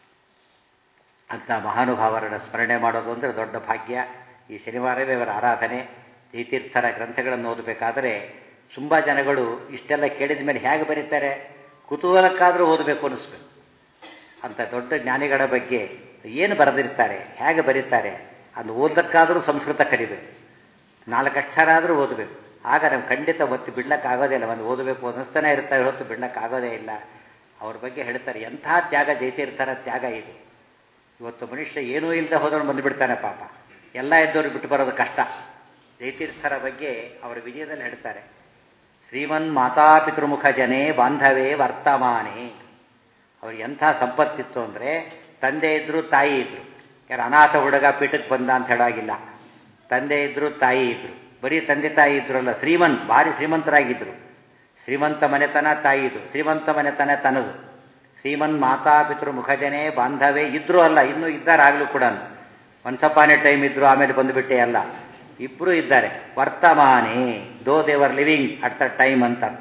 ಅಂಥ ಮಹಾನುಭಾವರನ್ನು ಸ್ಮರಣೆ ಮಾಡೋದು ಅಂದರೆ ದೊಡ್ಡ ಭಾಗ್ಯ ಈ ಶನಿವಾರವೇ ಅವರ ಆರಾಧನೆ ಜಯತೀರ್ಥರ ಗ್ರಂಥಗಳನ್ನು ಓದಬೇಕಾದರೆ ತುಂಬ ಜನಗಳು ಇಷ್ಟೆಲ್ಲ ಕೇಳಿದ ಮೇಲೆ ಹೇಗೆ ಬರೀತಾರೆ ಕುತೂಹಲಕ್ಕಾದರೂ ಓದಬೇಕು ಅನ್ನಿಸ್ಬೇಕು ಅಂಥ ದೊಡ್ಡ ಜ್ಞಾನಿಗಳ ಬಗ್ಗೆ ಏನು ಬರೆದಿರ್ತಾರೆ ಹೇಗೆ ಬರೀತಾರೆ ಅದು ಓದಕ್ಕಾದರೂ ಸಂಸ್ಕೃತ ಕಲಿಬೇಕು ನಾಲ್ಕು ಅಕ್ಷರ ಆದರೂ ಓದಬೇಕು ಆಗ ನಮ್ಗೆ ಖಂಡಿತ ಒತ್ತು ಬಿಡ್ಲಕ್ಕಾಗೋದೇ ಇಲ್ಲ ಒಂದು ಓದಬೇಕು ಅನ್ನಿಸ್ತಾನೆ ಇರ್ತಾರೆ ಹೊತ್ತು ಬಿಡ್ಲಕ್ಕಾಗೋದೇ ಇಲ್ಲ ಅವ್ರ ಬಗ್ಗೆ ಹೇಳ್ತಾರೆ ಎಂಥ ತ್ಯಾಗ ಜೈತೀರ್ಥರ ತ್ಯಾಗ ಇದೆ ಇವತ್ತು ಮನುಷ್ಯ ಏನೂ ಇಲ್ಲದೆ ಹೋದವನು ಬಂದುಬಿಡ್ತಾನೆ ಪಾಪ ಎಲ್ಲ ಇದ್ದವ್ರು ಬಿಟ್ಟು ಬರೋದು ಕಷ್ಟ ಜೈತೀರ್ಥರ ಬಗ್ಗೆ ಅವರ ವಿಜಯದಲ್ಲಿ ಹೇಳ್ತಾರೆ ಶ್ರೀಮನ್ ಮಾತಾಪಿತೃಮುಖ ಜನೇ ಬಾಂಧವೇ ವರ್ತಮಾನೆ ಅವ್ರಿಗೆ ಎಂಥ ಸಂಪತ್ತಿತ್ತು ಅಂದರೆ ತಂದೆ ಇದ್ರು ತಾಯಿ ಇದ್ರು ಯಾರು ಅನಾಥ ಹುಡುಗ ಪೀಠಕ್ಕೆ ಬಂದ ಅಂತ ಹೇಳಾಗಿಲ್ಲ ತಂದೆ ಇದ್ರು ತಾಯಿ ಇದ್ರು ಬರೀ ತಂದೆ ತಾಯಿ ಇದ್ರಲ್ಲ ಶ್ರೀಮಂತ್ ಭಾರಿ ಶ್ರೀಮಂತರಾಗಿದ್ದರು ಶ್ರೀಮಂತ ಮನೆತನ ತಾಯಿದು ಶ್ರೀಮಂತ ಮನೆತನ ತನದು ಶ್ರೀಮನ್ ಮಾತಾಪಿತೃ ಮುಖಜನೆ ಬಾಂಧವೇ ಇದ್ರೂ ಅಲ್ಲ ಇನ್ನೂ ಇದ್ದಾರಾಗಲೂ ಕೂಡ ಒನ್ಸಪಾನೆ ಟೈಮ್ ಇದ್ರು ಆಮೇಲೆ ಬಂದುಬಿಟ್ಟೆ ಅಲ್ಲ ಇಬ್ಬರು ಇದ್ದಾರೆ ವರ್ತಮಾನೆ ದೋ ದೇವರ್ ಲಿವಿಂಗ್ ಅಟ್ ದ ಟೈಮ್ ಅಂತ ಅರ್ಥ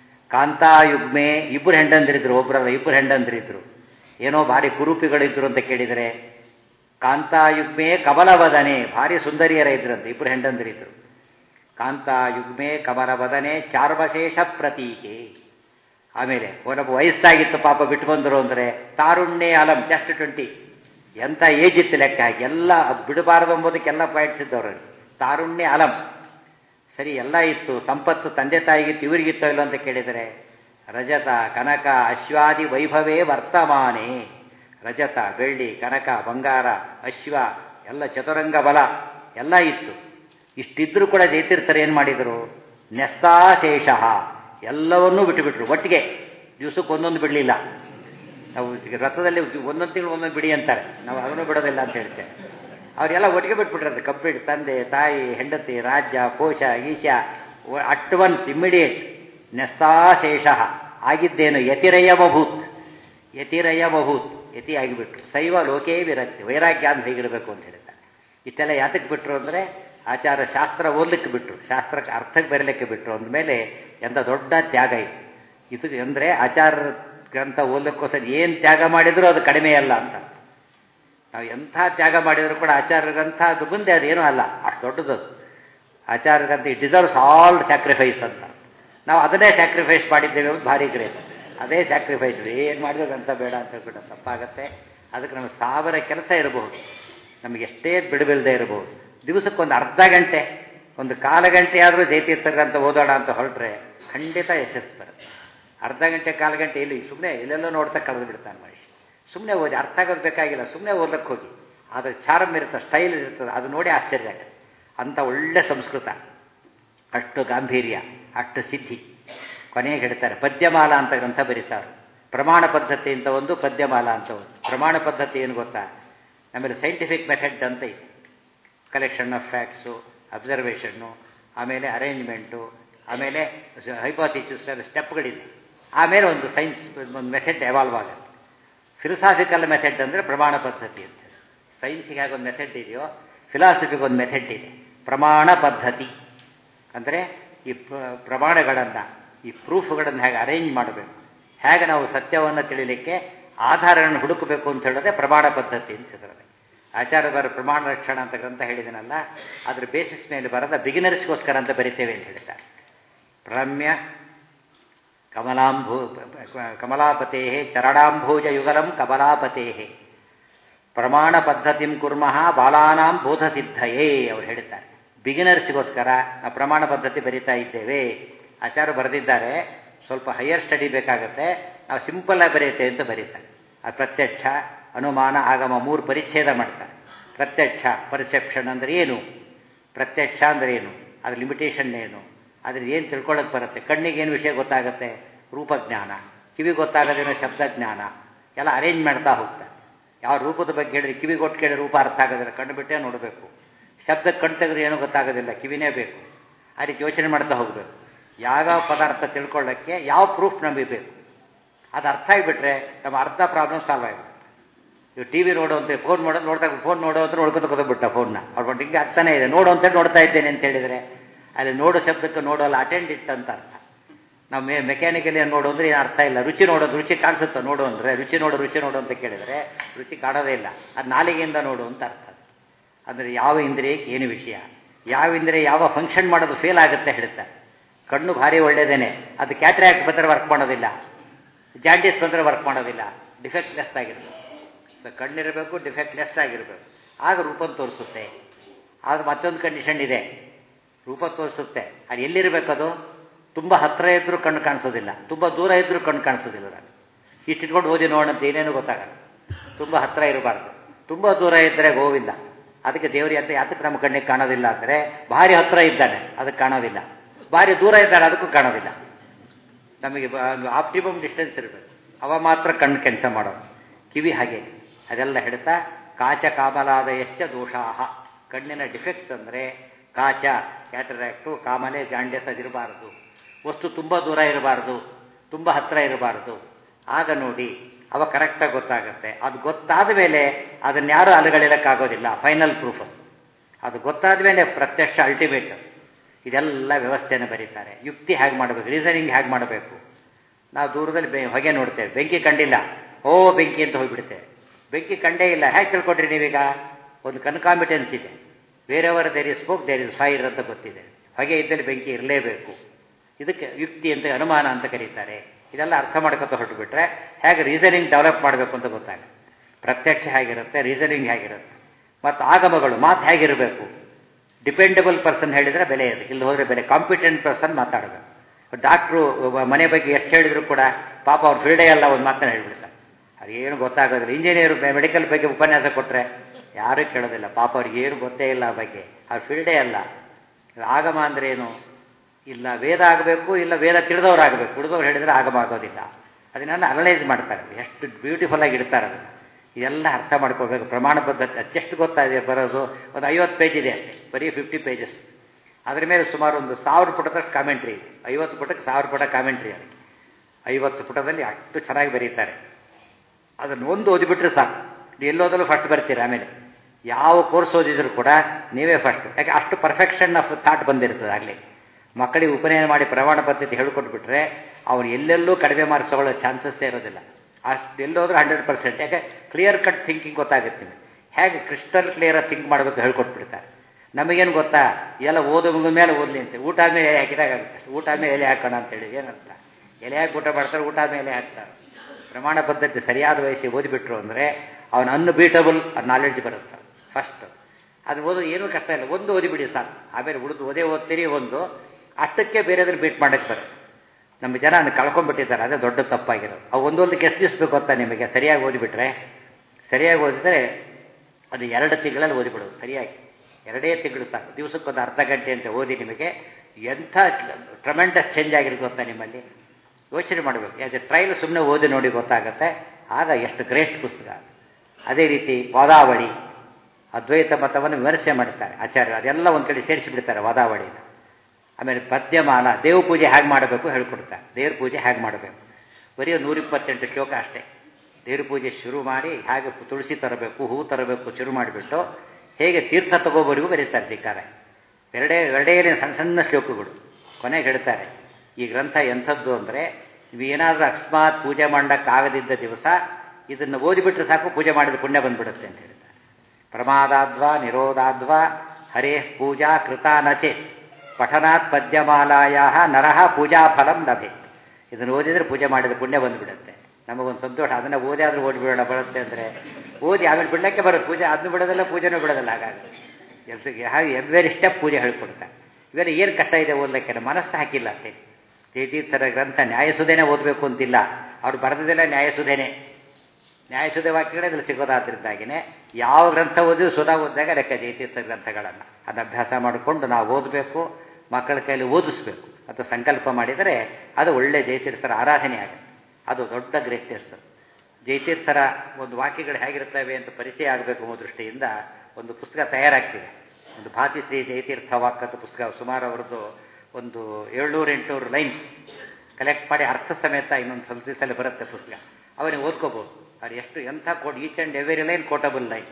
ಕಾಂತಾಯುಗ್ಮೆ ಇಬ್ಬರು ಹೆಂಡಂದಿರಿದ್ರು ಒಬ್ಬರಲ್ಲ ಇಬ್ಬರು ಹೆಂಡಂದಿರಿದ್ರು ಏನೋ ಭಾರಿ ಕುರೂಪಿಗಳಿದ್ರು ಅಂತ ಕೇಳಿದರೆ ಕಾಂತಾಯುಗ್ಮೆ ಕಮಲವದನೆ ಭಾರಿ ಸುಂದರಿಯರ ಇದ್ರಂತೆ ಇಬ್ಬರು ಹೆಂಡಂದಿರಿದ್ರು ಕಾಂತಾಯುಗ್ಮೆ ಕಮಲವದನೆ ಚಾರ್ವಶೇಷ ಪ್ರತೀಕೆ ಆಮೇಲೆ ಒಬ್ಬ ವಯಸ್ಸಾಗಿತ್ತು ಪಾಪ ಬಿಟ್ಟು ಬಂದರು ಅಂದರೆ ತಾರುಣ್ಯ ಅಲಂ ಜಸ್ಟ್ ಟ್ವೆಂಟಿ ಎಂಥ ಏಜ್ ಇತ್ತು ಲೆಕ್ಕ ಹಾಕಿ ಎಲ್ಲ ಬಿಡಬಾರದು ಎಂಬುದಕ್ಕೆಲ್ಲ ಪಾಯಿಂಟ್ಸ್ ಇದ್ದವರು ತಾರುಣ್ಯ ಅಲಂ ಸರಿ ಎಲ್ಲ ಇತ್ತು ಸಂಪತ್ತು ತಂದೆ ತಾಯಿಗಿತ್ತು ಇವರಿಗಿತ್ತೋ ಇಲ್ಲ ಅಂತ ಕೇಳಿದರೆ ರಜತ ಕನಕ ಅಶ್ವಾದಿ ವೈಭವೇ ವರ್ತಮಾನೆ ರಜತ ಬೆಳ್ಳಿ ಕನಕ ಬಂಗಾರ ಅಶ್ವ ಎಲ್ಲ ಚತುರಂಗ ಬಲ ಎಲ್ಲ ಇತ್ತು ಇಷ್ಟಿದ್ರೂ ಕೂಡ ಜೈತಿರ್ತಾರೆ ಏನು ಮಾಡಿದರು ನೆಸ್ತಾಶೇಷ ಎಲ್ಲವನ್ನೂ ಬಿಟ್ಟುಬಿಟ್ರು ಒಟ್ಟಿಗೆ ದಿವಸಕ್ಕೆ ಒಂದೊಂದು ಬಿಡಲಿಲ್ಲ ನಾವು ರಥದಲ್ಲಿ ಒಂದೊಂದು ತಿಂಗಳು ಒಂದೊಂದು ಬಿಡಿ ಅಂತಾರೆ ನಾವು ಅದನ್ನು ಬಿಡೋದಿಲ್ಲ ಅಂತ ಹೇಳ್ತೇವೆ ಅವರೆಲ್ಲ ಒಟ್ಟಿಗೆ ಬಿಟ್ಬಿಟ್ರಂತೆ ಕಂಪ್ಲೀಟ್ ತಂದೆ ತಾಯಿ ಹೆಂಡತಿ ರಾಜ್ಯ ಕೋಶ ಈಶ ಅಟ್ ಒನ್ಸ್ ಇಮ್ಮಿಡಿಯೇಟ್ ನೆಸ್ತಾಶೇಷ ಆಗಿದ್ದೇನು ಯತಿರಯಮಭೂತ್ ಯತಿರಯಮಭೂತ್ ಯತಿ ಆಗಿಬಿಟ್ರು ಶೈವ ಲೋಕೇ ವಿರಕ್ತಿ ವೈರಾಗ್ಯ ಅಂತ ಹೇಗಿರಬೇಕು ಅಂತ ಹೇಳ್ತಾರೆ ಇಷ್ಟೆಲ್ಲ ಯಾತಕ್ಕೆ ಬಿಟ್ರು ಅಂದರೆ ಆಚಾರ ಶಾಸ್ತ್ರ ಓದಲಿಕ್ಕೆ ಬಿಟ್ರು ಶಾಸ್ತ್ರಕ್ಕೆ ಅರ್ಥಕ್ಕೆ ಬರಲಿಕ್ಕೆ ಬಿಟ್ರು ಅಂದಮೇಲೆ ಎಂಥ ದೊಡ್ಡ ತ್ಯಾಗ ಇದು ಇದು ಅಂದರೆ ಆಚಾರ ಗ್ರಂಥ ಓದಲಿಕ್ಕೋಸ್ಕರ ಏನು ತ್ಯಾಗ ಮಾಡಿದರೂ ಅದು ಕಡಿಮೆ ಅಲ್ಲ ಅಂತ ನಾವು ಎಂಥ ತ್ಯಾಗ ಮಾಡಿದರೂ ಕೂಡ ಆಚಾರ ಗ್ರಂಥ ಅದು ಮುಂದೆ ಅದೇನೂ ಅಲ್ಲ ಅಷ್ಟು ದೊಡ್ಡದು ಆಚಾರ ಗ್ರಂಥ ಇಟ್ ಡಿಸರ್ವ್ಸ್ ಆಲ್ ಸ್ಯಾಕ್ರಿಫೈಸ್ ಅಂತ ನಾವು ಅದನ್ನೇ ಸ್ಯಾಕ್ರಿಫೈಸ್ ಮಾಡಿದ್ದೇವೆ ಅಂತ ಭಾರಿ ಗ್ರೇಟ್ ಅದೇ ಸ್ಯಾಕ್ರಿಫೈಸ್ ಏನು ಮಾಡಿದ್ರು ಅಂತ ಬೇಡ ಅಂತ ಹೇಳ್ಬಿಟ್ಟು ತಪ್ಪಾಗತ್ತೆ ಅದಕ್ಕೆ ನಮಗೆ ಸಾವಿರ ಕೆಲಸ ಇರಬಹುದು ನಮಗೆ ಎಷ್ಟೇ ಬಿಡುಬಿಲ್ಲದೆ ಇರಬಹುದು ದಿವಸಕ್ಕೊಂದು ಅರ್ಧ ಗಂಟೆ ಒಂದು ಕಾಲು ಗಂಟೆ ಆದರೂ ಜೈತೀರ್ಥಗ್ರಂಥ ಓದೋಣ ಅಂತ ಹೊರಟ್ರೆ ಖಂಡಿತ ಯಶಸ್ಸು ಬರುತ್ತೆ ಅರ್ಧ ಗಂಟೆ ಕಾಲು ಗಂಟೆ ಇಲ್ಲಿ ಸುಮ್ಮನೆ ಎಲ್ಲೆಲ್ಲೋ ನೋಡ್ತಾ ಕಳೆದು ಬಿಡ್ತಾನೆ ಮನುಷ್ಯ ಸುಮ್ಮನೆ ಓದಿ ಅರ್ಥ ಆಗೋದು ಬೇಕಾಗಿಲ್ಲ ಸುಮ್ಮನೆ ಓದಕ್ಕೆ ಹೋಗಿ ಆದರೆ ಚಾರಮ್ ಇರುತ್ತೆ ಸ್ಟೈಲ್ ಇರ್ತದೆ ಅದು ನೋಡಿ ಆಶ್ಚರ್ಯ ಆಗುತ್ತೆ ಅಂಥ ಒಳ್ಳೆ ಸಂಸ್ಕೃತ ಅಷ್ಟು ಗಾಂಭೀರ್ಯ ಅಷ್ಟು ಸಿದ್ಧಿ ಕೊನೆಗೆ ಹೇಳ್ತಾರೆ ಪದ್ಯಮಾಲ ಅಂತ ಗ್ರಂಥ ಬರೀತಾರೆ ಪ್ರಮಾಣ ಪದ್ಧತಿ ಅಂತ ಒಂದು ಪದ್ಯಮಾಲ ಅಂತ ಒಂದು ಪ್ರಮಾಣ ಪದ್ಧತಿ ಏನು ಗೊತ್ತಾ ಆಮೇಲೆ ಸೈಂಟಿಫಿಕ್ ಮೆಥಡ್ ಅಂತ ಇದೆ ಕಲೆಕ್ಷನ್ ಆಫ್ ಫ್ಯಾಕ್ಟ್ಸು ಅಬ್ಸರ್ವೇಷನ್ನು ಆಮೇಲೆ ಅರೇಂಜ್ಮೆಂಟು ಆಮೇಲೆ ಹೈಪಾಥಿಸಿಸ್ ಸ್ಟೆಪ್ಗಳಿದೆ ಆಮೇಲೆ ಒಂದು ಸೈನ್ಸ್ ಒಂದು ಮೆಥಡ್ ಎವಾಲ್ವ್ ಆಗುತ್ತೆ ಫಿಲಸಾಫಿಕಲ್ ಮೆಥಡ್ ಅಂದರೆ ಪ್ರಮಾಣ ಪದ್ಧತಿ ಅಂತ ಸೈನ್ಸಿಗೆ ಹೇಗೆ ಒಂದು ಮೆಥಡ್ ಇದೆಯೋ ಫಿಲಾಸಫಿಗೆ ಒಂದು ಮೆಥಡ್ ಇದೆ ಪ್ರಮಾಣ ಪದ್ಧತಿ ಅಂದರೆ ಈ ಪ್ರಮಾಣಗಳನ್ನು ಈ ಪ್ರೂಫ್ಗಳನ್ನು ಹೇಗೆ ಅರೇಂಜ್ ಮಾಡಬೇಕು ಹೇಗೆ ನಾವು ಸತ್ಯವನ್ನು ತಿಳಿಲಿಕ್ಕೆ ಆಧಾರಗಳನ್ನು ಹುಡುಕಬೇಕು ಅಂತ ಹೇಳೋದೇ ಪ್ರಮಾಣ ಪದ್ಧತಿ ಅಂತ ಹೇಳಿದ್ರೆ ಆಚಾರ್ಯ ಬರ ಪ್ರಮಾಣ ರಕ್ಷಣ ಅಂತ ಗ್ರಂಥ ಹೇಳಿದನಲ್ಲ ಅದ್ರ ಬೇಸಿಸ್ ಮೇಲೆ ಬರದ ಬಿಗಿನರ್ಸ್ಗೋಸ್ಕರ ಅಂತ ಬರಿತೇವೆ ಅಂತ ಹೇಳ್ತಾರೆ ರಮ್ಯ ಕಮಲಾಂಭೂ ಕಮಲಾಪತೇ ಚರಣಾಂಭೋಜ ಯುಗಲಂ ಕಮಲಾಪತೇ ಪ್ರಮಾಣ ಪದ್ಧತಿಂ ಕುರ್ಮಃ ಬಾಲಾನಾಂ ಬೋಧ ಸಿದ್ಧಯೇ ಅವರು ಹೇಳ್ತಾರೆ ಬಿಗಿನರ್ಸ್ಗೋಸ್ಕರ ನಾವು ಪ್ರಮಾಣ ಪದ್ಧತಿ ಬರಿತಾ ಇದ್ದೇವೆ ಆಚಾರ್ಯ ಬರೆದಿದ್ದಾರೆ ಸ್ವಲ್ಪ ಹೈಯರ್ ಸ್ಟಡಿ ಬೇಕಾಗತ್ತೆ ನಾವು ಸಿಂಪಲ್ ಆಗಿ ಬರೆಯುತ್ತೆ ಅಂತ ಬರೀತಾರೆ ಅದು ಪ್ರತ್ಯಕ್ಷ ಅನುಮಾನ ಆಗಮ ಮೂರು ಪರಿಚ್ಛೇದ ಮಾಡ್ತಾರೆ ಪ್ರತ್ಯಕ್ಷ ಪರ್ಸೆಪ್ಷನ್ ಅಂದರೆ ಏನು ಪ್ರತ್ಯಕ್ಷ ಅಂದರೆ ಏನು ಅದ್ರ ಲಿಮಿಟೇಷನ್ ಏನು ಅದ್ರ ಏನು ತಿಳ್ಕೊಳ್ಳೋಕೆ ಬರುತ್ತೆ ಕಣ್ಣಿಗೆ ಏನು ವಿಷಯ ಗೊತ್ತಾಗುತ್ತೆ ರೂಪಜ್ಞಾನ ಕಿವಿ ಗೊತ್ತಾಗೋದೇನೋ ಶಬ್ದಜ್ಞಾನ ಎಲ್ಲ ಅರೇಂಜ್ ಮಾಡ್ತಾ ಹೋಗ್ತಾರೆ ಯಾವ ರೂಪದ ಬಗ್ಗೆ ಹೇಳಿದ್ರೆ ಕಿವಿ ಕೊಟ್ಟು ಕೇಳಿ ರೂಪ ಅರ್ಥ ಆಗೋದಿಲ್ಲ ಕಣ್ಣು ಬಿಟ್ಟೇ ನೋಡಬೇಕು ಶಬ್ದಕ್ಕೆ ಕಣ್ಣು ತೆಗೆದ್ರೆ ಏನೂ ಗೊತ್ತಾಗೋದಿಲ್ಲ ಕಿವಿನೇ ಬೇಕು ಆ ರೀತಿ ಯೋಚನೆ ಮಾಡ್ತಾ ಹೋಗಬೇಕು ಯಾವ ಪದಾರ್ಥ ತಿಳ್ಕೊಳ್ಳೋಕ್ಕೆ ಯಾವ ಪ್ರೂಫ್ ನಮಗೆ ಬೇಕು ಅದು ಅರ್ಥ ಆಗಿಬಿಟ್ರೆ ನಮ್ಮ ಅರ್ಧ ಪ್ರಾಬ್ಲಮ್ ಸಾಲ್ವ್ ಆಗಿಬಿಡುತ್ತೆ ಇವು ಟಿ ವಿ ನೋಡುವಂತೆ ಫೋನ್ ಮಾಡೋದು ನೋಡ್ತಾ ಫೋನ್ ನೋಡೋ ಅಂತ ನೋಡ್ಕೊತ ಕೂತ್ಬಿಟ್ಟ ಫೋನ್ನ ಅವ್ರು ಬಂದು ಹಿಂಗೆ ಆಗ್ತಾನೆ ಇದೆ ನೋಡು ಅಂತ ನೋಡ್ತಾ ಇದ್ದೇನೆ ಅಂತ ಹೇಳಿದರೆ ಅಲ್ಲಿ ನೋಡೋ ಶಬ್ದಕ್ಕೆ ನೋಡೋಲ್ಲ ಅಟೆಂಡ್ ಇತ್ತು ಅಂತ ಅರ್ಥ ನಾವು ಮೆ ಮೆಕ್ಯಾನಿಕಲಿ ನೋಡು ಅಂದರೆ ಏನು ಅರ್ಥ ಇಲ್ಲ ರುಚಿ ನೋಡೋದು ರುಚಿ ಕಾಣಿಸುತ್ತೋ ನೋಡು ಅಂದರೆ ರುಚಿ ನೋಡು ರುಚಿ ನೋಡು ಅಂತ ಕೇಳಿದರೆ ರುಚಿ ಕಾಣೋದೇ ಇಲ್ಲ ಅದು ನಾಲಿಗೆಯಿಂದ ನೋಡು ಅಂತ ಅರ್ಥ ಅಂದರೆ ಯಾವ ಇಂದ್ರಿಯಕ್ಕೆ ಏನು ವಿಷಯ ಯಾವ ಇಂದ್ರಿಯ ಯಾವ ಫಂಕ್ಷನ್ ಮಾಡೋದು ಫೇಲ್ ಆಗುತ್ತೆ ಹೇಳ್ತಾರೆ ಕಣ್ಣು ಭಾರಿ ಒಳ್ಳೇದೇನೆ ಅದು ಕ್ಯಾಟ್ರಾಕ್ಟ್ ಬಂದರೆ ವರ್ಕ್ ಮಾಡೋದಿಲ್ಲ ಜಾಂಡೀಸ್ ಬಂದರೆ ವರ್ಕ್ ಮಾಡೋದಿಲ್ಲ ಡಿಫೆಕ್ಟ್ ಲೆಸ್ ಆಗಿರಬೇಕು ಸೊ ಕಣ್ಣಿರಬೇಕು ಡಿಫೆಕ್ಟ್ ಲೆಸ್ ಆಗಿರಬೇಕು ಆಗ ರೂಪ ತೋರಿಸುತ್ತೆ ಆಗ ಮತ್ತೊಂದು ಕಂಡೀಷನ್ ಇದೆ ರೂಪ ತೋರಿಸುತ್ತೆ ಅದು ಎಲ್ಲಿರಬೇಕದು ತುಂಬ ಹತ್ತಿರ ಇದ್ದರೂ ಕಣ್ಣು ಕಾಣಿಸೋದಿಲ್ಲ ತುಂಬ ದೂರ ಇದ್ದರೂ ಕಣ್ಣು ಕಾಣಿಸೋದಿಲ್ಲ ನಾನು ಇಷ್ಟಿಟ್ಕೊಂಡು ಓದಿ ನೋಡಂತ ಏನೇನು ಗೊತ್ತಾಗಲ್ಲ ತುಂಬ ಹತ್ತಿರ ಇರಬಾರ್ದು ತುಂಬ ದೂರ ಇದ್ದರೆ ಗೋವಿಂದ ಅದಕ್ಕೆ ದೇವರಿ ಅಂತ ಯಾತಕ್ಕೆ ನಮ್ಮ ಕಣ್ಣಿಗೆ ಕಾಣೋದಿಲ್ಲ ಅಂದರೆ ಭಾರಿ ಹತ್ತಿರ ಇದ್ದಾನೆ ಅದಕ್ಕೆ ಕಾಣೋದಿಲ್ಲ ಭಾರಿ ದೂರ ಇದ್ದಾನೆ ಅದಕ್ಕೂ ಕಾಣೋದಿಲ್ಲ ನಮಗೆ ಆಪ್ಟಿಮಮ್ ಡಿಸ್ಟೆನ್ಸ್ ಇರಬೇಕು ಅವ ಮಾತ್ರ ಕಣ್ಣು ಕೆಲಸ ಮಾಡೋದು ಕಿವಿ ಹಾಗೆ ಅದೆಲ್ಲ ಹೇಳ್ತಾ ಕಾಚ ಕಾಮಲಾದ ಎಷ್ಟ ದೋಷಾಹ ಕಣ್ಣಿನ ಡಿಫೆಕ್ಟ್ಸ್ ಅಂದರೆ ಕಾಚ ಕ್ಯಾಟರಾಕ್ಟು ಕಾಮಲೆ ಜಾಂಡ್ಯಸ್ ಅದಿರಬಾರದು ವಸ್ತು ತುಂಬ ದೂರ ಇರಬಾರ್ದು ತುಂಬ ಹತ್ತಿರ ಇರಬಾರ್ದು ಆಗ ನೋಡಿ ಅವಾಗ ಕರೆಕ್ಟಾಗಿ ಗೊತ್ತಾಗುತ್ತೆ ಅದು ಗೊತ್ತಾದ ಮೇಲೆ ಅದನ್ನ ಯಾರು ಅಲುಗಳಿಲಕ್ಕಾಗೋದಿಲ್ಲ ಫೈನಲ್ ಪ್ರೂಫ್ ಅದು ಅದು ಗೊತ್ತಾದ ಮೇಲೆ ಪ್ರತ್ಯಕ್ಷ ಅಲ್ಟಿಮೇಟ್ ಇದೆಲ್ಲ ವ್ಯವಸ್ಥೆಯನ್ನು ಬರೀತಾರೆ ಯುಕ್ತಿ ಹೇಗೆ ಮಾಡಬೇಕು ರೀಸನಿಂಗ್ ಹೇಗೆ ಮಾಡಬೇಕು ನಾವು ದೂರದಲ್ಲಿ ಬೆ ಹೊಗೆ ನೋಡ್ತೇವೆ ಬೆಂಕಿ ಕಂಡಿಲ್ಲ ಓ ಬೆಂಕಿ ಅಂತ ಹೋಗ್ಬಿಡ್ತೇವೆ ಬೆಂಕಿ ಕಂಡೇ ಇಲ್ಲ ಹೇಗೆ ತಿಳ್ಕೊಟ್ರಿ ನೀವೀಗ ಒಂದು ಕನ್ಕಾಂಬಿಟೆನ್ಸ್ ಇದೆ ಬೇರೆಯವರ there is smoke there is fire ಅಂತ ಗೊತ್ತಿದೆ ಹೊಗೆ ಇದ್ದಲ್ಲಿ ಬೆಂಕಿ ಇರಲೇಬೇಕು ಇದಕ್ಕೆ ಯುಕ್ತಿ ಅಂತ ಅನುಮಾನ ಅಂತ ಕರೀತಾರೆ ಇದೆಲ್ಲ ಅರ್ಥ ಮಾಡ್ಕೊತ ಹೊರಟುಬಿಟ್ರೆ ಹೇಗೆ ರೀಸನಿಂಗ್ ಡೆವಲಪ್ ಮಾಡಬೇಕು ಅಂತ ಗೊತ್ತಾಗುತ್ತೆ ಪ್ರತ್ಯಕ್ಷ ಹೇಗಿರುತ್ತೆ ರೀಸನಿಂಗ್ ಹೇಗಿರುತ್ತೆ ಮತ್ತು ಆಗಮಗಳು ಮಾತು ಹೇಗಿರಬೇಕು ಡಿಪೆಂಡಬಲ್ ಪರ್ಸನ್ ಹೇಳಿದರೆ ಬೆಲೆ ಇದೆ ಇಲ್ಲಿ ಹೋದರೆ ಬೆಲೆ ಕಾಂಪಿಟೆಂಟ್ ಪರ್ಸನ್ ಮಾತಾಡಬೇಕು ಡಾಕ್ಟ್ರು ಮನೆ ಬಗ್ಗೆ ಎಷ್ಟು ಹೇಳಿದ್ರು ಕೂಡ ಪಾಪ ಅವ್ರ ಫೀಲ್ಡೇ ಅಲ್ಲ ಒಂದು ಮಾತನ್ನ ಹೇಳ್ಬಿಡ್ತಾರೆ ಅದು ಏನು ಗೊತ್ತಾಗೋದಿಲ್ಲ ಇಂಜಿನಿಯರ್ ಮೆಡಿಕಲ್ ಬಗ್ಗೆ ಉಪನ್ಯಾಸ ಕೊಟ್ಟರೆ ಯಾರೂ ಕೇಳೋದಿಲ್ಲ ಪಾಪ ಅವ್ರಿಗೆ ಏನು ಗೊತ್ತೇ ಇಲ್ಲ ಆ ಬಗ್ಗೆ ಅವ್ರ ಫೀಲ್ಡೇ ಅಲ್ಲ ಆಗಮ ಅಂದ್ರೆ ಏನು ಇಲ್ಲ ವೇದ ಆಗಬೇಕು ಇಲ್ಲ ವೇದ ತಿಳಿದವ್ರು ಆಗಬೇಕು ತಿಳಿದವ್ರು ಹೇಳಿದರೆ ಆಗಮ ಆಗೋದಿಲ್ಲ ಅದನ್ನೆಲ್ಲ ಅನಲೈಸ್ ಮಾಡ್ತಾರೆ ಎಷ್ಟು ಬ್ಯೂಟಿಫುಲ್ ಆಗಿ ಇಡ್ತಾರೆ ಅದನ್ನು ಇದೆಲ್ಲ ಅರ್ಥ ಮಾಡ್ಕೋಬೇಕು ಪ್ರಮಾಣ ಪದ್ಧತಿ ಅದೆಷ್ಟು ಗೊತ್ತಾಗಿದೆ ಬರೋದು ಒಂದು ಐವತ್ತು ಪೇಜ್ ಇದೆ ಅಷ್ಟೇ ಬರೀ ಫಿಫ್ಟಿ ಪೇಜಸ್ ಅದ್ರ ಮೇಲೆ ಸುಮಾರು ಒಂದು ಸಾವಿರ ಪುಟದಷ್ಟು ಕಾಮೆಂಟ್ರಿ ಇದೆ ಐವತ್ತು ಪುಟಕ್ಕೆ ಸಾವಿರ ಪುಟ ಕಾಮೆಂಟ್ರಿ ಅದಕ್ಕೆ ಐವತ್ತು ಪುಟದಲ್ಲಿ ಅಷ್ಟು ಚೆನ್ನಾಗಿ ಬರೀತಾರೆ ಅದನ್ನು ಒಂದು ಓದಿಬಿಟ್ರೆ ಸಾಕು ಎಲ್ಲೋದಲ್ಲೂ ಫಸ್ಟ್ ಬರ್ತೀರಿ ಆಮೇಲೆ ಯಾವ ಕೋರ್ಸ್ ಓದಿದ್ರು ಕೂಡ ನೀವೇ ಫಸ್ಟ್ ಯಾಕೆ ಅಷ್ಟು ಪರ್ಫೆಕ್ಷನ್ ಆಫ್ ಥಾಟ್ ಬಂದಿರ್ತದೆ ಆಗಲಿ ಮಕ್ಕಳಿಗೆ ಉಪನಯನ ಮಾಡಿ ಪ್ರಮಾಣ ಪದ್ಧತಿ ಹೇಳ್ಕೊಟ್ಬಿಟ್ರೆ ಅವ್ರು ಎಲ್ಲೆಲ್ಲೂ ಕಡಿಮೆ ಮಾರ್ಕ್ಸ್ ತಗೊಳ್ಳೋ ಚಾನ್ಸಸ್ಸೇ ಇರೋದಿಲ್ಲ ಅಷ್ಟು ಎಲ್ಲೋದ್ರೂ ಹಂಡ್ರೆಡ್ ಪರ್ಸೆಂಟ್ ಯಾಕೆ ಕ್ಲಿಯರ್ ಕಟ್ ಥಿಂಕಿಂಗ್ ಗೊತ್ತಾಗುತ್ತೆ ನಿಮಗೆ ಹೇಗೆ ಕ್ರಿಸ್ಟಲ್ ಕ್ಲಿಯರಾಗಿ ಥಿಂಕ್ ಮಾಡಬೇಕು ಹೇಳ್ಕೊಟ್ಬಿಡ್ತಾರೆ ನಮಗೇನು ಗೊತ್ತಾ ಎಲ್ಲ ಓದು ಮುಗಿದ ಮೇಲೆ ಓದಲಿ ಅಂತ ಊಟ ಆದಮೇಲೆ ಎಲೆ ಹಾಕಿದಾಗುತ್ತೆ ಊಟ ಆದಮೇಲೆ ಎಲೆ ಹಾಕೋಣ ಅಂತೇಳಿ ಏನಂತ ಎಲೆ ಹಾಕಿ ಊಟ ಮಾಡ್ತಾರೆ ಊಟ ಆದಮೇಲೆ ಎಲೆ ಹಾಕ್ತಾರೆ ಪ್ರಮಾಣ ಪದ್ಧತಿ ಸರಿಯಾದ ವಯಸ್ಸಿಗೆ ಓದಿಬಿಟ್ರು ಅಂದರೆ ಅವನ ಅನ್ಬೀಟಬಲ್ ನಾಲೆಡ್ಜ್ ಬರುತ್ತೆ ಫಸ್ಟ್ ಅದು ಓದೋದು ಏನೂ ಕಷ್ಟ ಇಲ್ಲ ಒಂದು ಓದಿಬಿಡಿ ಸಾಕು ಆಮೇಲೆ ಉಳಿದು ಓದೇ ಓದ್ತೀರಿ ಒಂದು ಅಷ್ಟಕ್ಕೆ ಬೇರೆದ್ರೆ ಬೀಟ್ ಮಾಡೋಕ್ಕೆ ಬರುತ್ತೆ ನಮ್ಮ ಜನ ಅದನ್ನು ಕಳ್ಕೊಂಡ್ಬಿಟ್ಟಿದ್ದಾರೆ ಅದೇ ದೊಡ್ಡ ತಪ್ಪಾಗಿರೋದು ಅವು ಒಂದೊಂದಕ್ಕೆ ಎಷ್ಟು ದಿವಸ ಬೇಕು ಗೊತ್ತಾ ನಿಮಗೆ ಸರಿಯಾಗಿ ಓದಿಬಿಟ್ರೆ ಸರಿಯಾಗಿ ಓದಿದರೆ ಅದು ಎರಡು ತಿಂಗಳಲ್ಲಿ ಓದಿಬಿಡೋದು ಸರಿಯಾಗಿ ಎರಡೇ ತಿಂಗಳು ಸಾಕು ದಿವಸಕ್ಕೊಂದು ಅರ್ಧ ಗಂಟೆ ಅಂತ ಓದಿ ನಿಮಗೆ ಎಂಥ ಟ್ರಮೆಂಟಸ್ ಚೇಂಜ್ ಆಗಿರುತ್ತೆ ಗೊತ್ತಾ ನಿಮ್ಮಲ್ಲಿ ಯೋಚನೆ ಮಾಡಬೇಕು ಯಾಕೆ ಟ್ರೈಲ್ ಸುಮ್ಮನೆ ಓದಿ ನೋಡಿ ಗೊತ್ತಾಗುತ್ತೆ ಆಗ ಎಷ್ಟು ಗ್ರೇಟ್ ಪುಸ್ತಕ ಅದೇ ರೀತಿ ವಾದಾವಳಿ ಅದ್ವೈತ ಮತವನ್ನು ವಿಮರ್ಶೆ ಮಾಡ್ತಾರೆ ಆಚಾರ್ಯರು ಅದೆಲ್ಲ ಒಂದು ಕಡೆ ಸೇರಿಸಿಬಿಡ್ತಾರೆ ವಾದಾವಳಿನ ಆಮೇಲೆ ಪದ್ಯಮಾಲ ದೇವ ಪೂಜೆ ಹೇಗೆ ಮಾಡಬೇಕು ಹೇಳ್ಕೊಡ್ತಾರೆ ದೇವ್ರ ಪೂಜೆ ಹೇಗೆ ಮಾಡಬೇಕು ಬರೀ ನೂರಿಪ್ಪತ್ತೆಂಟು ಶ್ಲೋಕ ಅಷ್ಟೇ ದೇವ್ರ ಪೂಜೆ ಶುರು ಮಾಡಿ ಹೇಗೆ ತುಳಸಿ ತರಬೇಕು ಹೂ ತರಬೇಕು ಶುರು ಮಾಡಿಬಿಟ್ಟು ಹೇಗೆ ತೀರ್ಥ ತಗೋಬರಿಗೂ ಬರೀತಾರೆ ಧಿಕ್ಕಾರ ಎರಡೇ ಎರಡೇ ಸಣ್ಣ ಸಣ್ಣ ಶ್ಲೋಕಗಳು ಕೊನೆಗೆ ಹೇಳ್ತಾರೆ ಈ ಗ್ರಂಥ ಎಂಥದ್ದು ಅಂದರೆ ನೀವು ಏನಾದರೂ ಅಕಸ್ಮಾತ್ ಪೂಜೆ ಮಾಡೋಕ್ಕಾಗದಿದ್ದ ದಿವಸ ಇದನ್ನು ಓದಿಬಿಟ್ರೆ ಸಾಕು ಪೂಜೆ ಮಾಡಿದ ಪುಣ್ಯ ಬಂದ್ಬಿಡುತ್ತೆ ಅಂತ ಹೇಳ್ತಾರೆ ಪ್ರಮಾದಾದ್ವಾ ನಿರೋಧಾದ್ವಾ ಹರೇ ಪೂಜಾ ಕೃತ ನಚೆ ಪಠನಾತ್ ಪದ್ಯಮಾಲಾಯ ನರಹ ಪೂಜಾ ಫಲಂ ಲಭೆ ಇದನ್ನು ಓದಿದರೆ ಪೂಜೆ ಮಾಡಿದ ಪುಣ್ಯ ಬಂದುಬಿಡುತ್ತೆ ನಮಗೊಂದು ಸಂತೋಷ ಅದನ್ನು ಓದಿ ಆದರೂ ಓದಿಬಿಡೋಣ ಬರುತ್ತೆ ಅಂದರೆ ಓದಿ ಆಮೇಲೆ ಬಿಡಕ್ಕೆ ಬರುತ್ತೆ ಪೂಜೆ ಅದನ್ನು ಬಿಡೋದಿಲ್ಲ ಪೂಜೆನೂ ಬಿಡೋದಿಲ್ಲ ಹಾಗಾಗಿ ಎಲ್ಸಿಗೆ ಹಾಗೆ ಎವ್ರಿ ಸ್ಟೆಪ್ ಪೂಜೆ ಹೇಳ್ಕೊಡ್ತಾರೆ ಇವೆಲ್ಲ ಏನು ಕಷ್ಟ ಇದೆ ಓದಲಿಕ್ಕೆ ಮನಸ್ಸು ಹಾಕಿಲ್ಲ ಅಷ್ಟೇ ಜಯತೀರ್ಥರ ಗ್ರಂಥ ನ್ಯಾಯಸುಧೇನೆ ಓದಬೇಕು ಅಂತಿಲ್ಲ ಅವ್ರು ಬರೆದಿದ್ದೆಲ್ಲ ನ್ಯಾಯಸುಧೇನೆ ನ್ಯಾಯಸುಧ ವಾಕ್ಯಗಳೇ ಇದ್ರಲ್ಲಿ ಸಿಗೋದಾದ್ರಿಂದಾಗಿನೇ ಯಾವ ಗ್ರಂಥ ಓದಿದ್ರು ಸುಧಾ ಓದಿದಾಗ ಲೆಕ್ಕ ಜಯತೀರ್ಥ ಗ್ರಂಥಗಳನ್ನು ಅದನ್ನ ಅಭ್ಯಾಸ ಮಾಡಿಕೊಂಡು ನಾವು ಓದಬೇಕು ಮಕ್ಕಳ ಕೈಯಲ್ಲಿ ಓದಿಸ್ಬೇಕು ಅಥವಾ ಸಂಕಲ್ಪ ಮಾಡಿದರೆ ಅದು ಒಳ್ಳೆ ಜಯತೀರ್ಥರ ಆರಾಧನೆ ಆಗುತ್ತೆ ಅದು ದೊಡ್ಡ ಗ್ರೇಟ್ನೆಸ್ ಜಯತೀರ್ಥರ ಒಂದು ವಾಕ್ಯಗಳು ಹೇಗಿರ್ತವೆ ಅಂತ ಪರಿಚಯ ಆಗಬೇಕು ಅನ್ನೋ ದೃಷ್ಟಿಯಿಂದ ಒಂದು ಪುಸ್ತಕ ತಯಾರಾಗ್ತಿದೆ ಒಂದು ಭಾತಿ ಶ್ರೀ ಜಯತೀರ್ಥ ವಾಕ್ ಅಂತ ಪುಸ್ತಕ ಸುಮಾರು ಅವರದ್ದು ಒಂದು ಏಳ್ನೂರು ಎಂಟುನೂರು ಲೈನ್ಸ್ ಕಲೆಕ್ಟ್ ಮಾಡಿ ಅರ್ಥ ಸಮೇತ ಇನ್ನೊಂದು ಸ್ವಲ್ಪ ದಿವಸದಲ್ಲಿ ಬರುತ್ತೆ ಪುಸ್ತಕ ಅವನಿಗೆ ಓದ್ಕೋಬೋದು ಅವ್ರು ಎಷ್ಟು ಎಂಥ quote each and every line quotable line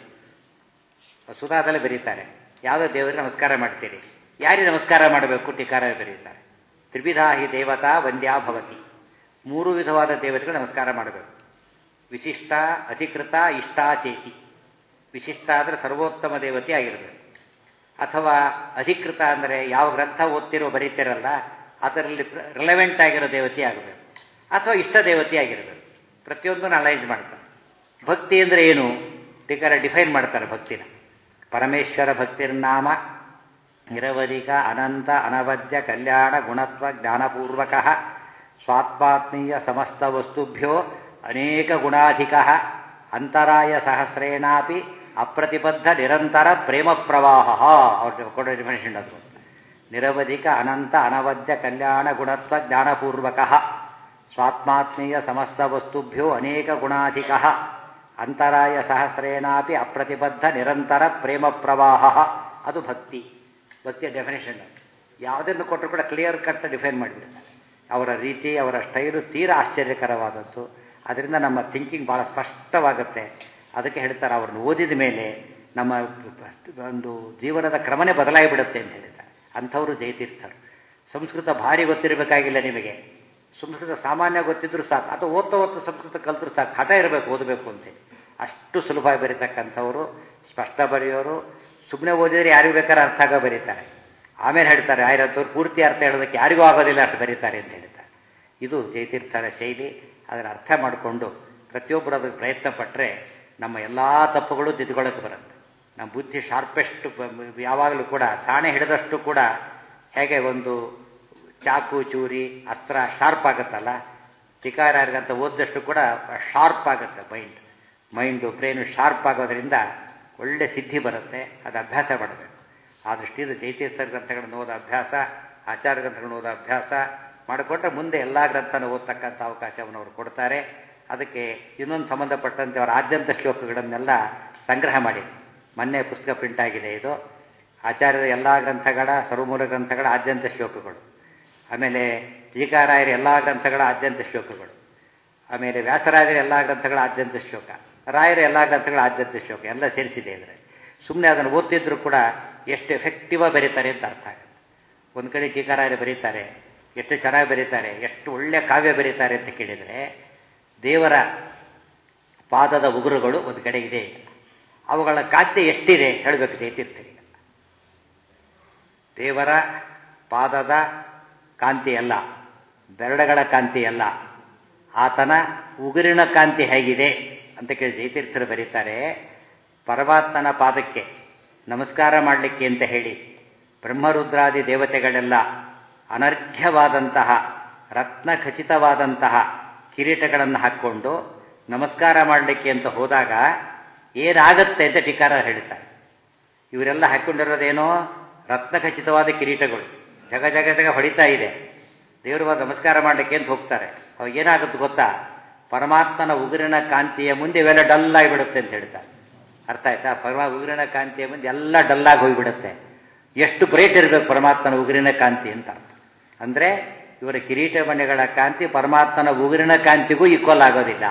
ಸುಧಾದಲ್ಲಿ ಬರೀತಾರೆ ಯಾವುದೋ ದೇವರಿಗೆ ನಮಸ್ಕಾರ ಮಾಡ್ತೀರಿ ಯಾರಿಗೆ ನಮಸ್ಕಾರ ಮಾಡಬೇಕು ಟೀಕಾರ ಬರೀತಾರೆ ತ್ರಿವಿಧಾ ಹಿ ದೇವತಾ ವಂದ್ಯಾ ಭವತಿ ಮೂರು ವಿಧವಾದ ದೇವತೆಗಳು ನಮಸ್ಕಾರ ಮಾಡಬೇಕು ವಿಶಿಷ್ಟ ಅಧಿಕೃತ ಇಷ್ಟಾಚೇತಿ ವಿಶಿಷ್ಟ ಅಂದರೆ ಸರ್ವೋತ್ತಮ ದೇವತೆ ಆಗಿರಬೇಕು ಅಥವಾ ಅಧಿಕೃತ ಅಂದರೆ ಯಾವ ಗ್ರಂಥ ಓದ್ತಿರೋ ಬರೀತಿರಲ್ಲ ಅದರಲ್ಲಿ ರಿಲೆವೆಂಟ್ ಆಗಿರೋ ದೇವತೆ ಆಗಬೇಕು ಅಥವಾ ಇಷ್ಟ ದೇವತೆ ಆಗಿರಬೇಕು ಪ್ರತಿಯೊಂದನ್ನು ಅನಲೈಸ್ ಮಾಡ್ತಾರೆ ಭಕ್ತಿ ಅಂದರೆ ಏನು ಟೀಕಾರ ಡಿಫೈನ್ ಮಾಡ್ತಾರೆ ಭಕ್ತಿನ ಪರಮೇಶ್ವರ ಭಕ್ತಿರ್ನಾಮ ನಿರವಧಿಕ ಅನಂತ ಅನವದ್ಯ ಕಲ್ಯಾಣ ಗುಣತ್ವ ಜ್ಞಾನಪೂರ್ವಕ ಸ್ವಾತ್ಮಾತ್ಮೀಯ ಸಮಸ್ತ ವಸ್ತುಭ್ಯೋ ಅನೇಕ ಗುಣಾಧಿಕ ಅಂತರಾಯ ಸಹಸ್ರೇಣಾಪಿ ಅಪ್ರತಿಬದ್ಧ ನಿರಂತರ ಪ್ರೇಮ ಪ್ರವಾಹ ಅವ್ರ ಕೊಡೋ ಡಿಫಿನೇಷನ್ ಅದು ನಿರವಧಿಕ ಅನಂತ ಅನವದ್ಯ ಕಲ್ಯಾಣ ಗುಣತ್ವ ಜ್ಞಾನಪೂರ್ವಕ ಸ್ವಾತ್ಮಾತ್ಮೀಯ ಸಮಸ್ತ ವಸ್ತುಭ್ಯೋ ಅನೇಕ ಗುಣಾಧಿಕ ಅಂತರಾಯ ಸಹಸ್ರೇಣಾಪಿ ಅಪ್ರತಿಬದ್ಧ ನಿರಂತರ ಪ್ರೇಮ ಪ್ರವಾಹ ಅದು ಭಕ್ತಿ ಭಕ್ತಿಯ ಡೆಫಿನೇಷನ್ ಯಾವುದನ್ನು ಕೊಟ್ಟರು ಕೂಡ ಕ್ಲಿಯರ್ ಕಟ್ ಡಿಫೈನ್ ಮಾಡಿಬಿಡ್ತಾರೆ ಅವರ ರೀತಿ ಅವರ ಸ್ಟೈಲು ತೀರಾ ಆಶ್ಚರ್ಯಕರವಾದದ್ದು ಅದರಿಂದ ನಮ್ಮ ಥಿಂಕಿಂಗ್ ಭಾಳ ಸ್ಪಷ್ಟವಾಗುತ್ತೆ ಅದಕ್ಕೆ ಹೇಳ್ತಾರೆ ಅವ್ರನ್ನ ಓದಿದ ಮೇಲೆ ನಮ್ಮ ಒಂದು ಜೀವನದ ಕ್ರಮನೇ ಬದಲಾಗಿಬಿಡುತ್ತೆ ಅಂತ ಹೇಳಿದ್ದಾರೆ ಅಂಥವರು ಜಯತೀರ್ಥರು ಸಂಸ್ಕೃತ ಭಾರಿ ಗೊತ್ತಿರಬೇಕಾಗಿಲ್ಲ ನಿಮಗೆ ಸಂಸ್ಕೃತ ಸಾಮಾನ್ಯ ಗೊತ್ತಿದ್ರು ಸಾಕು ಅಥವಾ ಓದ್ತಾ ಓದ್ತಾ ಸಂಸ್ಕೃತ ಕಲ್ತರು ಸಾಕು ಹಠ ಇರಬೇಕು ಓದಬೇಕು ಅಂತೇಳಿ ಅಷ್ಟು ಸುಲಭ ಬರೀತಕ್ಕಂಥವರು ಸ್ಪಷ್ಟ ಬರೆಯೋರು ಸುಮ್ಮನೆ ಓದಿದ್ರೆ ಯಾರಿಗೂ ಬೇಕಾದ್ರೆ ಅರ್ಥ ಆಗ ಬರೀತಾರೆ ಆಮೇಲೆ ಹೇಳ್ತಾರೆ ಆಯ್ರತ್ತವ್ರು ಪೂರ್ತಿ ಅರ್ಥ ಹೇಳೋದಕ್ಕೆ ಯಾರಿಗೂ ಆಗೋದಿಲ್ಲ ಅಷ್ಟು ಬರೀತಾರೆ ಅಂತ ಹೇಳ್ತಾರೆ ಇದು ಜಯತೀರ್ಥರ ಶೈಲಿ ಅದನ್ನು ಅರ್ಥ ಮಾಡಿಕೊಂಡು ಪ್ರತಿಯೊಬ್ಬರು ಅದಕ್ಕೆ ಪ್ರಯತ್ನ ಪಟ್ಟರೆ ನಮ್ಮ ಎಲ್ಲ ತಪ್ಪುಗಳು ತಿದ್ದುಕೊಳ್ಳೋಕೆ ಬರುತ್ತೆ ನಮ್ಮ ಬುದ್ಧಿ ಶಾರ್ಪೆಸ್ಟ್ ಯಾವಾಗಲೂ ಕೂಡ ಸಾಣೆ ಹಿಡಿದಷ್ಟು ಕೂಡ ಹೇಗೆ ಒಂದು ಚಾಕು ಚೂರಿ ಅಸ್ತ್ರ ಶಾರ್ಪ್ ಆಗುತ್ತಲ್ಲ ಟಿಕಾರಾರ್ಗಂತ ಓದಿದಷ್ಟು ಕೂಡ ಶಾರ್ಪ್ ಆಗುತ್ತೆ ಮೈಂಡ್ ಮೈಂಡು ಬ್ರೈನು ಶಾರ್ಪ್ ಆಗೋದ್ರಿಂದ ಒಳ್ಳೆ ಸಿದ್ಧಿ ಬರುತ್ತೆ ಅದು ಅಭ್ಯಾಸ ಮಾಡಬೇಕು ಆ ದೃಷ್ಟಿಯಿಂದ ಜೈತೀರ್ಥರ ಗ್ರಂಥಗಳನ್ನು ಓದೋ ಅಭ್ಯಾಸ ಆಚಾರ ಗ್ರಂಥಗಳನ್ನು ಓದೋ ಅಭ್ಯಾಸ ಮಾಡಿಕೊಂಡ್ರೆ ಮುಂದೆ ಎಲ್ಲ ಗ್ರಂಥನ ಓದ್ತಕ್ಕಂಥ ಅವಕಾಶವನ್ನು ಅವರು ಕೊಡ್ತಾರೆ ಅದಕ್ಕೆ ಇನ್ನೊಂದು ಸಂಬಂಧಪಟ್ಟಂತೆ ಅವರ ಆದ್ಯಂತ ಶ್ಲೋಕಗಳನ್ನೆಲ್ಲ ಸಂಗ್ರಹ ಮಾಡಿ ಮೊನ್ನೆ ಪುಸ್ತಕ ಪ್ರಿಂಟ್ ಆಗಿದೆ ಇದು ಆಚಾರ್ಯರ ಎಲ್ಲ ಗ್ರಂಥಗಳ ಸರ್ವಮೂಲ ಗ್ರಂಥಗಳ ಆದ್ಯಂತ ಶ್ಲೋಕಗಳು ಆಮೇಲೆ ಟೀಕಾರಾಯರ ಎಲ್ಲ ಗ್ರಂಥಗಳ ಆದ್ಯಂತ ಶ್ಲೋಕಗಳು ಆಮೇಲೆ ವ್ಯಾಸರಾಯರ ಎಲ್ಲ ಗ್ರಂಥಗಳ ಆದ್ಯಂತ ಶ್ಲೋಕ ರಾಯರ ಎಲ್ಲ ಗ್ರಂಥಗಳ ಆದ್ಯಂತ ಶ್ಲೋಕ ಎಲ್ಲ ಸೇರಿಸಿದೆ ಅಂದರೆ ಸುಮ್ಮನೆ ಅದನ್ನು ಓದ್ತಿದ್ರು ಕೂಡ ಎಷ್ಟು ಎಫೆಕ್ಟಿವ್ ಆಗಿ ಬರೀತಾರೆ ಅಂತ ಅರ್ಥ ಆಗುತ್ತೆ ಒಂದು ಕಡೆ ಟೀಕಾರಾಯರು ಬರೀತಾರೆ ಎಷ್ಟು ಚೆನ್ನಾಗಿ ಬರೀತಾರೆ ಎಷ್ಟು ಒಳ್ಳೆ ಕಾವ್ಯ ಬರೀತಾರೆ ಅಂತ ಕೇಳಿದರೆ ದೇವರ ಪಾದದ ಉಗುರುಗಳು ಒಂದು ಕಡೆ ಇದೆ ಅವುಗಳ ಕಾಂತಿ ಎಷ್ಟಿದೆ ಹೇಳಬೇಕು ಜಯತೀರ್ಥರಿಗೆ ದೇವರ ಪಾದದ ಕಾಂತಿ ಅಲ್ಲ ಬೆರಳುಗಳ ಕಾಂತಿ ಅಲ್ಲ ಆತನ ಉಗುರಿನ ಕಾಂತಿ ಹೇಗಿದೆ ಅಂತ ಕೇಳಿ ಜಯತೀರ್ಥರು ಬರೀತಾರೆ ಪರಮಾತ್ಮನ ಪಾದಕ್ಕೆ ನಮಸ್ಕಾರ ಮಾಡಲಿಕ್ಕೆ ಅಂತ ಹೇಳಿ ಬ್ರಹ್ಮರುದ್ರಾದಿ ದೇವತೆಗಳೆಲ್ಲ ಅನರ್ಘ್ಯವಾದಂತಹ ರತ್ನ ಖಚಿತವಾದಂತಹ ಕಿರೀಟಗಳನ್ನು ಹಾಕ್ಕೊಂಡು ನಮಸ್ಕಾರ ಮಾಡಲಿಕ್ಕೆ ಅಂತ ಹೋದಾಗ ಏನಾಗತ್ತೆ ಅಂತ ಟೀಕಾರ ಹೇಳ್ತಾರೆ ಇವರೆಲ್ಲ ಹಾಕ್ಕೊಂಡಿರೋದೇನೋ ರತ್ನ ಖಚಿತವಾದ ಕಿರೀಟಗಳು ಜಗ ಜಗ ಜಗ ಹೊಡಿತಾ ಇದೆ ದೇವರು ನಮಸ್ಕಾರ ಮಾಡಲಿಕ್ಕೆ ಅಂತ ಹೋಗ್ತಾರೆ ಅವಾಗ ಏನಾಗುತ್ತೆ ಗೊತ್ತಾ ಪರಮಾತ್ಮನ ಉಗುರಿನ ಕಾಂತಿಯ ಮುಂದೆ ಇವೆಲ್ಲ ಡಲ್ ಆಗಿಬಿಡುತ್ತೆ ಅಂತ ಹೇಳ್ತಾರೆ ಅರ್ಥ ಆಯ್ತಾ ಪರಮ ಉಗುರಿನ ಕಾಂತಿಯ ಮುಂದೆ ಎಲ್ಲ ಡಲ್ಲಾಗಿ ಹೋಗಿಬಿಡುತ್ತೆ ಎಷ್ಟು ಬ್ರೈಟ್ ಇರಬೇಕು ಪರಮಾತ್ಮನ ಉಗುರಿನ ಕಾಂತಿ ಅಂತ ಅರ್ಥ ಅಂದರೆ ಇವರ ಕಿರೀಟ ಮಣಿಗಳ ಕಾಂತಿ ಪರಮಾತ್ಮನ ಉಗುರಿನ ಕಾಂತಿಗೂ ಈಕ್ವಲ್ ಆಗೋದಿಲ್ಲ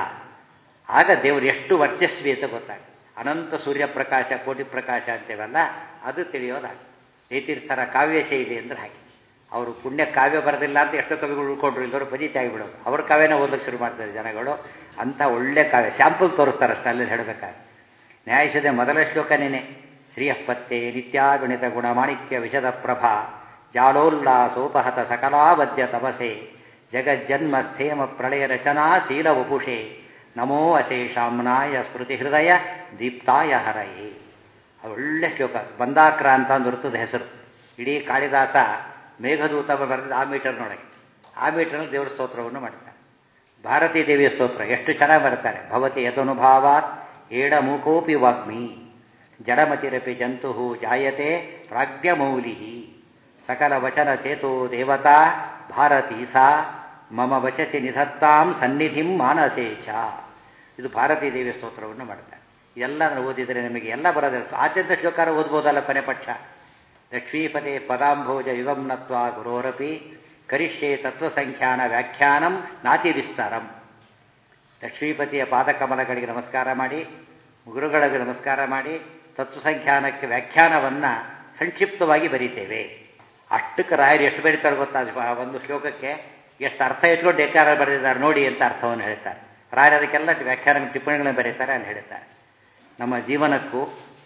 ಆಗ ದೇವರು ಎಷ್ಟು ವರ್ಚಸ್ವಿ ಅಂತ ಗೊತ್ತಾಗುತ್ತೆ ಅನಂತ ಸೂರ್ಯಪ್ರಕಾಶ ಕೋಟಿ ಪ್ರಕಾಶ ಅಂತೇವಲ್ಲ ಅದು ತಿಳಿಯೋದಾಗ ಜಯತೀರ್ಥರ ಕಾವ್ಯ ಶೈಲಿ ಅಂದ್ರೆ ಹಾಗೆ ಅವರು ಪುಣ್ಯ ಕಾವ್ಯ ಬರೋದಿಲ್ಲ ಅಂತ ಎಷ್ಟೋ ಕವಿಗಳು ಉಳ್ಕೊಂಡ್ರು ಇಲ್ಲವರು ಬದೀತಿ ಆಗಿಬಿಡೋದು ಅವ್ರ ಕಾವ್ಯನ ಓದಕ್ಕೆ ಶುರು ಮಾಡ್ತಾರೆ ಜನಗಳು ಅಂಥ ಒಳ್ಳೆ ಕಾವ್ಯ ಸ್ಯಾಂಪಲ್ ತೋರಿಸ್ತಾರೆ ಅಷ್ಟೇ ಅಲ್ಲಿ ಹೇಳಬೇಕಾದ್ರೆ ನ್ಯಾಯಸದೆ ಮೊದಲ ಶ್ಲೋಕನೇನೆ ಶ್ರೀಯಪ್ಪತ್ತೆ ನಿತ್ಯಾಗುಣಿತ ಗುಣಮಾಣಿಕ್ಯ ವಿಷದ ಪ್ರಭಾ ಜಾಲೋಲ್ಲಾಸೋಪಹತ ಸಕಲಾವದ್ಯ ತಪಸೆ ಜಗಜ್ಜನ್ಮ ಸ್ಥೇಮ ಪ್ರಳಯ ರಚನಾ ಶೀಲ ವಪುಷೆ ನಮೋ ಅಶೇಷಾಮ್ನಾಯ ಸ್ಮೃತಿ ಹೃದಯ ದೀಪ್ತಾಯ ಹರಯೇ ಒಳ್ಳೆ ಶ್ಲೋಕ ಬಂದಾಕ್ರ ಅಂತ ಒಂದು ವೃತ್ತದ ಹೆಸರು ಇಡೀ ಕಾಳಿದಾಸ ಮೇಘದೂತ ಬರೆದ ಆ ಮೀಟರ್ನೊಳಗೆ ಆ ಮೀಟರ್ನಲ್ಲಿ ದೇವರ ಸ್ತೋತ್ರವನ್ನು ಮಾಡ್ತಾರೆ ಭಾರತೀ ದೇವಿಯ ಸ್ತೋತ್ರ ಎಷ್ಟು ಚೆನ್ನಾಗಿ ಬರ್ತಾರೆ ಭವತಿ ಯದನುಭಾವಾತ್ ಏಡ ಮೂಕೋಪಿ ವಾಗ್ಮಿ ಜಡಮತಿರಪಿ ಜಂತು ಜಾಯತೆ ಪ್ರಾಜ್ಞಮೌಲಿ ಸಕಲ ವಚನ ಚೇತೋ ದೇವತಾ ಭಾರತೀ ಸಾ ಮಮ ವಚಸಿ ನಿಧತ್ತಾಂ ಸನ್ನಿಧಿಂ ಮಾನಸೇ ಚ ಇದು ಭಾರತೀ ದೇವಿಯ ಸ್ತೋತ್ರವನ್ನು ಮಾಡ್ತಾರೆ ಎಲ್ಲ ಓದಿದರೆ ನಿಮಗೆ ಎಲ್ಲ ಬರೋದಿರುತ್ತೆ ಆದ್ಯಂತ ಶ್ಲೋಕಾರ ಓದ್ಬೋದಲ್ಲ ಕೊನೆ ಪಕ್ಷ ಲಕ್ಷ್ಮೀಪದೇ ಪದಾಂಭೋಜ ಯುಗಂ ನತ್ವ ಗುರೋರಪಿ ಕರಿಷ್ಯೆ ತತ್ವಸಂಖ್ಯಾನ ವ್ಯಾಖ್ಯಾನಂ ನಾತಿ ವಿಸ್ತಾರಂ ಲಕ್ಷ್ಮೀಪತಿಯ ಪಾದಕಮಲಗಳಿಗೆ ನಮಸ್ಕಾರ ಮಾಡಿ ಗುರುಗಳಿಗೆ ನಮಸ್ಕಾರ ಮಾಡಿ ತತ್ವಸಂಖ್ಯಾನಕ್ಕೆ ವ್ಯಾಖ್ಯಾನವನ್ನು ಸಂಕ್ಷಿಪ್ತವಾಗಿ ಬರೀತೇವೆ ಅಷ್ಟಕ್ಕೆ ರಾಯರು ಎಷ್ಟು ಬರೀತಾರೆ ಗೊತ್ತಾ ಒಂದು ಶ್ಲೋಕಕ್ಕೆ ಎಷ್ಟು ಅರ್ಥ ಇಟ್ಕೊಂಡು ಏಕಾರ ಬರೆದಿದ್ದಾರೆ ನೋಡಿ ಅಂತ ಅರ್ಥವನ್ನು ಹೇಳ್ತಾರೆ ರಾಯರು ಅದಕ್ಕೆಲ್ಲ ವ್ಯಾಖ್ಯಾನ ಟಿಪ್ಪಣಿಗಳನ್ನು ಬರೀತಾರೆ ಅಲ್ಲಿ ಹೇಳ್ತಾರೆ ನಮ್ಮ ಜೀವನಕ್ಕೂ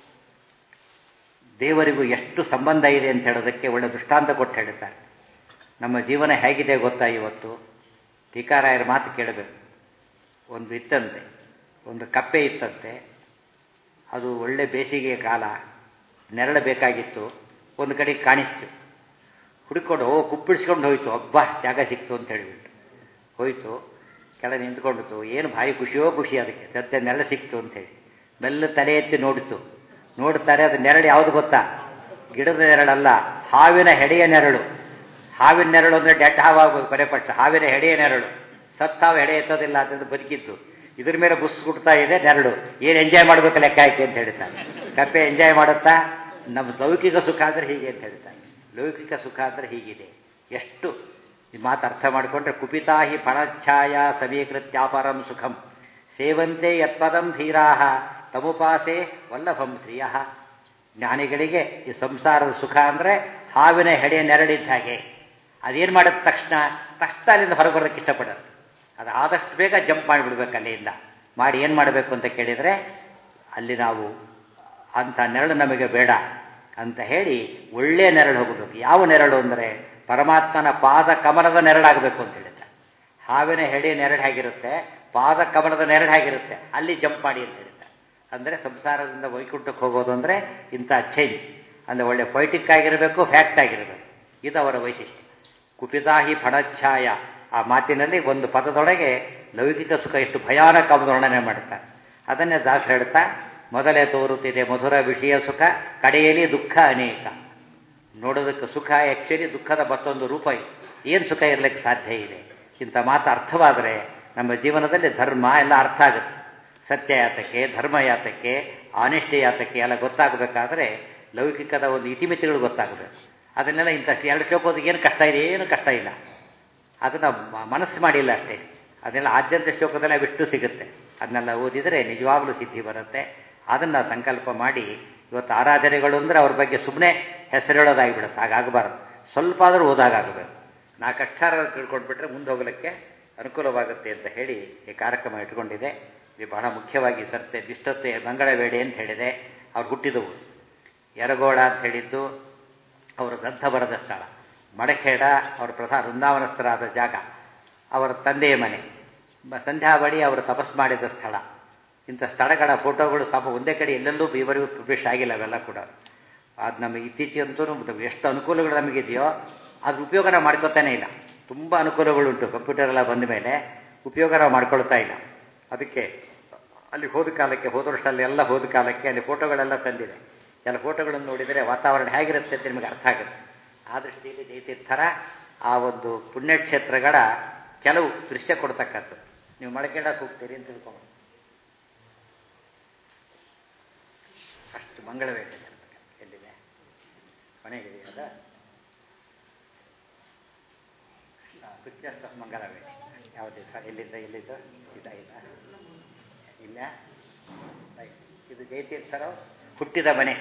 ದೇವರಿಗೂ ಎಷ್ಟು ಸಂಬಂಧ ಇದೆ ಅಂತ ಹೇಳೋದಕ್ಕೆ ಒಳ್ಳೆ ದೃಷ್ಟಾಂತ ಕೊಟ್ಟು ಹೇಳ್ತಾರೆ ನಮ್ಮ ಜೀವನ ಹೇಗಿದೆ ಗೊತ್ತಾ ಇವತ್ತು ಟೀಕಾರಾಯರ ಮಾತು ಕೇಳಬೇಕು ಒಂದು ಇತ್ತಂತೆ ಒಂದು ಕಪ್ಪೆ ಇತ್ತಂತೆ ಅದು ಒಳ್ಳೆ ಬೇಸಿಗೆಯ ಕಾಲ ನೆರಳು ಬೇಕಾಗಿತ್ತು ಒಂದು ಕಡೆಗೆ ಕಾಣಿಸ್ತು ಹುಡುಕೊಂಡು ಓ ಕುಪ್ಪಿಡ್ಸ್ಕೊಂಡು ಹೋಯ್ತು ಅಬ್ಬ ಜಾಗ ಸಿಕ್ತು ಅಂತ ಹೇಳಿಬಿಟ್ಟು ಹೋಯ್ತು ಕೆಳ ನಿಂತ್ಕೊಂಡಿತು ಏನು ಭಾರಿ ಖುಷಿಯೋ ಖುಷಿ ಅದಕ್ಕೆ ಸತ್ಯ ನೆರಳು ಸಿಕ್ತು ಅಂತೇಳಿ ಮೆಲ್ಲ ತಲೆ ಎತ್ತಿ ನೋಡಿತು ನೋಡ್ತಾರೆ ಅದು ನೆರಳು ಯಾವುದು ಗೊತ್ತಾ ಗಿಡದ ನೆರಳಲ್ಲ ಹಾವಿನ ಹೆಡೆಯ ನೆರಳು ಹಾವಿನ ನೆರಳು ಅಂದರೆ ಡೆಡ್ ಹಾವಾಗ್ಬೋದು ಪರಿಪಕ್ಷ ಹಾವಿನ ಹೆಡೆಯ ನೆರಳು ಸತ್ತ ಹಾವು ಹೆಡೆ ಎತ್ತೋದಿಲ್ಲ ಅಂತಂದು ಬದುಕಿದ್ದು ಇದ್ರ ಮೇಲೆ ಬುಸ್ ಕುಟ್ತಾ ಇದೆ ನೆರಳು ಏನು ಎಂಜಾಯ್ ಮಾಡಬೇಕು ಲೆಕ್ಕ ಹಾಕಿ ಅಂತ ಹೇಳ್ತಾನೆ ಕಪ್ಪೆ ಎಂಜಾಯ್ ಮಾಡುತ್ತಾ ನಮ್ಮ ಲೌಕಿಕ ಸುಖ ಅಂದರೆ ಹೀಗೆ ಅಂತ ಹೇಳ್ತಾನೆ ಲೌಕಿಕ ಸುಖ ಅಂದರೆ ಹೀಗಿದೆ ಎಷ್ಟು ಈ ಮಾತು ಅರ್ಥ ಮಾಡಿಕೊಂಡ್ರೆ ಕುಪಿತಾಹಿ ಫಣಚ್ಛಾಯ ಸಮೀಕೃತ್ಯಾಪರಂ ಸುಖಂ ಸೇವಂತೆ ಯತ್ಪದಂ ಧೀರಾಹ ತಮುಪಾಸೆ ವಲ್ಲಭಂ ಶ್ರಿಯ ಜ್ಞಾನಿಗಳಿಗೆ ಈ ಸಂಸಾರದ ಸುಖ ಅಂದರೆ ಹಾವಿನ ಹೆಡೆ ನೆರಳಿದ್ದ ಹಾಗೆ ಅದೇನು ಮಾಡಿದ ತಕ್ಷಣ ತಕ್ಷಣ ಅಲ್ಲಿಂದ ಹೊರಗೆ ಬರೋಕ್ಕೆ ಇಷ್ಟಪಡೋದು ಅದು ಆದಷ್ಟು ಬೇಗ ಜಂಪ್ ಮಾಡಿಬಿಡ್ಬೇಕು ಅಲ್ಲಿಂದ ಮಾಡಿ ಏನು ಮಾಡಬೇಕು ಅಂತ ಕೇಳಿದರೆ ಅಲ್ಲಿ ನಾವು ಅಂಥ ನೆರಳು ನಮಗೆ ಬೇಡ ಅಂತ ಹೇಳಿ ಒಳ್ಳೆಯ ನೆರಳು ಹೋಗಬೇಕು ಯಾವ ನೆರಳು ಅಂದರೆ ಪರಮಾತ್ಮನ ಪಾದ ಕಮಲದ ನೆರಳಾಗಬೇಕು ಅಂತ ಹೇಳಿದ್ರೆ ಹಾವಿನ ಹೆಡೆ ನೆರಳು ಹೇಗಿರುತ್ತೆ ಪಾದ ಕಮಲದ ನೆರಳು ಹೇಗಿರುತ್ತೆ ಅಲ್ಲಿ ಜಂಪ್ ಮಾಡಿ ಅಂತ ಹೇಳಿದ್ದಾರೆ ಅಂದರೆ ಸಂಸಾರದಿಂದ ವೈಕುಂಠಕ್ಕೆ ಹೋಗೋದು ಅಂದರೆ ಇಂಥ ಚೇಂಜ್ ಅಂದರೆ ಒಳ್ಳೆ ಪೊಯಿಟಿಕ್ ಆಗಿರಬೇಕು ಫ್ಯಾಕ್ಟ್ ಆಗಿರಬೇಕು ಇದು ಅವರ ವೈಶಿಷ್ಟ್ಯ ಕುಪಿತಾಹಿ ಫಣಚ್ಛಾಯ ಆ ಮಾತಿನಲ್ಲಿ ಒಂದು ಪದದೊಳಗೆ ಲೌಕಿಕ ಸುಖ ಎಷ್ಟು ಭಯಾನಕ ವರ್ಣನೆ ಮಾಡುತ್ತಾರೆ ಅದನ್ನೇ ದಾಸ ಹೇಳ್ತಾ ಮೊದಲೇ ತೋರುತ್ತಿದೆ ಮಧುರ ವಿಷಯ ಸುಖ ಕಡೆಯಲ್ಲಿ ದುಃಖ ಅನೇಕ ನೋಡೋದಕ್ಕೆ ಸುಖ ಆ್ಯಕ್ಚುಲಿ ದುಃಖದ ಮತ್ತೊಂದು ರೂಪ ಇದೆ ಏನು ಸುಖ ಇರಲಿಕ್ಕೆ ಸಾಧ್ಯ ಇದೆ ಇಂಥ ಮಾತು ಅರ್ಥವಾದರೆ ನಮ್ಮ ಜೀವನದಲ್ಲಿ ಧರ್ಮ ಎಲ್ಲ ಅರ್ಥ ಆಗುತ್ತೆ ಸತ್ಯ ಯಾತಕ್ಕೆ ಧರ್ಮ ಯಾತಕ್ಕೆ ಆನೆಸ್ಟಿ ಯಾತಕ್ಕೆ ಎಲ್ಲ ಗೊತ್ತಾಗಬೇಕಾದ್ರೆ ಲೌಕಿಕದ ಒಂದು ಇತಿಮಿತಿಗಳು ಗೊತ್ತಾಗಬೇಕು ಅದನ್ನೆಲ್ಲ ಇಂಥ ಎರಡು ಶ್ಲೋಕೋದಿಗೆ ಏನು ಕಷ್ಟ ಇದೆ ಏನು ಕಷ್ಟ ಇಲ್ಲ ಅದನ್ನು ಮನಸ್ಸು ಮಾಡಿಲ್ಲ ಅಷ್ಟೇ ಅದನ್ನೆಲ್ಲ ಆದ್ಯಂತ ಶ್ಲೋಕದಲ್ಲೇ ಬಿಟ್ಟು ಸಿಗುತ್ತೆ ಅದನ್ನೆಲ್ಲ ಓದಿದರೆ ನಿಜವಾಗ್ಲೂ ಸಿದ್ಧಿ ಬರುತ್ತೆ ಅದನ್ನು ಸಂಕಲ್ಪ ಮಾಡಿ ಇವತ್ತು ಆರಾಧನೆಗಳು ಅಂದರೆ ಅವ್ರ ಬಗ್ಗೆ ಸುಮ್ಮನೆ ಹೆಸರು ಹೇಳೋದಾಗಿಬಿಡುತ್ತೆ ಹಾಗಾಗಬಾರ್ದು ಸ್ವಲ್ಪ ಆದರೂ ಓದಾಗಬೇಕು ನಾಲ್ಕು ಅಕ್ಷರ ತಿಳ್ಕೊಂಡ್ಬಿಟ್ರೆ ಮುಂದೆ ಹೋಗಲಿಕ್ಕೆ ಅನುಕೂಲವಾಗುತ್ತೆ ಅಂತ ಹೇಳಿ ಈ ಕಾರ್ಯಕ್ರಮ ಇಟ್ಕೊಂಡಿದೆ ಇದು ಬಹಳ ಮುಖ್ಯವಾಗಿ ಸರ್ತೆ ದಿಷ್ಟೊತ್ತೆ ಮಂಗಳವೇಡೆ ಅಂತ ಹೇಳಿದೆ ಅವ್ರು ಹುಟ್ಟಿದವು ಯರಗೋಳ ಅಂತ ಹೇಳಿದ್ದು ಅವರು ಗ್ರಂಥ ಬರೆದ ಸ್ಥಳ ಮಡಖೇಡ ಅವರ ಪ್ರಧಾನ ವೃಂದಾವನಸ್ಥರಾದ ಜಾಗ ಅವರ ತಂದೆಯ ಮನೆ ಸಂಧ್ಯಾಬಳಿ ಅವರು ತಪಸ್ ಮಾಡಿದ ಸ್ಥಳ ಇಂಥ ಸ್ಥಳಗಳ ಫೋಟೋಗಳು ಸ್ವಲ್ಪ ಒಂದೇ ಕಡೆ ಎಲ್ಲೆಲ್ಲೂ ಇವರಿಗೂ ಪಬ್ಲಿಷ್ ಆಗಿಲ್ಲ ಅವೆಲ್ಲ ಕೂಡ ಅದು ನಮಗೆ ಇತ್ತೀಚೆಗಂತೂ ಎಷ್ಟು ಅನುಕೂಲಗಳು ನಮಗಿದೆಯೋ ಅದ್ರ ಉಪಯೋಗ ನಾವು ಮಾಡ್ಕೋತಾನೆ ಇಲ್ಲ ತುಂಬ ಅನುಕೂಲಗಳುಂಟು ಕಂಪ್ಯೂಟರ್ ಎಲ್ಲ ಬಂದ ಮೇಲೆ ಉಪಯೋಗ ನಾವು ಮಾಡ್ಕೊಳ್ತಾ ಇಲ್ಲ ಅದಕ್ಕೆ ಅಲ್ಲಿ ಹೋದ ಕಾಲಕ್ಕೆ ಹೋದ ವರ್ಷದಲ್ಲಿ ಎಲ್ಲ ಹೋದ ಕಾಲಕ್ಕೆ ಅಲ್ಲಿ ಫೋಟೋಗಳೆಲ್ಲ ತಂದಿದೆ ಎಲ್ಲ ಫೋಟೋಗಳನ್ನು ನೋಡಿದರೆ ವಾತಾವರಣ ಹೇಗಿರುತ್ತೆ ಅಂತ ನಿಮಗೆ ಅರ್ಥ ಆಗುತ್ತೆ ಆ ದೃಷ್ಟಿಯಲ್ಲಿ ಜೈತೀರ್ಥರ ಆ ಒಂದು ಪುಣ್ಯಕ್ಷೇತ್ರಗಳ ಕೆಲವು ದೃಶ್ಯ ಕೊಡ್ತಕ್ಕಂಥದ್ದು ನೀವು ಮಳಕೇಡಕ್ಕೆ ಹೋಗ್ತೀರಿ ಅಂತ ತಿಳ್ಕೊಂಡು ಅಷ್ಟು ಮಂಗಳವೇಟೆ ಎಲ್ಲಿದೆ ಮನೆಗಿದೆ ಅದ ಪಿಕ್ಚರ್ಸ್ ಆಫ್ ಮಂಗಳವೇಟೆ ಯಾವುದಿದೆ ಸರ್ ಎಲ್ಲಿಂದ ಎಲ್ಲಿದ್ದು ಇದಾಗಿಲ್ಲ ಇಲ್ಲ ಇದು ಜಯತೀರ್ಥರು ಹುಟ್ಟಿದ ಮನೆ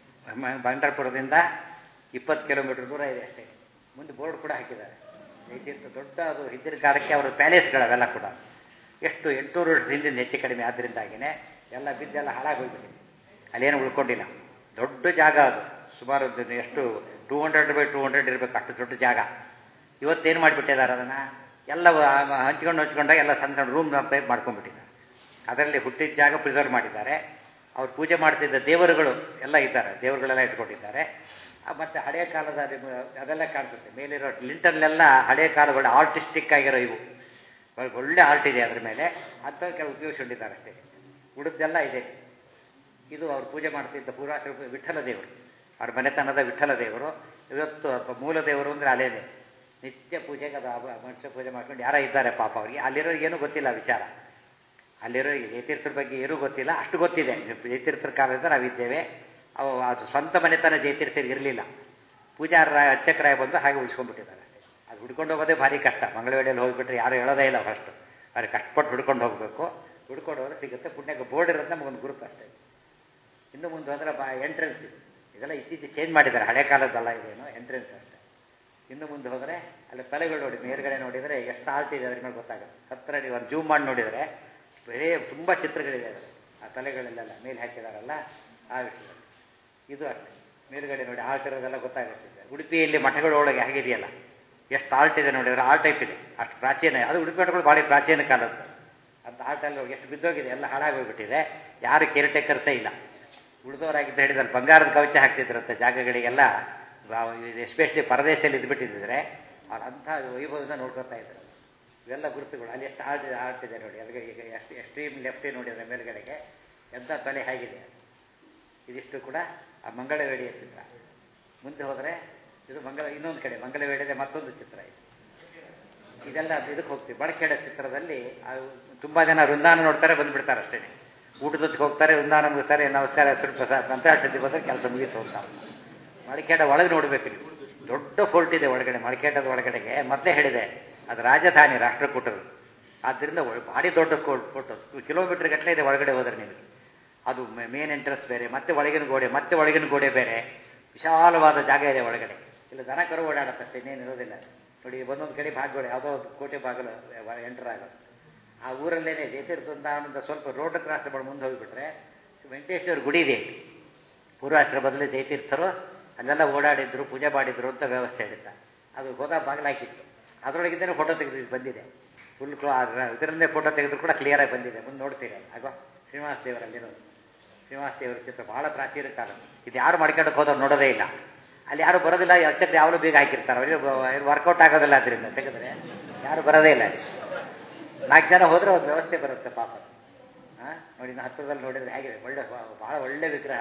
ಬಂಡರ್ಪುರದಿಂದ ಇಪ್ಪತ್ತು ಕಿಲೋಮೀಟರ್ ದೂರ ಇದೆ ಅಷ್ಟೇ ಮುಂದೆ ಬೋರ್ಡ್ ಕೂಡ ಹಾಕಿದ್ದಾರೆ ಜಯತೀರ್ಥ ದೊಡ್ಡ ಅದು ಹಿಂದಿನ ಕಾಲಕ್ಕೆ ಅವರ ಪ್ಯಾಲೇಸ್ಗಳವೆಲ್ಲ ಕೂಡ ಎಷ್ಟು ಎಂಟುನೂರು ವರ್ಷದ ಹಿಂದಿನ ಹೆಚ್ಚು ಕಡಿಮೆ ಆದ್ದರಿಂದಾಗಿನೇ ಎಲ್ಲ ಬಿದ್ದೆಲ್ಲ ಹಾಳಾಗಿ ಹೋಗ್ಬಿಟ್ಟಿದೆ ಅಲ್ಲೇನು ಉಳ್ಕೊಂಡಿಲ್ಲ ದೊಡ್ಡ ಜಾಗ ಅದು ಸುಮಾರು ಎಷ್ಟು two hundred by two hundred ಇರಬೇಕು ಅಷ್ಟು ದೊಡ್ಡ ಜಾಗ ಇವತ್ತೇನು ಮಾಡಿಬಿಟ್ಟಿದ್ದಾರೆ ಅದನ್ನು ಎಲ್ಲ ಹಂಚ್ಕೊಂಡು ಹಂಚ್ಕೊಂಡಾಗ ಎಲ್ಲ ಸಣ್ಣ ಸಣ್ಣ ರೂಮ್ ಟೈಪ್ ಮಾಡ್ಕೊಂಡ್ಬಿಟ್ಟಿದ್ದಾರೆ ಅದರಲ್ಲಿ ಹುಟ್ಟಿದ ಜಾಗ ಪ್ರಿಸರ್ವ್ ಮಾಡಿದ್ದಾರೆ ಅವ್ರು ಪೂಜೆ ಮಾಡ್ತಿದ್ದ ದೇವರುಗಳು ಎಲ್ಲ ಇದ್ದಾರೆ ದೇವರುಗಳೆಲ್ಲ ಇಟ್ಕೊಂಡಿದ್ದಾರೆ ಮತ್ತು ಹಳೆಯ ಕಾಲದ ಅದೆಲ್ಲ ಕಾಣಿಸುತ್ತೆ ಮೇಲಿರೋ ಲಿಂಟರ್ಲೆಲ್ಲ ಹಳೆಯ ಕಾಲಗಳು ಆರ್ಟಿಸ್ಟಿಕ್ ಆಗಿರೋ ಇವು ಒಳ್ಳೆ ಆರ್ಟ್ ಇದೆ ಅದ್ರ ಮೇಲೆ ಅಂತ ಕೆಲವು ಉಪಯೋಗಿಸ್ಕೊಂಡಿದ್ದಾರೆ ಅಷ್ಟೇ ಉಳಿದೆಲ್ಲ ಇದೆ ಇದು ಅವ್ರು ಪೂಜೆ ಮಾಡ್ತಿದ್ದ ಪೂರ್ವಾಶ್ರ ವಿಠಲ ದೇವರು ಅವ್ರ ಮನೆತನದ ವಿಠಲ ದೇವರು ಇವತ್ತು ಮೂಲ ದೇವರು ಅಂದರೆ ಅಲೇನೆ ನಿತ್ಯ ಪೂಜೆಗೆ ಅದು ಮನುಷ್ಯ ಪೂಜೆ ಮಾಡ್ಕೊಂಡು ಯಾರೋ ಇದ್ದಾರೆ ಪಾಪ ಅವರಿಗೆ ಅಲ್ಲಿರೋರಿಗೆ ಏನೂ ಗೊತ್ತಿಲ್ಲ ವಿಚಾರ ಅಲ್ಲಿರೋ ಜಯತೀರ್ಥರ ಬಗ್ಗೆ ಏನೂ ಗೊತ್ತಿಲ್ಲ ಅಷ್ಟು ಗೊತ್ತಿದೆ ಜಯತೀರ್ಥರ ಕಾಲದಿಂದ ನಾವಿದ್ದೇವೆ ಅವು ಅದು ಸ್ವಂತ ಮನೆತನ ಜಯತೀರ್ಥರಿಗೆ ಇರಲಿಲ್ಲ ಪೂಜಾರ ಅರ್ಚಕರಾಯ ಬಂದು ಹಾಗೆ ಉಳಿಸ್ಕೊಂಡ್ಬಿಟ್ಟಿದ್ದಾರೆ ಅದು ಹುಡ್ಕೊಂಡು ಹೋಗೋದೇ ಭಾರಿ ಕಷ್ಟ ಮಂಗಳವೇಡಿಯಲ್ಲಿ ಹೋಗಿಬಿಟ್ರೆ ಯಾರು ಹೇಳೋದೇ ಇಲ್ಲ ಫಸ್ಟ್ ಅವ್ರಿಗೆ ಕಷ್ಟಪಟ್ಟು ಹುಡ್ಕೊಂಡು ಹೋಗಬೇಕು ಹುಡ್ಕೊಂಡು ಹೋದ್ರೆ ಸಿಗುತ್ತೆ ಪುಣ್ಯಕ್ಕೆ ಬೋರ್ಡ್ ಇರೋದು ನಮಗೊಂದು ಗುರುತು ಅಷ್ಟೇ ಇನ್ನು ಮುಂದೆ ಹೋದ್ರೆ ಬಾ ಎಂಟ್ರೆನ್ಸ್ ಇದು ಇದೆಲ್ಲ ಇತ್ತೀಚೆಗೆ ಚೇಂಜ್ ಮಾಡಿದ್ದಾರೆ ಹಳೆ ಕಾಲದ್ದಲ್ಲ ಇದೇನು ಎಂಟ್ರೆನ್ಸ್ ಅಷ್ಟೇ ಇನ್ನು ಮುಂದೆ ಹೋದರೆ ಅಲ್ಲಿ ತಲೆಗಳು ನೋಡಿ ಮೇಲ್ಗಡೆ ನೋಡಿದರೆ ಎಷ್ಟು ಆಲ್ಟ್ ಇದೆ ಅದ್ರ ಮೇಲೆ ಗೊತ್ತಾಗುತ್ತೆ ಹತ್ತಿರ ನೀವು ಒಂದು ಜೂಮ್ ಮಾಡಿ ನೋಡಿದರೆ ಬರೇ ತುಂಬ ಚಿತ್ರಗಳಿದೆ ಅದರಲ್ಲಿ ಆ ತಲೆಗಳಲ್ಲೆಲ್ಲ ಮೇಲೆ ಹಾಕಿದಾರಲ್ಲ ಆ ವಿಷಯದಲ್ಲಿ ಇದು ಅಷ್ಟೇ ಮೇಲ್ಗಡೆ ನೋಡಿ ಆಲ್ಟ್ ಇರೋದೆಲ್ಲ ಗೊತ್ತಾಗುತ್ತೆ ಉಡುಪಿಯಲ್ಲಿ ಮಠಗಳೊಳಗೆ ಹೇಗಿದೆಯಲ್ಲ ಎಷ್ಟು ಆಲ್ಟ್ ಇದೆ ನೋಡಿದ್ರೆ ಆ ಟೈಪ್ ಇದೆ ಅಷ್ಟು ಪ್ರಾಚೀನ ಅದು ಉಡುಪಿ ಮಠಗಳು ಭಾಳ ಪ್ರಾಚೀನ ಕಾಲದ್ದು ಅಂತ ಆಲ್ಟಲ್ಲಿ ಎಷ್ಟು ಬಿದ್ದೋಗಿದೆ ಎಲ್ಲ ಹಾಳಾಗೋಗ್ಬಿಟ್ಟಿದೆ ಯಾರು ಕೇರ್ ಟೇಕರ್ಸೇ ಇಲ್ಲ ಉಳಿದವರಾಗಿದ್ದು ಹೇಳಿದ್ರೆ ಬಂಗಾರದ ಕವಚ ಹಾಕ್ತಿದ್ರಂತೆ ಜಾಗಗಳಿಗೆಲ್ಲ ಎಸ್ಪೆಷಲಿ ಪರದೇಶದಲ್ಲಿ ಇದ್ಬಿಟ್ಟಿದ್ರೆ ಅವ್ರು ಅಂಥ ವೈಭವದಿಂದ ನೋಡ್ಕೊತಾ ಇದ್ರು ಇವೆಲ್ಲ ಗುರುತುಗಳು ಅಲ್ಲಿ ಎಷ್ಟು ಆರ್ಟ್ ಆಡ್ತಿದೆ ನೋಡಿ ಅಲ್ಲಿಗೆ ಈಗ ಎಷ್ಟು ಎಕ್ಸ್ಟ್ರೀಮ್ ಲೆಫ್ಟೇ ನೋಡಿದ್ರೆ ಮೇಲ್ಗಡೆಗೆ ಎಂಥ ತಲೆ ಹೇಗಿದೆ ಇದಿಷ್ಟು ಕೂಡ ಆ ಮಂಗಳವೇಡಿಯ ಚಿತ್ರ ಮುಂದೆ ಹೋದರೆ ಇದು ಮಂಗಳ ಇನ್ನೊಂದು ಕಡೆ ಮಂಗಳವೇಡಿಯ ಮತ್ತೊಂದು ಚಿತ್ರ ಇದೆ ಇದೆಲ್ಲ ಇದಕ್ಕೆ ಹೋಗ್ತೀವಿ ಬಳಕೆಡ ಚಿತ್ರದಲ್ಲಿ ತುಂಬ ಜನ ವೃಂದಾನ ನೋಡ್ತಾರೆ ಬಂದುಬಿಡ್ತಾರೆ ಅಷ್ಟೇ ಊಟದೊತ್ತಿಗೆ ಹೋಗ್ತಾರೆ ವೃಂದಾನ ಮುಗಿಸ್ತಾರೆ ನಮಸ್ಕಾರ ಹೆಸರು ಪ್ರಸಾದ್ ಅಂತ ಅಷ್ಟೊತ್ತಿಗೆ ಬಂದರೆ ಕೆಲಸ ಮುಗೀತು ಅಂತ ಮಡಿಕೇಡ ಒಳಗೆ ನೋಡಬೇಕು ನೀವು ದೊಡ್ಡ ಫೋರ್ಟ್ ಇದೆ ಒಳಗಡೆ ಮಳಕೇಟದ ಒಳಗಡೆಗೆ ಮೊದಲೇ ಹೇಳಿದೆ ಅದು ರಾಜಧಾನಿ ರಾಷ್ಟ್ರಕೂಟರು ಆದ್ದರಿಂದ ಒಳ- ಭಾರಿ ದೊಡ್ಡ ಫೋರ್ಟ್ ಕಿಲೋಮೀಟರ್ ಗಟ್ಟಲೆ ಇದೆ ಒಳಗಡೆ ಹೋದ್ರೆ ನಿಮಗೆ ಅದು ಮೇನ್ ಎಂಟ್ರೆನ್ಸ್ ಬೇರೆ ಮತ್ತೆ ಒಳಗಿನ ಗೋಡೆ ಮತ್ತೆ ಒಳಗಿನ ಗೋಡೆ ಬೇರೆ ವಿಶಾಲವಾದ ಜಾಗ ಇದೆ ಒಳಗಡೆ ಇಲ್ಲ ದನ ಕರು ಓಡಾಡುತ್ತೆ ಇನ್ನೇನು ಇರೋದಿಲ್ಲ ನೋಡಿ ಒಂದೊಂದು ಕಡೆ ಭಾಗಗಳು ಯಾವುದೋ ಒಂದು ಕೋಟೆ ಬಾಗಿಲು ಎಂಟರ್ ಆಗೋದು ಆ ಊರಲ್ಲೇನೆ ಜಯತೀರ್ಥವೃಂದಾವನದಿಂದ ಸ್ವಲ್ಪ ರೋಡ್ ಕ್ರಾಸ್ ಮಾಡಿ ಮುಂದೆ ಹೋಗಿಬಿಟ್ರೆ ವೆಂಕಟೇಶ್ವರ ಗುಡಿ ಇದೆ ಪೂರ್ವಾಶ್ರಮದಲ್ಲಿ ಜಯತೀರ್ಥರು ಅಲ್ಲೆಲ್ಲ ಓಡಾಡಿದ್ರು ಪೂಜೆ ಮಾಡಿದ್ರು ಅಂತ ವ್ಯವಸ್ಥೆ ಹೇಳಿದ್ದ ಅದು ಹೋದ ಬಾಗಿಲಾಕಿತ್ತು ಅದರೊಳಗಿದ್ದೇನೆ ಫೋಟೋ ತೆಗೆದು ಬಂದಿದೆ ಫುಲ್ ಇದರನ್ನೇ ಫೋಟೋ ತೆಗೆದ್ರು ಕೂಡ ಕ್ಲಿಯರಾಗಿ ಬಂದಿದೆ ಮುಂದೆ ನೋಡ್ತೀರಿ ಆಗೋ ಶ್ರೀನಿವಾಸ ದೇವರಲ್ಲಿರೋದು ಶ್ರೀನಿವಾಸ ದೇವರ ಚಿತ್ರ ಬಹಳ ಪ್ರಾಚೀನ ಕಾಲ ಇದು ಯಾರು ಮಾಡ್ಕೊಂಡಕ್ಕೆ ಹೋದವ್ರು ನೋಡೋದೇ ಇಲ್ಲ ಅಲ್ಲಿ ಯಾರು ಬರೋದಿಲ್ಲ ಅಚ್ಚಕ್ಕೆ ಯಾವಳು ಬೀಗ ಹಾಕಿರ್ತಾರೆ ಅವ್ರಿಗೆ ವರ್ಕೌಟ್ ಆಗೋದಿಲ್ಲ ಅದರಿಂದ ತೆಗೆದ್ರೆ ಯಾರು ಬರೋದೇ ಇಲ್ಲ ಅಲ್ಲಿ ನಾಲ್ಕು ಜನ ಹೋದ್ರೆ ಒಂದು ವ್ಯವಸ್ಥೆ ಬರುತ್ತೆ ಪಾಪ ಹಾಂ ನೋಡಿ ಇನ್ನು ಹತ್ತಿರದಲ್ಲಿ ನೋಡಿದ್ರೆ ಹೇಗಿದೆ ಒಳ್ಳೆ ಭಾಳ ಒಳ್ಳೆ ವಿಗ್ರಹ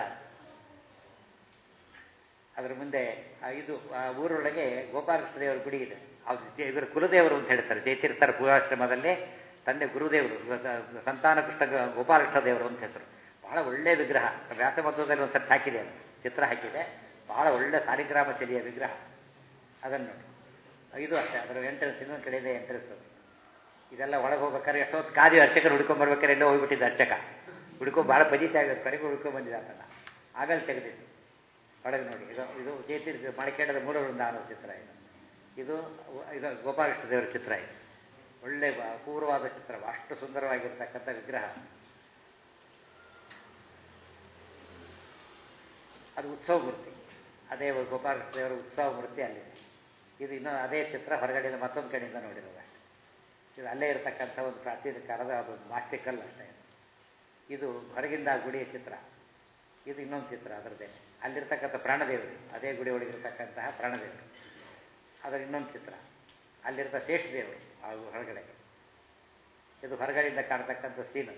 ಅದ್ರ ಮುಂದೆ ಆ ಇದು ಆ ಊರೊಳಗೆ ಗೋಪಾಲಕೃಷ್ಣ ದೇವರ ಗುಡಿ ಇದೆ ಅದು ಜೆ- ಇವರು ಕುಲದೇವರು ಅಂತ ಹೇಳ್ತಾರೆ ಜಯತೀರ್ಥರ ಪೂರ್ವಾಶ್ರಮದಲ್ಲಿ ತಂದೆ ಗುರುದೇವರು ಸ- ಸಂತಾನ ಕೃಷ್ಣ ಗ- ಗೋಪಾಲಕೃಷ್ಣ ದೇವರು ಅಂತ ಹೆಸರು ಬಹಳ ಒಳ್ಳೆ ವಿಗ್ರಹ ವ್ಯಾಸಮತ್ವದಲ್ಲಿ ಒಂದು ಸರ್ತಿ ಹಾಕಿದೆ ಅದು ಚಿತ್ರ ಹಾಕಿದೆ ಬಹಳ ಒಳ್ಳೆ ಸಾಲಿಗ್ರಾಮ ಶೈಲಿಯ ವಿಗ್ರಹ ಅದನ್ನು ನೋಡಿ ಇದು ಅಷ್ಟೇ ಅದರ ಎಂಟ್ರೆನ್ಸ್ ಇನ್ನೊಂದು ಕಡೆ ಇದೆ ಎಂಟ್ರೆನ್ಸ್ ಇದೆಲ್ಲ ಒಳಗೆ ಹೋಗ್ಬೇಕಾದ್ರೆ ಎಷ್ಟೊತ್ತು ಕಾದಿ ಅರ್ಚಕರು ಹುಡ್ಕೊಂಡ್ ಬರ್ಬೇಕಾದ್ರೆ ಎಲ್ಲೋ ಹೋಗ್ಬಿಟ್ಟಿದ್ದ ಅರ್ಚಕ ಹುಡ್ಕೊಂಡ್ ಭಾಳ ಬಜಿತಾ ಆಗೋದು ಕಡೆಗೂ ಹುಡ್ಕೊಂಡ್ ಬಂದಿದ್ದ ಅದನ್ನ ಆಗಲ್ಲಿ ತೆಗೆದಿದ್ದು ಒಳಗೆ ನೋಡಿ ಇದು ಇದು ಜೇತಿರ್ ಮಡಿಕೇಡದ ಮೂಲ ವೃಂದಾವನ ಚಿತ್ರ ಇದು ಇದು ಇದು ಗೋಪಾಲಕೃಷ್ಣ ದೇವರ ಚಿತ್ರ ಇದು ಒಳ್ಳೆ ಬ- ಅಪೂರ್ವವಾದ ಚಿತ್ರ ಅಷ್ಟು ಸುಂದರವಾಗಿರ್ತಕ್ಕಂಥ ವಿಗ್ರಹ ಅದು ಉತ್ಸವ ಮೂರ್ತಿ ಅದೇ ಗೋಪಾಲಕೃಷ್ಣ ದೇವರ ಉತ್ಸವ ಮೂರ್ತಿ ಅಲ್ಲಿದೆ ಇದು ಇನ್ನೂ ಅದೇ ಚಿತ್ರ ಹೊರಗಡೆಯಿಂದ ಮತ್ತೊಂದು ಕಡೆಯಿಂದ ನೋಡಿರೋದು ಅಷ್ಟೇ ಇದು ಅಲ್ಲೇ ಇರತಕ್ಕಂಥ ಒಂದು ಪ್ರಾಚೀನ ಕಾಲದ ಅದು ಮಾಸ್ಟಿಕಲ್ ಅಷ್ಟೇ ಇದು ಹೊರಗಿಂದ ಆ ಗುಡಿಯ ಚಿತ್ರ ಇದು ಇನ್ನೊಂದು ಚಿತ್ರ ಅದರದ್ದೇ ಅಲ್ಲಿರ್ತಕ್ಕಂಥ ಪ್ರಾಣದೇವರು ಅದೇ ಗುಡಿ ಒಳಗಿರ್ತಕ್ಕಂತಹ ಪ್ರಾಣದೇವರು ಅದರ ಇನ್ನೊಂದು ಚಿತ್ರ ಅಲ್ಲಿರ್ತ ಶೇಷ ದೇವರು ಆ ಹೊರಗಡೆ ಇದು ಹೊರಗಡೆಯಿಂದ ಕಾಣ್ತಕ್ಕಂಥ ಸೀನು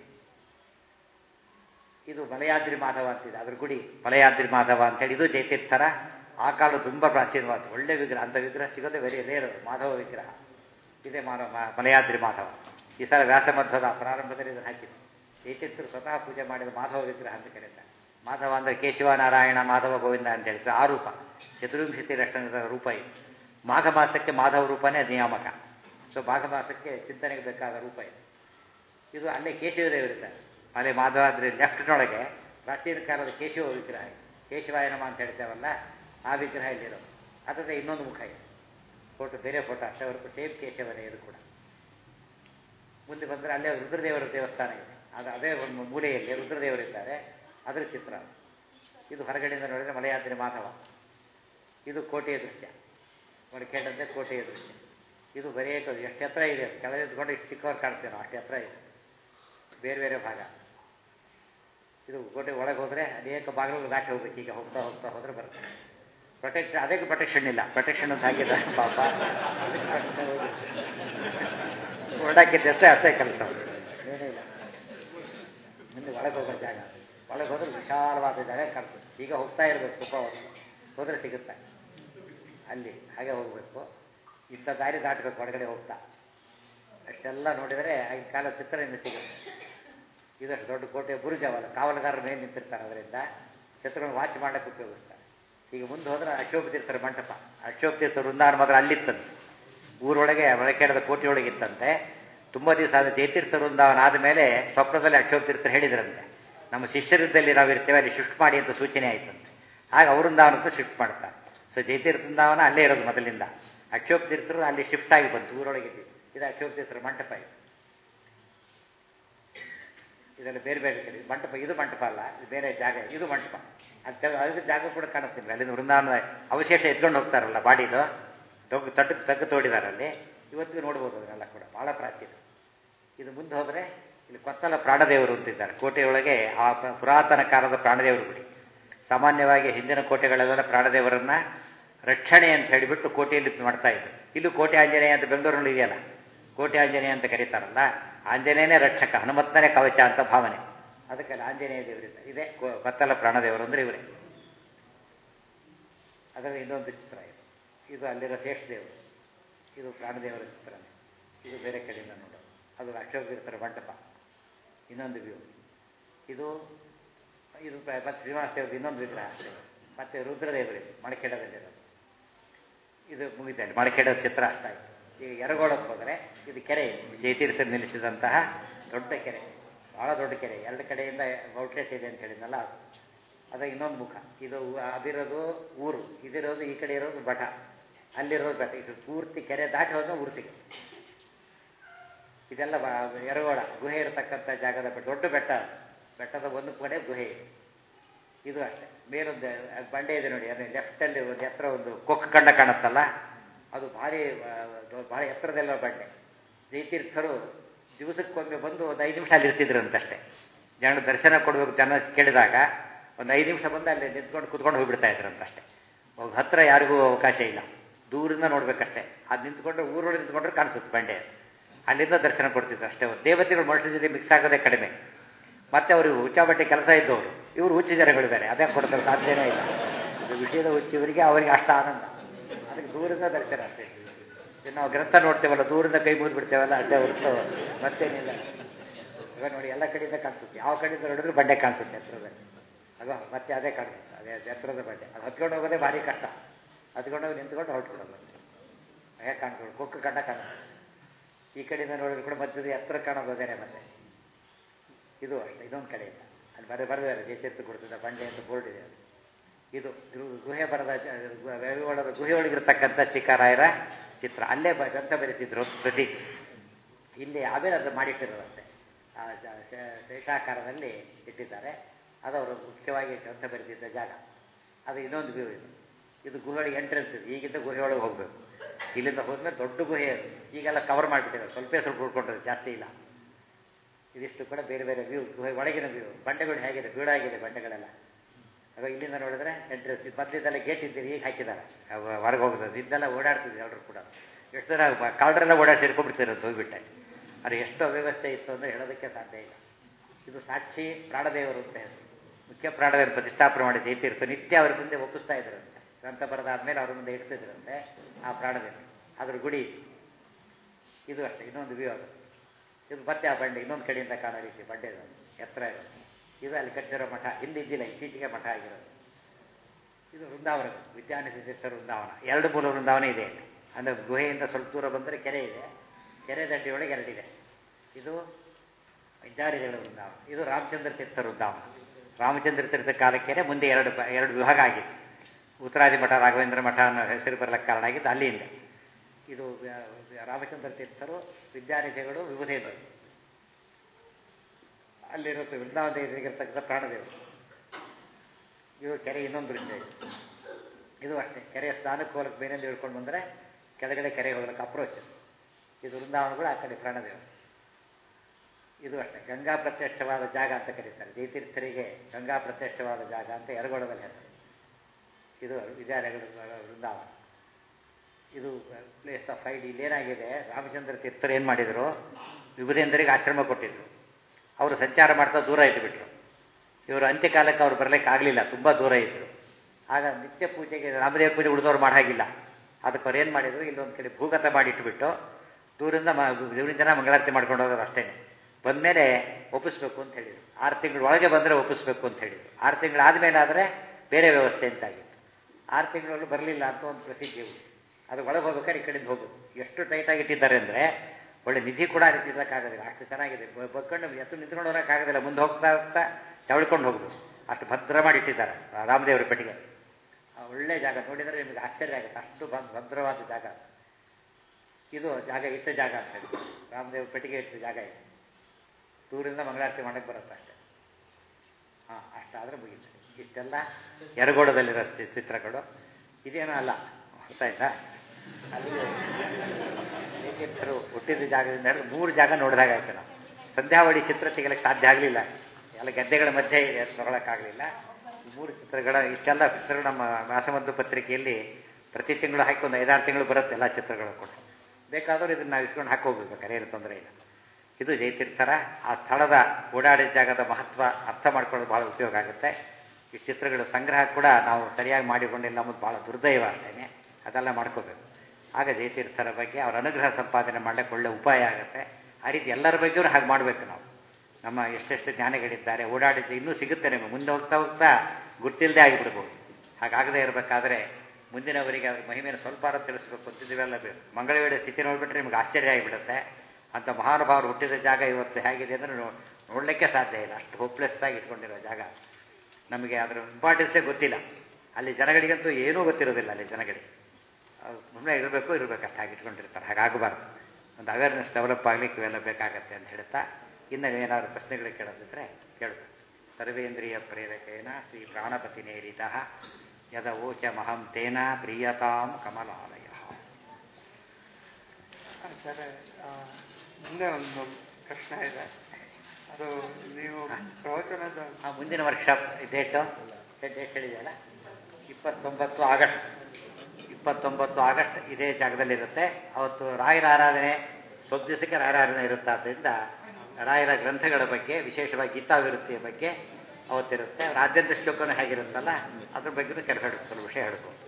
ಇದು ಮಲಯಾದ್ರಿ ಮಾಧವ ಅಂತಿದೆ ಅದ್ರ ಗುಡಿ ಮಲಯಾದ್ರಿ ಮಾಧವ ಅಂತೇಳಿ ಇದು ಜಯತೀರ್ಥರ ಆ ಕಾಲ ತುಂಬ ಪ್ರಾಚೀನವಾದ ಒಳ್ಳೆ ವಿಗ್ರಹ ಅಂತ ವಿಗ್ರಹ ಸಿಗೋದೇ ವೆರಿ ರೇರ್ ಮಾಧವ ವಿಗ್ರಹ ಇದೇ ಮಾನವ ಮ- ಮಲಯಾದ್ರಿ ಮಾಧವ ಈ ಸಲ ವ್ಯಾಸಮಧ್ವದ ಪ್ರಾರಂಭದಲ್ಲಿ ಇದನ್ನು ಹಾಕಿದೆ ಜಯತೀರ್ಥರು ಸ್ವತಃ ಪೂಜೆ ಮಾಡಿದ ಮಾಧವ ವಿಗ್ರಹ ಅಂತ ಕರೀತಾರೆ ಮಾಧವ ಅಂದರೆ ಕೇಶವ ನಾರಾಯಣ ಮಾಧವ ಗೋವಿಂದ ಅಂತ ಹೇಳ್ತಾರೆ ಆ ರೂಪ ಚತುರ್ವಿಂಶತಿ ಲಕ್ಷಣದ ರೂಪ ಇದು ಮಾಘ ಮಾಸಕ್ಕೆ ಮಾಧವ ರೂಪನೇ ನಿಯಾಮಕ ಸೊ ಮಾಘ ಮಾಸಕ್ಕೆ ಚಿಂತನೆಗೆ ಬೇಕಾದ ರೂಪ ಇದು ಇದು ಅಲ್ಲೇ ಕೇಶವ ದೇವರಿದ್ದಾರೆ ಅಲ್ಲೇ ಮಾಧವಾದ್ರಿ ಲೆಫ್ಟ್ನೊಳಗೆ ಪ್ರಾಚೀನ ಕಾಲದ ಕೇಶವ ವಿಗ್ರಹ ಇದೆ ಕೇಶವಾಯನಮ ಅಂತ ಹೇಳ್ತೇವಲ್ಲ ಆ ವಿಗ್ರಹ ಇಲ್ಲಿರೋದು ಅದರದೇ ಇನ್ನೊಂದು ಮುಖ ಇದೆ ಫೋಟೋ ಬೇರೆ ಫೋಟೋ ಅಷ್ಟೇ ಹೊರತು ಸೇಮ್ ಕೇಶವನೇ ಇದು ಕೂಡ ಮುಂದೆ ಬಂದರೆ ಅಲ್ಲೇ ರುದ್ರದೇವರ ದೇವಸ್ಥಾನ ಇದೆ ಅದು ಅದೇ ಒಂದು ಮೂಲೆಯಲ್ಲಿ ರುದ್ರದೇವರಿದ್ದಾರೆ ಅದರ ಚಿತ್ರ ಇದು ಹೊರಗಡೆಯಿಂದ ನೋಡಿದರೆ ಮಲಯಾದ್ರಿ ಮಾಧವ ಇದು ಕೋಟೆಯ ದೃಶ್ಯ ಮಡಿಕೇಟಂತೆ ಕೋಟೆಯ ದೃಶ್ಯ ಇದು ಬರೀ ಕ- ಎಷ್ಟು ಎತ್ತರ ಇದೆ ಅದು ಕೆಳಗೆ ಇದ್ಕೊಂಡು ಇಷ್ಟು ಚಿಕ್ಕವ್ರು ಕಾಣ್ತೇವೆ ನಾವು ಅಷ್ಟು ಎತ್ತರ ಇದೆ ಬೇರೆ ಬೇರೆ ಭಾಗ ಇದು ಕೋಟೆ ಒಳಗೆ ಹೋದರೆ ಅನೇಕ ಭಾಗಗಳು ದಾಟಿ ಹೋಗ್ಬೇಕು ಈಗ ಹೋಗ್ತಾ ಹೋಗ್ತಾ ಹೋದರೆ ಬರುತ್ತೆ ಪ್ರೊಟೆಕ್ಟ್ ಅದಕ್ಕೆ ಪ್ರೊಟೆಕ್ಷನ್ ಇಲ್ಲ ಪ್ರೊಟೆಕ್ಷನ್ ಅಂತ ಹಾಕಿದ ಪಾಪ ಹೊರಡಾಕಿದ್ದೆ ಅಷ್ಟೇ ಅಷ್ಟೇ ಕೆಲಸ ಏನೇ ಇಲ್ಲ ಮುಂದೆ ಒಳಗೆ ಹೋಗೋ ಜಾಗ ಒಳಗೆ ಹೋದ್ರೆ ವಿಶಾಲವಾದ ಜಾಗ ಕಾಣ್ತದೆ ಈಗ ಹೋಗ್ತಾ ಇರಬೇಕು ತುಂಬ ಹೊತ್ತು ಹೋದರೆ ಸಿಗುತ್ತೆ ಅಲ್ಲಿ ಹಾಗೆ ಹೋಗಬೇಕು ಇಂಥ ದಾರಿ ದಾಟಬೇಕು ಹೊರಗಡೆ ಹೋಗ್ತಾ ಅಷ್ಟೆಲ್ಲ ನೋಡಿದರೆ ಆಗಿನ ಕಾಲ ಚಿತ್ರ ಇನ್ನು ಸಿಗುತ್ತೆ ಇದಷ್ಟು ದೊಡ್ಡ ಕೋಟೆ ಬುರುಜವಲ್ಲ ಕಾವಲುಗಾರರ ಮೇಲೆ ನಿಂತಿರ್ತಾರೆ ಅದರಿಂದ ಚಿತ್ರಗಳನ್ನು ವಾಚ್ ಮಾಡಕ್ಕೆ ಉಪಯೋಗಿಸ್ತಾರೆ ಈಗ ಮುಂದೆ ಹೋದ್ರೆ ಅಶೋಕ ತೀರ್ಥರ ಮಂಟಪ ಅಶೋಕ ತೀರ್ಥ ವೃಂದಾವನ ಮಾತ್ರ ಅಲ್ಲಿತ್ತಂತೆ ಊರೊಳಗೆ ಒಳಕೆಡದ ಕೋಟೆಯೊಳಗೆ ಇತ್ತಂತೆ ತುಂಬ ದಿವಸ ಆದ ಜಯತೀರ್ಥ ವೃಂದಾವನ ಆದಮೇಲೆ ಸ್ವಪ್ನದಲ್ಲಿ ಅಶೋಕ ತೀರ್ಥರು ಹೇಳಿದ್ರಂತೆ ನಮ್ಮ ಶಿಷ್ಯರಿದ್ದಲ್ಲಿ ನಾವು ಇರ್ತೇವೆ ಅಲ್ಲಿ ಶಿಫ್ಟ್ ಮಾಡಿ ಅಂತ ಸೂಚನೆ ಆಯ್ತಂತೆ ಆಗ ಅವೃಂದಾವನಕ್ಕೂ ಶಿಫ್ಟ್ ಮಾಡ್ತಾರೆ ಸೊ ಜಯತೀರ್ಥ ವೃಂದಾವನ ಅಲ್ಲೇ ಇರೋದು ಮೊದಲಿಂದ ಅಶೋಕ ತೀರ್ಥರು ಅಲ್ಲಿ ಶಿಫ್ಟ್ ಆಗಿ ಬಂತು ಊರೊಳಗೆ ಇದ್ದಿದ್ದು ಇದು ಅಶೋಕ ತೀರ್ಥರ ಮಂಟಪ ಇದು ಇದರಲ್ಲಿ ಬೇರೆ ಬೇರೆ ಕಡೆ ಮಂಟಪ ಇದು ಮಂಟಪ ಅಲ್ಲ ಇದು ಬೇರೆ ಜಾಗ ಇದು ಮಂಟಪ ಅದು ಅದಕ್ಕೆ ಜಾಗ ಕೂಡ ಕಾಣುತ್ತಿಲ್ಲ ಅಲ್ಲಿಂದ ವೃಂದಾವನದ ಅವಶೇಷ ಎತ್ಕೊಂಡು ಹೋಗ್ತಾರಲ್ಲ ಬಾಡಿದು ತೊಗ್ಗು ತಟ್ಟು ತಗ್ಗು ತೋಡಿದ್ದಾರೆ ಅಲ್ಲಿ ಇವತ್ತಿಗೂ ನೋಡ್ಬೋದು ಅದನ್ನೆಲ್ಲ ಕೂಡ ಭಾಳ ಪ್ರಾಚೀನ ಇದು ಮುಂದೆ ಹೋದರೆ ಇಲ್ಲಿ ಕೊತ್ತಲ ಪ್ರಾಣದೇವರು ಅಂತಿದ್ದಾರೆ ಕೋಟೆಯೊಳಗೆ ಆ ಪ- ಪುರಾತನ ಕಾಲದ ಪ್ರಾಣದೇವರು ಗುಡಿ ಸಾಮಾನ್ಯವಾಗಿ ಹಿಂದಿನ ಕೋಟೆಗಳೆಲ್ಲ ಪ್ರಾಣದೇವರನ್ನ ರಕ್ಷಣೆ ಅಂತ ಹೇಳಿಬಿಟ್ಟು ಕೋಟೆಯಲ್ಲಿ ಮಾಡ್ತಾ ಇದ್ರು ಇಲ್ಲೂ ಕೋಟೆ ಆಂಜನೇಯ ಅಂತ ಬೆಂಗಳೂರಲ್ಲಿ ಇದೆಯಲ್ಲ ಕೋಟೆ ಆಂಜನೇಯ ಅಂತ ಕರೀತಾರಲ್ಲ ಆಂಜನೇಯನೇ ರಕ್ಷಕ ಹನುಮಂತನೇ ಕವಚ ಅಂತ ಭಾವನೆ ಅದಕ್ಕೆ ಅಲ್ಲಿ ಆಂಜನೇಯ ದೇವರಿದ್ದ ಇದೇ ಕೊ- ಕೊತ್ತಲ ಪ್ರಾಣದೇವರು ಅಂದರೆ ಇವರೇ ಅದರ ಇನ್ನೊಂದು ಚಿತ್ರ ಇದು ಇದು ಅಲ್ಲಿರೋ ಶೇಷ ದೇವರು ಇದು ಪ್ರಾಣದೇವರ ಚಿತ್ರನೇ ಇದು ಬೇರೆ ಕಡೆಯಿಂದ ನೋಡೋದು ಅದು ಅಶೋಕ ತೀರ್ಥರ ಮಂಟಪ ಇನ್ನೊಂದು ವ್ಯೂ ಇದು ಇದು ಪ- ಮತ್ತೆ ಶ್ರೀನಿವಾಸ ದೇವ್ರದ್ದು ಇನ್ನೊಂದು ವಿಗ್ರಹ ಅಷ್ಟೇ ಮತ್ತೆ ರುದ್ರದೇವರಿದೆ ಮಡಿಕೆಡದಲ್ಲಿರೋದು ಇದು ಮುಗಿತಾರೆ ಮಳಕೆಡೋ ಚಿತ್ರ ಅಷ್ಟಾಯ್ತು ಈಗ ಎರಗೋಳಕ್ಕೆ ಹೋದರೆ ಇದು ಕೆರೆ ಜಯತೀರ್ಥ ನಿಲ್ಲಿಸಿದಂತಹ ದೊಡ್ಡ ಕೆರೆ ಭಾಳ ದೊಡ್ಡ ಕೆರೆ ಎರಡು ಕಡೆಯಿಂದ ಔಟ್ಲೆಟ್ ಇದೆ ಅಂತ ಹೇಳಿದ್ನಲ್ಲ ಅದು ಅದ ಇನ್ನೊಂದು ಮುಖ ಇದು ಅದಿರೋದು ಊರು ಇದಿರೋದು ಈ ಕಡೆ ಇರೋದು ಬಠ ಅಲ್ಲಿರೋದು ಬೆಟ್ಟ ಇದು ಪೂರ್ತಿ ಕೆರೆ ದಾಟಿ ಹೋದ್ರೆ ಊರು ಸಿಗುತ್ತೆ ಇದೆಲ್ಲ ಬ- ಎರಗೋಳ ಗುಹೆ ಇರತಕ್ಕಂಥ ಜಾಗದ ಬೆಟ್ಟ ದೊಡ್ಡ ಬೆಟ್ಟ ಅದು. ಬೆಟ್ಟದ ಒಂದು ಕಡೆ ಗುಹೆ ಇದೆ ಇದು ಅಷ್ಟೇ ಮೇಲೊಂದು ಬಂಡೆ ಇದೆ ನೋಡಿ ಅದೇ ಲೆಫ್ಟಲ್ಲಿ ಒಂದು ಎತ್ತರ ಒಂದು ಕೊಕ್ಕು ಕಂಡ ಕಾಣುತ್ತಲ್ಲ ಅದು ಭಾರಿ ಆ, ದೊ- ಭಾರಿ ಎತ್ತರದಲ್ಲಿರೋ ಬಂಡೆ ಜೈತೀರ್ಥರು ದಿವಸಕ್ಕೊಮ್ಮೆ ಬಂದು ಒಂದು ಐದು ನಿಮಿಷ ಅಲ್ಲಿ ಇರ್ತಿದ್ರಂತಷ್ಟೇ ಜನ ದರ್ಶನ ಕೊಡಬೇಕು ಜನ ಕೇಳಿದಾಗ ಒಂದು ಐದು ನಿಮಿಷ ಬಂದು ಅಲ್ಲಿ ನಿಂತ್ಕೊಂಡು ಕುತ್ಕೊಂಡು ಹೋಗ್ಬಿಡ್ತಾ ಇದ್ರಂತಷ್ಟೇ ಹೋಗಿ ಹತ್ರ ಯಾರಿಗೂ ಅವಕಾಶ ಇಲ್ಲ ದೂರಿಂದ ನೋಡ್ಬೇಕಷ್ಟೇ ಅದು ನಿಂತ್ಕೊಂಡ್ರೆ ಊರೊಳಗೆ ನಿಂತ್ಕೊಂಡ್ರೆ ಕಾಣಿಸುತ್ತೆ ಬಂಡೆ ಅಲ್ಲಿಂದ ದರ್ಶನ ಕೊಡ್ತಿದ್ರು ಅಷ್ಟೇ ಅವ್ರು ದೇವತೆಗಳು ಮನುಷ್ಯರ ಜೊತೆ ಮಿಕ್ಸ್ ಆಗೋದೇ ಕಡಿಮೆ ಮತ್ತೆ ಅವರು ಹುಚ್ಚಾಬಟ್ಟೆ ಕೆಲಸ ಇದ್ದವರು ಇವರು ಹುಚ್ಚು ಜನಗಳು ಬೇರೆ ಅದೇ ಕೊಡ್ತಾರೆ ಸಾಧ್ಯನೇ ಇಲ್ಲ ಇದು ವಿಷಯದ ಹುಚ್ಚಿವರಿಗೆ ಅವರಿಗೆ ಅಷ್ಟ ಆನಂದ ಅದಕ್ಕೆ ದೂರಿಂದ ದರ್ಶನ ಅಷ್ಟೇ ಇದು ನಾವು ಗ್ರಂಥ ನೋಡ್ತೇವಲ್ಲ ದೂರಿಂದ ಕೈ ಮುಗಿದು ಬಿಡ್ತೇವಲ್ಲ ಅಷ್ಟೇ ಹೊರತು ಮತ್ತೇನಿಲ್ಲ ಇವಾಗ ನೋಡಿ ಎಲ್ಲ ಕಡೆಯಿಂದ ಕಾಣಿಸುತ್ತೆ ಯಾವ ಕಡೆಯಿಂದ ನೋಡಿದ್ರು ಬಂಡೆ ಕಾಣಿಸುತ್ತೆ ಎತ್ತರದಲ್ಲಿ ಅದು ಮತ್ತೆ ಅದೇ ಕಾಣಿಸುತ್ತೆ ಅದೇ ಎತ್ತರದ ಬಂಡೆ ಅದು ಹತ್ಕೊಂಡು ಹೋಗೋದೇ ಭಾರಿ ಕಷ್ಟ ಹತ್ಕೊಂಡು ಹೋಗಿ ನಿಂತ್ಕೊಂಡು ಹೊರಟ್ಬಿಡೋದು ಹೇಗೆ ಕಾಣಿಸ್ಕೊಂಡು ಕೊಕ್ಕು ಕಂಡ ಕಾಣಿಸುತ್ತೆ ಈ ಕಡೆಯಿಂದ ನೋಡಿದ್ರು ಕೂಡ ಮಧ್ಯದ ಎತ್ತರ ಕಾಣೋದು ಅದೇನೆ ಮತ್ತೆ ಇದು ಅಷ್ಟೇ ಇದೊಂದು ಕಡೆಯಿಂದ ಅಲ್ಲಿ ಬರ ಬರೆದಿದ್ದಾರೆ ಜೇಚೆತ್ತು ಕೊಡ್ತಿದ್ದ ಬಂಡೆ ಅಂತ ಬೋರ್ಡ್ ಇದೆ ಅದು ಇದು ಗು- ಗುಹೆ ಬರದ ರವಿವಾಳದ ಗುಹೆಯೊಳಗಿರ್ತಕ್ಕಂಥ ಶಿಖರಾಯರ ಚಿತ್ರ ಅಲ್ಲೇ ಬ ಗ್ರಂಥ ಬರೀತಿದ್ರು ಪ್ರತಿ ಇಲ್ಲಿ ಆಮೇಲೆ ಅದು ಮಾಡಿಟ್ಟಿರೋದಂತೆ ಆ ಜ- ಶೇ- ಶೇಷಾಕಾರದಲ್ಲಿ ಇಟ್ಟಿದ್ದಾರೆ ಅದು ಅವರು ಮುಖ್ಯವಾಗಿ ಗ್ರಂಥ ಬರೆದಿದ್ದ ಜಾಗ ಅದು ಇನ್ನೊಂದು ವ್ಯೂ ಇದು ಇದು ಗುಹೆಯೊಳಗೆ ಎಂಟ್ರೆನ್ಸ್ ಇದೆ ಈಗಿಂದ ಗುಹೆಯೊಳಗೆ ಹೋಗಬೇಕು ಇಲ್ಲಿಂದ ಹೋದ್ಮೇಲೆ ದೊಡ್ಡ ಗುಹೆ ಅದು ಈಗೆಲ್ಲ ಕವರ್ ಮಾಡಿಬಿಟ್ಟಿದ್ದಾರೆ ಸ್ವಲ್ಪ ಸ್ವಲ್ಪ ಉಳ್ಕೊಂಡಿರೋದು ಜಾಸ್ತಿ ಇಲ್ಲ ಇದಿಷ್ಟು ಕೂಡ ಬೇರೆ ಬೇರೆ ವ್ಯೂ ಗುಹೆ ಒಳಗಿನ ವ್ಯೂ ಬಂಡೆಗಳು ಹೇಗಿದೆ ಬೀಡಾಗಿದೆ ಬಂಡೆಗಳೆಲ್ಲ ಆಗ ಇಲ್ಲಿಂದ ನೋಡಿದ್ರೆ ಎಂಟ್ರೆನ್ಸ್ ಮೊದಲಿದ್ದೆಲ್ಲ ಗೇಟ್ ಇದ್ದೀರಿ ಈಗ ಹಾಕಿದ್ದಾರೆ ಅವ- ಹೊರಗೆ ಹೋಗೋದು ಇದೆಲ್ಲ ಓಡಾಡ್ತಿದ್ವಿ ಎಲ್ಲರೂ ಕೂಡ ಎಷ್ಟು ಜನ ಕಾಲ್ಡ್ರೆಲ್ಲ ಓಡಾಡಿ ಸೇರ್ಕೊಂಡ್ಬಿಡ್ತಾರೆ ಅಂತ ಹೋಗ್ಬಿಟ್ಟೆ ಅದು ಎಷ್ಟು ಅವ್ಯವಸ್ಥೆ ಇತ್ತು ಅಂದರೆ ಹೇಳೋದಕ್ಕೆ ಸಾಧ್ಯ ಇಲ್ಲ ಇದು ಸಾಕ್ಷಿ ಪ್ರಾಣದೇವರು ಅಂತ ಹೆಸರು ಮುಖ್ಯ ಪ್ರಾಣದೇವರು ಪ್ರತಿಷ್ಠಾಪನೆ ಮಾಡಿ ಜೈತೀರ್ಥ ನಿತ್ಯ ಅವ್ರ ಮುಂದೆ ಒಪ್ಪಿಸ್ತಾ ಇದ್ರಂತೆ ಗ್ರಂಥ ಬರೆದಾದ್ಮೇಲೆ ಅವ್ರ ಮುಂದೆ ಇಡ್ತಿದ್ರಂತೆ ಆ ಪ್ರಾಣದೇವರು ಅದ್ರ ಗುಡಿ ಇದು ಅಷ್ಟೇ ಇನ್ನೊಂದು ವ್ಯೂ ಅದು ಇದು ಮತ್ತೆ ಆ ಬಂಡೆ ಇನ್ನೊಂದು ಕಡೆಯಿಂದ ಕಾಣೋ ರೀತಿ ಬಂಡೆ ಇದು ಎತ್ತರ ಇರೋದು ಇದು ಅಲ್ಲಿ ಕಟ್ಟಿರೋ ಮಠ ಇಲ್ಲಿ ಇದ್ದಿಲ್ಲ ಇತ್ತೀಚೆಗೆ ಮಠ ಆಗಿರೋದು ಇದು ವೃಂದಾವನ ವಿದ್ಯಾನಿಧಿ ತೀರ್ಥ ವೃಂದಾವನ ಎರಡು ಮೂಲ ವೃಂದಾವನ ಇದೆ ಇಲ್ಲಿ. ಅಂದರೆ ಗುಹೆಯಿಂದ ಸ್ವಲ್ಪ ದೂರ ಬಂದರೆ ಕೆರೆ ಇದೆ ಕೆರೆ ದಂಡೆಯೊಳಗೆ ಎರಡಿದೆ ಇದು ವಿದ್ಯಾರಿಗಳ ವೃಂದಾವನ ಇದು ರಾಮಚಂದ್ರ ತೀರ್ಥ ವೃಂದಾವನ ರಾಮಚಂದ್ರ ತೀರ್ಥ ಕಾಲಕ್ಕೆ ಮುಂದೆ ಎರಡು ಬ- ಎರಡು ವಿಭಾಗ ಆಗಿತ್ತು ಉತ್ತರಾದಿ ಮಠ ರಾಘವೇಂದ್ರ ಮಠ ಅನ್ನೋ ಹೆಸರು ಬರಲಿಕ್ಕೆ ಕಾರಣ ಆಗಿದ್ದು ಅಲ್ಲಿಂದ ಇದು ವ್ಯ- ರಾಮಚಂದ್ರ ತೀರ್ಥರು ವಿದ್ಯಾನಿಧಿಗಳು ವಿಭುಧೇಂದ್ರರು ಅಲ್ಲಿರುತ್ತೆ ವೃಂದಾವನ ಎದುರಿಗಿರ್ತಕ್ಕಂಥ ಪ್ರಾಣದೇವರು ಇದು ಕೆರೆ ಇನ್ನೊಂದು ದೃಶ್ಯ ಇದೆ ಇದು ಅಷ್ಟೇ ಕೆರೆಯ ಸ್ನಾನಕ್ಕೆ ಹೋಗಕ್ಕೆ ಬೇರೆಂದು ಹಿಡ್ಕೊಂಡು ಬಂದರೆ ಕೆಳಗಡೆ ಕೆರೆಗೆ ಹೋಗ್ಲಿಕ್ಕೆ ಅಪ್ರೋಚ್ ಇದು ವೃಂದಾವನಗಳು ಆ ಕಡೆ ಪ್ರಾಣದೇವರು ಇದು ಅಷ್ಟೇ ಗಂಗಾ ಪ್ರತ್ಯಕ್ಷವಾದ ಜಾಗ ಅಂತ ಕರೀತಾರೆ ಜಯತೀರ್ಥರಿಗೆ ಗಂಗಾ ಪ್ರತ್ಯಕ್ಷವಾದ ಜಾಗ ಅಂತ ಎರಗೋಳದಲ್ಲಿ ಹೆಸರು ಇದು ವಿದ್ಯಾಲಯಗಳು ವೃಂದಾವನ ಇದು ಪ್ಲೇಸ್ ಆಫ್ ಫೈಡ್ ಇಲ್ಲೇನಾಗಿದೆ ರಾಮಚಂದ್ರ ತೀರ್ಥರು ಏನು ಮಾಡಿದರು ವಿಭುಧೇಂದ್ರಿಗೆ ಆಶ್ರಮ ಕೊಟ್ಟಿದ್ರು ಅವರು ಸಂಚಾರ ಮಾಡ್ತಾ ದೂರ ಇದ್ದುಬಿಟ್ರು ಇವರು ಅಂತ್ಯಕಾಲಕ್ಕೆ ಅವ್ರು ಬರಲಿಕ್ಕೆ ಆಗಲಿಲ್ಲ ತುಂಬ ದೂರ ಇದ್ದರು ಆಗ ನಿತ್ಯ ಪೂಜೆಗೆ ರಾಮದೇವ ಪೂಜೆ ಉಳಿದವ್ರು ಮಾಡಾಗಿಲ್ಲ ಅದಕ್ಕೆ ಅವ್ರು ಏನು ಮಾಡಿದ್ರು ಇಲ್ಲೊಂದು ಕಡೆ ಭೂಗತ ಮಾಡಿ ಇಟ್ಬಿಟ್ಟು ದೂರಿಂದ ಮ ದೇವ್ರಿನ ಜನ ಮಂಗಳಾರತಿ ಮಾಡ್ಕೊಂಡು ಹೋಗೋರು ಅಷ್ಟೇ ಬಂದಮೇಲೆ ಒಪ್ಪಿಸ್ಬೇಕು ಅಂತ ಹೇಳಿದ್ರು ಆರು ತಿಂಗಳ ಒಳಗೆ ಬಂದರೆ ಒಪ್ಪಿಸ್ಬೇಕು ಅಂತ ಹೇಳಿದ್ರು ಆರು ತಿಂಗಳಾದಮೇಲೆ ಆದರೆ ಬೇರೆ ವ್ಯವಸ್ಥೆ ಅಂತಾಗಿತ್ತು ಆರು ತಿಂಗಳಲ್ಲೂ ಬರಲಿಲ್ಲ ಅಂತ ಒಂದು ಪ್ರಸಿದ್ಧಿ ಉಂಟು ಅದು ಒಳಗೆ ಹೋಗ್ಬೇಕಾದ್ರೆ ಈ ಕಡೆಯಿಂದ ಹೋಗೋದು ಎಷ್ಟು ಟೈಟಾಗಿ ಇಟ್ಟಿದ್ದಾರೆ ಅಂದರೆ ಒಳ್ಳೆ ನಿಧಿ ಕೂಡ ಇಟ್ಟಿದ್ದಕ್ಕಾಗೋದಿಲ್ಲ ಅಷ್ಟು ಚೆನ್ನಾಗಿದೆ ಬ- ಬಗ್ಕೊಂಡು ಎತ್ತು ನಿಂತ್ಕೊಂಡು ಹೋಗೋಕ್ಕಾಗೋದಿಲ್ಲ ಮುಂದೆ ಹೋಗ್ತಾ ಹೋಗ್ತಾ ತವಳ್ಕೊಂಡು ಹೋಗ್ಬೋದು ಅಷ್ಟು ಭದ್ರ ಮಾಡಿ ಇಟ್ಟಿದ್ದಾರೆ ಆ ರಾಮದೇವರ ಪೆಟ್ಟಿಗೆ ಆ ಒಳ್ಳೆ ಜಾಗ ನೋಡಿದರೆ ನಿಮಗೆ ಆಶ್ಚರ್ಯ ಆಗುತ್ತೆ ಅಷ್ಟು ಭದ್- ಭದ್ರವಾದ ಜಾಗ ಇದು ಜಾಗ ಇಟ್ಟ ಜಾಗ ಅಂತ ಹೇಳಿ ರಾಮದೇವ್ರ ಪೆಟ್ಟಿಗೆ ಇಟ್ಟ ಜಾಗ ಇದೆ ದೂರಿಂದ ಮಂಗಳಾರತಿ ಮಾಡಕ್ಕೆ ಬರುತ್ತೆ ಅಷ್ಟೇ ಹಾಂ ಅಷ್ಟಾದರೆ ಮುಗೀತು ಇಷ್ಟೆಲ್ಲ ಎರಗೋಡದಲ್ಲಿರೋ ಚಿ- ಚಿತ್ರಗಳು ಇದೇನೂ ಅಲ್ಲ ಗೊತ್ತಾಯ್ತಾ ಅಲ್ಲಿ ತೀರ್ಥರು ಹುಟ್ಟಿದ ಜಾಗದಿಂದ ಹಿಡಿದು ಮೂರು ಜಾಗ ನೋಡಿದಾಗ ಆಯ್ತು ನಾವು ಸಂಧ್ಯಾವಳಿ ಚಿತ್ರ ತೆಗಿಲಿಕ್ಕೆ ಸಾಧ್ಯ ಆಗಲಿಲ್ಲ ಎಲ್ಲ ಗದ್ದೆಗಳ ಮಧ್ಯೆ ಇದೆ ಅದು ತಗೊಳಕ್ಕಾಗಲಿಲ್ಲ ಈ ಮೂರು ಚಿತ್ರಗಳ ಇಷ್ಟೆಲ್ಲ ಚಿತ್ರಗಳು ನಮ್ಮ ವ್ಯಾಸಮದ್ದು ಪತ್ರಿಕೆಯಲ್ಲಿ ಪ್ರತಿ ತಿಂಗಳು ಹಾಕಿ ಒಂದು ಐದಾರು ತಿಂಗಳು ಬರುತ್ತೆ ಎಲ್ಲ ಚಿತ್ರಗಳು ಕೂಡ ಬೇಕಾದರೂ ಇದನ್ನು ನಾವು ಇಸ್ಕೊಂಡು ಹಾಕೋಗ್ಬೇಕಾರೆ ಏನು ತೊಂದರೆ ಇಲ್ಲ ಇದು ಜಯತೀರ್ಥರ ಆ ಸ್ಥಳದ ಓಡಾಡಿದ ಜಾಗದ ಮಹತ್ವ ಅರ್ಥ ಮಾಡ್ಕೊಳ್ಳೋದು ಭಾಳ ಉಪಯೋಗ ಆಗುತ್ತೆ ಈ ಚಿತ್ರಗಳ ಸಂಗ್ರಹ ಕೂಡ ನಾವು ಸರಿಯಾಗಿ ಮಾಡಿಕೊಂಡಿಲ್ಲ ಅನ್ನೋದು ಭಾಳ ದುರ್ದೈವ ಅಷ್ಟೇ ಅದೆಲ್ಲ ಮಾಡ್ಕೋಬೇಕು ಆಗ ಜಯತೀರ್ಥರ ಬಗ್ಗೆ ಅವರ ಅನುಗ್ರಹ ಸಂಪಾದನೆ ಮಾಡಲಿಕ್ಕೆ ಒಳ್ಳೆ ಉಪಾಯ ಆಗುತ್ತೆ ಆ ರೀತಿ ಎಲ್ಲರ ಬಗ್ಗೆಯೂ ಹಾಗೆ ಮಾಡಬೇಕು ನಾವು ನಮ್ಮ ಎಷ್ಟೆಷ್ಟು ಜ್ಞಾನಿಗಳಿದ್ದಾರೆ ಓಡಾಡಿದ್ದು ಇನ್ನೂ ಸಿಗುತ್ತೆ ನಿಮಗೆ ಮುಂದೆ ಹೋಗ್ತಾ ಹೋಗ್ತಾ ಗುರ್ತಿಲ್ಲದೆ ಆಗಿಬಿಡ್ಬೋದು ಹಾಗಾಗದೇ ಇರಬೇಕಾದ್ರೆ ಮುಂದಿನವರಿಗೆ ಅದ್ರ ಮಹಿಮೆಯನ್ನು ಸ್ವಲ್ಪ ತಿಳಿಸ್ಬೇಕು ಅಂತಿದ್ದೀವೆಲ್ಲ ಬೇಕು ಮಂಗಳವೇಳೆ ಸ್ಥಿತಿ ನೋಡಿಬಿಟ್ರೆ ನಿಮ್ಗೆ ಆಶ್ಚರ್ಯ ಆಗಿಬಿಡುತ್ತೆ ಅಂಥ ಮಹಾನುಭಾವರು ಹುಟ್ಟಿದ ಜಾಗ ಇವತ್ತು ಹೇಗಿದೆ ಅಂದರೆ ನೋಡಲಿಕ್ಕೆ ಸಾಧ್ಯ ಇಲ್ಲ ಅಷ್ಟು ಹೋಪ್ಲೆಸ್ ಆಗಿ ಇಟ್ಕೊಂಡಿರೋ ಜಾಗ ನಮಗೆ ಅದರ ಇಂಪಾರ್ಟೆನ್ಸೇ ಗೊತ್ತಿಲ್ಲ ಅಲ್ಲಿ ಜನಗಳಿಗಂತೂ ಏನೂ ಗೊತ್ತಿರೋದಿಲ್ಲ ಅಲ್ಲಿ ಜನಗಳಿಗೆ ಸುಮ್ಮನೆ ಇರಬೇಕು ಇರಬೇಕು ಅಷ್ಟು ಹಾಗೆ ಇಟ್ಕೊಂಡಿರ್ತಾರೆ ಹಾಗಾಗಬಾರ್ದು ಒಂದು ಅವೇರ್ನೆಸ್ ಡೆವಲಪ್ ಆಗಲಿಕ್ಕೆ ಇವೆಲ್ಲ ಬೇಕಾಗತ್ತೆ ಅಂತ ಹೇಳ್ತಾ ಇನ್ನು ಏನಾದರೂ ಪ್ರಶ್ನೆಗಳು ಕೇಳೋದಿದ್ರೆ ಕೇಳಬೇಕು ಸರ್ವೇಂದ್ರಿಯ ಪ್ರೇರಕೇನ ಶ್ರೀ ಪ್ರಾಣಪತಿ ನೇರಿತ ಯದ ಓಚ ಮಹಂ ತೇನ ಪ್ರಿಯತಾಂ ಕಮಲಾಲಯ ಸರ್ ಮುಂದೆ ಒಂದು ಪ್ರಶ್ನೆ ಇದೆ ಅದು ನೀವು ಪ್ರವಚನದ ಆ ಮುಂದಿನ ವರ್ಕ್ಶಾಪ್ ಡೇಟು ಡೇಟ್ ಹೇಳಿದೆಯಲ್ಲ ಇಪ್ಪತ್ತೊಂಬತ್ತು ಆಗಸ್ಟ್ ಇಪ್ಪತ್ತೊಂಬತ್ತು ಆಗಸ್ಟ್ ಇದೇ ಜಾಗದಲ್ಲಿರುತ್ತೆ ಅವತ್ತು ರಾಯರ ಆರಾಧನೆ ಸ್ವಲ್ಪ ದಿವಸಕ್ಕೆ ರಾಯರ ಆರಾಧನೆ ಇರುತ್ತೆ ಆದ್ದರಿಂದ ರಾಯರ ಗ್ರಂಥಗಳ ಬಗ್ಗೆ ವಿಶೇಷವಾಗಿ ಗೀತಾವಿರುತ್ತಿಯ ಬಗ್ಗೆ ಅವತ್ತಿರುತ್ತೆ ರಾಜ್ಯದ ಶ್ಲೋಕನೂ ಹೇಗಿರುತ್ತಲ್ಲ ಅದ್ರ ಬಗ್ಗೆನೂ ಕೆಲವು ಹೇಳಿ ಸ್ವಲ್ಪ ವಿಷಯ ಹೇಳ್ಬೋದು